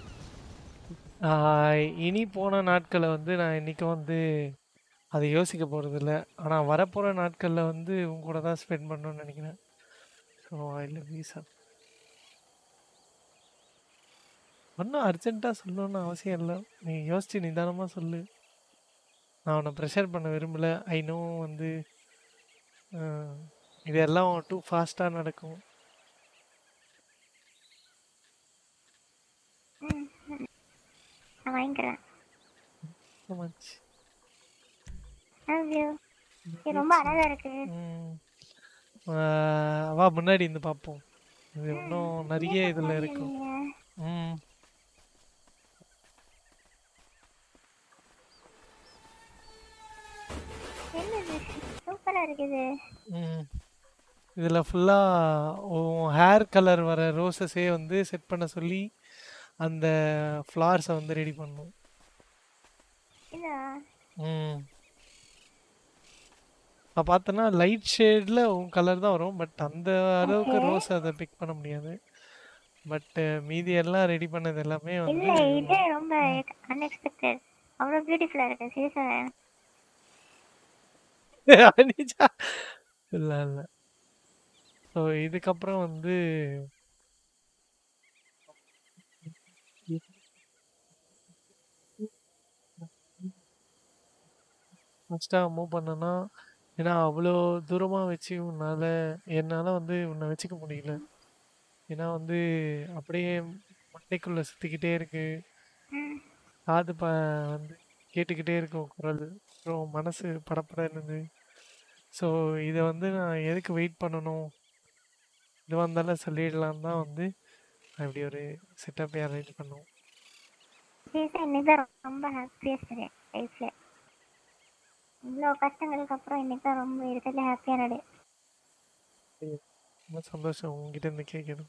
ஆஹ் இனி போன நாட்களை வந்து நான் இன்னைக்கும் வந்து அதை யோசிக்க போகிறதில்ல ஆனால் வரப்போகிற நாட்களில் வந்து உங்க கூட தான் ஸ்பெண்ட் பண்ணணும்னு நினைக்கிறேன் so I love you sir ஒன்றும் அர்ஜென்ட்டாக சொல்லணும்னு அவசியம் இல்லை நீ யோசிச்சு நிதானமாக சொல்லு நான் உன்னை ப்ரெஷர் பண்ண விரும்பல ஐ நோ வந்து ஆஹ், இதெல்லாம் டூ ஃபாஸ்ட்டாக நடக்கும் ம் ம். நான் வாங்கிக்கிறேன் so much. லவ் யூ இது ரொம்ப அழகா இருக்கு ஆஹ், வா முன்னாடி இருந்து பார்ப்போம் இது இன்னும் நிறைய இதில் இருக்கும் ம் என்னது சூப்பரா இருக்குது ம் இதில் ஃபுல்லாக உன் ஹேர் கலர் வர ரோசஸே வந்து செட் பண்ண சொல்லி அந்த ஃப்ளார்ஸை வந்து ரெடி பண்ணும் இதா ம் இப்போ பார்த்தோன்னா லைட் ஷேடில் உன் கலர் தான் வரும் பட் அந்த அளவுக்கு Okay. ரோஸ் அதை பிக் பண்ண முடியாது பட் மீதி எல்லாம் ரெடி பண்ணது எல்லாமே இல்ல வந்து இது ரொம்ப அன்எக்ஸ்பெக்டட் அவ்வளவு பியூட்டிஃபுல்லா இருக்கு சீரியஸா அனிஜா இல்லை இல்லை ஸோ இதுக்கப்புறம் வந்து ஃபஸ்ட்டாக மூவ் பண்ணனா ஏன்னா அவ்வளோ தூரமாக வச்சு உன்னால் என்னால் வந்து உன்னை வச்சுக்க முடியல ஏன்னா வந்து அப்படியே மண்டைக்குள்ளே சுற்றிக்கிட்டே இருக்கு காது ப வந்து கேட்டுக்கிட்டே இருக்கும் குரல் அப்புறம் மனசு படப்படன்னு ஸோ இதை வந்து நான் எதுக்கு வெயிட் பண்ணணும் இது வந்தாலும் சொல்லிடலாம் தான் வந்து நான் இப்படி ஒரு செட்டப்பை அரேஞ்ச் பண்ணுவோம் சீரியஸா இன்னைக்கு தான் ரொம்ப ஹாப்பியஸ்ட் டே லைஃப்ல இவ்வளோ கஷ்டங்களுக்கு அப்புறம் இன்னைக்கு தான் ரொம்ப இருக்கிறதுல ஹாப்பியான டே ரொம்ப சந்தோஷம் உங்ககிட்ட இருந்து கேட்குது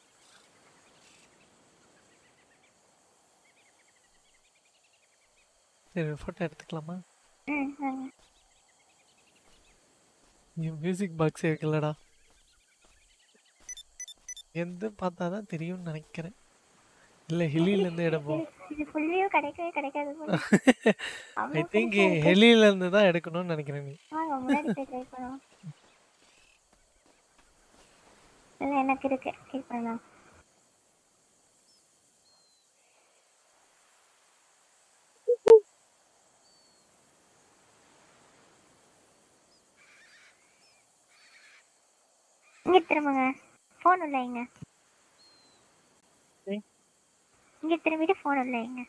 சரி ஃபோட்டோ எடுத்துக்கலாமா ம் வாங்க. என் மியூசிக் பாக்ஸே வைக்கலடா எந்த பார்த்தா தான் தெரியும்னு நினைக்கிறேன் இல்லை ஹில்லிலேருந்து எடுப்போம் இது ஃபுல் வியூ கிடைக்கவே கிடைக்காது போல ஐ அவ்வளோ திங்க் பெருசா இருக்கு. ஹெலியிலேருந்து தான் எடுக்கணும்னு நினைக்கிறேன் நீ வாங்க முன்னாடி போய் ட்ரை பண்ணுவோம் இல்லை எனக்கு இருக்கு ட்ரை பண்ணலாம் இங்க திரும்புங்க ஃபோன் உள்ள வைங்க ஏய். இங்க திரும்பிட்டு ஃபோன் உள்ள வைங்க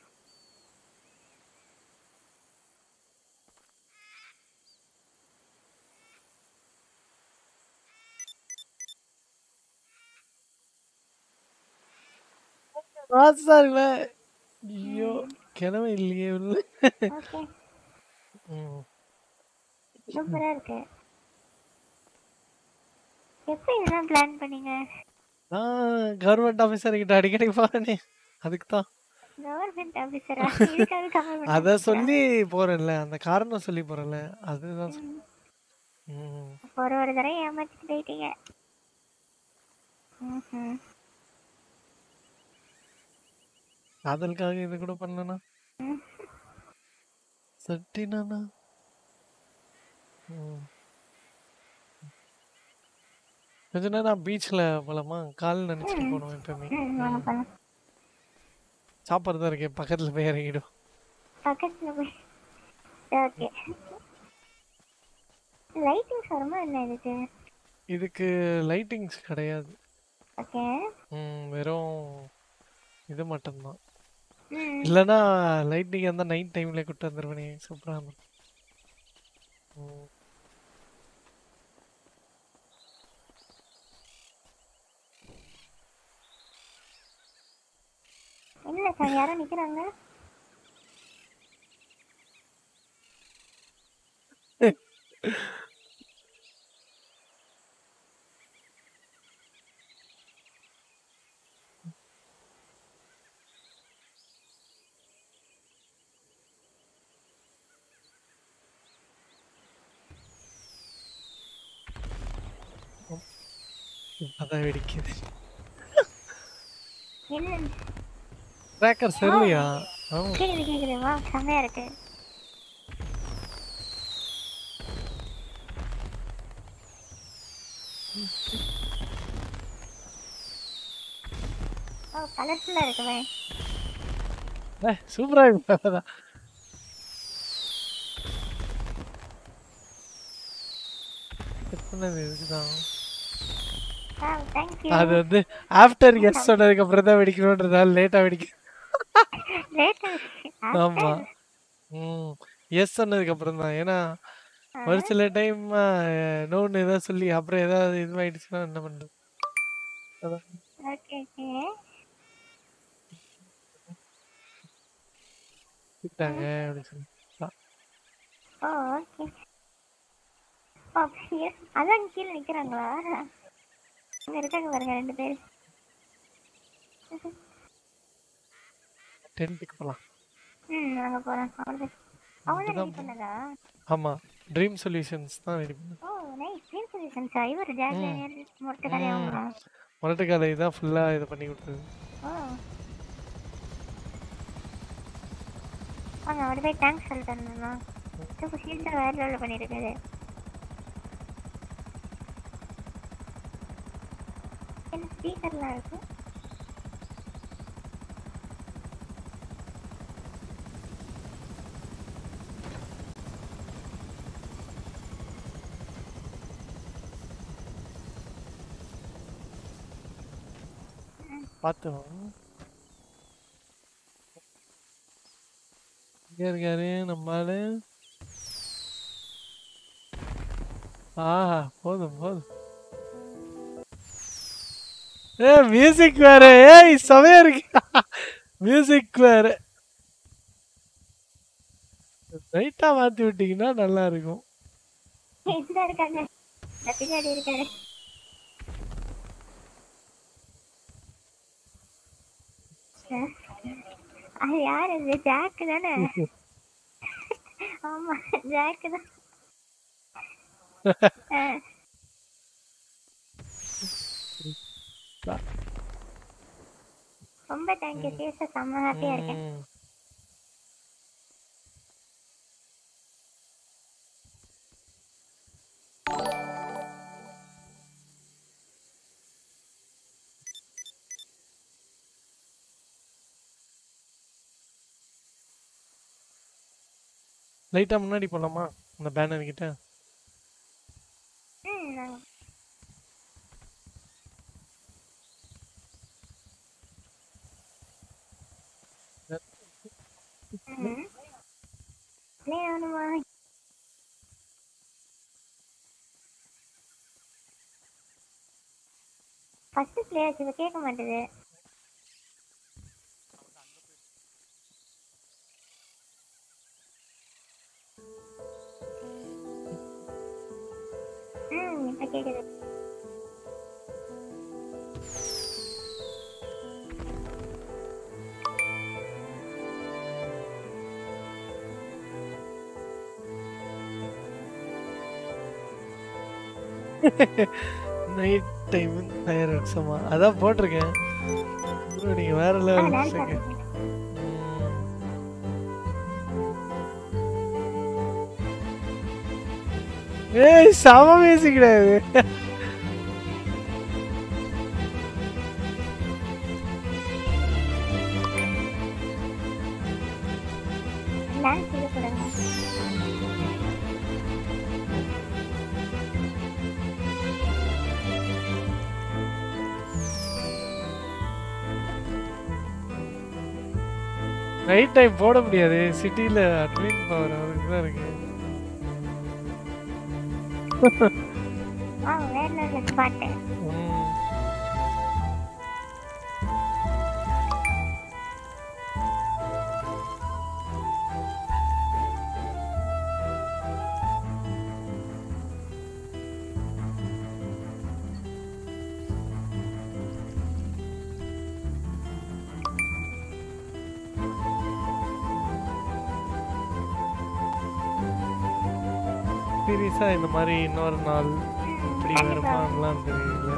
மாசாருல ஐயோ கிழமை இல்லையே உள்ள ஓகே ம். சூப்பரா இருக்கு எப்போ இதெல்லாம் பிளான் பண்ணீங்க நான் கவர்மெண்ட் ஆஃபீஸர் கிட்ட அடிக்கடி போறேனே அதுக்கு தான் கவர்மெண்ட் ஆபீசரா இதுக்காக கவர்மெண்ட் அத சொல்லி போறேன்ல அந்த காரணம் சொல்லி போறேன்ல அதுதான் சொ- ம். ஒரு ஒரு தடவை ஏமாத்திட்டு போயிட்டீங்க ம்ஹும். காதலுக்காக இது கூட பண்ணனா ம். சட்டினானா ம். கொஞ்ச நேரம் பீச்ல போலாமா கால் நினைச்சிட்டு ம். போனோம் எப்பவுமே ம், வாங்க ம். போலாம். சாப்பாடு தான் இருக்கேன் பக்கத்துல போய் இறங்கிடும் பக்கத்துல போய் ஓகே லைட்டிங்ஸ் வருமா என்ன இதுக்கு இதுக்கு லைட்டிங்ஸ் கிடையாது ஓகே ம், வெறும் இது மட்டும்தான் ம். இல்லைன்னா லைட்டிங் அந்த நைட் டைம்ல கூட்டு வந்துருவனே சூப்பரா இருக்கும் ம். இல்ல சார் யாரோ நிக்கிறாங்க இப்பதான் வெடிக்குது என்ன கிராக்கர் சரியா கேக்குது கேக்குது வா செம்மையா இருக்கு ஓ கலர்ஃபுல்லா இருக்கு வை சூப்பரா இருக்கு அதான். set பண்ணது இதுதான் ஆ தேங்க் யூ அது வந்து ஆஃப்டர் எஸ் சொன்னதுக்கு அப்புறம் தான் வெடிக்கணுன்றதால லேட்டா வெடிக்கும் லேட் ஆமா ம் எஸ் சொன்னதுக்கு அப்புறம் தான் ஏன்னா ஒரு சில டைம் நோன்னு ஏதாவது சொல்லி அப்புறம் ஏதாவது இதுவாயிடுச்சுன்னா என்ன பண்றது அதான் ஓகே ஓகே திட்டாங்க அப்படின்னு சொல்லி அதான். Oh okay oh yes. அதான் கீழே நிக்கிறாங்களா அங்க இருக்காங்க பாருங்க ரெண்டு பேர் டென்த்துக்கு போலாம் ம் நாங்க போறோம் அவ்வளோதான் அவங்க ரெடி இதுதான் பண்ணதா ஆமா ட்ரீம் சொல்யூஷன்ஸ் தான் ரெடி பண்ண ஓ நைஸ் க்ளீன் சொல்யூஷன்ஸா இவர் ஜாக்லியர் முரட்டு கதை அவங்களா முரட்டுக்காலை தான் ஃபுல்லா இது பண்ணி கொடுத்தது ஓ வாங்க அவர்கிட்ட போய் தேங்க்ஸ் சொல்லிட்டு வரணும்னா சூப்பர் சீல்ஸாக வேறு லெவலில் பண்ணியிருக்காரு என்ன ஸ்பீக்கர்லாம் இருக்கு பார்த்தோம் இங்க இருக்காரு நம்ம ஆளு ஆ போதும் போதும் ஏ மியூசிக் வேற ஏய் செமையா இருக்கு மியூசிக் வேற ரைட்டா மாத்தி விட்டீங்கன்னா நல்லா இருக்கும் இந்த இருக்காங்க இந்த பின்னாடி இருக்காரு அஹ், அது யார் அது ஜாக்கு தானே ஆமா ஜாக்கு தான் அஹ், ரொம்ப தேங்க்யூ சீரியஸா செம்ம ஹாப்பியா இருக்கேன் ம். லைட்டா முன்னாடி போலாமா அந்த பேனர் கிட்ட ம் நாங்க ப்ளே ஆகணுமா ஃபர்ஸ்ட் ப்ளே ஆச்சு இப்போ கேட்க மாட்டேது ம் இப்போ கேட்குது நைட் டைம் ஃபயர் ஒர்க்ஸமா அதான் போட்டிருக்கேன் bro நீங்க வேற லெவல் dance செகண்ட் ஏய் சம பேசி கிடையாது டான்ஸ் இது கொடுங்க நைட் டைம் போட முடியாது சிட்டில அட்மின் பவர் அவருக்கு தான் இருக்கு ஆ வேற லெவலில் ஸ்பாட்டு ம். சீரியஸா இந்த மாதிரி இன்னொரு நாள் இப்படி வருமானலாம் தெரியல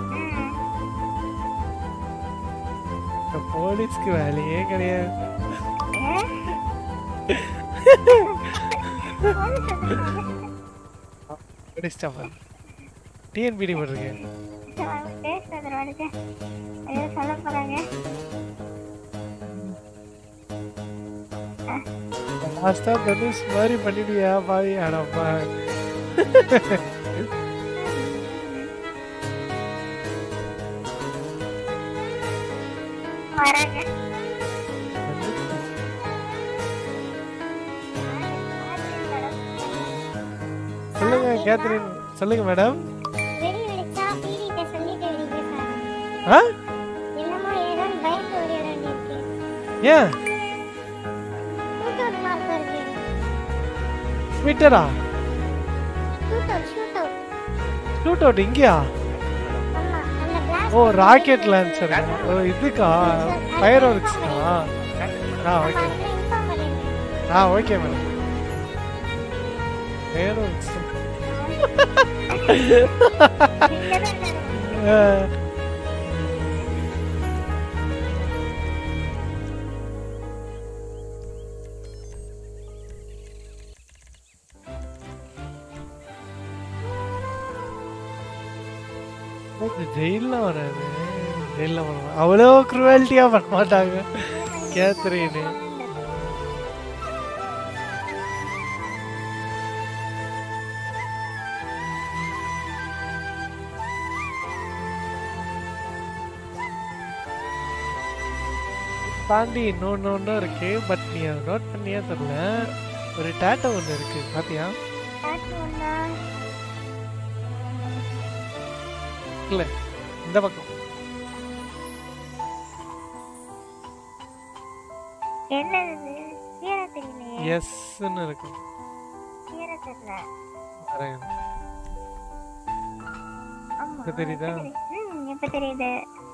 இந்த போலீஸ்க்கு வேலையே கிடையாது படிச்சிட்டா டிஎன்பிடி போட்டிருக்கேன் பேசுறது வருது ஐயோ சொல்ல போறாங்க லாஸ்டா தனுஷ் மாதிரி பண்ணிட்டியா பாவி அடப்பா வராங்க சொல்லுங்க கேத்ரின் சொல்லுங்க மேடம் வெடி வெடிச்சா பீடிட்ட சொல்லிட்டு வெடி பேசுறாங்க ஆ என்னமோ ஏதோ பயந்து ஓடி வர வேண்டியிருக்கு ஏன் ஷூட் அவுட் மார்க் வருது ட்விட்டரா shoot out shoot out shoot out இங்கேயா ஆமா அந்த blast oh rocket launcher oh இதுக்கா ஃபயர் ஒர்க்ஸ்க்கா ஆ ஓகே இன்ஃபார்ம் பண்ணிருக்கேன் ஆ ஓகே மேடம் ஃபயர் ஒர்க்ஸ் ஜெயில வராது ஜெயில வர அவ்வளோ குரூவாலிட்டியா பண்ண மாட்டாங்க கேத்ரின்னு தாண்டி இன்னொன்று ஒன்று இருக்கு பட் நீ அதை நோட் பண்ணியா தெரியல ஒரு டேட்டோ ஒன்று இருக்கு பாத்தியா டாட்டு ஒண்ணா இல்ல இந்த பக்கம் என்னது இது கிளியரா தெரியலையே எஸ்ன்னு இருக்கு கிளியரா தெரியல வரேன். ஆமா இப்ப தெரியுதா? ம் இப்ப தெரியுது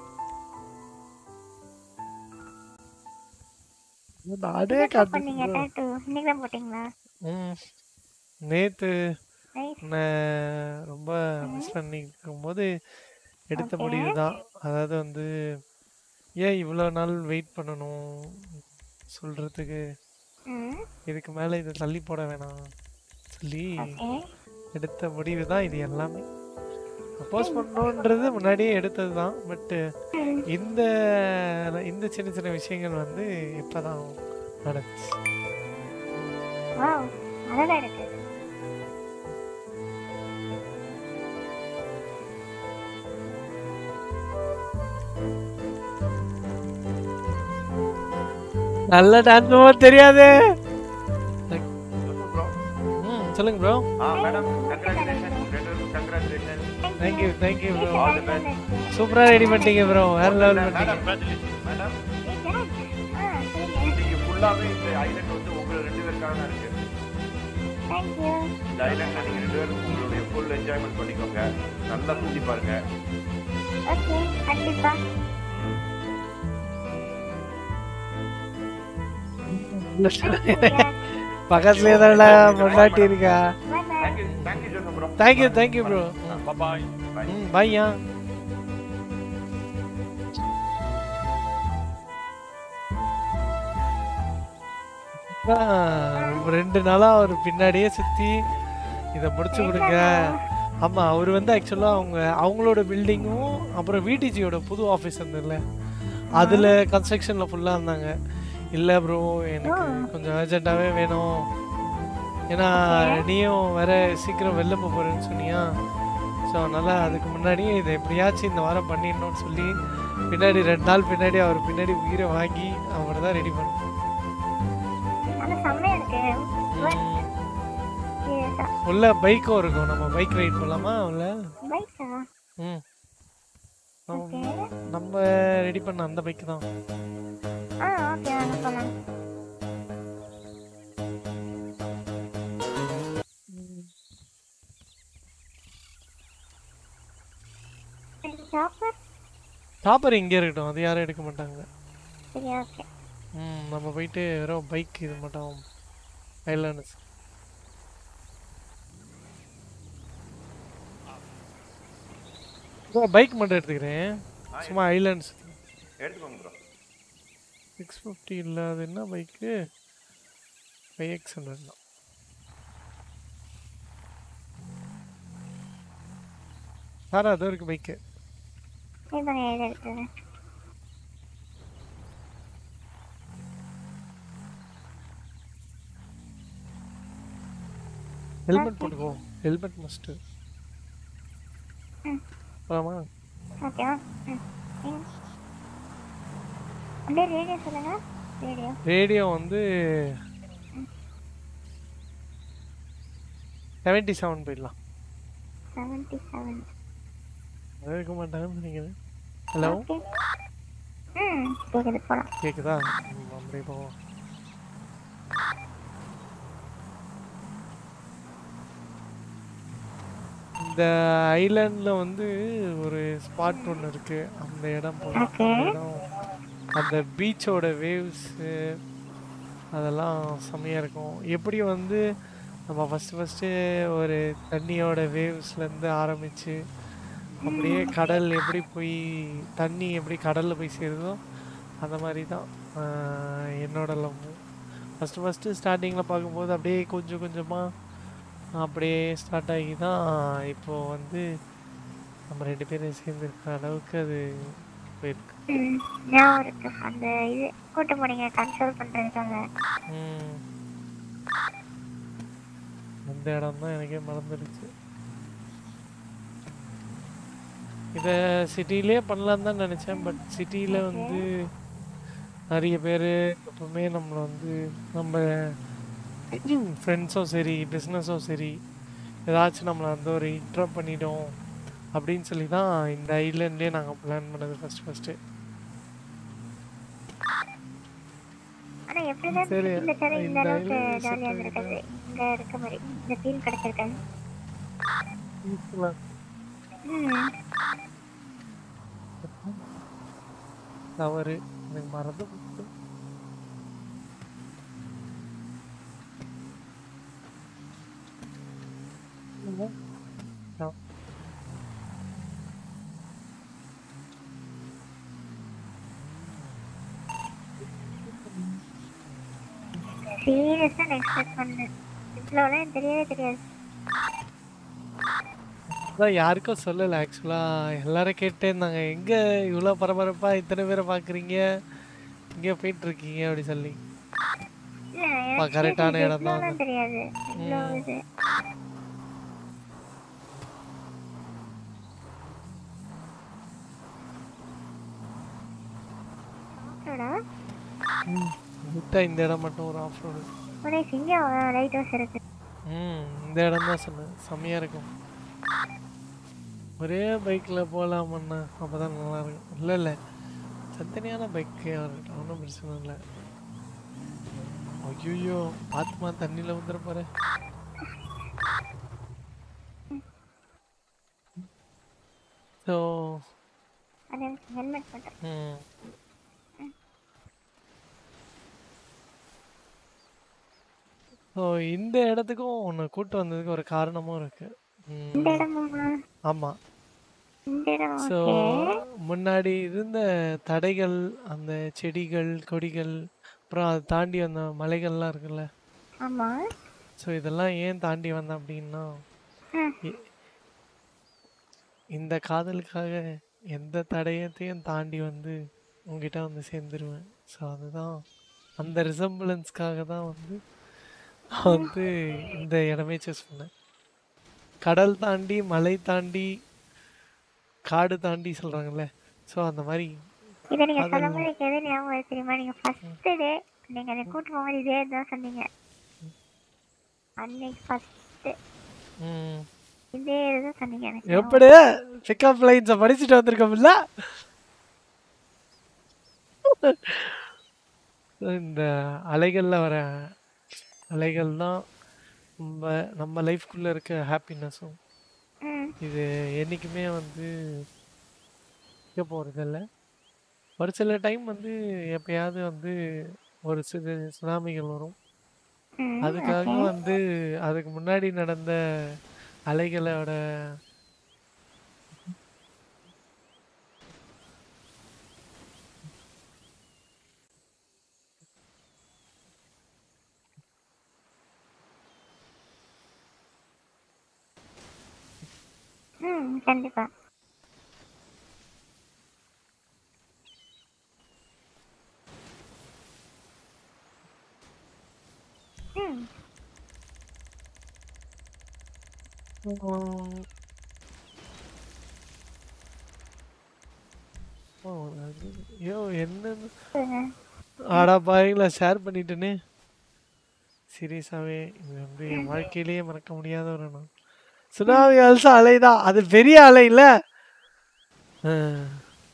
அதே எப்ப பண்ணீங்க காட்டு டாட்டு இன்னைக்கு தான் போட்டீங்களா ம் நேத்து Nice. நான் ரொம்ப மிஸ் பண்ணிக்கும் போது எடுத்த Okay. முடிவு தான் அதாவது வந்து ஏன் இவ்வளோ நாள் வெயிட் பண்ணணும் சொல்றதுக்கு ம் இதுக்கு மேலே இதை தள்ளி போட வேணாம் சொல்லி Okay. எடுத்த முடிவு தான் இது எல்லாமே ப்ரப்போஸ் பண்ணணுன்றது முன்னாடியே எடுத்தது தான் பட்டு இந்த இந்த சின்ன சின்ன விஷயங்கள் வந்து இப்போதான் நடந்துச்சு வாவ் அழகா இருக்கு நல்ல டான்ஸ் தெரியாது ம் சொல்லுங்க ப்ரோ ஆ மேடம் கங்க்ராச்சுலேஷன் ரெண்டு பேருக்கும் கங்க்ராச்சுலேஷன் தேங்க்யூ தேங்க்யூ ப்ரோ சூப்பரா ரெடி பண்ணிட்டீங்க ப்ரோ வேற லெவல் பண்ணிட்டீங்க மேடம் இன்னைக்கு ஃபுல்லாவே இந்த ஐலண்ட் வந்து உங்க ரெண்டு பேருக்காக தான் இருக்கு இந்த ஐலண்ட்ல நீங்க ரெண்டு பேரும் உங்களுடைய ஃபுல் என்ஜாய்மெண்ட் பண்ணிக்கோங்க நல்லா சுத்தி பாருங்க ஓகே கண்டிப்பா பக்கத்துலயே தானடா பொண்டாட்டி இருக்கா thank you thank you Joseph bro thank you thank you bro bye ம் பையா ரெண்டு நாளா அவர் பின்னாடியே சுத்தி இதை முடிச்சு கொடுங்க ஆமா அவர் வந்து ஆக்சுவலா அவங்க அவங்களோட பில்டிங்கும் அப்புறம் விடிஜியோட புது ஆஃபீஸ் இருந்ததுல அதுல கன்ஸ்ட்ரக்ஷன்ல ஃபுல்லா இருந்தாங்க இல்ல ப்ரோ எனக்கு கொஞ்சம் அர்ஜென்ட்டாவே வேணும் ஏன்னா நீயும் வேற சீக்கிரம் வெளில போக போறேன்னு சொன்னியா ஸோ அதனால அதுக்கு முன்னாடியே இதை எப்படியாச்சும் இந்த வாரம் பண்ணிடணும்னு சொல்லி பின்னாடி ரெண்டு நாள் பின்னாடி அவர் பின்னாடி உயிரை வாங்கி அவரை தான் ரெடி பண்ண ஆனா செம்மையா இருக்கு உள்ள பைக்கும் இருக்கும் நம்ம பைக் ரைட் போலாமா உள்ள பைக்கா ம் ஓகே நம்ம ரெடி பண்ண அந்த பைக் தான் ஆ ஓகே வாங்க போலாம் சாப்பர் டாப்பர் இங்கே இருக்கட்டும் அது யாரும் எடுக்க மாட்டாங்க சரி ஓகே ம் நம்ம போயிட்டு வெறும் பைக் இது மட்டும் ஐலாண்ட்ஸ் பைக் மட்டும் எடுத்துக்கிறேன் சும்மா ஐலாண்ட்ஸ் எடுத்துக்கோங்க ப்ரோ சிக்ஸ் ஃபிஃப்டி இல்லை அது என்ன பைக்கு ஃபைவ் எக்ஸ் ஹண்ட்ரட் தான் சார் அது இருக்கு பைக்கு இதாங்க இது எடுத்தது ஹெல்மெட் போட்டுக்கோ ஹெல்மெட் மஸ்ட்டு ம் ஆமா ஓகேவா ம் ம். அப்படியே ரேடியோ சொல்லுங்க ரேடியோ ரேடியோ வந்து செவன்டி செவன் போயிடலாம் செவன்டி செவன் அது இருக்க மாட்டாங்கன்னு நினைக்கிறேன் ஹலோ ஓகே ம் கேக்குது போலாம் கேக்குதா ம், அப்படியே போவோம் இந்த ஐலாண்ட்ல வந்து ஒரு ஸ்பாட் ஒன்று இருக்கு அந்த இடம் போகலாம் Okay. அந்த இடம் அந்த பீச்சோட வேவ்ஸு அதெல்லாம் செம்மையாக இருக்கும் எப்படி வந்து நம்ம ஃபஸ்ட்டு ஃபஸ்ட்டு ஒரு தண்ணியோட வேவ்ஸ்லேருந்து ஆரம்பித்து அப்படியே கடல் எப்படி போய் தண்ணி எப்படி கடலில் போய் சேருதோ அந்த மாதிரி தான் ஆஹ், என்னோட லவ் ஃபஸ்ட்டு ஃபஸ்ட்டு ஸ்டார்டிங்கில் பார்க்கும்போது அப்படியே கொஞ்சம் கொஞ்சமாக அப்படியே ஸ்டார்ட் ஆகி தான் இப்போது வந்து நம்ம ரெண்டு பேரும் சேர்ந்துருக்க அளவுக்கு அது போயிருக்கு ம் ஞாபகம் இருக்கு அந்த இது கூட்டு போனீங்க கன்சோல் பண்றதுக்காக ம். அந்த இடம் தான் எனக்கே மறந்துடுச்சு இதை சிட்டிலே பண்ணலான்னு தான் நினச்சேன் பட் சிட்டியில் வந்து நிறைய பேர் எப்பவுமே நம்மளை வந்து நம்ம ஃப்ரெண்ட்ஸும் சரி பிஸ்னஸும் சரி ஏதாச்சும் நம்மளை வந்து ஒரு இன்ட்ரப் பண்ணிட்டோம் அப்படின்னு சொல்லி தான் இந்த ஐலேண்ட்லேயே நாங்கள் பிளான் பண்ணது ஃபஸ்ட் ஃபஸ்ட்டு ஆனா எப்படிதான் சரி, இந்த தடவை இந்த இந்த அளவுக்கு island ஜாலியா set இருந்திருக்காது இங்க இருக்க மாதிரி இந்த ஃபீல் கிடைச்சிருக்காது ம் தவறு எனக்கு மறந்து போச்சு. ஆ. சீரியஸா நான் எக்ஸ்பெக்ட் பண்ணேன் இவ்வளோலாம் எனக்கு தெரியவே தெரியாது அதான் யாருக்கும் சொல்லலை ஆக்சுவலாக எல்லாரும் கேட்டே இருந்தாங்க எங்கே இவ்வளோ பரபரப்பாக இத்தனை பேரை பார்க்குறீங்க இங்கே போயிட்டு இருக்கீங்க அப்படி சொல்லி இல்ல பா, எனக்கு கரெக்டான இது இடம் தான் இவ்வளோலாம் தெரியாது இவ்வளோ ம். இது சாப்பிட்டடா? விட்டா இந்த இடம் மட்டும் ஒரு ஆஃப் ரோடு ஒரே சிங்கம் லைட் ஹவுஸ் இருக்கு ம் இந்த இடம் தான் சொன்னேன் செம்மையாக இருக்கும் ஒரே பைக்கில் போகலாமண்ணா அப்போ தான் நல்லா இருக்கும் இல்லை இல்லை தனித்தனியான பைக்கு இருக்கட்டும் ஒன்றும் பிரச்சனை இல்லை ஐயோ பார்த்துமா தண்ணியில் வந்துட போகிறேன் ஸோ அது ஹெல்மெட் போட்டேன் ம் ஸோ இந்த இடத்துக்கும் உன்னை கூட்டு வந்ததுக்கு ஒரு காரணமும் இருக்கு ம், இந்த இடமுமா ஆமா இந்த இடம் ஸோ ஓகே முன்னாடி இருந்த தடைகள் அந்த செடிகள் கொடிகள் அப்புறம் அதை தாண்டி வந்த மலைகள்லாம் இருக்குல்ல ஆமா ஸோ இதெல்லாம் ஏன் தாண்டி வந்தேன் அப்படின்னா ம். இ- இந்த காதலுக்காக எந்த தடயத்தையும் தாண்டி வந்து உங்ககிட்ட வந்து சேர்ந்துருவேன் ஸோ அதுதான் அந்த ரிசம்பிளன்ஸ்க்காக தான் வந்து நான் வந்து இந்த இடமே சூஸ் பண்ணேன் கடல் தாண்டி மலை தாண்டி காடு தாண்டி சொல்றாங்கல்ல ஸோ அந்த மாதிரி இதை நீங்க காதல் சொல்லும் போது எனக்கு எது ஞாபகம் வருது தெரியுமா நீங்க ஃபர்ஸ்ட் டே நீங்க அதை கூட்டு போகும்போது இதே தான் சொன்னீங்க அன்னைக்கு ஃபர்ஸ்ட் ம், இதே இதுதான் சொன்னீங்க எனக்கு எப்படி பிக்கப் லைன்ஸை படிச்சுட்டு வந்திருக்கோம்ல இந்த அலைகளில் வர அலைகள் தான் நம்ம நம்ம லைஃப்குள்ளே இருக்க ஹாப்பினஸும் ம். இது என்றைக்குமே வந்து இருக்க போகிறதில்ல ஒரு சில டைம் வந்து எப்பயாவது வந்து ஒரு சில சுனாமிகள் வரும் ம், அதுக்காக okay. வந்து அதுக்கு முன்னாடி நடந்த அலைகளோட ம் கண்டிப்பா ம் உம், ஓ, அது- ஐயோ என்னன்னு சொல்லுங்க. ஆடா பாருங்களா ஷேர் பண்ணிட்டேனே சீரியஸாவே இது வந்து என் வாழ்க்கையிலேயே மறக்க முடியாத ஒரு நாள் சுனாமி ஆல்சோ அலைதான் அது பெரிய அலை இல்ல அஹ்.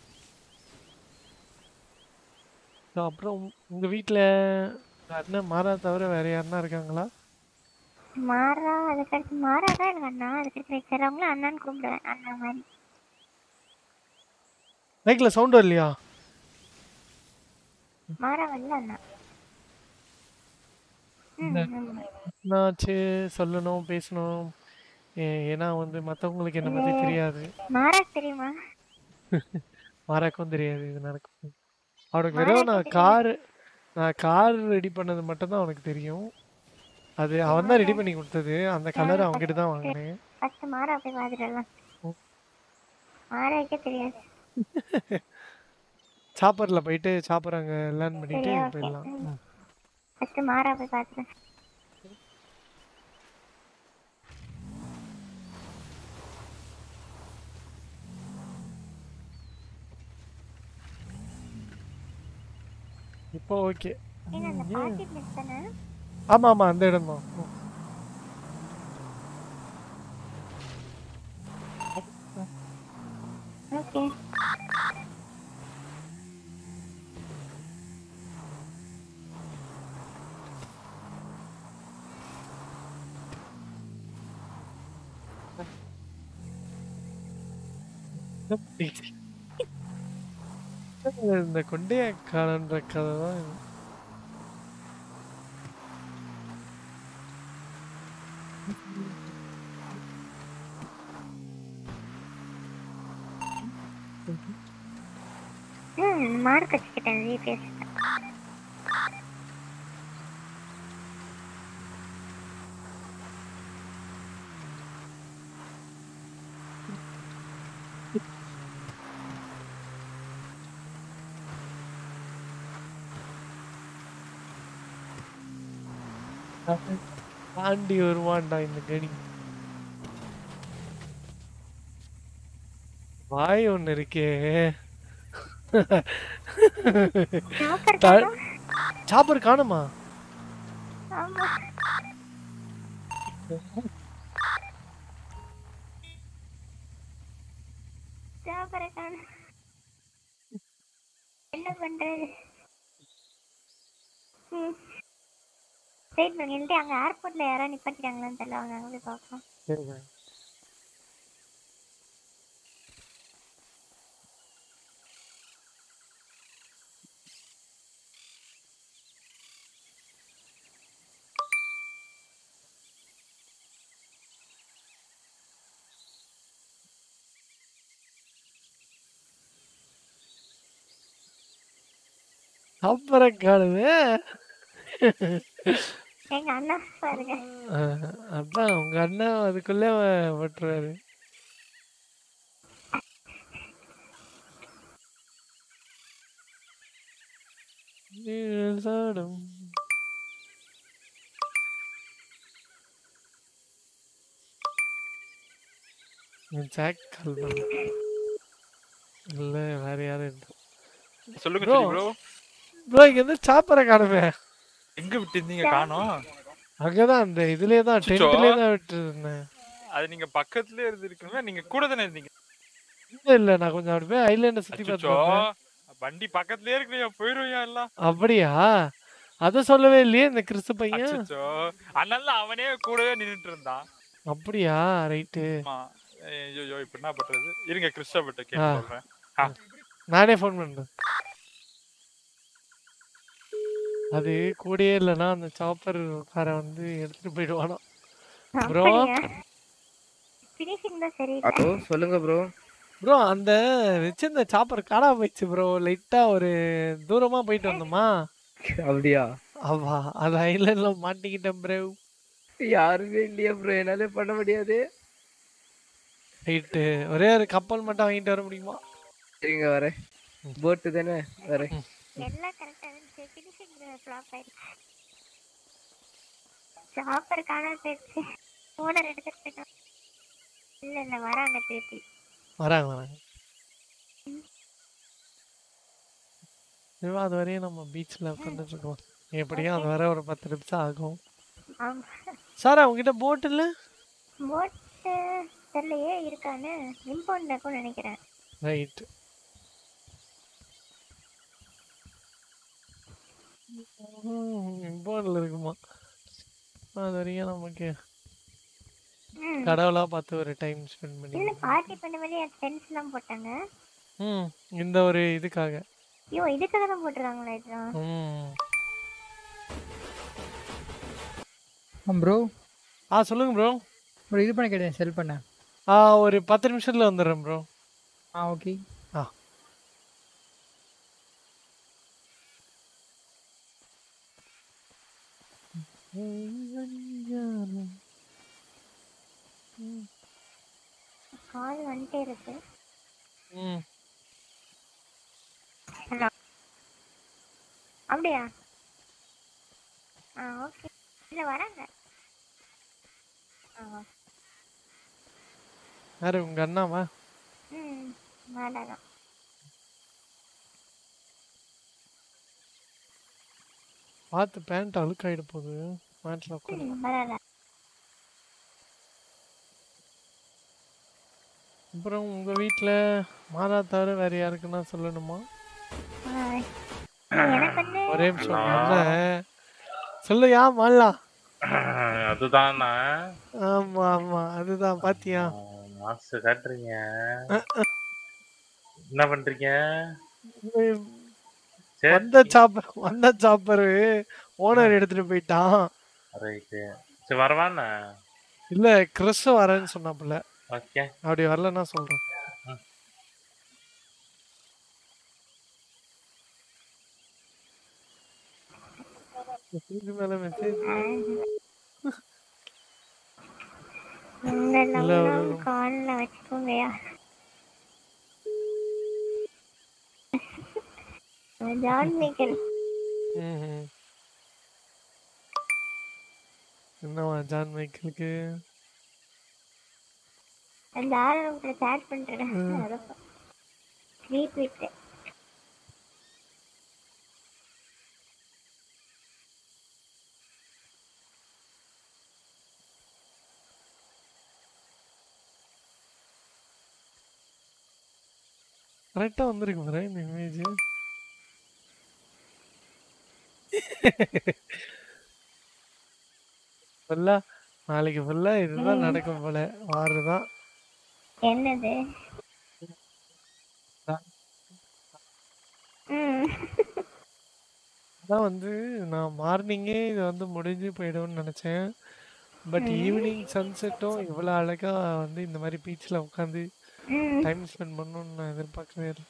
So, அப்புறம் உங்க- உங்க வீட்ல உங்க அண்ணன் மாறா தவிர வேற யாருன்னா இருக்காங்களா மாறா அதுக்கடுத்து மாறா தான் எனக்கு அண்ணா அதுக்கடுத்து வைக்கிறவங்கள அண்ணான்னு கூப்பிடுவேன் அண்ணா மாதிரி மைக்ல சவுண்ட் வரலையா மாறா வரல அண்ணா ம் இந்த- ஆமா. என்னாச்சு சொல்லணும் பேசணும் ஏ- ஏன்னா வந்து மத்தவங்களுக்கு என்ன பத்தி தெரியாது மாறா தெரியுமா மாறாக்கும் தெரியாது இது நடக்கும் அவனுக்கு வெறும் நான் கார் நான் கார் ரெடி பண்ணது மட்டும்தான் அவனுக்கு தெரியும் அது அவன் தான் ரெடி பண்ணி கொடுத்தது அந்த கலர் அவன்கிட்ட தான் வாங்கினேன் ஃபர்ஸ்ட் மாறா போய் பார்த்துடலாம் மாறாக்கே தெரியாது சாப்பர்ல போயிட்டு சாப்பர் அங்க லேர்ன் பண்ணிட்டு சரி, okay. போயிடலாம் ம். ம். ஃபர்ஸ்ட் மாறா போய் பார்த்துட்டேன் இப்போ ஓகே ஏன்னா அந்த பார்ட்டி பிளேஸ் தானே ஆமா ஆமா அந்த இடம் தான் ஓகே இந்த கொண்டைய காலன்ற கதை தான் இது. ம் மார்க் வச்சுக்கிட்டேன் ஜிபிஎஸ் தாண்டி வருவான்டா இந்த கனி வாய் ஒண்ணு இருக்கே ஜோக்கர் த- தானா? சாப்பர் காணுமா ஆமா சாப்பரை காணோம் என்ன பண்றது ம் வெயிட் பண்ணிட்டு அங்க ஏர்போர்ட்ல யாராவது நிப்பாட்டிட்டாங்களான்னு தெரியல அவங்க அங்க போய் பார்ப்போம் சரிங்க அப்புறம் காணுமே எங்க அண்ணா பாருங்க அஹ், அதான் உங்க அண்ணன் அதுக்குள்ளே விட்டுருவாரு நீழ்சாடும் ஜாக் கால் பண்ண இல்ல வேற யாரும் இல்லை சொல்லுங்க Bro. சரி ப்ரோ ப்ரோ இங்க இருந்து சாப்பரை காணுமே எங்க விட்டுருந்தீங்க காணோம் அங்கதான் அந்த இதுலயே தான் அச்சச்சோ. டென்ட்லயே தான் விட்டு இருந்தேன் அது நீங்க பக்கத்துலயே இருந்திருக்கணுமே நீங்க கூட தானே இருந்தீங்க இல்ல இல்ல நான் கொஞ்சம் அப்படி போய் ஐலாண்ட சுத்தி அச்சச்சோ பார்த்தேன் வண்டி பக்கத்துலயே இருக்கலையா போயிருவியா எல்லாம் அப்படியா அத சொல்லவே இல்லையே இந்த கிறிஸ்து பையன் அச்சச்சோ அதனால அவனே கூடவே நின்னுட்டு இருந்தான் அப்படியா ரைட்டு ஆமா ஐயோ இப்ப என்ன பண்றது இருங்க கிறிஸ்டபர்ட்ட ஆ. கேட்டு சொல்றேன் ஆ. நானே ஃபோன் பண்றேன் அது கூடயே இல்லைன்னா அந்த சாப்பர் கார வந்து எடுத்துட்டு போயிடுவானா ப்ரோ ஃபினிஷிங் தான் சரி ஹலோ சொல்லுங்க ப்ரோ ப்ரோ அந்த வச்சிருந்த சாப்பர் காணாம போயிடுச்சு ப்ரோ லைட்டா ஒரு தூரமா போயிட்டு வந்தோமா அப்படியா அவா அது ஐலண்ட்ல மாட்டிக்கிட்டேன் ப்ரோ யாருமே இல்லையா ப்ரோ என்னால பண்ண முடியாது ரைட்டு ஒரே ஒரு கப்பல் மட்டும் வாங்கிட்டு வர முடியுமா சரிங்க வரேன் போட்டு தானே வரேன் எல்லாம் கரெக்டா இருந்துச்சு ஃபினிஷிங் ஃப்ளாப் ஆயிடுச்சு சாப்பர் காணாம போயிடுச்சு ஓனர் எடுத்துட்டு போயிட்டோம் இல்ல இல்ல வராங்க திருப்பி வராங்க வராங்க சிவா அது வரையும் நம்ம பீச்சில் உட்காந்துட்டு இருக்கோம் எப்படியும் அது வர ஒரு பத்து நிமிஷம் ஆகும் ஆமா சார் அவங்ககிட்ட போட் இல்லை போட்டு தெரியலையே இருக்கான்னு இம்பவுண்ட்ல இருக்கும் நினைக்கிறேன் ரைட் போர்டில் இருக்குமா அது வரையும் நமக்கு ம். கடவுளா பார்த்து ஒரு டைம் ஸ்பெண்ட் பண்ணி இல்ல பார்ட்டி பண்ண மாதிரி டென்ஸ் எல்லாம் போட்டாங்க ம் இந்த ஒரு இதுக்காக ஐயோ இதுக்காக தான் போட்டிருக்காங்களா இதெல்லாம் ம் ப்ரோ ஆ சொல்லுங்க ப்ரோ ப்ரோ இது பண்ண கேட்டேன் செல் பண்ண ஆ ஒரு பத்து நிமிஷத்துல வந்துடுறேன் ப்ரோ ஆ ஓகே ஆ கால் வந்துட்டே இருக்கு ம் ஹலோ அப்படியா ஆ ஓகே இல்ல வராங்க ஆ யாரு உங்க அண்ணாவா ம் வேண்டாம் பார்த்து பேண்ட் அழுக்காயிட போகுது மேட்ச்ல உட்காந்து ம் பரவாயில்ல அப்புறம் உங்க வீட்டில் மாதா தவிர வேற யாருக்குன்னா சொல்லணுமா ஆ, எனக்கு வந்து ஒரே நிமிஷம் என்ன சொல்லுயா மாலா அதுதான் ஆமா ஆமா அதுதான் பாத்தியா மாஸ்டர் காட்டுறீங்க அஹ், அஹ். என்ன பண்றீங்க சரி. வந்த சாப்பர் வந்த சாப்பர் ஓனர் எடுத்துட்டு போயிட்டான் ரைட்டு சரி வரவாண்ணா இல்ல கிறிஸ் வரேன்னு சொன்னாப்புல ஓகே அப்படி வரலன்னா சொல்றேன் இதுக்கு மேல மெசேஜ் இந்த இல்ல, லவ்லாம் ஒரு- கால்ல வச்சுக்கோங்கயா ஜான் மேக்கல் ம்ஹும். என்னவா ஜான் மைக்கேலுக்கு அந்த ஆரம்பத்தில் சேட் பண்ணிட்டு ஸ்லீப் விட்டு கரெக்டா வந்திருக்கு பாரு இந்த இமேஜ் ஃபுல்லா நாளைக்கு ஃபுல்லா இதுதான் ம். நடக்கும் போல வாருதான் என்னது ம் அதான் வந்து நான் மார்னிங்கே இது வந்து முடிஞ்சு போயிடும்னு நினச்சேன் பட் ம். ஈவினிங் சன்செட்டும் இவ்வளோ அழகா வந்து இந்த மாதிரி பீச்சில் உட்காந்து ம். டைம் ஸ்பெண்ட் பண்ணணும்னு நான் எதிர்பார்க்கவே இல்லை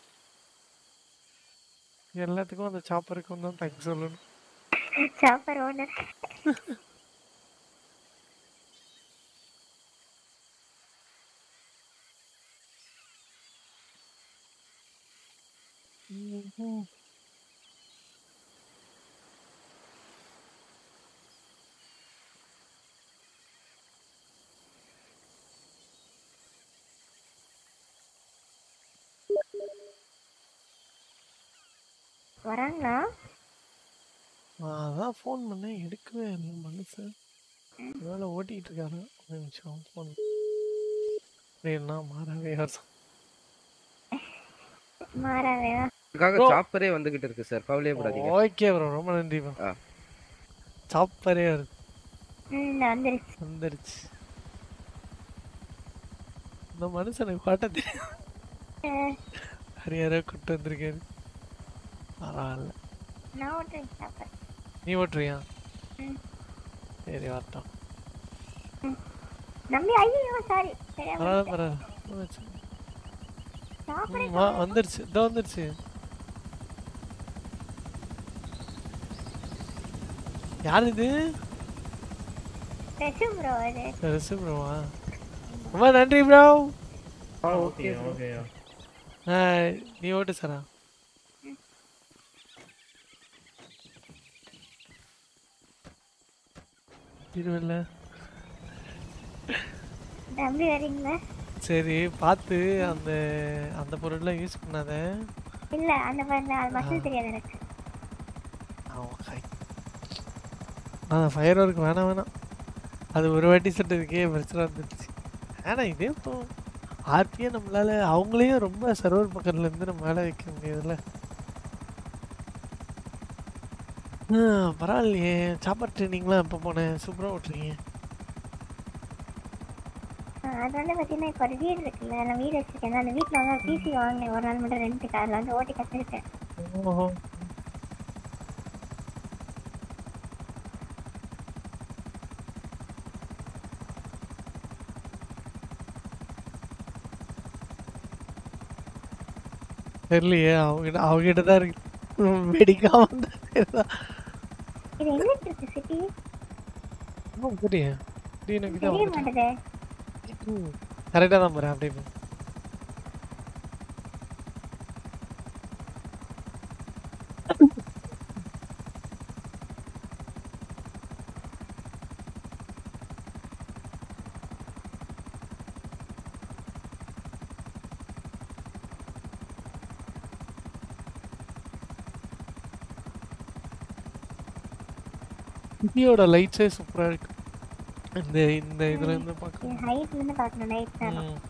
எல்லாத்துக்கும் அந்த சாப்பருக்கும் தான் தேங்க்ஸ் சொல்லணும் சாப்பர் ஓனர் வராங்களா நான் அதான் ஃபோன் பண்ணேன் எடுக்கவே இல்லை மனுஷன் ஒருவேளை ஓட்டிகிட்டு இருக்காரு ஒரு நிமிஷம் ஃபோன் அப்படின்னா மாறவே வருஷம் மாறாவேவா அதுக்காக Bro. சாப்பரே வந்துகிட்டு இருக்கு சார் கவலையே படாதீங்க ஓகே ப்ரோ ரொம்ப நன்றி ப்ரோ சாப்பரே வருது ம் வந்துருச்சு வந்துருச்சு இந்த மனுஷனுக்கு பாட்ட தெரியும் அஹ், ஹரியாரோ கூட்டு வந்திருக்காரு பரவாயில்ல நான் ஓட்டுறேன் சாப்பர் நீ ஓட்டுறியா ம். சரி வரட்டும் நம்பி ஐயோ சாரி தெரியாம பரவாயில்ல விட்டேன். பரவாயில்ல சாப்பரே ம், வா- வந்துருச்சு இதோ வந்துருச்சு யார் இது ரசு ப்ரோ அது ரசு ப்ரோவா ரொம்ப நன்றி ப்ரோ ஓகே ஓகே நீ ஓட்டு சாரா இருவில்ல நம்பி வரீங்களா சரி பார்த்து அந்த அந்த பொருள்லாம் யூஸ் பண்ணாத இல்ல அந்த மாதிரி அது மட்டும் தெரியாது எனக்கு ஆ ஃபயர் ஒர்க் வேணாம் வேணாம் அது ஒரு வாட்டி சுட்டதுக்கே பிரச்சனை வந்துருச்சு ஆனால் இதே இப்போ ஆர்பியே நம்மளால அவங்களையும் ரொம்ப சர்வர் பக்கத்துல இருந்து நம்ம மேலே வைக்க முடியாதுல்ல ஆ, பரவாயில்லையே சாப்பாடு ட்ரைனிங்லாம் எப்போ போனேன் சூப்பராக ஓட்டுறீங்க ஆ, அது வந்து பாத்தீங்கன்னா இப்போ ஒரு வீடு இருக்குல்ல நான் வீடு வச்சிருக்கேன் அந்த வீட்ல வந்து பிசி வாங்கினேன் ஒரு நாள் மட்டும் ரெண்டுக்கு அதில் வந்து ஓட்டி கத்துக்கிட்டேன் ஓஹோ தெரியலையே அவங்ககிட்ட அவங்ககிட்ட தான் இருக்கு வெடிக்காம இருந்தா சரிதான். இது எங்க இருக்கு சிட்டி ஆமா, தெரியும் எனக்கு தெரிய மாட்டேதே கரெக்டாக தான் போகிறேன் அப்படியே போ. சிட்டியோட லைட்ஸே சூப்பராக இருக்கு இந்த இந்த இதுல இருந்து பார்க்க ஹைட்ல இருந்து பார்க்கணும் நைட் நேரம் ம்.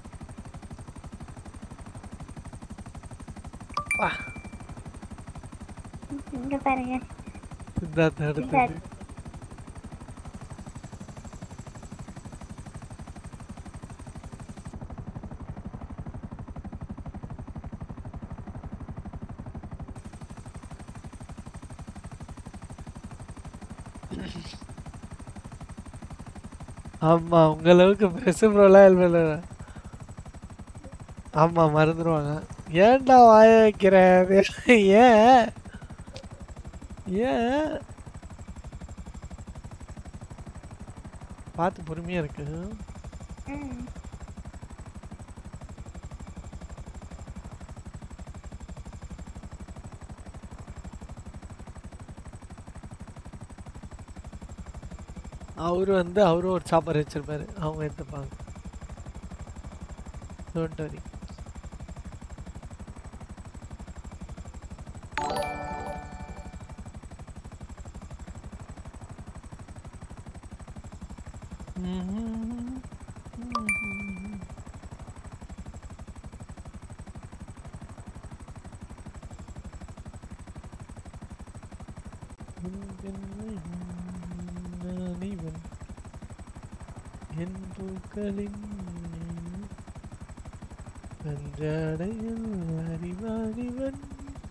வா இங்க பாருங்க சித்தார்த் அடுத்தது சித்தார்த். ஆமா உங்க அளவுக்கு பெருசு ப்ரோலாம் இல்லை ஆமா மறந்துடுவாங்க ஏன்டா வாய வைக்கிற ஏன் ஏன் பார்த்து பொறுமையா இருக்கு ம் அவரு வந்து அவரும் ஒரு சாப்பாடு வச்சிருப்பாரு அவங்க எடுத்துப்பாங்க டோன்ட் வரி பூக்களின் அஞ்சாடையில் அறிவாளிவன்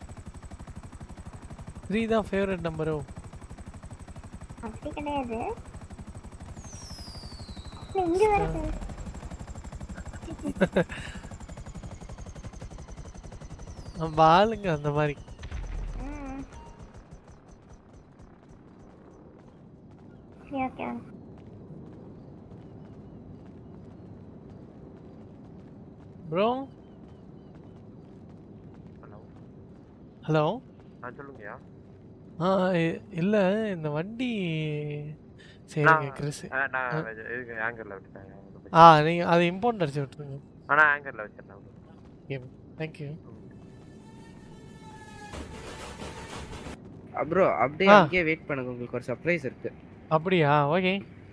த்ரீ தான் ஃபேவரட் நம்பரோ அப்படி கிடையாது இல்ல, இங்க வருது நம்ம ஆளுங்க அந்த மாதிரி ம். சரி ஓகே ப்ரோ ஹலோ ஹலோ ஆ சொல்லுங்கய்யா ஆ இ- இல்ல இந்த வண்டி சரிங்க நான் கிறிஸ் ஆ, நான் இதுக்கு ஆங்கர்ல விட்டுட்டேன் ஆ நீங்க அதை இம்போர்ட் அடிச்சு விட்டுருங்க ஆனா ஆங்கர்ல வச்சிருந்தேன் ஓகே தேங்க்யூ ப்ரோ அப்படியே ஆ. அங்கேயே வெயிட் பண்ணுங்க உங்களுக்கு ஒரு சர்ப்ரைஸ் இருக்கு அப்படியா ஓகே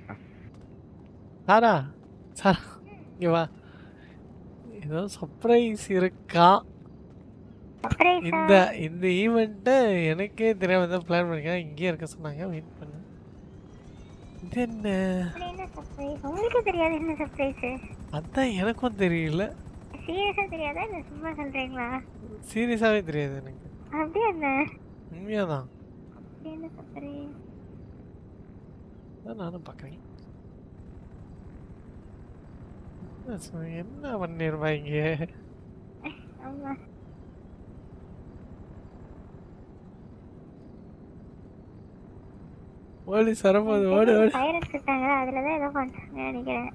சாரா சாரா இங்க வா ஏதோ சர்ப்ரைஸ் இருக்கா இந்த இந்த ஈவெண்ட்டை எனக்கே தெரியாம தான் பிளான் பண்ணிருக்கேன் இங்கேயே இருக்க சொன்னாங்க வெயிட் பண்ணு இது என்ன அப்படி என்ன சர்ப்ரைஸ் உங்களுக்கு தெரியாது என்ன சர்ப்ரைஸ் அதான் எனக்கும் தெரியல சீரியஸா தெரியாதா இல்ல சும்மா சொல்றீங்களா சீரியஸாவே தெரியாது எனக்கு அப்படியே என்ன உண்மையாதான் அப்படி என்ன சர்ப்ரைஸ் அதான் நானும் பார்க்குறேன் என்ன சொ- என்ன பண்ணிருப்பாங்க ஆமா போலீஸ் வரும்போது ஓடு ஓடு பைரட்ஸ் இருக்காங்க அதுலதான் ஏதோ பண்றாங்க நினைக்கிறேன்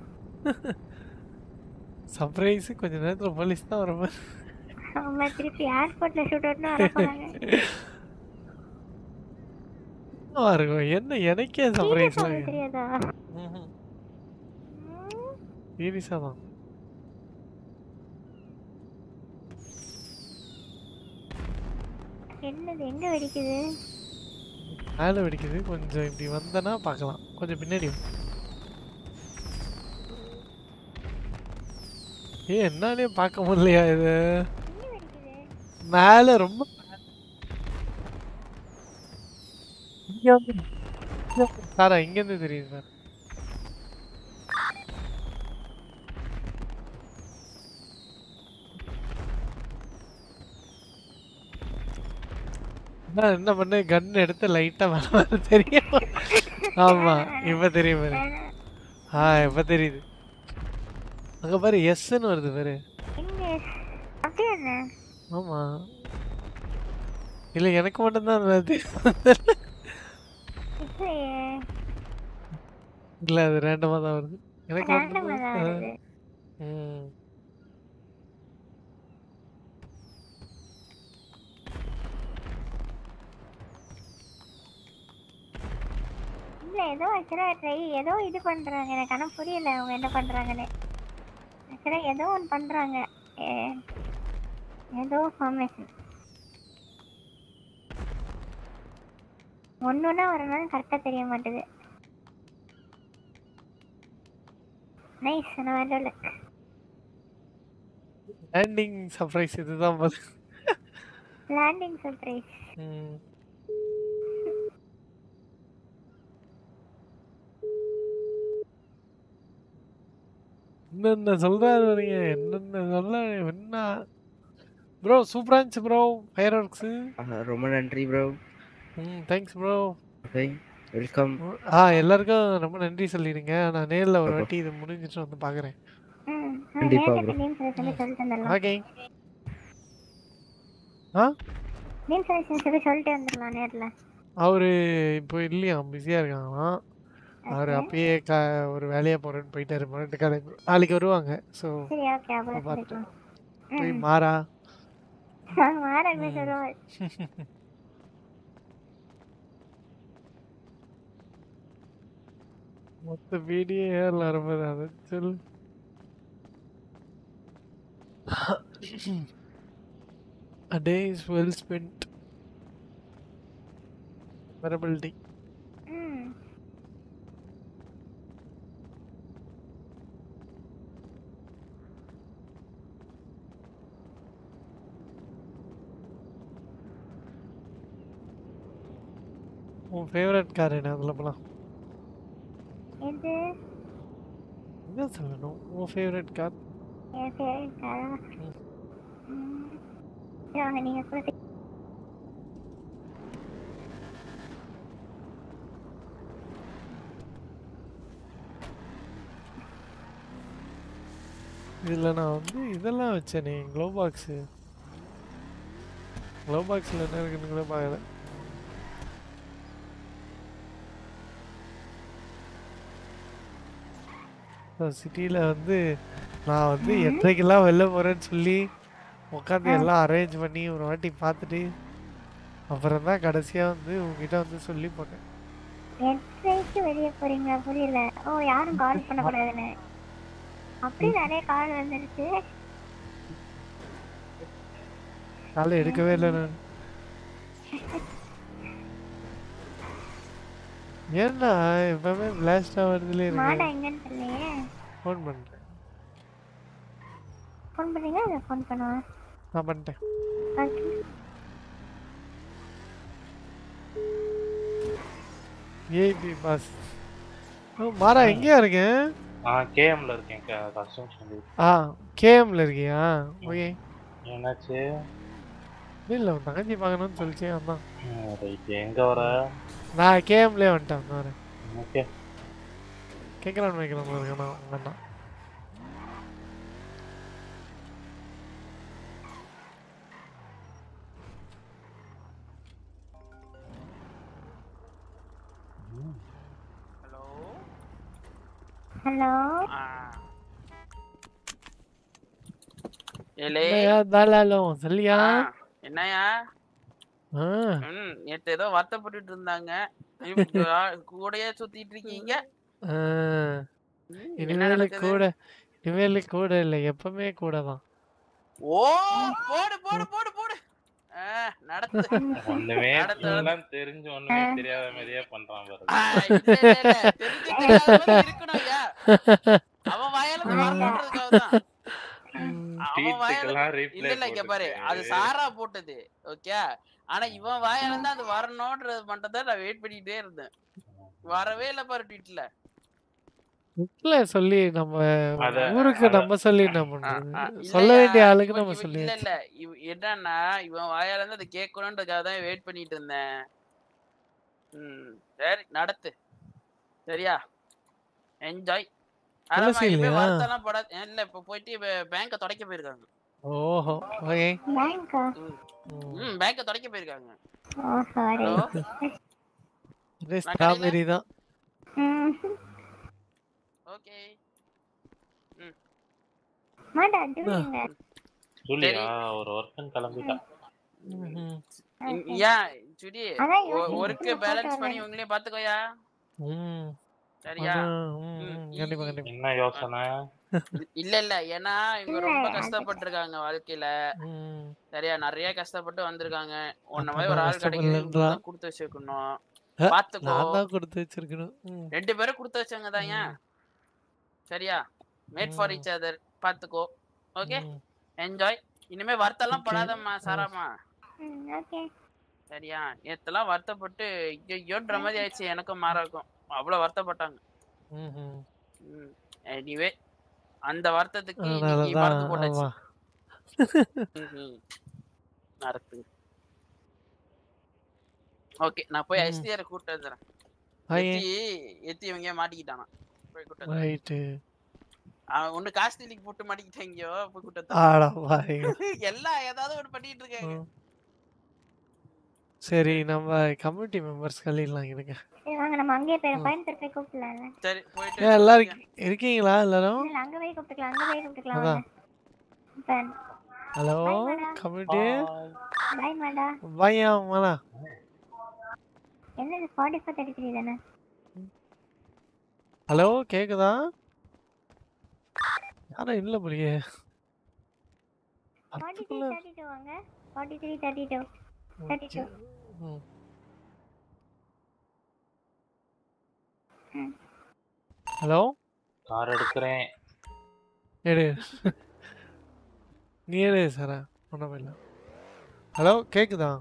சர்ப்ரைஸ் கொஞ்ச நேரத்துல போலீஸ் தான் வர மாதிரி ஆமா திருப்பி ஏர்போர்ட்ல ஷூட் அவுட்னு வர போறாங்க என்னவா இருக்கும் என்ன எனக்கே சர்ப்ரைஸ் சீரியஸா உங்களுக்கு தெரியாதா சீரியஸா தான் என்னது எங்க வெடிக்குது மேலே வெடிக்குது கொஞ்சம் இப்படி வந்தனா பார்க்கலாம் கொஞ்சம் பின்னாடி வா. ஏ என்னாலே பார்க்க முடியலையா இது மேலே ரொம்ப இங்க வந்து இங்க வந்து- சாரா இங்கேருந்து தெரியுது சார் நான் என்ன பண்ண கன் எடுத்து லைட்டா மேல மேல தெரியும் ஆமா இப்ப தெரியும் பாரு ஆ இப்ப தெரியுது அங்க பாரு எஸ்ன்னு வருது பாரு எங்க அப்படியே என்ன ஆமா இல்ல எனக்கு மட்டும் தான் வருது இல்லையே இல்ல அது ரேண்டமா தான் வருது எனக்கு Random ஆ தான் வந்து வருது. ம் இல்ல ஏதோ ஆக்சுவலா ட்ரை ஏதோ இது பண்றாங்க எனக்கு ஆனா புரியல அவங்க என்ன பண்றாங்கன்னு ஆக்சுவலா ஏதோ ஒன்று பண்றாங்க ஏ- ஏதோ ஃபார்மேஷன் ஒண்ணுன்னா வரனால கரெக்டா தெரிய மாட்டுது நைஸ் நான் வேற லேண்டிங் சர்ப்ரைஸ் இதுதான் பாரு லேண்டிங் சர்ப்ரைஸ் ம் என்னென்ன சொல்றாரு வரீங்க என்னென்ன சொல்ல என்ன ப்ரோ சூப்பரா இருந்துச்சு ப்ரோ ஃபயர் ஒர்க்ஸு ரொம்ப நன்றி ப்ரோ ம் தேங்க்ஸ் ப்ரோ ஓகே வெல்கம் ஆ எல்லாருக்கும் ரொம்ப நன்றி சொல்லிடுங்க நான் நேர்ல ஒரு வாட்டி இது முடிஞ்சிட்டு வந்து பார்க்குறேன் ம் கண்டிப்பா நேம் bro. நேம் சொல்லி சொல்லிட்டு வந்துடலாம் ஓகே ஆ நேம் செலக்ஷன் சொல்லி சொல்லிட்டு வந்துடலாம் நேர்ல அவரு இப்போ இல்லையா பிஸியா இருக்காங்களாம் அவர் அப்பயே க ஒரு வேலையா போறேன்னு போயிட்டாரு மறுபடியும் கிளம்பி நாளைக்கு வருவாங்க ஸோ சரி ஓகே அப்புறம் பார்த்து சொல்லிக்கலாம் போய் ம். மாறா மாறன் சொல்லுவாள் மொத்த வீடியோ ஏர்ல வரும்போது அதை சொல்லு A day is well spent. Memorable day. ம் உன் ஃபேவரட் கார் என்ன அதில் போலாம் எது என்ன என்ன சொல்லணும் உன் ஃபேவரட் கார் என் ஃபேவரட் காரா வாங்க நீங்க சொல்லுங்க இதில் நான் வந்து இதெல்லாம் வச்சேனே க்ளோ பாக்ஸு க்ளோ பாக்ஸில் என்ன இருக்குன்னு கூட பார்க்கல சிட்டியில் வந்து நான் வந்து எட்டரைக்கெல்லாம் வெளில போகிறேன்னு சொல்லி உட்காந்து எல்லாம் அரேஞ்ச் பண்ணி ஒரு வாட்டி பார்த்துட்டு அப்புறம் தான் கடைசியாக வந்து உங்ககிட்ட வந்து சொல்லி போட்டேன் எட்ரைக்கு வெளியே போறீங்களா புரியல ஓ யாரும் கால் பண்ணக்கூடாதுன்னு அப்படி நிறைய கால் வந்துருச்சு காலை எடுக்கவே இல்லை நான் ஏன்னா எப்பவுமே பிளாஸ்டாக வருதுலே மாடா இருக்கு எங்கன்னு தெரியலையே ஃபோன் பண்ணுறேன் ஃபோன் பண்ணீங்களா இல்லை ஃபோன் பண்ணுவா நான் பண்ணிட்டேன் ஓகே ஏபி பாஸ் மாறா எங்கேயா இருக்கேன் ஆ கேஎம்ல இருக்கேன் கன்ஸ்ட்ரக்ஷன் ஆ கேஎம்ல இருக்கியா ஓகே என்னாச்சு இல்லை உன் தங்கச்சி பார்க்கணும்னு சொல்லிச்சு அதான் ரைட் எங்க வர நான் கேஎம்லேயே வந்துட்டேன் நான் வரேன் ஓகே கேட்கலான்னு வைக்கலாம் இருக்கணும் வேண்டாம் ஹலோ ஏலே என்னய்யா தாளாலும் சொல்லியா என்னையா ஆ ம் நேத்து ஏதோ வருத்தப்பட்டுட்டு இருந்தாங்க இப்ப ஆ- கூடயே சுத்திட்டு இருக்கீங்க ஆ. ம், என்ன இனிமேல் நடக்குது கூட இனிமேல் கூட இல்லை எப்பவுமே கூட தான் ஓ போடு போடு போடு போடு ஆ, நடத்து ஒண்ணுமே நடத்து, நடத்து. எல்லாம் தெரிஞ்சு ஒண்ணுமே தெரியாத மாதிரியே பண்றான் பாரு ஆ, இல்ல, இல்ல, இல்ல. தெரிஞ்சு தெரியாத மாதிரி இருக்கணும்யா. அவன் வாயால இருந்து வர போடுறதுக்காக தான். அவன் வாயால ட்வீட்டுக்கெல்லாம் replay இல்ல இல்ல இங்க பாரு அது போட்டுட்டு. சாரா போட்டது ஓகே ஆனா இவன் வாயால இருந்து அது வரணும்ன்றது மட்டும் தான் நான் வெயிட் பண்ணிட்டே இருந்தேன் வரவே இல்ல பாரு ட்வீட்ல இல்ல சொல்லி நம்ம அத- ஊருக்கு அத- நம்ம சொல்லி என்ன பண்றது இல்லையா, சொல்ல வேண்டிய ஆளுக்கு இவன் நம்ம இவன் சொல்லி இல்ல இல்ல இவ- என்னன்னா இவன் வாயால இருந்து அதை கேட்கணுன்றதுக்காக தான் வெயிட் பண்ணிட்டு இருந்தேன் ம் சரி நடத்து சரியா என்ஜாய் ஆனா துளசி இனிமே இல்லையா? வருத்தம்லாம் படாது இல்ல இப்ப போயிட்டு பேங்க தொடக்க போயிருக்காங்க ஓஹோ ஓகே பேங்கா ம் பேங்க தொடக்க போயிருக்காங்க ஓ சாரி ஹலோ இது ஸ்ட்ராபெரி தான் ஓகே ம் மாடா ஜூலிங்க ஜூலியா ஒரு ஒர்க்கன் கிளம்பிட்டான் இ- ஏன் சுடி அதான் யோசிச்சு ஒர்க்கு போட்டு பேலன்ஸ் வரேன். பண்ணி உங்களே பாத்துக்கோயா ம் சரியா அதான், ம், ம், கண்டிப்பா கண்டிப்பா என்ன யோசனை இல்ல இல்ல ஏன்னா இவங்க இல்ல, ரொம்ப அது- கஷ்டப்பட்டிருக்காங்க வாழ்க்கையில ம். சரியா நிறைய கஷ்டப்பட்டு வந்திருக்காங்க உன்ன அப்ப மாதிரி ஒரு நான் ஆள் கிடைக்கிறது கஷ்டப்படலன்றா? தான் கொடுத்து வச்சிருக்கணும் அ, பாத்துக்கோ நான் தான் கொடுத்து வச்சிருக்கணும் ம். ரெண்டு பேரும் கொடுத்து வச்சவங்க தான் ஏன் சரியா மேட் ஃபார் ஈச் அதர் பாத்துக்கோ ஓகே என்ஜாய் இனிமே வருத்தம்லாம் படாதம்மா சாராமா ம் ஓகே சரியா நேத்தெல்லாம் வருத்தப்பட்டு ஐயோன்ற மாதிரி ஆயிடுச்சு எனக்கும் மாறாக்கும் அவ்வளவு வருத்தப்பட்டாங்க ம்ஹும். எனிவே அந்த வருத்தத்துக்கு இன்னைக்கு அதனாலதான் மருந்து போட்டாச்சு ஆமா ம்ஹும். நடத்து ஓகே நான் போய் ம். எஸ்டிஆர் கூப்பிட்டு வந்துடுறேன் ஆயே. எத்தி எத்தி இவங்க மாட்டிக்கிட்டானா போய் கூப்பிட்டு வந்துடுறேன். ரைட்டு அவன் ஒண்ணு காஸ்டிலிக்கு போட்டு மாட்டிக்கிட்டாங்கயோ போய் கூப்பிட்டு ஆடா வந்துடுறேன். பாருங்க எல்லாம் ஏதாவது ஒண்ணு பண்ணிட்டு இருக்காங்க சரி நம்ம கம்யூனிட்டி மெம்பர்ஸ் கழிடலாம் இருங்க சரி வாங்க நம்ம அங்கேயே போய் கோயம்புத்தூர் போய் கூப்பிடலாம்ல சரி போயிட்டு ஏன் எல்லாரும் இருக்கி- இருக்கீங்களா எல்லாரும் இல்ல அங்க போய் கூப்பிட்டுக்கலாம் அங்க போய் கூப்பிட்டுக்கலாம் அதான் வாங்க hello Bye, madam. Community bye மாடா பையா மலா என்னது ஃபார்ட்டி ஃபோர் தேர்ட்டி த்ரீ தானே ஹலோ கேக்குதா யாரும் இல்ல போலியே ஃபார்ட்டி த்ரீ தேர்ட்டி டூ வாங்க forty three thirty two thirty two ம். ஹலோ கார் எடுக்கிறேன் எடு நீ எடு சாரா ஒன்றும் இல்லை ஹலோ கேக்குதா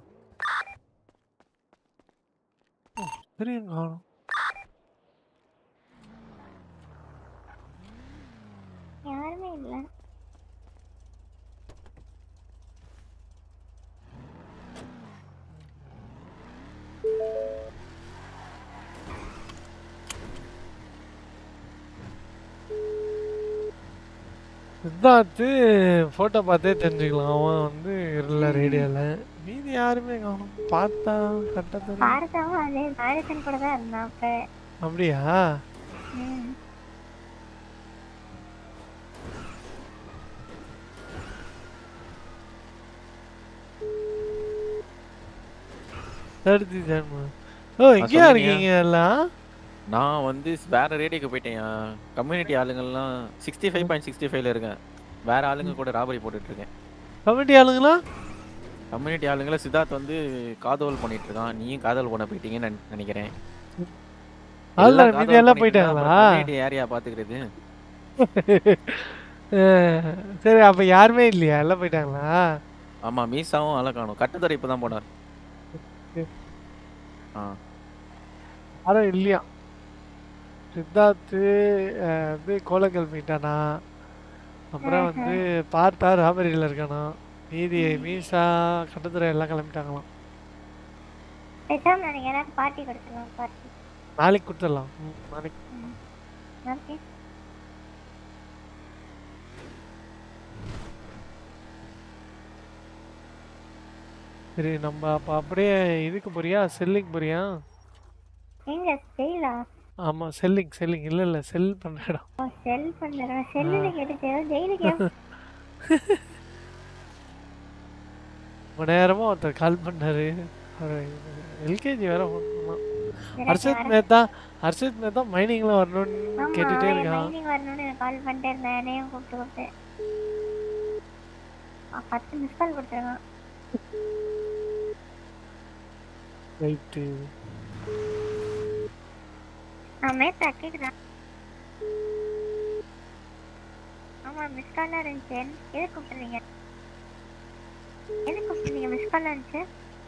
ஓ, பெரிய காணும் இல்ல சித்தார்த்து ஃபோட்டோ பார்த்தே தெரிஞ்சுக்கலாம் அவன் வந்து இல்லை ரேடியோவில் மீதி யாருமே காணும் பார்த்தா கட்டத்தில் பார்த்தவன் அதே பாரதன் கூட தான் இருந்தான் அப்ப அப்படியா ம். தடுத்து ஜென்ம ஓ இங்கேயா சொல்லுங்கய்யா. இருக்கீங்க எல்லாம் நான் வந்து வேற ரேடியோக்கு போயிட்டேன் கம்யூனிட்டி ஆளுங்கள்லாம் சிக்ஸ்டி ஃபைவ் பாயிண்ட் சிக்ஸ்டி ஃபைவ்ல இருக்கேன் வேற ஆளுங்க கூட ராபரி போட்டுட்டு இருக்கேன் கமிட்டி ஆளுங்களா கம்யூனிட்டி ஆளுங்கள சித்தார்த் வந்து காதல் பண்ணிட்டு இருக்கான் நீயும் காதல் பண்ண போயிட்டீங்கன்னு நினை- நினைக்கிறேன் அதுல எல்லாம் மீதி காதல் எல்லாம் பண்ணிட்டு இருந்தா போயிட்டாங்களா? அப்புறம் community யாரையா பாத்துக்கிறது அஹ், சரி அப்ப யாருமே இல்லையா எல்லாம் போயிட்டாங்களா ஆமா மீசாவும் அழ காணும் கட்டுத்தரை இப்பதான் போனார் ஆ யாரும் இல்லையா சித்தார்த்து அஹ், வந்து கோலக்கல் போயிட்டானா அப்புறம் வந்து பார்த்தா ராபரியில் இருக்கானா மீதி மீசா கட்டத்துறை எல்லாம் கிளம்பிட்டாங்களாம் பேசாம எனக்கு யாராவது பார்ட்டி கொடுத்துருவோம் பார்ட்டி நாளைக்கு கொடுத்துடலாம் ம், நாளைக்கு ஓகே சரி நம்ம அப்போ அப்படியே இதுக்கு போறியா செல்லிங் போறியா எங்க ஸ்டெயிலா ஆமா செல்லிங் செல்லிங் இல்ல இல்ல செல் பண்ற இடம் ஓ செல் பண்ணுறேன் செல்லுல கேட்டுச்சு ஜெயிலுக்கு ரொம்ப நேரமா ஒருத்தர் கால் பண்ணாரு எல்கேஜி வேற phone பண்ணான். ஹர்ஷத் மேத்தா ஹர்ஷத் மேத்தா மைனிங்ல வரணும்னு கேட்டுட்டே இருக்கான் மைனிங் வரணும்னு எனக்கு கால் பண்ணிட்டே இருந்தேன் என்னையும் கூப்பிட்டு கூப்பிட்டு ஆ, பத்து மிஸ் கால் கொடுத்துருக்கான் ரைட்டு ஆ மேத்தா கேக்குதா ஆமா மிஸ் கால்லாம் இருந்துச்சு எது கூப்பிட்டுறீங்க எது கூப்பிட்டுறீங்க மிஸ் கால்லாம் இருந்துச்சு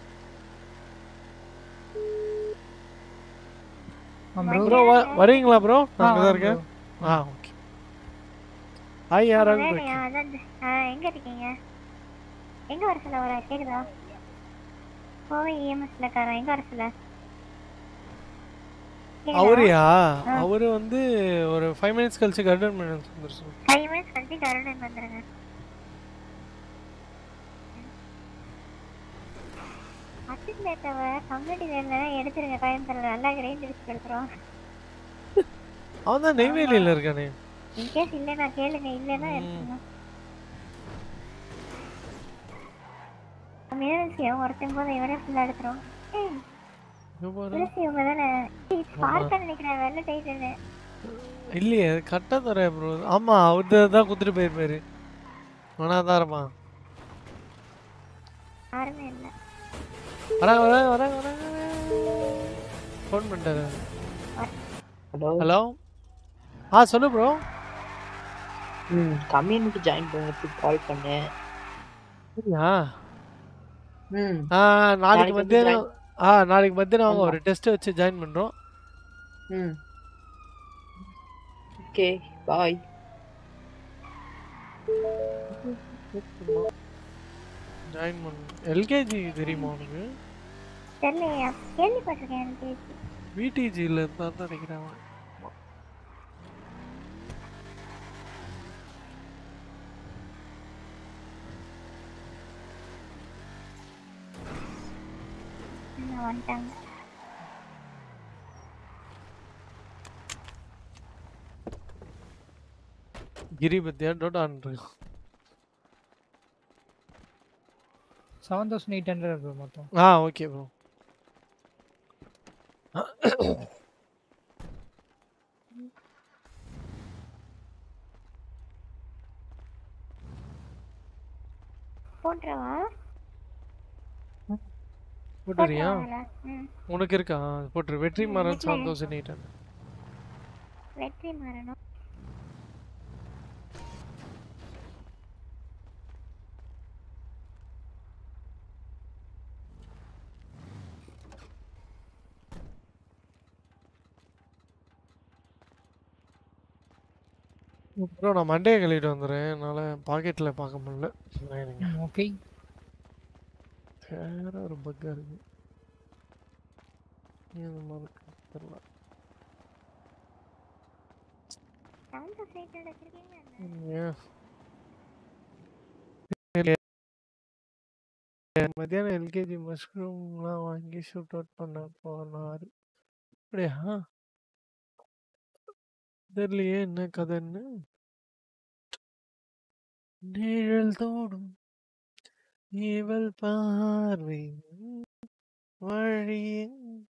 ப்ரோ வரீங்களா ப்ரோ நான் ஆ, அங்கே தான் வரேன் இருக்கேன் ஆ ஓகே ஹாய் யாராவது வேலையா அதான் இந்த- ஆ, எங்க இருக்கீங்க எங்க வர சொல்ல வர கேக்குதா கோவை இஎம்எஸ்ல காரன் எங்க வர சொல்ல கேக்குதா? அவரியா ஆ. அவரு வந்து ஒரு ஃபைவ் மினிட்ஸ் கழிச்சு கர்டன் மினிட்ஸ் வந்துருச்சு ஃபைவ் மினிட்ஸ் கழிச்சு கருடன் வந்துருங்க அசித் மேத்தாவை கம்யூனிட்டி வேலை எடுத்துருங்க கோயம்புத்தூர்ல நல்லா ரேஞ்ச் அடிச்சு எடுத்துரும் அவன் தான் நெய்வேலியில் இருக்கானே இன்கேஸ் இல்லைன்னா கேளுங்க இல்லைன்னா எடுத்துருங்க மியூனிசி ஒருத்தன் போது இவனே ஃபுல்லா எடுத்துரும் ஏய் இங்க பாரு. மியூனிசி இவங்க தானே பார்க்க நினைக்கிறேன் வெள்ளை டைட்டனு இல்லையே கரெக்டாக தர ப்ரோ ஆமா அவர் தான் குத்துட்டு போயிருப்பாரு அவனா தான் இருப்பான் யாருமே இல்லை வராங்க வராங்க வராங்க வராங்க ஃபோன் பண்ணிட்டாரு ஹலோ ஹலோ ஆ சொல்லு ப்ரோ ம் கம்யூனிட்டி ஜாயின் பண்ணுறதுக்கு கால் பண்ணேன் சரியா ம் ஆ நாளைக்கு நாளைக்கு வந்து மத்தியானம் ஆ நாளைக்கு மத்தியானம் வாங்க ஆமா. ஒரு டெஸ்ட் வச்சு ஜாயின் பண்ணுறோம் ம் ஓகே பாய் ஜாயின் பண்ண எல்கேஜி தெரியுமா உனக்கு தெரியலையா கேள்விப்பட்டிருக்கேன் எனக்கு விடிஜியில் இருந்தான்னு நினைக்கிறேன் அவன். இன்னும் வந்துட்டாங்க கிரி பத்தியா டோட்டான் இருக்கான் seven thousand eight hundred bro மொத்தம் ஆ ஓகே ப்ரோ போட்டுருவா போட்டுறியா போட்டுருவாங்களா? ம் உனக்கு இருக்கா போட்டுரு வெற்றி ம், மரம் வீட்ல செவன் தௌசண்ட் எயிட் ஹண்ட்ரட் வெற்றி மாறணும் ப்ரோ நான் மண்டே கழிட்டு வந்துடுறேன் என்னால் பாக்கெட்டில் பார்க்க முடியல சரிங்க ஓகே வேற ஒரு பக்காக இருக்கு ஏன் இந்த மாதிரி இருக்கு தெரியல சவுண்ட் சைக்கிள் வச்சிருக்கீங்க ஏன் மத்தியானம் எல்கேஜி மஷ்ரூம்லாம் வாங்கி ஷூட் அவுட் பண்ண போனார் அப்படியா தெரியலையே என்ன கதைன்னு நிழல் தோடும் இவள் பார்வை வழியே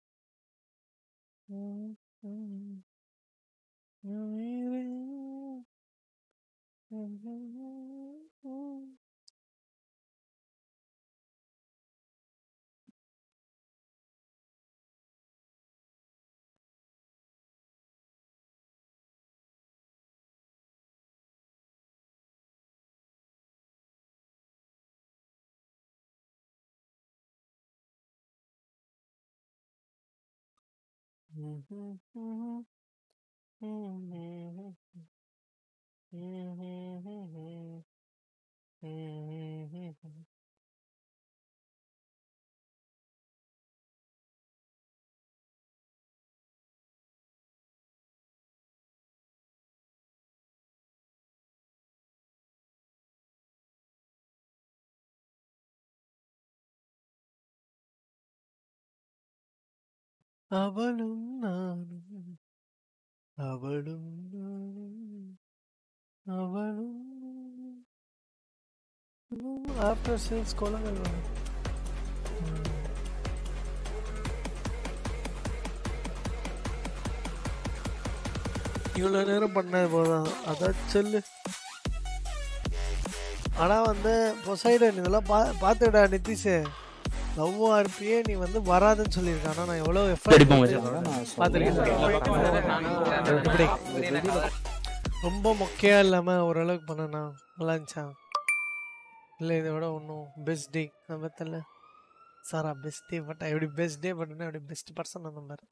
அவளும் நானும் அவளும் நானும் அவளும் ஆஃப்டர் சேல்ஸ் குழந்தை இவ்வளோ நேரம் பண்ணது போதும் அதான் சொல்லு ஆனால் வந்து பொசைடன் இதெல்லாம் பா பார்த்துடா நிதிஷ் லவ் ஆர்பியே நீ வந்து வராதுன்னு சொல்லியிருக்க ஆனால் நான் எவ்வளோ அடிப்போம் எஃபர்ட் மச்சான். எப்படி ரொம்ப மொக்கையாக இல்லாமல் ஓரளவுக்கு பண்ணனா நல்லா இருந்துச்சா இல்லை இதை விட ஒன்றும் பெஸ்ட் டே நம்ம தெரியல சாரா பெஸ்ட் டே பட்டா எப்படி பெஸ்ட் டே பண்ணுனா எப்படி பெஸ்ட் பர்சன் அந்த மாதிரி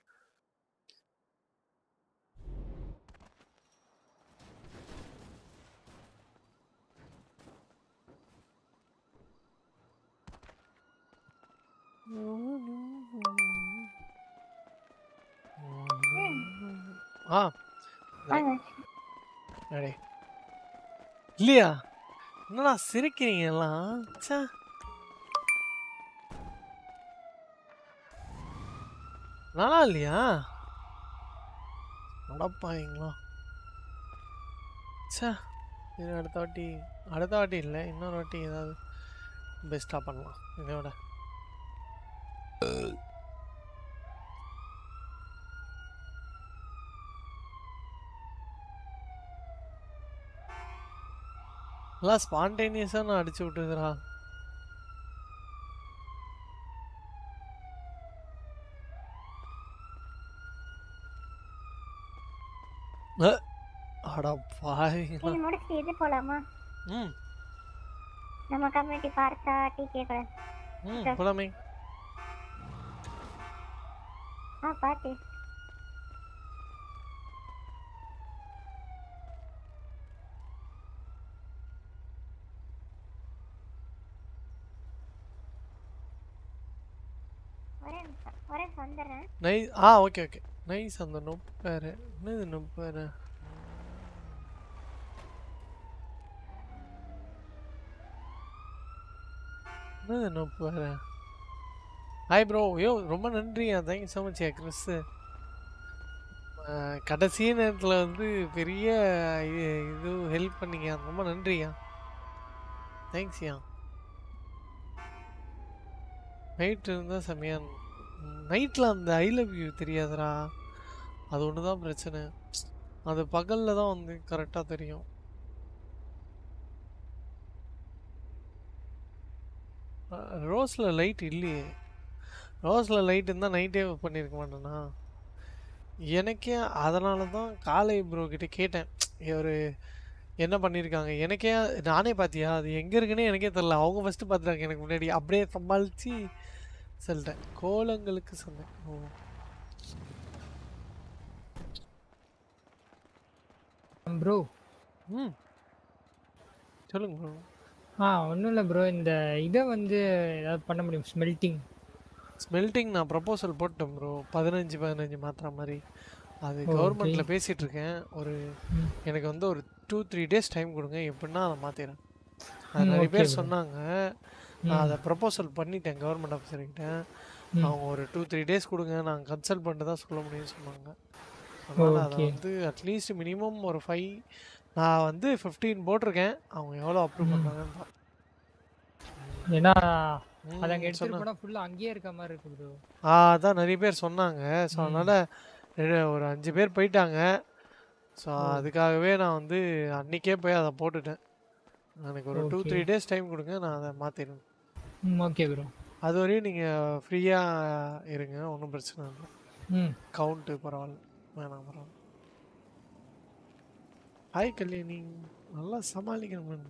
ஆ அடே இல்லையா என்னடா சிரிக்கிறீங்க எல்லாம் ச்சே நல்லா இல்லையா நடப்பாங்களா ச்சே இது அடுத்த வாட்டி அடுத்த வாட்டி இல்லை இன்னொரு வாட்டி ஏதாவது பெஸ்ட்டாக பண்ணலாம் இதோட எல்லாம் ஸ்பான்டேனியஸாக நான் அடிச்சு விட்டுதுடா அ, அட பாவிங்களா இது முடிச்சுட்டு இது போலாமா ம் நம்ம கம்யூனிட்டி பார்த்தா டிகே கூட ம் போலாமே ஆ பாத்து ஒரே நிமிஷம் ஒரே நிமிஷம் வந்துடுறேன் நை ஆ ஓகே ஓகே நைஸ் அந்த நொப் பேரு என்னது நொப் பேரு என்னது நொப் பேரு ஹாய் ப்ரோ யோ ரொம்ப நன்றியா தேங்க்யூ ஸோ மச் கிறிஸ் கடைசி நேரத்தில் வந்து பெரிய இ- இது ஹெல்ப் பண்ணீங்க ரொம்ப நன்றியா தேங்க்ஸ்யா நைட் இருந்தால் செம்மையா நைட்டில் அந்த ஐ லவ் யூ தெரியாதுடா அது ஒன்று தான் பிரச்சனை அது பகலில் தான் வந்து கரெக்டாக தெரியும் ரோஸில் லைட் இல்லையே ரோஸில் லைட் இருந்தால் நைட்டே பண்ணியிருக்க மாட்டேனா எனக்கே அதனால தான் காலை ப்ரோ கிட்ட கேட்டேன் ஒரு என்ன பண்ணியிருக்காங்க எனக்கே நானே பார்த்தியா அது எங்கே இருக்குன்னே எனக்கே தெரில அவங்க ஃபஸ்ட்டு பார்த்துட்டாங்க எனக்கு முன்னாடி அப்படியே சமாளித்து சொல்லிட்டேன் கோலங்களுக்கு சொன்னேன் ஓ ப்ரோ ம் சொல்லுங்க ப்ரோ ஆ ஒன்றும் இல்லை ப்ரோ இந்த இதை வந்து ஏதாவது பண்ண முடியும் ஸ்மெல்ட்டிங் ஸ்மெல்ட்டிங் நான் ப்ரப்போசல் போட்டேன் ப்ரோ பதினஞ்சு பதினஞ்சு மாத்திர மாதிரி அது ஓ, கவர்மெண்ட்டில் okay. பேசிகிட்டு இருக்கேன் ஒரு ம். எனக்கு வந்து ஒரு டூ த்ரீ டேஸ் டைம் கொடுங்க எப்படின்னா அதை மாற்றிடுறேன் அது ம், நிறைய okay பேர் bro. சொன்னாங்க ம். நான் அதை ப்ரப்போசல் பண்ணிட்டேன் கவர்மெண்ட் ஆஃபீஸர்கிட்ட ம். அவங்க ஒரு டூ த்ரீ டேஸ் கொடுங்க நான் கன்சல்ட் பண்ணிட்டு தான் சொல்ல முடியும்னு சொன்னாங்க அதனால் அதை Okay. வந்து அட்லீஸ்ட் மினிமம் ஒரு ஃபைவ் நான் வந்து ஃபிஃப்டீன் போட்டிருக்கேன் அவங்க எவ்வளோ அப்ரூவ் ம். பண்ணுறாங்கன்னு பா ஏன்னா ம், அதை அங்கே எடுத்துகிட்டு சொன்னா- போனால் ஃபுல்லாக அங்கேயே இருக்க மாதிரி இருக்கு ப்ரோ ஆ அதான் நிறைய பேர் சொன்னாங்க ஸோ ம். அதனால் ஒரு அஞ்சு பேர் போயிட்டாங்க ஸோ ஓ. அதுக்காகவே நான் வந்து அன்னைக்கே போய் அதை போட்டுட்டேன் எனக்கு ஒரு two Okay. Three days time கொடுங்க நான் அதை மாற்றிடுவேன் ம் ஓகே ப்ரோ அது வரையும் நீங்கள் ஃப்ரீயாக இருங்க ஒன்றும் பிரச்சனை இல்லை ம் கவுண்ட்டு பரவாயில்ல வேணாம் பரவாயில்ல ஹாய் கல்யாணி நல்லா சமாளிக்கணும்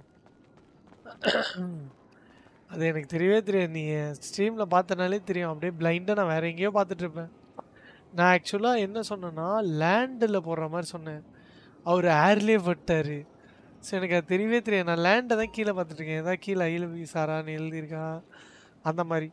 அது எனக்கு தெரியவே தெரியாது நீ ஸ்ட்ரீமில் பார்த்தனாலே தெரியும் அப்படியே பிளைண்டாக நான் வேற எங்கேயோ பார்த்துட்டு இருப்பேன் நான் ஆக்சுவலாக என்ன சொன்னேன்னா லேண்டில் போடுற மாதிரி சொன்னேன் அவர் ஏர்லேயே பட்டார் ஸோ எனக்கு அது தெரியவே தெரியாது நான் லேண்டை தான் கீழே பார்த்துட்டு இருக்கேன் ஏதாவது கீழே ஐலவி சாரான்னு எழுதியிருக்கா அந்த மாதிரி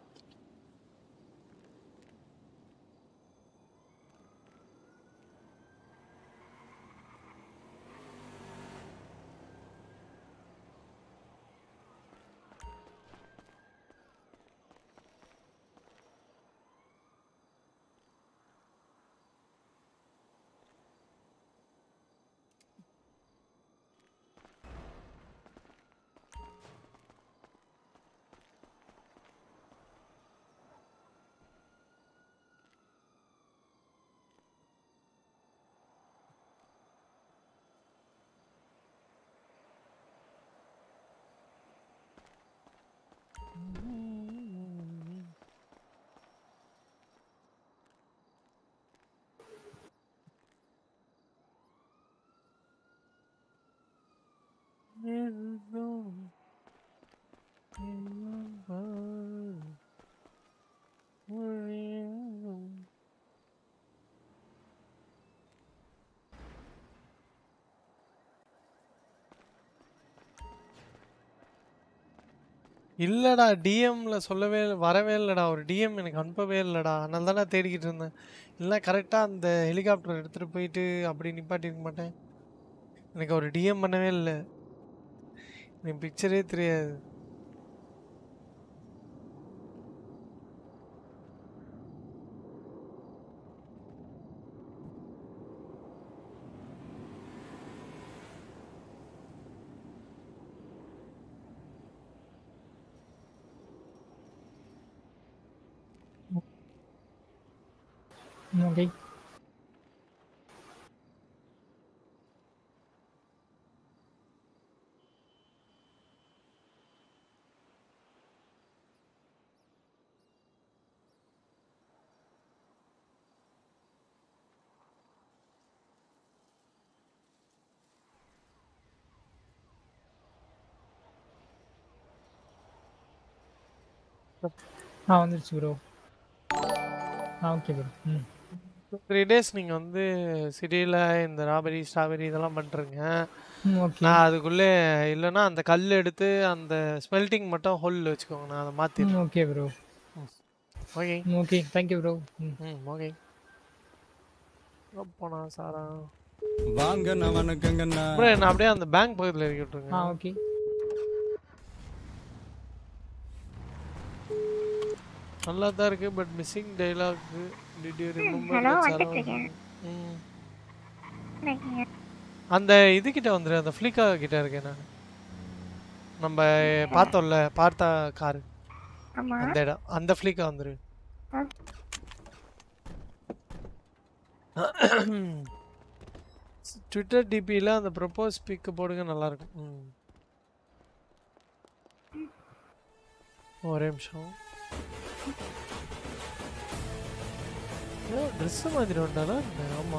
இல்லடா டிஎம்ல சொல்லவே இல்ல- வரவே இல்லடா ஒரு டிஎம் எனக்கு அனுப்பவே இல்லடா அதனால தான் நான் தேடிக்கிட்டு இருந்தேன் இல்லை கரெக்டாக அந்த ஹெலிகாப்டர் எடுத்துகிட்டு போயிட்டு அப்படி நிப்பாட்டிருக்க மாட்டேன் எனக்கு ஒரு டிஎம் பண்ணவே இல்லை எனக்கு பிக்சரே தெரியாது ஓகே ஆ வந்துருச்சு ப்ரோ ஆ ஓகே ப்ரோ ம் த்ரீ டேஸ் நீங்கள் வந்து சிட்டியில் இந்த ராபரி ஸ்ட்ராபெரி இதெல்லாம் பண்ணுறீங்க ம், okay. நான் அதுக்குள்ளே இல்லைன்னா அந்த கல் எடுத்து அந்த ஸ்மெல்ட்டிங் மட்டும் ஹோல் வச்சுக்கோங்க நான் அதை ம் மாற்றிடுறேன் ஓகே ப்ரோ ஓகே ம் ஓகே தேங்க்யூ ப்ரோ ம் ம் ஓகே போனா சாரா வாங்கண்ணா வணக்கங்கண்ணா அப்புறம் என்ன அப்படியே அந்த பேங்க் பக்கத்தில் இறக்கி விட்ருங்க ஆ ஓகே நல்லா தான் இருக்கு but missing dialogue did you remember hello, வந்துட்டு இருக்கேன். ம் இருக்கீங்க அந்த இது கிட்ட வந்துரு அந்த ஃப்ளிக்கா கிட்ட இருக்கேன் நான் நம்ம பார்த்தோம்ல பார்த்தா காரு ஆமா அந்த இடம் அந்த ஃப்ளிக்கா வந்துரு ஆ. ட்விட்டர் டிபியில் அந்த ப்ரொப்போஸ் பிக்கு போடுங்க நல்லா இருக்கும் ம் ஒரே நிமிஷம் ட்ரெஸ் மாதிரி வந்தானா ஆமா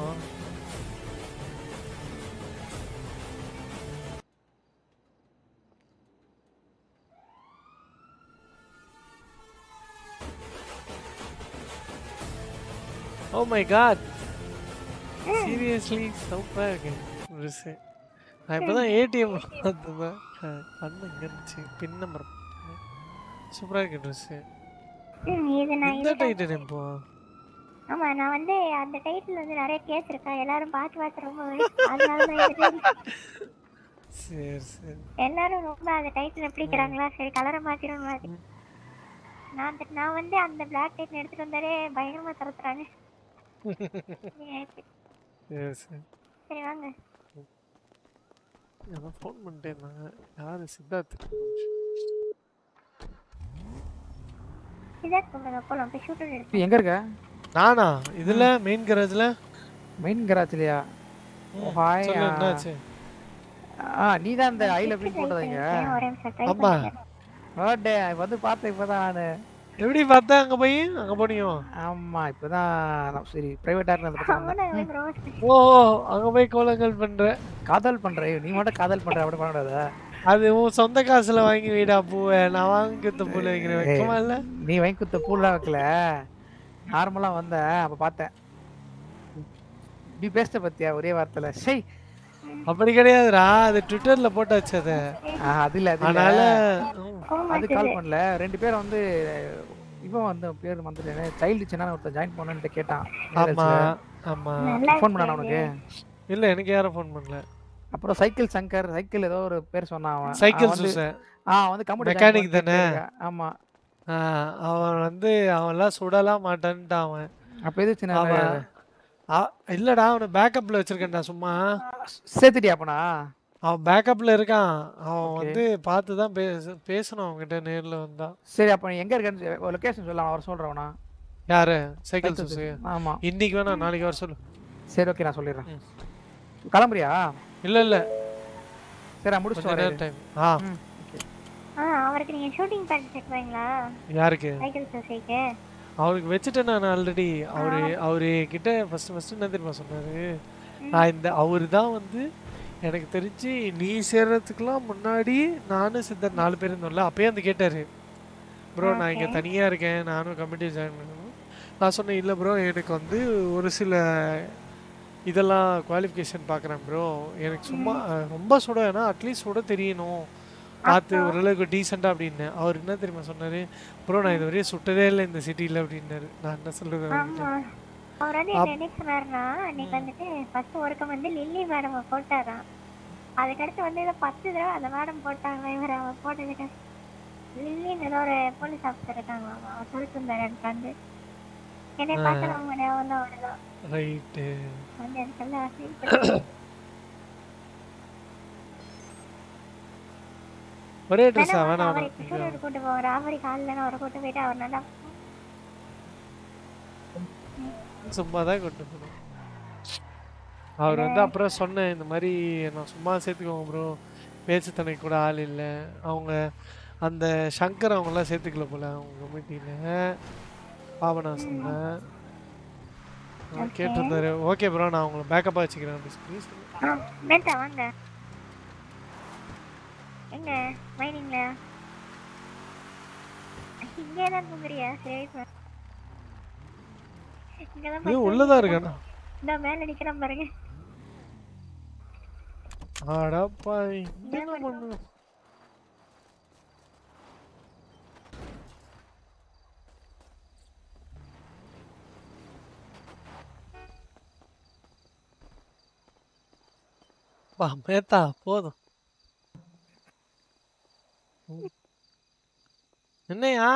Oh my god. Seriously, சூப்பரா இருக்கு ட்ரெஸ் நான் இப்பதான் ஏடிஎம் பார்த்தேன் கண்ணு இங்க இருந்துச்சு பின் நம்பர் சூப்பரா இருக்கு ட்ரெஸ் ம், இது நான் இந்த இது டைட்டன் இப்போ ஆமா நான் வந்து அந்த டைட்டில் வந்து நிறைய கேஸ் இருக்கா எல்லாரும் பார்த்து பார்த்து ரொம்ப அதனால தான் இந்த title- சரி சரி எல்லாரும் ரொம்ப அந்த டைட்டில் பிடிக்கிறாங்களா சரி கலரை மாத்திரும் மாத்தி நான் அந்த- நான் வந்து அந்த பிளாக் டைட்டில் எடுத்துட்டு வந்தாலே பயங்கரமா துரத்துறாங்க சரி சரி சரி வாங்க யாரோ ஃபோன் பண்ணிட்டே இருந்தாங்க யாரு சித்தார்த் சிதார்த் கூப்பிடுங்க போலாம் போய் ஷூட் எடுத்து இப்போ எங்க இருக்க நானா இதுல மெயின் கராஜ்ல மெயின் கராச்சிலையா ம், ஹாய் சொல்லு, என்னாச்சு? ஆ நீ தான் இந்த ஐ லவ் யூ போட்டதுங்க ஒரே நிமிஷம் try ஆமா பர்த்டே வந்து பார்த்தேன் இப்பதான் நானு எப்படி பார்த்தா அங்க போய் அங்க போனியோ ஆமா இப்பதான் நான் சரி பிரைவேட்டா இருந்தது பத்தி வந்தேன். ஓ அங்க போய் கோலங்கள் பண்ற காதல் பண்ற நீ மட்டும் காதல் பண்ற அப்படி பண்ணக்கூடாதா அது உன் சொந்த காசுல வாங்கி வைடா பூவை நான் வாங்கி குத்த பூல வைக்கிறேன் வைக்கமா இல்ல நீ வாங்கி குத்த பூலாம் வைக்கல நார்மலா வந்தேன் அப்ப பார்த்தேன் நீ பேசிட்ட பத்தியா ஒரே வார்த்தையில சை அப்படி கிடையாதுடா அது ட்விட்டர்ல போட்டாச்சு அத அது இல்ல அது இல்ல. அதனால அது கால் பண்ணல ரெண்டு பேரும் வந்து இவன் வந்து பேர் வந்துட்டேன் சைல்டு சின்ன ஒருத்தன் ஜாயின் பண்ணன்ட்டு கேட்டான் ஆமா ஆமா ஃபோன் பண்ணானா உனக்கு இல்ல எனக்கு யாரும் ஃபோன் பண்ணல அப்புறம் சைக்கிள் சங்கர் சைக்கிள் ஏதோ ஒரு பேர் சொன்னான் அவன் சைக்கிள் அவன் வந்து- சுச ஆ வந்து கம்ப்யூட்டர் மெக்கானிக் தானே ஆமா ஆ, அவன் வந்து அவன்லாம் சுடலாம் மாட்டான்ட்டான் அவன் அப்ப எது சின்ன அவன் ஆ- இல்லடா அவனை பேக்கப்ல வச்சிருக்கேன்டா சும்மா சேர்த்துட்டியா அப்பனா அவன் பேக்கப்ல இருக்கான் அவன் Okay. வந்து பார்த்து தான் பேச பேசணும் அவன்கிட்ட நேர்ல வந்தா சரி அப்ப நீ எங்க இருக்கேன்னு லொகேஷன் சொல்ல அவர் சொல்றவனா யாரு சைக்கிள் சைக்கிள் சுசு ஆமா இன்னைக்கு வேணா நாளைக்கு வர சொல்லு சரி ஓகே நான் சொல்லிடுறேன் கிளம்புறியா இல்ல இல்ல சரி நான் முடிச்சுட்டு கொஞ்ச நேரம் வரேன் time. ஆ. ம், okay. ஆ அவருக்கு நீங்க ஷூட்டிங் பேண்ட் செட் வைங்களா யாருக்கு சைக்கிள் சோசைக்கு அவருக்கு வச்சுட்டேன் நான் ஆல்ரெடி அவரு அவரு கிட்ட ஃபர்ஸ்ட் ஃபர்ஸ்ட் என்ன தெரியுமா சொன்னாரு நான் இந்த அவரு தான் வந்து எனக்கு தெரிஞ்சு நீ சேர்றதுக்குலாம் முன்னாடி நானும் சித்தர் நாலு பேர் இருந்தோம்ல அப்பயே வந்து கேட்டாரு ப்ரோ நான் இங்கே Okay. தனியாக இருக்கேன் நானும் கமிட்டி ஜாயின் பண்ணணும் நான் சொன்னேன் இல்லை ப்ரோ எனக்கு வந்து ஒரு சில இதெல்லாம் குவாலிஃபிகேஷன் பார்க்குறேன் ப்ரோ எனக்கு சும்மா அஹ், ரொம்ப சுட வேணாம் அட்லீஸ்ட் சுட தெரியணும் பார்த்து ஓரளவுக்கு டீசெண்டாக அப்படின்னு அவர் என்ன தெரியுமா சொன்னார் ப்ரோ நான் இது வரையும் சுட்டதே இல்லை இந்த சிட்டியில் அப்படின்னாரு நான் என்ன சொல்கிறது ஆமா அவர் வந்து என்ன என்ன சொன்னாருன்னா அன்னைக்கு வந்துட்டு ஃபர்ஸ்ட் ஒருக்கம் வந்து லில்லி மேடம் போட்டாராம் அதுக்கடுத்து வந்து ஏதோ பத்து தடவை அந்த மேடம் போட்டாங்க இவர் அவர் போட்டதுக்கு லில்லின்னு ஏதோ ஒரு போலீஸ் ஆஃபீஸர் இருக்காங்க அவர் சொல்லிட்டு எனக்கு வந்து என்னை ஆ. பார்த்து அவங்க ஞாபகம் தான் வருதான் ரைட்டு வந்து எனக்கு சொல்ல feel பண்ணி- ஒரே ட்ரெஸ்ஸா வேணா வேணாம் அவரை வேணாம் கிஷோரோட கூட்டு போவார் அவரை காலில் அவரை கூட்டு போயிட்டு அவர் நல்லா சும்மா தான் கொண்டு போகணும் அவர் வந்து அப்புறம் சொன்னேன் இந்த மாதிரி நான் சும்மா சேர்த்துக்கோங்க ப்ரோ பேச்சு துணை கூட ஆள் இல்லை அவங்க அந்த சங்கர் அவங்களாம் சேர்த்துக்கல போல அவங்க கமிட்டியில் பாவனா சொன்னேன் அவர் கேட்டிருந்தாரு ஓகே ப்ரோ நான் உங்களை பேக்கப்பாக வச்சுக்கிறேன் அப்படி சொல்லி சொன்னேன். மேட்டா வாங்க எங்க மைனிங்ல இங்கே தான் தூங்குறியா சரி இப்ப. இங்கதான் ஐயோ போய் உள்ளதா இருக்கானா இந்த மேல நிக்கிறேன் பாருங்க ஆடாப்பா என்ன பண்ணு பா மேத்தா போதும் ம். என்னையா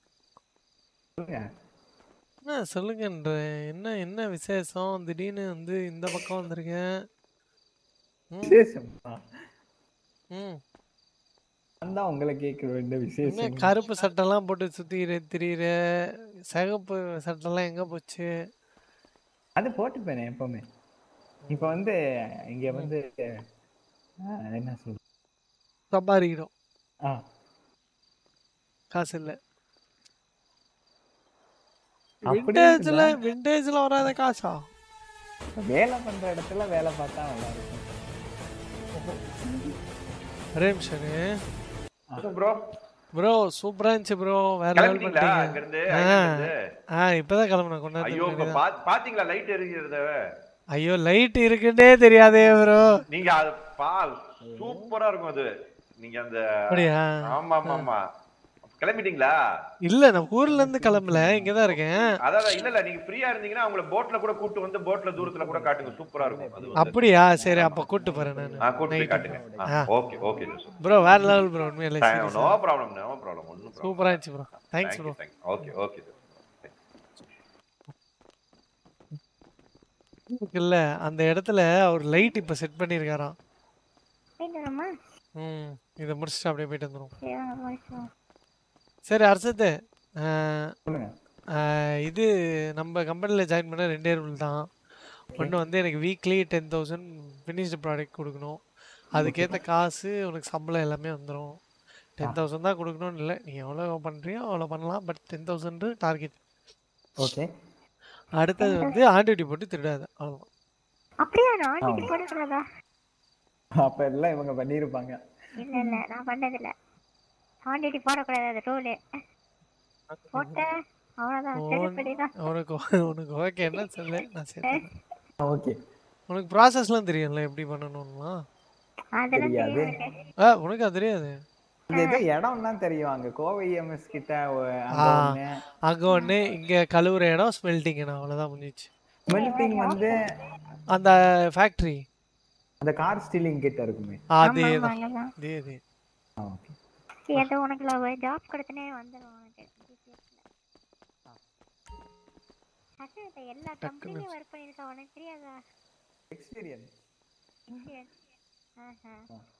என்ன சொல்லுங்கன்ற என்ன என்ன விசேஷம் திடீர்னு வந்து இந்த பக்கம் வந்திருக்கேன் ம். விசேஷமா ம் நான் தான் உங்களை கேட்கிறேன் என்ன என்ன விசேஷம் கருப்பு சட்டெல்லாம் போட்டு சுத்திக்கிற திரியிற சிகப்பு சட்டெல்லாம் எங்க போச்சு அது போட்டுப்பேனே எப்பவுமே இப்ப வந்து இங்க வந்து ஆஹ், என்ன சொல்ற சம்பாதிக்கிறோம் ஆ காசு இல்ல அப்படி விண்டேஜ்ல இருக்குதா? விண்டேஜ்ல வராத காசா வேலை பண்ற இடத்துல வேலை பார்த்தா நல்லா இருக்கும் ஒரே நிமிஷம் ப்ரோ ப்ரோ சூப்பரா இருந்துச்சு ப்ரோ வேற லெவல் கிளம்பிட்டீங்களா பண்ணிட்டீங்க அங்கிருந்து ஆ அங்கிருந்து? ஆ இப்பதான் கிளம்புனேன் கொஞ்ச ஐயோ நேரத்துக்கு இப்ப முன்னாடி தான். பாத்- பாத்தீங்களா லைட் எரிக்கிறத ஐயோ லைட் இருக்குன்னே தெரியாதே ப்ரோ நீங்க அது பால் சூப்பரா இருக்கும் அது நீங்க அந்த அப்படியா? ஆமா ஆமா ஆமா கிளம்பிட்டீங்களா இல்ல நான் ஊர்ல இருந்து கிளம்பல இங்கதான் இருக்கேன் அதான் இல்ல இல்ல நீங்க ஃப்ரீயா இருந்தீங்கன்னா அவங்கள போட்ல கூட கூட்டு வந்து போட்ல தூரத்துல கூட காட்டுங்க சூப்பரா இருக்கும் அது வந்து. அப்படியா சரி அப்ப கூட்டு போறேன் ஆ, நான் கூட்டு போய் காட்டுங்க ஓகே ஓகே ப்ரோ வேற லெவல் ப்ரோ உண்மையிலே நோ ப்ராப்ளம் நோ ப்ராப்ளம் ஒன்னும் சூப்பரா இருந்துச்சு bro thanks bro okay okay இல்ல அந்த இடத்துல அவர் லைட் இப்ப செட் பண்ணிருக்காராம் போயிட்டு வரமா ம் இதை முடிச்சுட்டு அப்படியே போயிட்டு வந்துரும் சரி வாங்க முடிச்சுவோம் சரி அர்ஷத்து இது நம்ம கம்பெனியில் ஜாயின் பண்ண ரெண்டே ரூல் தான் ஒன்று வந்து எனக்கு weekly ten thousand finished product கொடுக்கணும் அதுக்கேற்ற காசு உனக்கு சம்பளம் எல்லாமே வந்துடும் டென் தௌசண்ட் தான் கொடுக்கணும்னு இல்லை நீ எவ்வளோ பண்ணுறியோ அவ்வளோ பண்ணலாம் but ten thousand target okay அடுத்தது வந்து ஆண்டிட்டி போட்டு திருடாத அவ்வளோதான் அப்படியா நான் ஆண்டிட்டு போடக்கூடாதா அப்ப எல்லாம் இவங்க பண்ணியிருப்பாங்க இல்ல இல்ல நான் பண்ணது இல்ல ஆண்டிட்டி போடக்கூடாது அது ரூலு போட்ட அவ்வளவுதான் செருப்படிதான் உனக்கு உனக்கு ஓகே என்ன சொல்லு நான் சேர்த்தேன் ஓகே உனக்கு ப்ராசஸ்லாம் தெரியும்ல எப்படி பண்ணணும்லாம் அதெல்லாம் தெரியாது. தெரியும் ஆ உனக்கு அது தெரியாது இங்க ஏதோ இடம் தான் தெரியும் அங்க கோவை எம்எஸ் கிட்ட ஒ- அங்க ஆ ஒண்ணு அங்கே ஒன்று இங்கே கழுவுற இடம் ஸ்மெல்டிங் இடம் அவ்வளோதான் முடிஞ்சிச்சு மெல்டிங் வந்து அந்த ஃபேக்ட்ரி அந்த கார் ஸ்டீலிங் கிட்ட இருக்குமே அதே ஆமா, தான் அங்கதான். அதே அதே ஆ, ஓகே சரி, அது உனக்கு ஜாப் கொடுத்தனே வந்துடும் உனக்கு அசல் இப்ப எல்லா கம்பெனிலையும் ஒர்க் பண்ணிருக்க உனக்கு தெரியாதா எக்ஸ்பீரியன்ஸ் இந்தியன் ஆஹா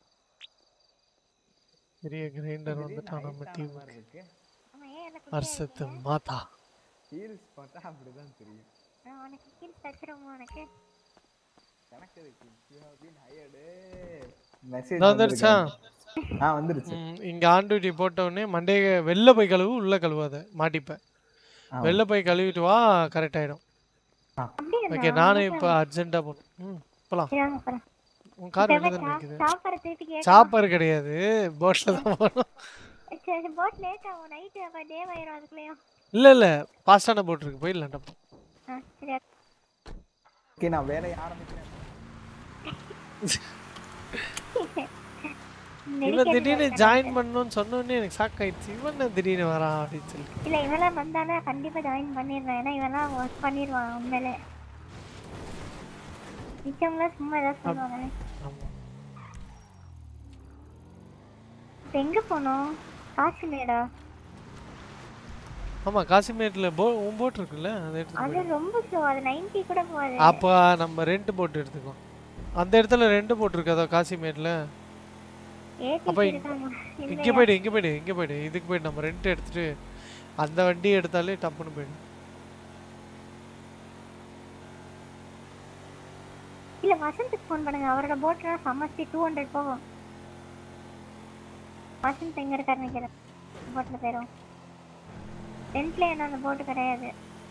பெரிய கிரைண்டர் வந்துட்டான் நம்ம டீமுக்கு இருக்கு ஆமா ஏன் எனக்கு அர்ஷத்து மாதா ஹீல்ஸ் பார்த்தா அப்படிதான் தெரியும் நான் உனக்கு கீழ் தச்சிருமா உனக்கு எனக்கு இருக்கு you have been hired message இதோ வந்துருச்சா ஆ வந்துருச்சு ம், இங்க ஆன் டியூட்டி போட்ட உடனே மண்டே வெளில போய் கழுவு உள்ள கழுவாத மாட்டிப்ப ஆ. வெளில போய் கழுவிட்டு வா கரெக்ட் ஆயிடும் அப்படியா ஓகே நானும் இப்போ அர்ஜென்ட்டா போகணும் ம் போலாம் சரி வாங்க போறேன் உன் கார் இப்ப வெளில தான் சா- நிக்குது சாப்பாடு திருப்பி கேட்கணும். சாப்பாடு கிடையாது போட்ல தான் போகணும் சரி போட் லேட் ஆகும் நைட்டு அப்ப டே ஆயிரும் அதுக்குள்ளேயும் இல்ல இல்ல ஃபாஸ்டான போட் இருக்கு போயிடலாம்டா ஆ சரி ஓகே நான் வேலையை ஆரம்பிக்கிறேன் இவன் திடீர்னு ஜாயின் பண்ணணும்னு சொன்ன உடனே எனக்கு ஷாக் ஆயிடுச்சு இவன் என்ன திடீர்னு வரான் அப்படின்னு சொல்லி இல்ல இவெல்லாம் வந்தானா கண்டிப்பா ஜாயின் பண்ணிடுவேன் ஏன்னா இவெல்லாம் ஒர்க் பண்ணிடுவான் உண்மையிலே மிச்சவங்களாம் சும்மா ஏதாவது சொல்லுவாங்க ஆமா இப்ப எங்க போனோம் காசிமேடா ஆமா காசிமேட்ல போ உன் போட் இருக்குல்ல அதை எடுத்து அது ரொம்ப ஸ்லோ அது 90 கூட போகாது அப்போ நம்ம ரெண்ட் போட் எடுத்துக்கலாம் அந்த இடத்துல ரெண்டு போட் இருக்கு அதோ காசிமேட்ல அப்ப ஏடிசி இங்க- இருக்காங்க இங்க இல்லையா? போயிடு இங்க போயிடு இங்க போயிடு இதுக்கு போயிடு நம்ம ரெண்ட் எடுத்துட்டு அந்த வண்டி எடுத்தாலே டப்புன்னு போயிடும் இல்ல வசந்த்க்கு ஃபோன் பண்ணுங்க அவரோட போட்ல சமஸ்தி டூ ஹண்ட்ரட் போகும் வசந்த் எங்க இருக்காரு நினைக்கிறேன் போட்ல போயிரும் டென்த்ல என்ன அந்த போட்டு கிடையாது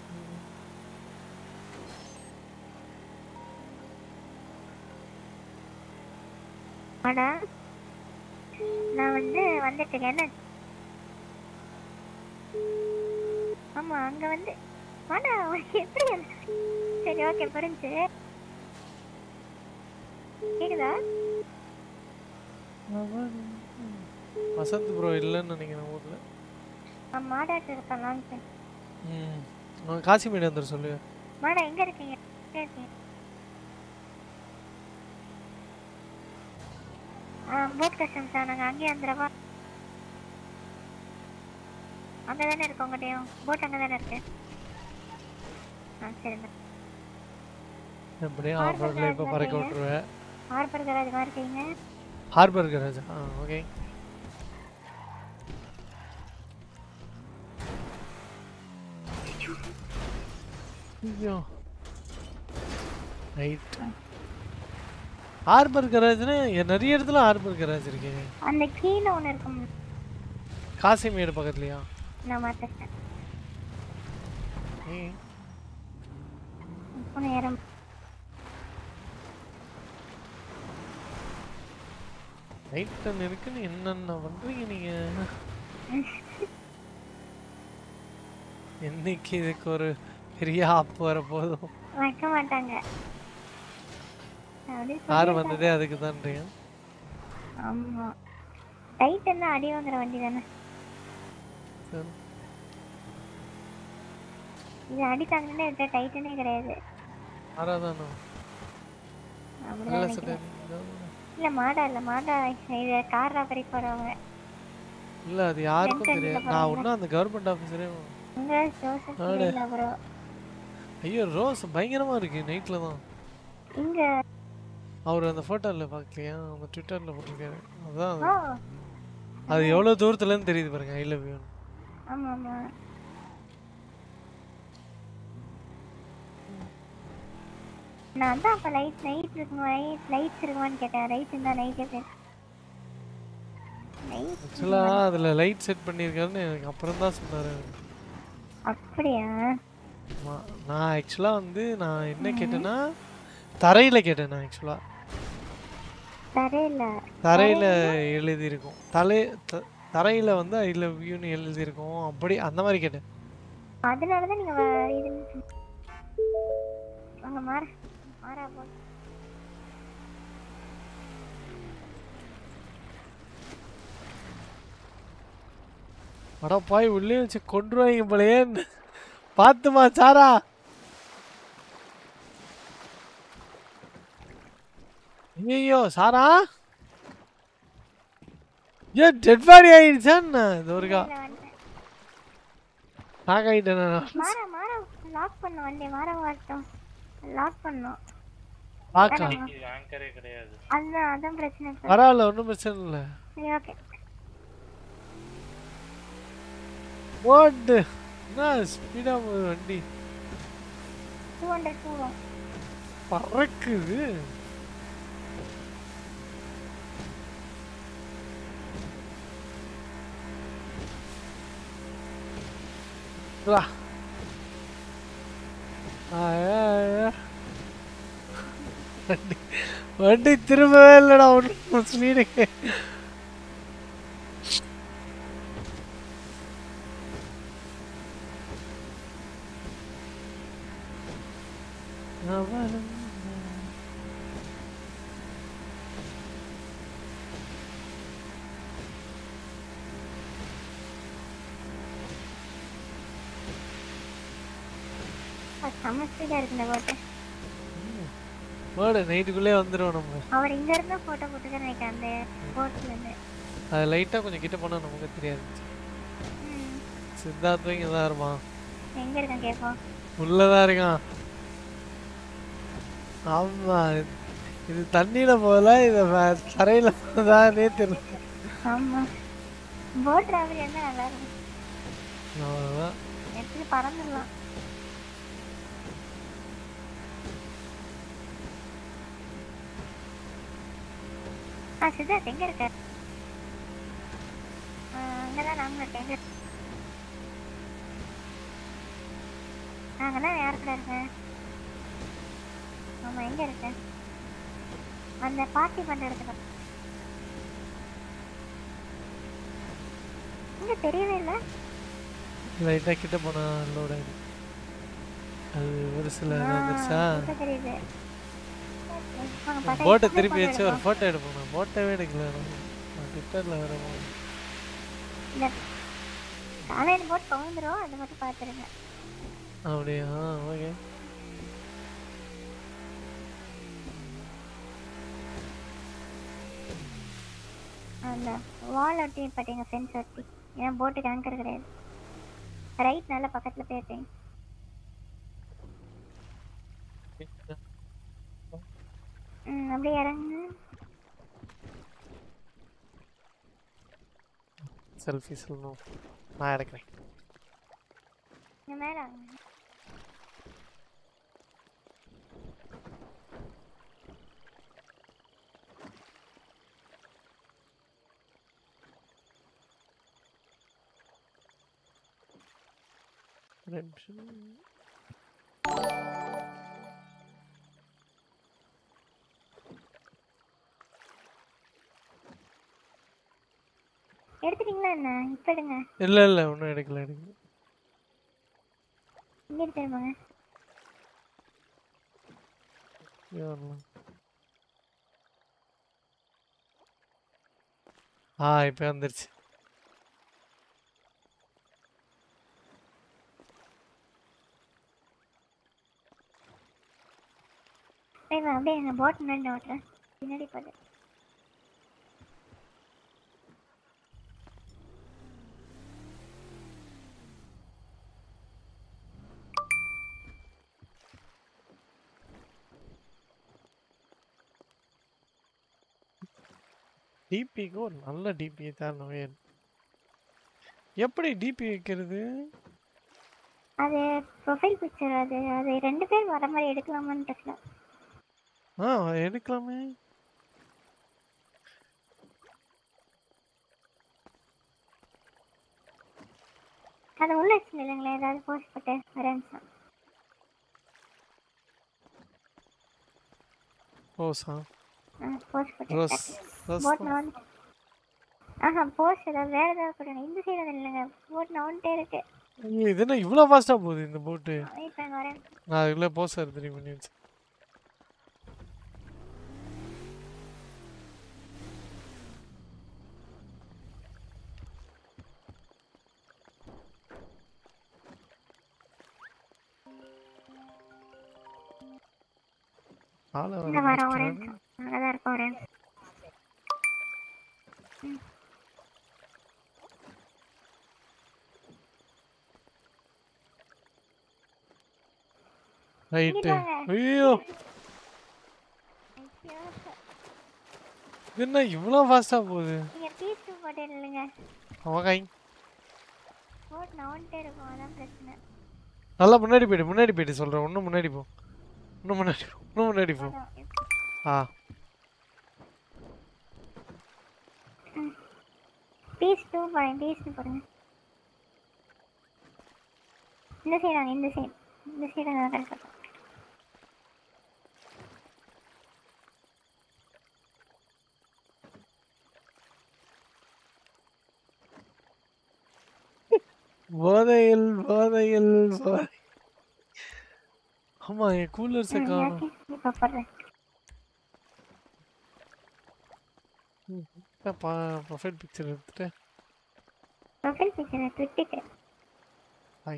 ஆனா நான் வந்து வந்துட்டு இருக்கேன் என்ன ஆமா அங்க வந்து ஆனா எப்படி அந்த- சரி ஓகே புரிஞ்சு கேக்குதா வசந்த் ப்ரோ இல்லைன்னு நினைக்கிறேன் ஊர்ல மாடாட்டு இருக்கேன் லான்ச் ம் அவன் காசிமேடு வந்துட சொல்லு மாடா எங்க இருக்கீங்க எங்க இருக்கீங்க ஆ போட் கஸ்டம்ஸ் நாங்க அங்கேயே வந்துடவா அங்க தானே இருக்கு உங்கள்கிட்டயும் போட் அங்க தானே இருக்கு ஆ சரிண்ணா எப்படியும் ஆஃப் ரோட்ல இப்போ பறக்க விட்டுருவேன் ஹார்பர் கராஜ் மாதிரி இருக்கீங்க ஹார்பர் கராஜ் ஆ ஓகே ஐயோ ரைட் ஹார்பர் கராஜ்னா நிறைய இடத்துல ஹார்பர் கராஜ் இருக்கு அந்த கீழே ஒன்று இருக்கும் காசிமேடு பக்கத்துலயா நான் மாத்தேன் ஏய், இப்போ நேரம் ரைட் டன் இருக்குன்னு என்னென்ன பண்றீங்க நீங்க என்னைக்கு இதுக்கு ஒரு பெரிய ஆப் வர போதும் வைக்க மாட்டாங்க அப்படி கார் சொல்லியிருக்காங்க. வந்ததே அதுக்கு தான்றீங்க ஆமா டைட்டன் தான் அடி வாங்குற வண்டி தானே சரி இது அடி தாங்கினே இருக்க டைட்டனே கிடையாது ஆறாதானோ அப்படிதான் நல்ல நினைக்கிறேன் சொல்லுங்க இல்ல மாடா இல்ல மாடா இது கார் ராபரி போறவங்க இல்ல அது யாருக்கும் Front end ல தெரியாது நான் போறாங்க. ஒன்றும் அந்த கவர்மெண்ட் ஆஃபீஸரே உங்க ஜோசப் ஆடு. இல்ல ப்ரோ ஐயோ ரோஸ் பயங்கரமா இருக்கு நைட்ல தான் இங்க அவர் அந்த போட்டோல பார்க்கலையா அந்த ட்விட்டர்ல போட்டிருக்காரு அதான் ஓ அது. அது எவ்வளவு தூரத்துல இருந்து தெரியுது பாருங்க ஐ லவ் யூ ஆமா ஆமா நான் தான் அப்ப லைட் நைட் இருக்குமா லைட் லைட்ஸ் இருக்குமான்னு கேட்டேன் லைட் இருந்தா நைட்டே பேர் லைட் ஆக்சுவலா அதுல லைட் செட் பண்ணியிருக்காருன்னு எனக்கு அப்புறம் தான் சொன்னாரு அப்படியா ஆமா. நான் ஆக்சுவலா வந்து நான் என்ன கேட்டேன்னா தரையில கேட்டேன் நான் ஆக்சுவலா தரையில தரையில எழுதியிருக்கும் தலை த- தரையில வந்து ஐ லவ் யூன்னு எழுதியிருக்கும் அப்படி அந்த மாதிரி கேட்டேன் அதனாலதான் நீங்க வ- இது அங்க மாற மாறா போ அட பாய் உள்ளே வச்சு கொண்டுருவாங்க போலயே பாத்துமா சாரா ஐயோ சாரா ஏன் டெட் பாடி ஆயிடுச்சா என்ன இது ஒருக்கா ஷாக் ஆயிட்டேன் நான். மாற மாற லாக் பண்ண வண்டி மாற வரட்டும் லாக் பண்ணோம் லாக்கா? ஆங்கரே கிடையாது அதான் அதான் பிரச்சனை இப்ப. பரவாயில்ல ஒன்றும் பிரச்சனை இல்லை சரி ஓகே ஓட்டு என்ன ஸ்பீடா போகுது வண்டி டூ ஹண்ட்ரட் போவோம் பறக்குது வா ஆயா, ஆயா. வண்டி வண்டி திரும்பவே இல்லைடா ஒன்றும் ஸ்பீடுக்கு அவளும் செம்ம ஸ்பீடா இருக்கு இந்த போட்டு போடு நைட்டுக்குள்ளே வந்துடும் நம்ம அவர் இங்க இருந்தா போட்டோ போட்டுக்க நினைக்கிறேன் அந்த போட்ல இருந்து அது லைட்டாக கொஞ்சம் கிட்ட போனால் நமக்கு தெரியாது ம். சித்தார்த்தும் இங்கே தான் இருப்பான் எங்க இருக்கான் கேப்போம் உள்ளதான் இருக்கான் ஆமா இது தண்ணியில போகல இது வ- தரையில போதானே தெரியல ஆமா போட் டிராவல் இருந்தா நல்லா இருக்கும் அவ்வளவுதான். எடுத்துட்டு பறந்துடலாம் ஆ சித்தார்த் எங்க இருக்க ஆ, அங்கதான் நாங்களும் இருக்கேன் எங்க நாங்கெல்லாம் யார் கூட இருக்கேன் ஆமா எங்க இருக்க அந்த பார்ட்டி பண்ற இடத்துல இங்க தெரியவே இல்லை லைட்டா கிட்ட போனா லோட் ஆயிடும் அது ஒரு சில இது வந்துருச்சா இப்ப தெரியுது வாங்க, பார்த்தா போட்டை இப்பவே திருப்பி photo வச்சு ஒரு எடுப்போம். போட்டோ எடுப்போம் நான் போட்டோவே எடுக்கல நான் ட்விட்டர்ல வேற போனேன். இந்த காலையில போட்டு கவுந்துரும் அது மட்டும் பாத்துருங்க அப்படியா ஓகே அந்த வால் ஒட்டி பார்த்தீங்க ஃபென்ஸ் ஒட்டி ஏன்னா போட்டுக்கு ஆங்கர் கிடையாது ரைட் நல்ல பக்கத்துல போயிருக்கேன் ம் அப்படியே இறங்கு செல்ஃபி சொல்லணும் நான் எடுக்கிறேன் இங்க மேல வாங்க. ஒரு நிமிஷம் எடுத்துட்டீங்களா என்ன இப்ப எடுங்க இல்ல இல்ல ஒன்றும் எடுக்கல எடுக்கல இங்க எடுத்துருப்பாங்க இங்கே வரலாம் ஆ இப்போ வந்துருச்சு ஏய், நான் அப்படியே எங்க போட் முன்னாடி ஓட்டுறேன் பின்னாடி போகுது டிபிக்கு ஒரு நல்ல டிபி தான் வேணும் எப்படி டிபி வைக்கிறது அது ப்ரொஃபைல் பிக்சர் அது அது ரெண்டு பேர் வர மாதிரி எடுக்கலாமான்னு தெரியல ஆ எடுக்கலாமே அது உள்ள வச்சு இல்லைங்களே ஏதாவது போஸ்ட் போட்டு ஒரு நிமிஷம் ரோஸா போஸ்ட் போட்டு ரோஸ் ரோஸ் போட் நான் வந்து ஆஹா போஸ்ட் ஏதாவது வேற ஏதாவது போடுங்க இந்த சைடு இல்லைங்க போட் நான் வந்துட்டே இருக்கு ஐயோ, இது என்ன இவ்வளோ ஃபாஸ்ட்டாக போகுது இந்த போட்டு இப்போ இங்க வரேன் நான் அதுக்குள்ளே போஸ்டர் ரெடி பண்ணி வச்சேன் ஆளை வர இந்த வரேன் ஒரு மாட்டேங்கிறாங்க. நிமிஷம் அங்கதான் இருக்கோம் ஒரு நிமிஷம் ம். ரைட்டு இங்க வாங்க. ஐயோ ஐயோ. இது என்ன இவ்வளோ ஃபாஸ்ட்டாக போகுது நீங்க பீஸ் போட்டு இல்லைங்க அவகாய் போட் நான் வந்துட்டே இருக்கும் அதான் பிரச்சனை நல்லா முன்னாடி போயிடு முன்னாடி போயிட்டு சொல்கிறேன் இன்னும் முன்னாடி போ இன்னும் முன்னாடி போ இன்னும் முன்னாடி போ ஆ பீஸ் டூ போடுங்க பீஸ் போடுங்க இந்த சைடு வாங்க இந்த சைடு இந்த சைடு நான் கரெக்டாக போதையில் போதையில் போதை ஆமா என் கூலர்ஸை ம், காணும் ஓகே இப்போ போடுறேன் ப்ரொஃபைல் பிக்சர் எடுத்துட்டு ப்ரொஃபைல் பிக்சரை ட்விட்டிட்டு ஹாய்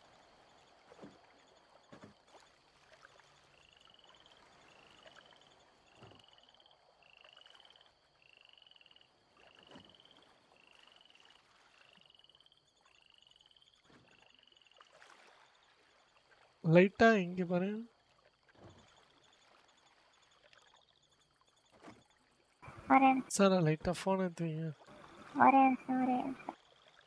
லைட்டா இங்க பாரு ஒரே நிமிஷம் சார் லைட்டா ஃபோன் எடுத்து வைங்க ஒரே நிமிஷம் ஒரே நிமிஷம்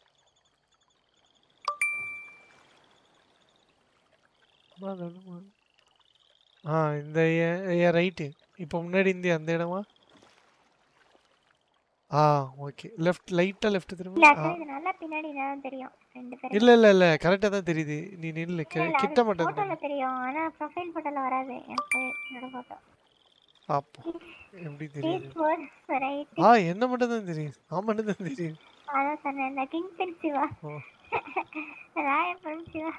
அம்மா, அது என்னம்மா? ஆ இந்த என் ரைட்டு இப்போ முன்னாடி இந்த அந்த இடமா ஆ ஓகே லெஃப்ட் லைட்டா லெஃப்ட் இல்ல திரும்ப ஆ actually இது நல்லா பின்னாடி தான் தெரியும் ரெண்டு பேரும் இல்ல இல்ல இல்ல கரெக்டா தான் தெரியுது நீ நில்லு கி- இல்ல, கிட்ட அது மட்டும் போட்டோல தெரியும் ஆனா ப்ரொஃபைல் போட்டோல வராது எனக்கு என்னோட போட்டோ அப்போ எப்படி தெரியுது ஸ்ட்ரீட் போர்ட் ரைட் ஆ என்ன மட்டும் தான் தெரியுது நான் மட்டும் தான் தெரியுது அதான் சொன்னேன் இந்த கிங் பென் சிவா ஓ. ராயபுரம் சிவா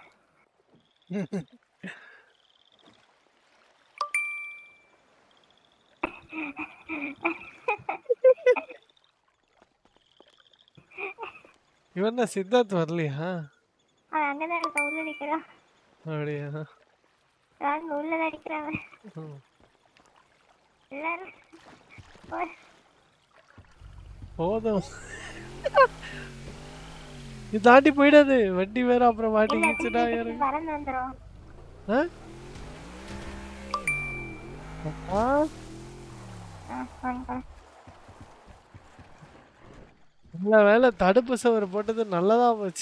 இவன் என்ன சித்தார்த் வரலையா அவன் அங்கதான் இருக்க உள்ள நிக்கிறான் அப்படியா வாங்க உள்ளதான் நிக்கிறான் ம். எல்லாரும் போ- போதும் இது தாண்டி போயிடாது வண்டி வேற அப்புறம் இல்ல மாட்டிக்கிச்சுடா திருப்பி யாரு திருப்பி பறந்து வந்துரும் ஆ? ஆ? ஆ, வாங்க போலாம். நல்ல வேலை தடுப்பு சவர் போட்டது நல்லதா போச்சு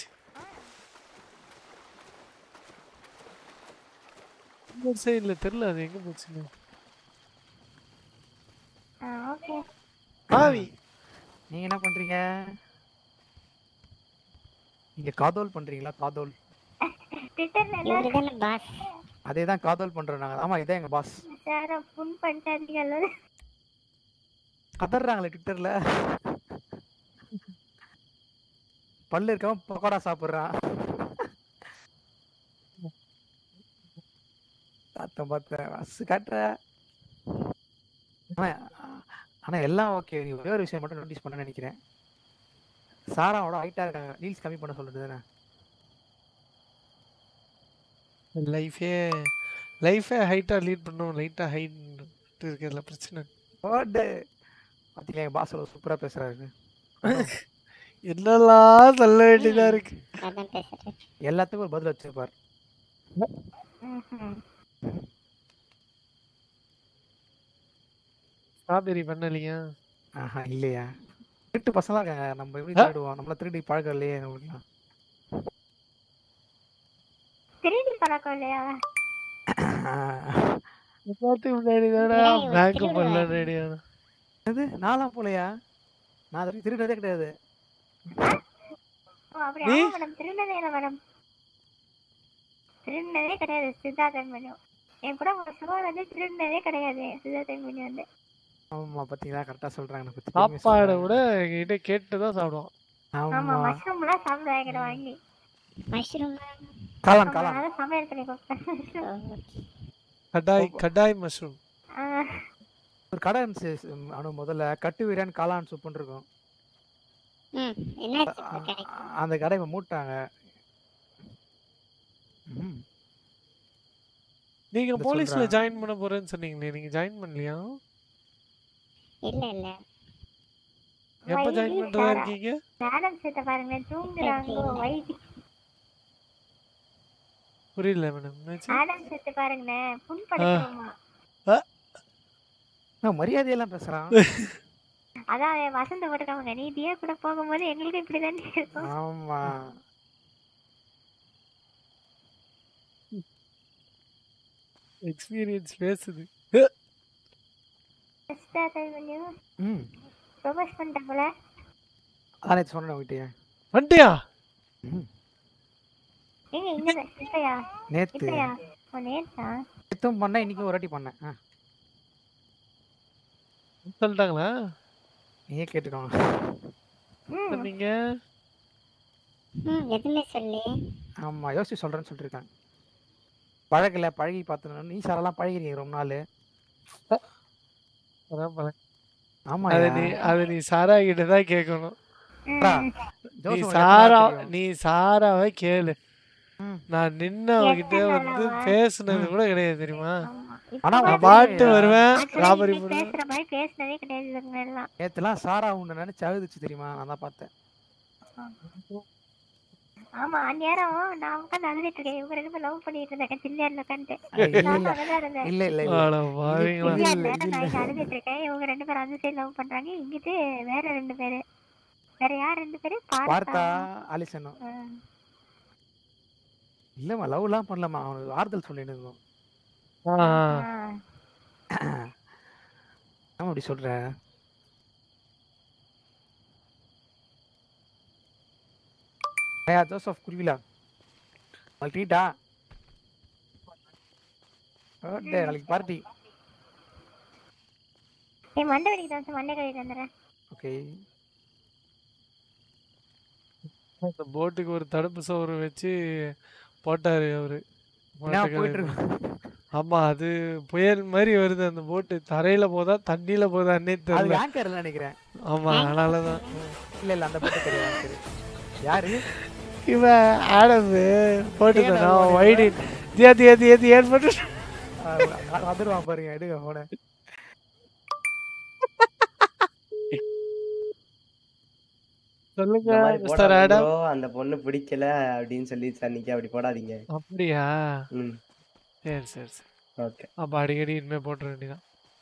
இந்த சைடுல தெரியல அது எங்க போச்சுன்னு ஆ ஓகே ஆவி நீங்க என்ன பண்றீங்க நீங்க காதோல் பண்றீங்களா காதோல் ட்விட்டர்ல எல்லாரும் பாஸ் அதே தான் காதோல் பண்றோம் நாங்க ஆமா இதான் எங்க பாஸ் சார புன் பண்ணிட்டாதீங்க எல்லாரும் கதறாங்களே ட்விட்டர்ல பல்லு இருக்கவன் பக்கோடா சாப்பிடுறான் பார்த்தேன் பார்த்தேன் பஸ் காட்டுற ஆனா ஆனா எல்லாம் ஓகே நீ ஒரே ஒரு விஷயம் மட்டும் நோட்டீஸ் பண்ண நினைக்கிறேன் சாராவோட ஹைட்டா இருக்காங்க ரீல்ஸ் கம்மி பண்ண சொல்றது தானே லைஃபே லைஃபே ஹைட்டாக லீட் பண்ணும் லைட்டாக ஹைட் இருக்கிறதுல பிரச்சனை ஓடு பாத்தீங்களா என் பாஸ் சூப்பரா பேசுறாரு என்னெல்லாம் சொல்ல வேண்டியதாக இருக்கு அதான் பேசுறேன் எல்லாத்துக்கும் ஒரு பதில் வச்சிருப்பார் ஸ்ட்ராபெரி பண்ணலையா ஆஹா இல்லையா திருட்டு பசங்களா இருக்காங்க நம்ம எப்படி ஆ? திருடுவோம் நம்மள திருடி பழக்கம் இல்லையே நம்மளுக்குலாம் திருடி பழக்கம் இல்லையா எல்லாத்துக்கும் முன்னாடி தானே ஏய், இவன் பேங்க் திருடுவா. பண்ணல ரெடியான அது நாலாம் போலையா நான் அது வரைக்கும் திருடுறதே கிடையாது ஓ அப்படி நீ? ஆமா மேடம் திருடினதே இல்லை மேடம் திருடினதே கிடையாது சித்தார்த்தன் பண்ணி என் கூட ஒரு சும்மா வந்து திருடினதே கிடையாது சித்தார்த்தன் பண்ணி வந்து ஆமா பாத்தீங்களா கரெக்டா சொல்றாங்க எனக்கு பத்தி பெருமையா சாப்பாடை சொல்றாங்க. விட என்கிட்ட கேட்டு தான் சாப்பிடுவான் ஆமா ஆமா மஷ்ரூம்லாம் சாப்பிடுவேன் என்கிட்ட வாங்கி மஷ்ரூம் காளான் ஆமா, காளான் அதான் சமையல் பண்ணி கொடுப்பேன் கடாய் கடாய் மஷ்ரூம் ஆ, ஒரு கடை இருந்துச்சு ம், அனு முதல்ல கட்டு வீரன் காளான் சூப்புன்னு இருக்கும் ம் என்னாச்சு இந்த கடைக்கு அந்த கடை இப்ப மூட்டாங்க ம். நீங்க இந்த போலீஸ்ல சொல்றேன். ஜாயின் பண்ண போறேன்னு சொன்னீங்களே நீங்க ஜாயின் பண்ணலையா இல்ல இல்ல எப்ப ஜாயின் வைகி பண்றதா சாரா. இருக்கீங்க மேடம் சேர்த்த பாருங்க தூங்குறாங்க வைகி புரியல மேடம் என்னாச்சு மேடம் சேர்த்து பாருங்களேன் புண்படுத்துவோமா நான் மரியாதையெல்லாம் பேசுறான் அதான் அவன் வசந்த போட்டுக்காமங்க நீ தியா கூட போகும்போது எங்களுக்கு இப்படிதான் இருக்கும் ஆமா எக்ஸ்பீரியன்ஸ் பேசுது சித்தார்த்தன் பண்ணி ம் ப்ரொபோஸ் பண்ணிட்டேன் போல அதான் சொன்னேன் உங்ககிட்ட வந்துட்டியா ஏங்க இங்க இப்பயா நேத்து இப்பயா ஓ நேத்தா நேத்தும் பண்ணேன் இன்னைக்கும் ஒரு வாட்டி பண்ணேன் ஆ, சொல்லிட்டாங்களா நீயே கேட்டுக்கோங்க ம் சொன்னீங்க ம் எதுவுமே சொல்லி ஆமா யோசிச்சு சொல்றேன்னு சொல்லிருக்காங்க பழகல பழகி பார்த்தோம் நீ சாரெல்லாம் பழகிறீங்க ரொம்ப நாள் அதான் பல- ஆமா அத நீ அத நீ சாரா கிட்ட தான் கேட்கணும் நீ ஜோசப் சாரா எனக்கு தெரியும். நீ சாராவை கேளு ம். நான் நின்று அவகிட்ட வந்து பேசுனது கூட கிடையாது தெரியுமா ஆனா நான் உனக்கு பாட்டு தெரியும். வருவேன் Actually, ராபரி இப்படி பண்ணுவேன் பேசுற மாதிரி பேசுனதே கிடையாது இதுக்கு முன்னாடிலாம். நேத்துலாம் சாரா உன்னை நினைச்சு அழுதுச்சு தெரியுமா நான் தான் பார்த்தேன் ஆமா அந்நேரம் நான் உட்காந்து அழுதுட்டு இருக்கேன் இவங்க ரெண்டு பேரும் லவ் பண்ணிட்டு இருந்தேன் சில்லியார்ல உட்காந்துட்டு இல்ல, நானும் இல்ல. அங்கதான் இருந்தேன் இல்ல இல்ல இல்ல அட பாவிங்களா. இல்ல, சில்லியார் இல்ல, நேரம் நான் இல்ல. இங்க அழுதுட்டு இருக்கேன் இவங்க ரெண்டு பேரும் அந்த சைடு லவ் பண்றாங்க இங்கிட்டு வேற ரெண்டு பேரு வேற யார் ரெண்டு பேரு பார்த்தா பார்த்தா அலிசனும் இல்லம்மா லவ்லாம் பண்ணலம்மா அவனுக்கு ஆறுதல் சொல்லிட்டு இருந்தோம் ஆமா அப்படி சொல்ற ஐயா ஜோசப் குருவிலா நாளைக்கு ட்ரீட்டா ஓகே நாளைக்கு பார்ட்டி ஏய் மண்டை வெடிக்கிட்டு வந்து மண்டை கழிட்டு வந்துடுறேன் ஓகே அந்த போட்டுக்கு ஒரு தடுப்பு சோறு வச்சு போட்டாரு அவரு என்ன மாட்டுக்கடையில. போயிட்டு இருக்கு? ஆமா அது புயல் மாதிரி வருது அந்த போட்டு தரையில போதா தண்ணியில போதான்னே அது தெரியல ஆங்கர்ல நினைக்கிறேன் ஆமா அதனாலதான் இல்ல இல்ல அந்த போட்டு கிடையாது சரி யாரு இவன் ஆடம் போட்டு தேடா தானா ஓடி வைடி தியா தியா தியா தியான்னு போட்டு வந்துருவான் பாருங்க எடுங்க போன சொல்லுங்க இந்த மாதிரி மிஸ்டர் போடாதீங்க ஆடம் bro, அந்த பொண்ணு பிடிக்கல அப்படின்னு சொல்லி அன்னைக்கு அப்படி போடாதீங்க அப்படியா ம் சரி சரி சரி ஓகே அப்ப அடிக்கடி இனிமே போட்டுற வேண்டியதான்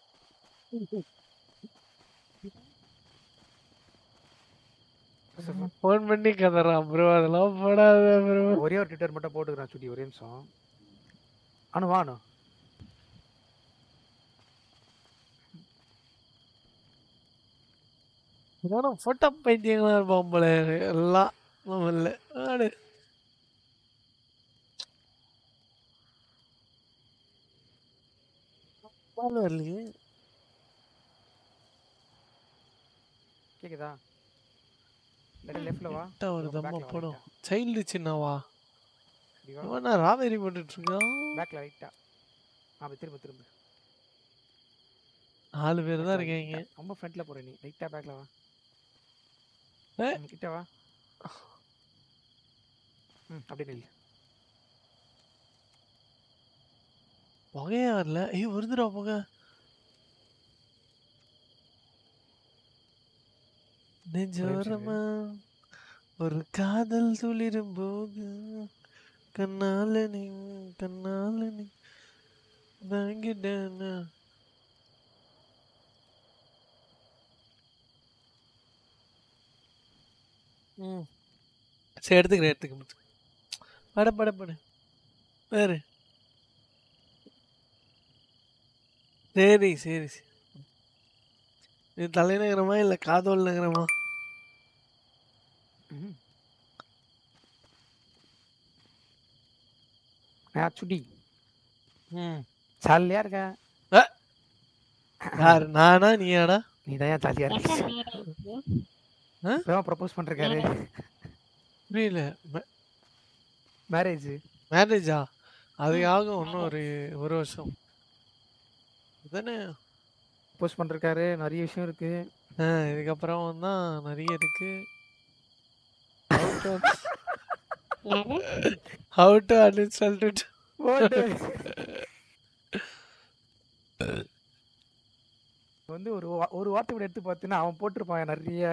ஃபோன் பண்ணி கதறான் ப்ரோ அதெல்லாம் போடாத ப்ரோ ஒரே ஒரு ட்விட்டர் மட்டும் போட்டுக்கிறேன் சுட்டி ஒரே நிமிஷம் அனு வா அனு இதெல்லாம் ஃபோட்டோ பைத்தியங்களா இருப்பான் போல எல்லாம் இல்லை ஆடு பால் வரலையே கேக்குதா லெஃப்ட்ல வா கிட்ட ஒரு backல தம்ம வா போடும் சைல்டு சின்னவா இப்படி வா. இவனா ராவேரி போட்டுட்டு இருக்கான் பேக்ல ரைட்டா அப்படி திரும்ப திரும்ப நாலு பேர் தான் இருக்கீங்க ரொம்ப ஃப்ரண்ட்ல போற நீ ரைட்டா பேக்ல வா ம், கிட்ட வா ம் அப்படியே நில்லு புகையே வரல ஐயோ வருதுடா புகை நெஞ்சோரமா ஒரு காதல் துளிரும் போது கண்ணால நீ கண்ணால நீ வாங்கிட்டேனா ம் சரி எடுத்துக்கிறேன் எடுத்துக்க பட பட பட வேறு சரி சரி சரி இது தலைநகரமா இல்லை காதோல் நகரமா நான் சுடி ம் ஜாலியா இருக்க யார் நானா நீயாடா நீ தான் ஜாலியா இருக்க இப்பதான் ப்ரப்போஸ் பண்றாரு புரியல மேரேஜ் மேரேஜா அது ஆகும் இன்னும் ஒரு ஒரு வருஷம் தானே ப்ரப்போஸ் பண்றாரு நிறைய விஷயம் இருக்கு ஆ இதுக்கப்புறம் தான் நிறைய இருக்கு ஹவு டு அன்இன்ஸ்டால் டு போட்டு. வந்து ஒரு வா- ஒரு வார்த்தை கூட எடுத்து பார்த்தீங்கன்னா அவன் போட்டிருப்பான் நிறைய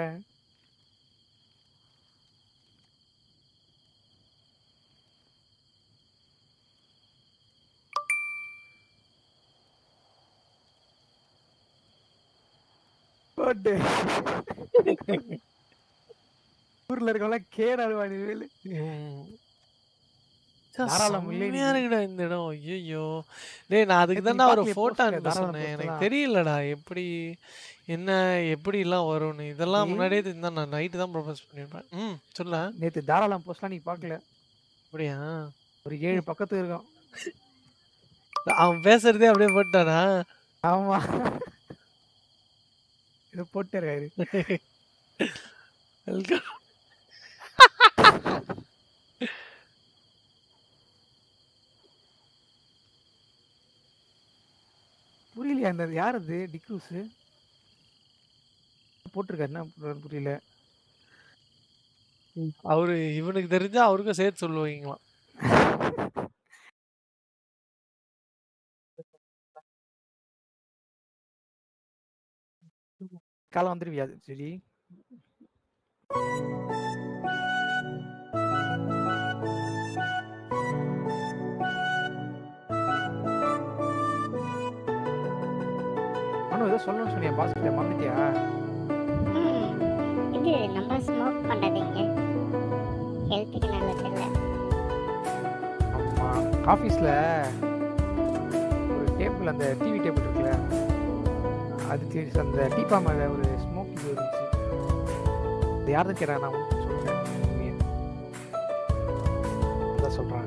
போட்டு. ஊர்ல இருக்கவங்க கேடாடுவா நீ வேலு தாராளம் இல்லை செம்மையா இருக்குடா இந்த இடம் ஐயோ டேய் நான் அதுக்கு நேத்து தானே நீ ஒரு பார்க்கலையே போட்டோ post-ல, அனுப்ப தாராளம் சொன்னேன் எனக்கு post-லாம். தெரியலடா எப்படி என்ன எப்படி எல்லாம் வரும்னு இதெல்லாம் நீ- முன்னாடியே தெரிஞ்சா நான் நைட்டு தான் ப்ரொபோஸ் பண்ணிருப்பேன் ம் சொல்ல நேத்து தாராளம் போஸ்ட்லாம் நீ பார்க்கல அப்படியா ஒரு ஏழு பக்கத்து இருக்கும் அவன் பேசுறதே அப்படியே போட்டானா ஆமா இது போட்டு இருக்காரு வெல்கம் புரியலையா அந்த யார் அது டிக்ரூஸ் போட்டிருக்காரு என்ன போட்டிருக்காருன்னு புரியல அவரு இவனுக்கு தெரிஞ்சா அவருக்கும் சேர்த்து சொல்லுவீங்களாம் காலம் வந்துருவியா சரி அனு ஏதோ சொல்லணும்னு சொன்னியா பாஸ் கிட்ட மறந்துட்டியா இது நம்ம ஸ்மோக் பண்றதுங்க ஹெல்த்துக்கு நல்லது இல்லை ஆமா ஆஃபீஸில் ஒரு டேபிள் அந்த டிவி டேபிள் இருக்குல்ல அதுக்கு அந்த டீப்பா மேலே ஒரு ஸ்மோக் இது இருந்துச்சு அது யாருன்னு கேட்டா நான் உனக்கு சொல்றேன் உண்மையை. அதான் சொல்கிறேன்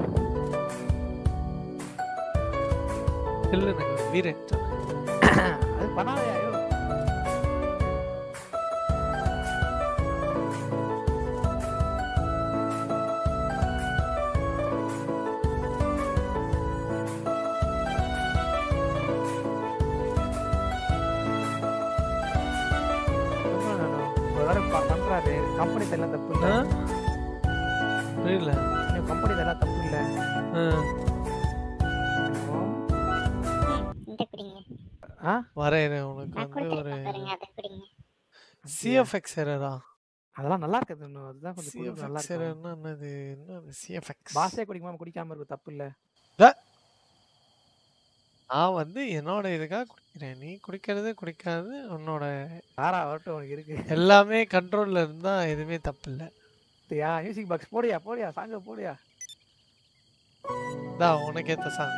இல்லை எனக்கு வீரன் அது பண்ணாதயா ஐயோ ஒரு வேலை ப- பண்றாரு கம்பெனி தரலாம் தப்பு இல்லை புரியல கம்பெனி தரலாம் தப்பு இல்லை இந்த குடிங்க ஆ வரேன் உனக்கு நான் வந்து ஒரு கொடுத்துருக்கேன் பாருங்க அதை குடிங்க சிஎஃப்எக்ஸ் எரரா அதெல்லாம் நல்லா இருக்குது இன்னும் அதுதான் கொஞ்சம் குடிக்க நல்லா சிஎஃப்எக்ஸ் இருக்கும் எரர்னா என்னது என்ன சிஎஃப்எக்ஸ் பாஸே குடிக்காம குடிக்காம இருக்கு தப்பு இல்லை நான் வந்து என்னோட இதுக்காக குடிக்கிறேன் நீ குடிக்கிறது குடிக்காது உன்னோட யாரா வரட்டும் உனக்கு இருக்கு எல்லாமே கண்ட்ரோல்ல இருந்தா எதுவுமே தப்பு இல்லை யா மியூசிக் பாக்ஸ் போடியா போடியா சாங்க போடியா தான் உனக்கு ஏத்த சாங்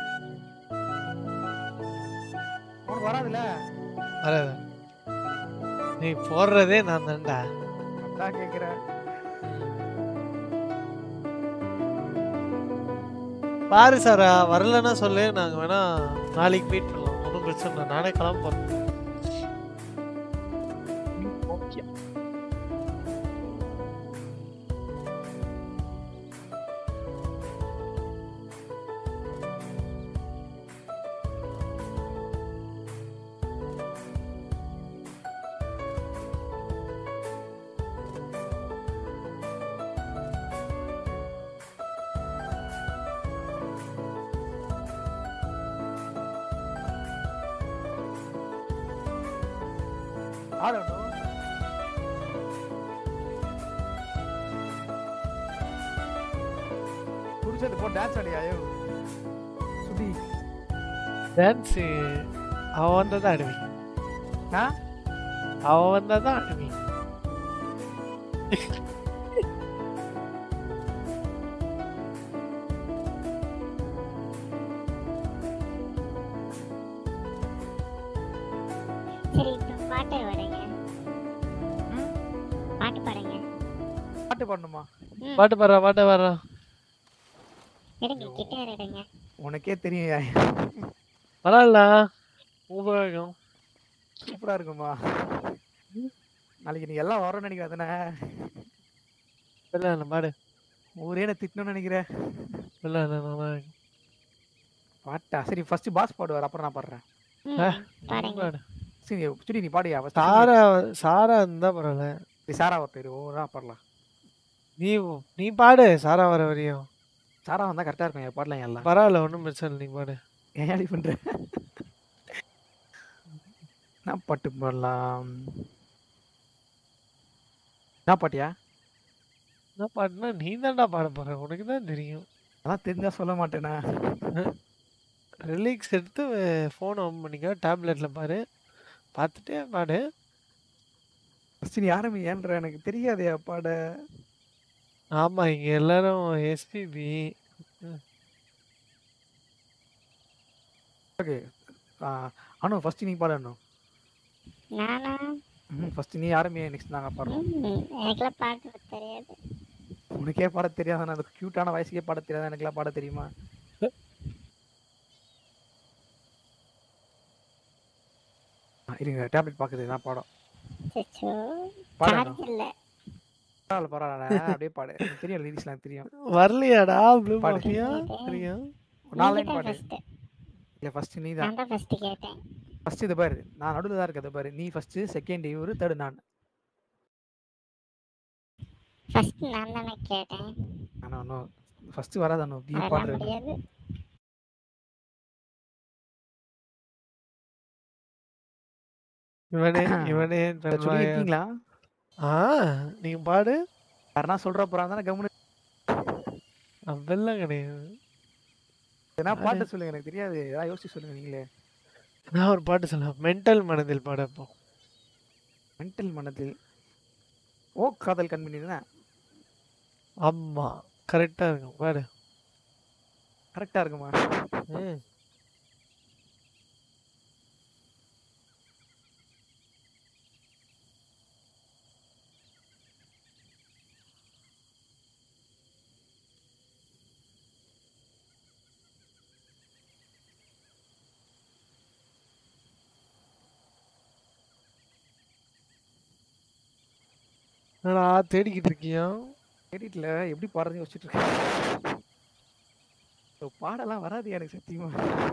உனக்கு வராதுல்ல வராது நீ போடுறதே நான் தான்டா அதான் கேட்குறேன் பாரு சாரா வரலன்னா சொல்லு நாங்க வேணா நாளைக்கு மீட் பண்ணலாம் ஒன்றும் பிரச்சனை இல்லை நானே கிளம்ப போறேன் ஓகே ஆடணும் புடிச்சது போ டான்ஸ் ஆடியா ஐயோ சுடி டான்ஸு அவன் வந்தால் தான் ஆடுவேன் ஆ அவன் வந்தால் தான் ஆடுவேன் சரி இப்போ பாட்டு வரீங்க பாட்டு பாடுங்க பாட்டு பாடணுமா ம். பாட்டு பாடுறா பாட்டு பாடுறா எடுங்க கிட்டார் எடுங்க உனக்கே தெரியும் பரவாயில்ல சூப்பராக இருக்கும் சூப்பரா இருக்குமா நாளைக்கு நீ எல்லாம் வரணும்னு நினைக்கிற தானே இல்லை இல்லை பாடு ஊரே என்ன திட்டணும்னு நினைக்கிறேன் இல்லை இல்லை நல்லா இருக்கும் பாட்டா சரி ஃபர்ஸ்ட் பாஸ் பாடுவார் அப்புறம் நான் பாடுறேன் ஆ, பாடுங்க பாடு சரி சுடி நீ பாடியா first சாரா சாரா இருந்தா பரவாயில்ல நீ சாரா ஒருத்தர் ஓரா பாடலாம் நீ நீ பாடு சாரா வர வரையும் சாரா வந்தா கரெக்டா இருக்கும் என் பாடலாம் எல்லாம் பரவாயில்ல ஒன்றும் பிரச்சனை இல்லை நீ பாடு ஏன் அப்படி பண்ற என்ன பாட்டு பாடலாம் என்ன பாட்டியா என்ன பாட்டுனா நீ தான்டா பாட போற உனக்கு தான் தெரியும் அதான் தெரிஞ்சா சொல்ல மாட்டேனா ரிலீக்ஸ் எடுத்து ஃபோன் ஆன் பண்ணிக்க டேப்லெட்டில் பாரு பார்த்துட்டே பாடு ஃபர்ஸ்ட் நீ ஆரம்பி ஏன்ற எனக்கு தெரியாதே பாட ஆமாம் இங்கே எல்லாரும் எஸ்பிபி ஓகே அனு ஃபர்ஸ்ட் நீ பாடணும் நானா ம் ஃபர்ஸ்ட் நீ ஆரம்பி நெக்ஸ்ட் நாங்க பாடுறோம் ம், எனக்கெல்லாம் பாட்டு தெரியாது உனக்கே பாட தெரியாத அந்த கியூட்டான வயசுக்கே பாட தெரியாத எனக்குலாம் பாட தெரியுமா ஆ, இருங்க டேப்லெட் பாக்குது நான் பாடம் அச்சோ பாடு சார்ஜ் இல்ல பரவாயில்ல பரவாயில்ல அப்படியே பாடு எனக்கு தெரியும் லிரிக்ஸ்லாம் எனக்கு தெரியும் வரலையாடா ப்ளூ பாடு. மாஃபியா தெரியும் ஒரு நாலு லைன் நீங்க பாடு தான் first. இல்ல ஃபர்ஸ்ட் நீ நான் தான் தான் ஃபர்ஸ்ட் கேட்டேன் ஃபர்ஸ்ட் இது பாரு நான் நடுவில் தான் இருக்கது பாரு நீ ஃபர்ஸ்ட் செகண்ட் இவரு தேர்ட் நான் ஃபர்ஸ்ட் நான் தானே கேட்டேன் ஆனா இன்னும் ஃபர்ஸ்ட் வராது அனு நீ அதெல்லாம் பாடுற முடியாது இவனே இவனே சொல்லி தருவாயா? இருக்கீங்களா ஆ நீங்க பாடு யாருன்னா சொல்ற போறாங்க தானே கம்முனு அதெல்லாம் கிடையாது எதனா பாட்டு சொல்லுங்க எனக்கு தெரியாது ஏதாவது யோசிச்சு சொல்லுங்க நீங்களே நான் ஒரு பாட்டு சொல்ல மென்டல் மனதில் பாடப்போ மென்டல் மனதில் ஓ காதல் கண்மணி தானே ஆமா கரெக்டா இருக்கும் பாடு கரெக்டா இருக்குமா ம் என்னடா தேடிக்கிட்டு இருக்கியா கேட்டுல எப்படி பாடுறது யோசிச்சுட்டு இருக்கேன் ஓ, பாடலாம் வராது எனக்கு சத்தியமா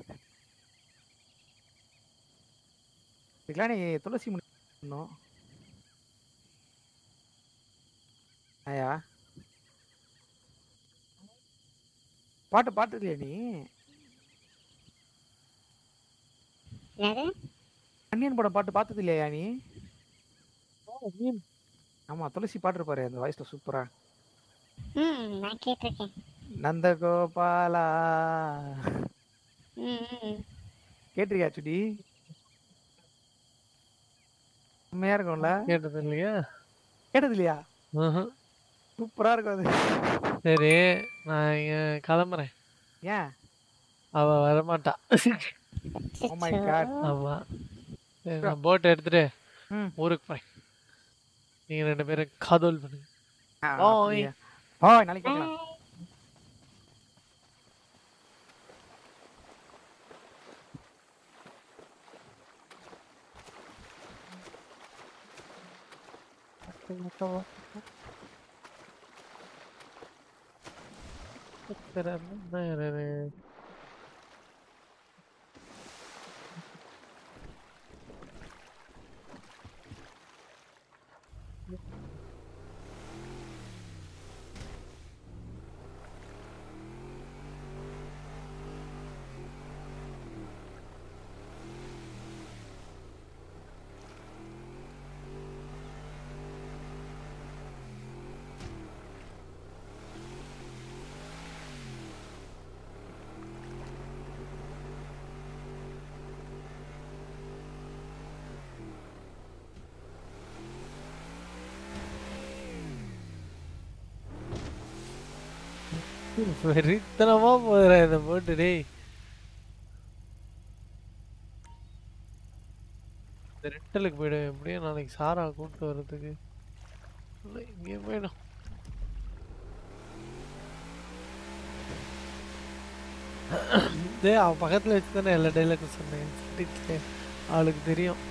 இதுக்கெல்லாம் நீ துளசி பண்ணணும் ஐயா பாட்டு பாட்டு இல்லையா நீ என்னது அன்னியன் படம் பாட்டு பார்த்தது இல்லையா நீ ஆமா துளசி பாட்டு இருப்பாரு அந்த வாய்ஸ்ல சூப்பரா ம் நான் கேட்டிருக்கேன் நந்தகோபாலா ம் ம் கேட்டிருக்கியா சுடி உண்மையா இருக்கும்ல கேட்டது இல்லையா கேட்டது இல்லையா ம்ஹும். சூப்பரா இருக்கும் அது சரி நான் இங்க கிளம்புறேன் ஏன் அவ வரமாட்டா Oh my God. ஆமா சரி நான் போட் எடுத்துட்டு ம். ஊருக்கு போறேன் நீங்க ரெண்டு பேரும் காதல் பண்ணுங்க ஆ, Bye. அப்படியா? Bye, நாளைக்கு பார்க்கலாம் வெறித்தனமா போதுடா இந்த போட்டு டேய் இந்த ரெண்டலுக்கு போயிடும் எப்படியும் நாளைக்கு சாரா கூப்பிட்டு வர்றதுக்கு இல்ல, இங்கே போயிடும் டேய் அவன் பக்கத்துல வச்சு தானே எல்லா டைலாக்கும் சொன்னேன் சொல்லிட்டு அவளுக்கு தெரியும்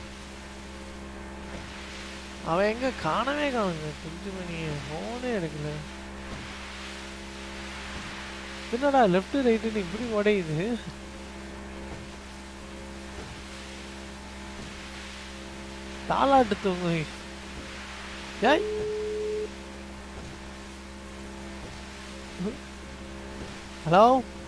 அவன் எங்க காணவே காணுங்க குஞ்சு மணி ஃபோனே எடுக்கல என்னடா லெஃப்ட் ரைட்டு இப்படி உடையுது தாளாட்டு தூங்கு ஏய் ஹலோ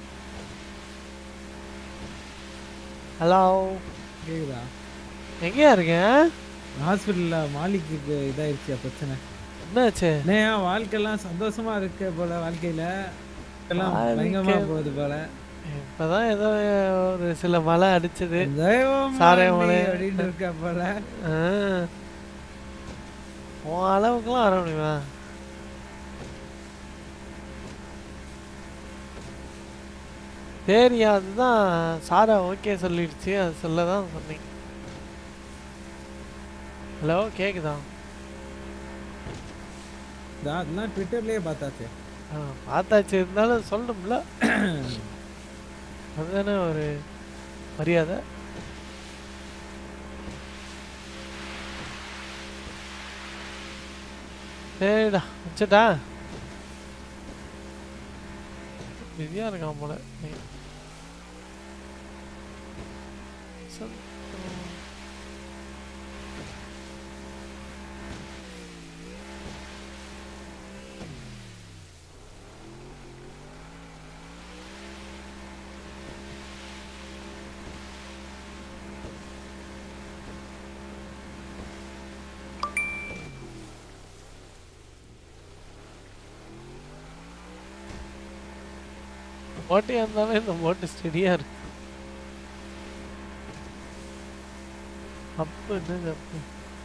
ஹலோ கேக்குதா எங்கேயா இருக்கேன் ஹாஸ்பிட்டல்ல மாலிக்கு இது இதாயிருச்சு பிரச்சனை என்னாச்சு நான் வாழ்க்கையெல்லாம் சந்தோஷமா இருக்கு போல வாழ்க்கையில எல்லாம் பயங்கரமா வாழ்க்கை- போகுது போல இப்பதான் ஏதோ ஒரு சில மழை அடிச்சது தெய்வம் சாரை மாண்டி மழை அப்படின்னு இருக்கா போல ஆ. உன் அளவுக்குலாம் வர முடியுமா சரியா அதுதான் சாரா ஓகே சொல்லிடுச்சு அது சொல்ல தான் சொன்னேன் ஹலோ கேக்குதா இதா, அதெல்லாம் ட்விட்டர்லயே பார்த்தாச்சு ஆ, பார்த்தாச்சு இருந்தாலும் சொல்லணும்ல அதுதானே ஒரு மரியாதை சரிடா வச்சுட்டா பிஸியாக இருக்கான் போல நீ. சரி. ஓட்டையா இருந்தாலும் இந்த போட்டு ஸ்டெடியா இருக்கு அப்பு என்னது அப்பு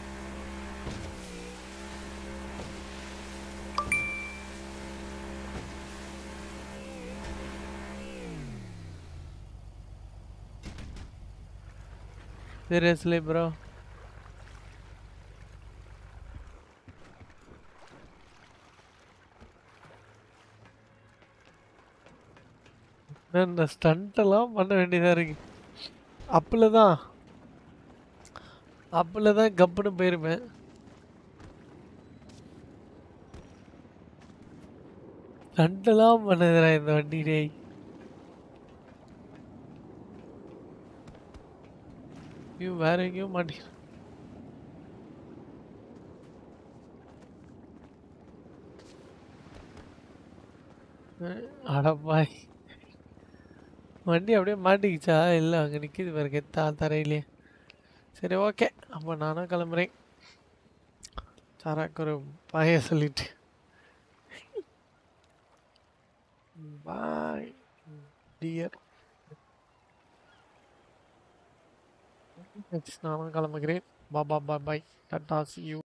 Seriously, bro. இந்த ஸ்டண்ட் எல்லாம் பண்ண வேண்டியதா இருக்கு அப்பில் தான் அப்பில் தான் கப்புன்னு போயிருப்பேன் ஸ்டண்ட்லாம் பண்ணதுடா இந்த வண்டி டேய் ஐயோ வேற எங்கேயும் மாட்டி அடப்பாய் வண்டி அப்படியே மாட்டிக்கிச்சா இல்லை அங்கே நிற்கிது பாரு கெத்தா தரையிலே சரி ஓகே அப்போ நானும் கிளம்புறேன் சாராக்கு ஒரு பாய சொல்லிட்டு பாய் டியர் நானும் கிளம்புகிறேன் பாபா பாய் பாய் டாட்டா சி யூ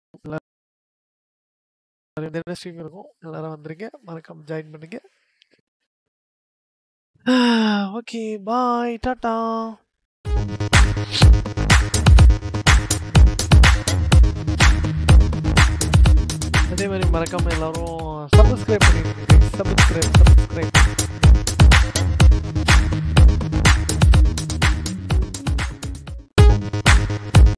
எல்லாரும் ஸ்ட்ரீம் இருக்கும் எல்லாரும் வந்துருங்க மறக்காம ஜாயின் பண்ணுங்க ஓகே பாய் டாட்டா அதே மாதிரி மறக்காம எல்லாரும் சப்ஸ்கிரைப் பண்ணிடுங்க சப்ஸ்கிரைப் சப்ஸ்கிரைப்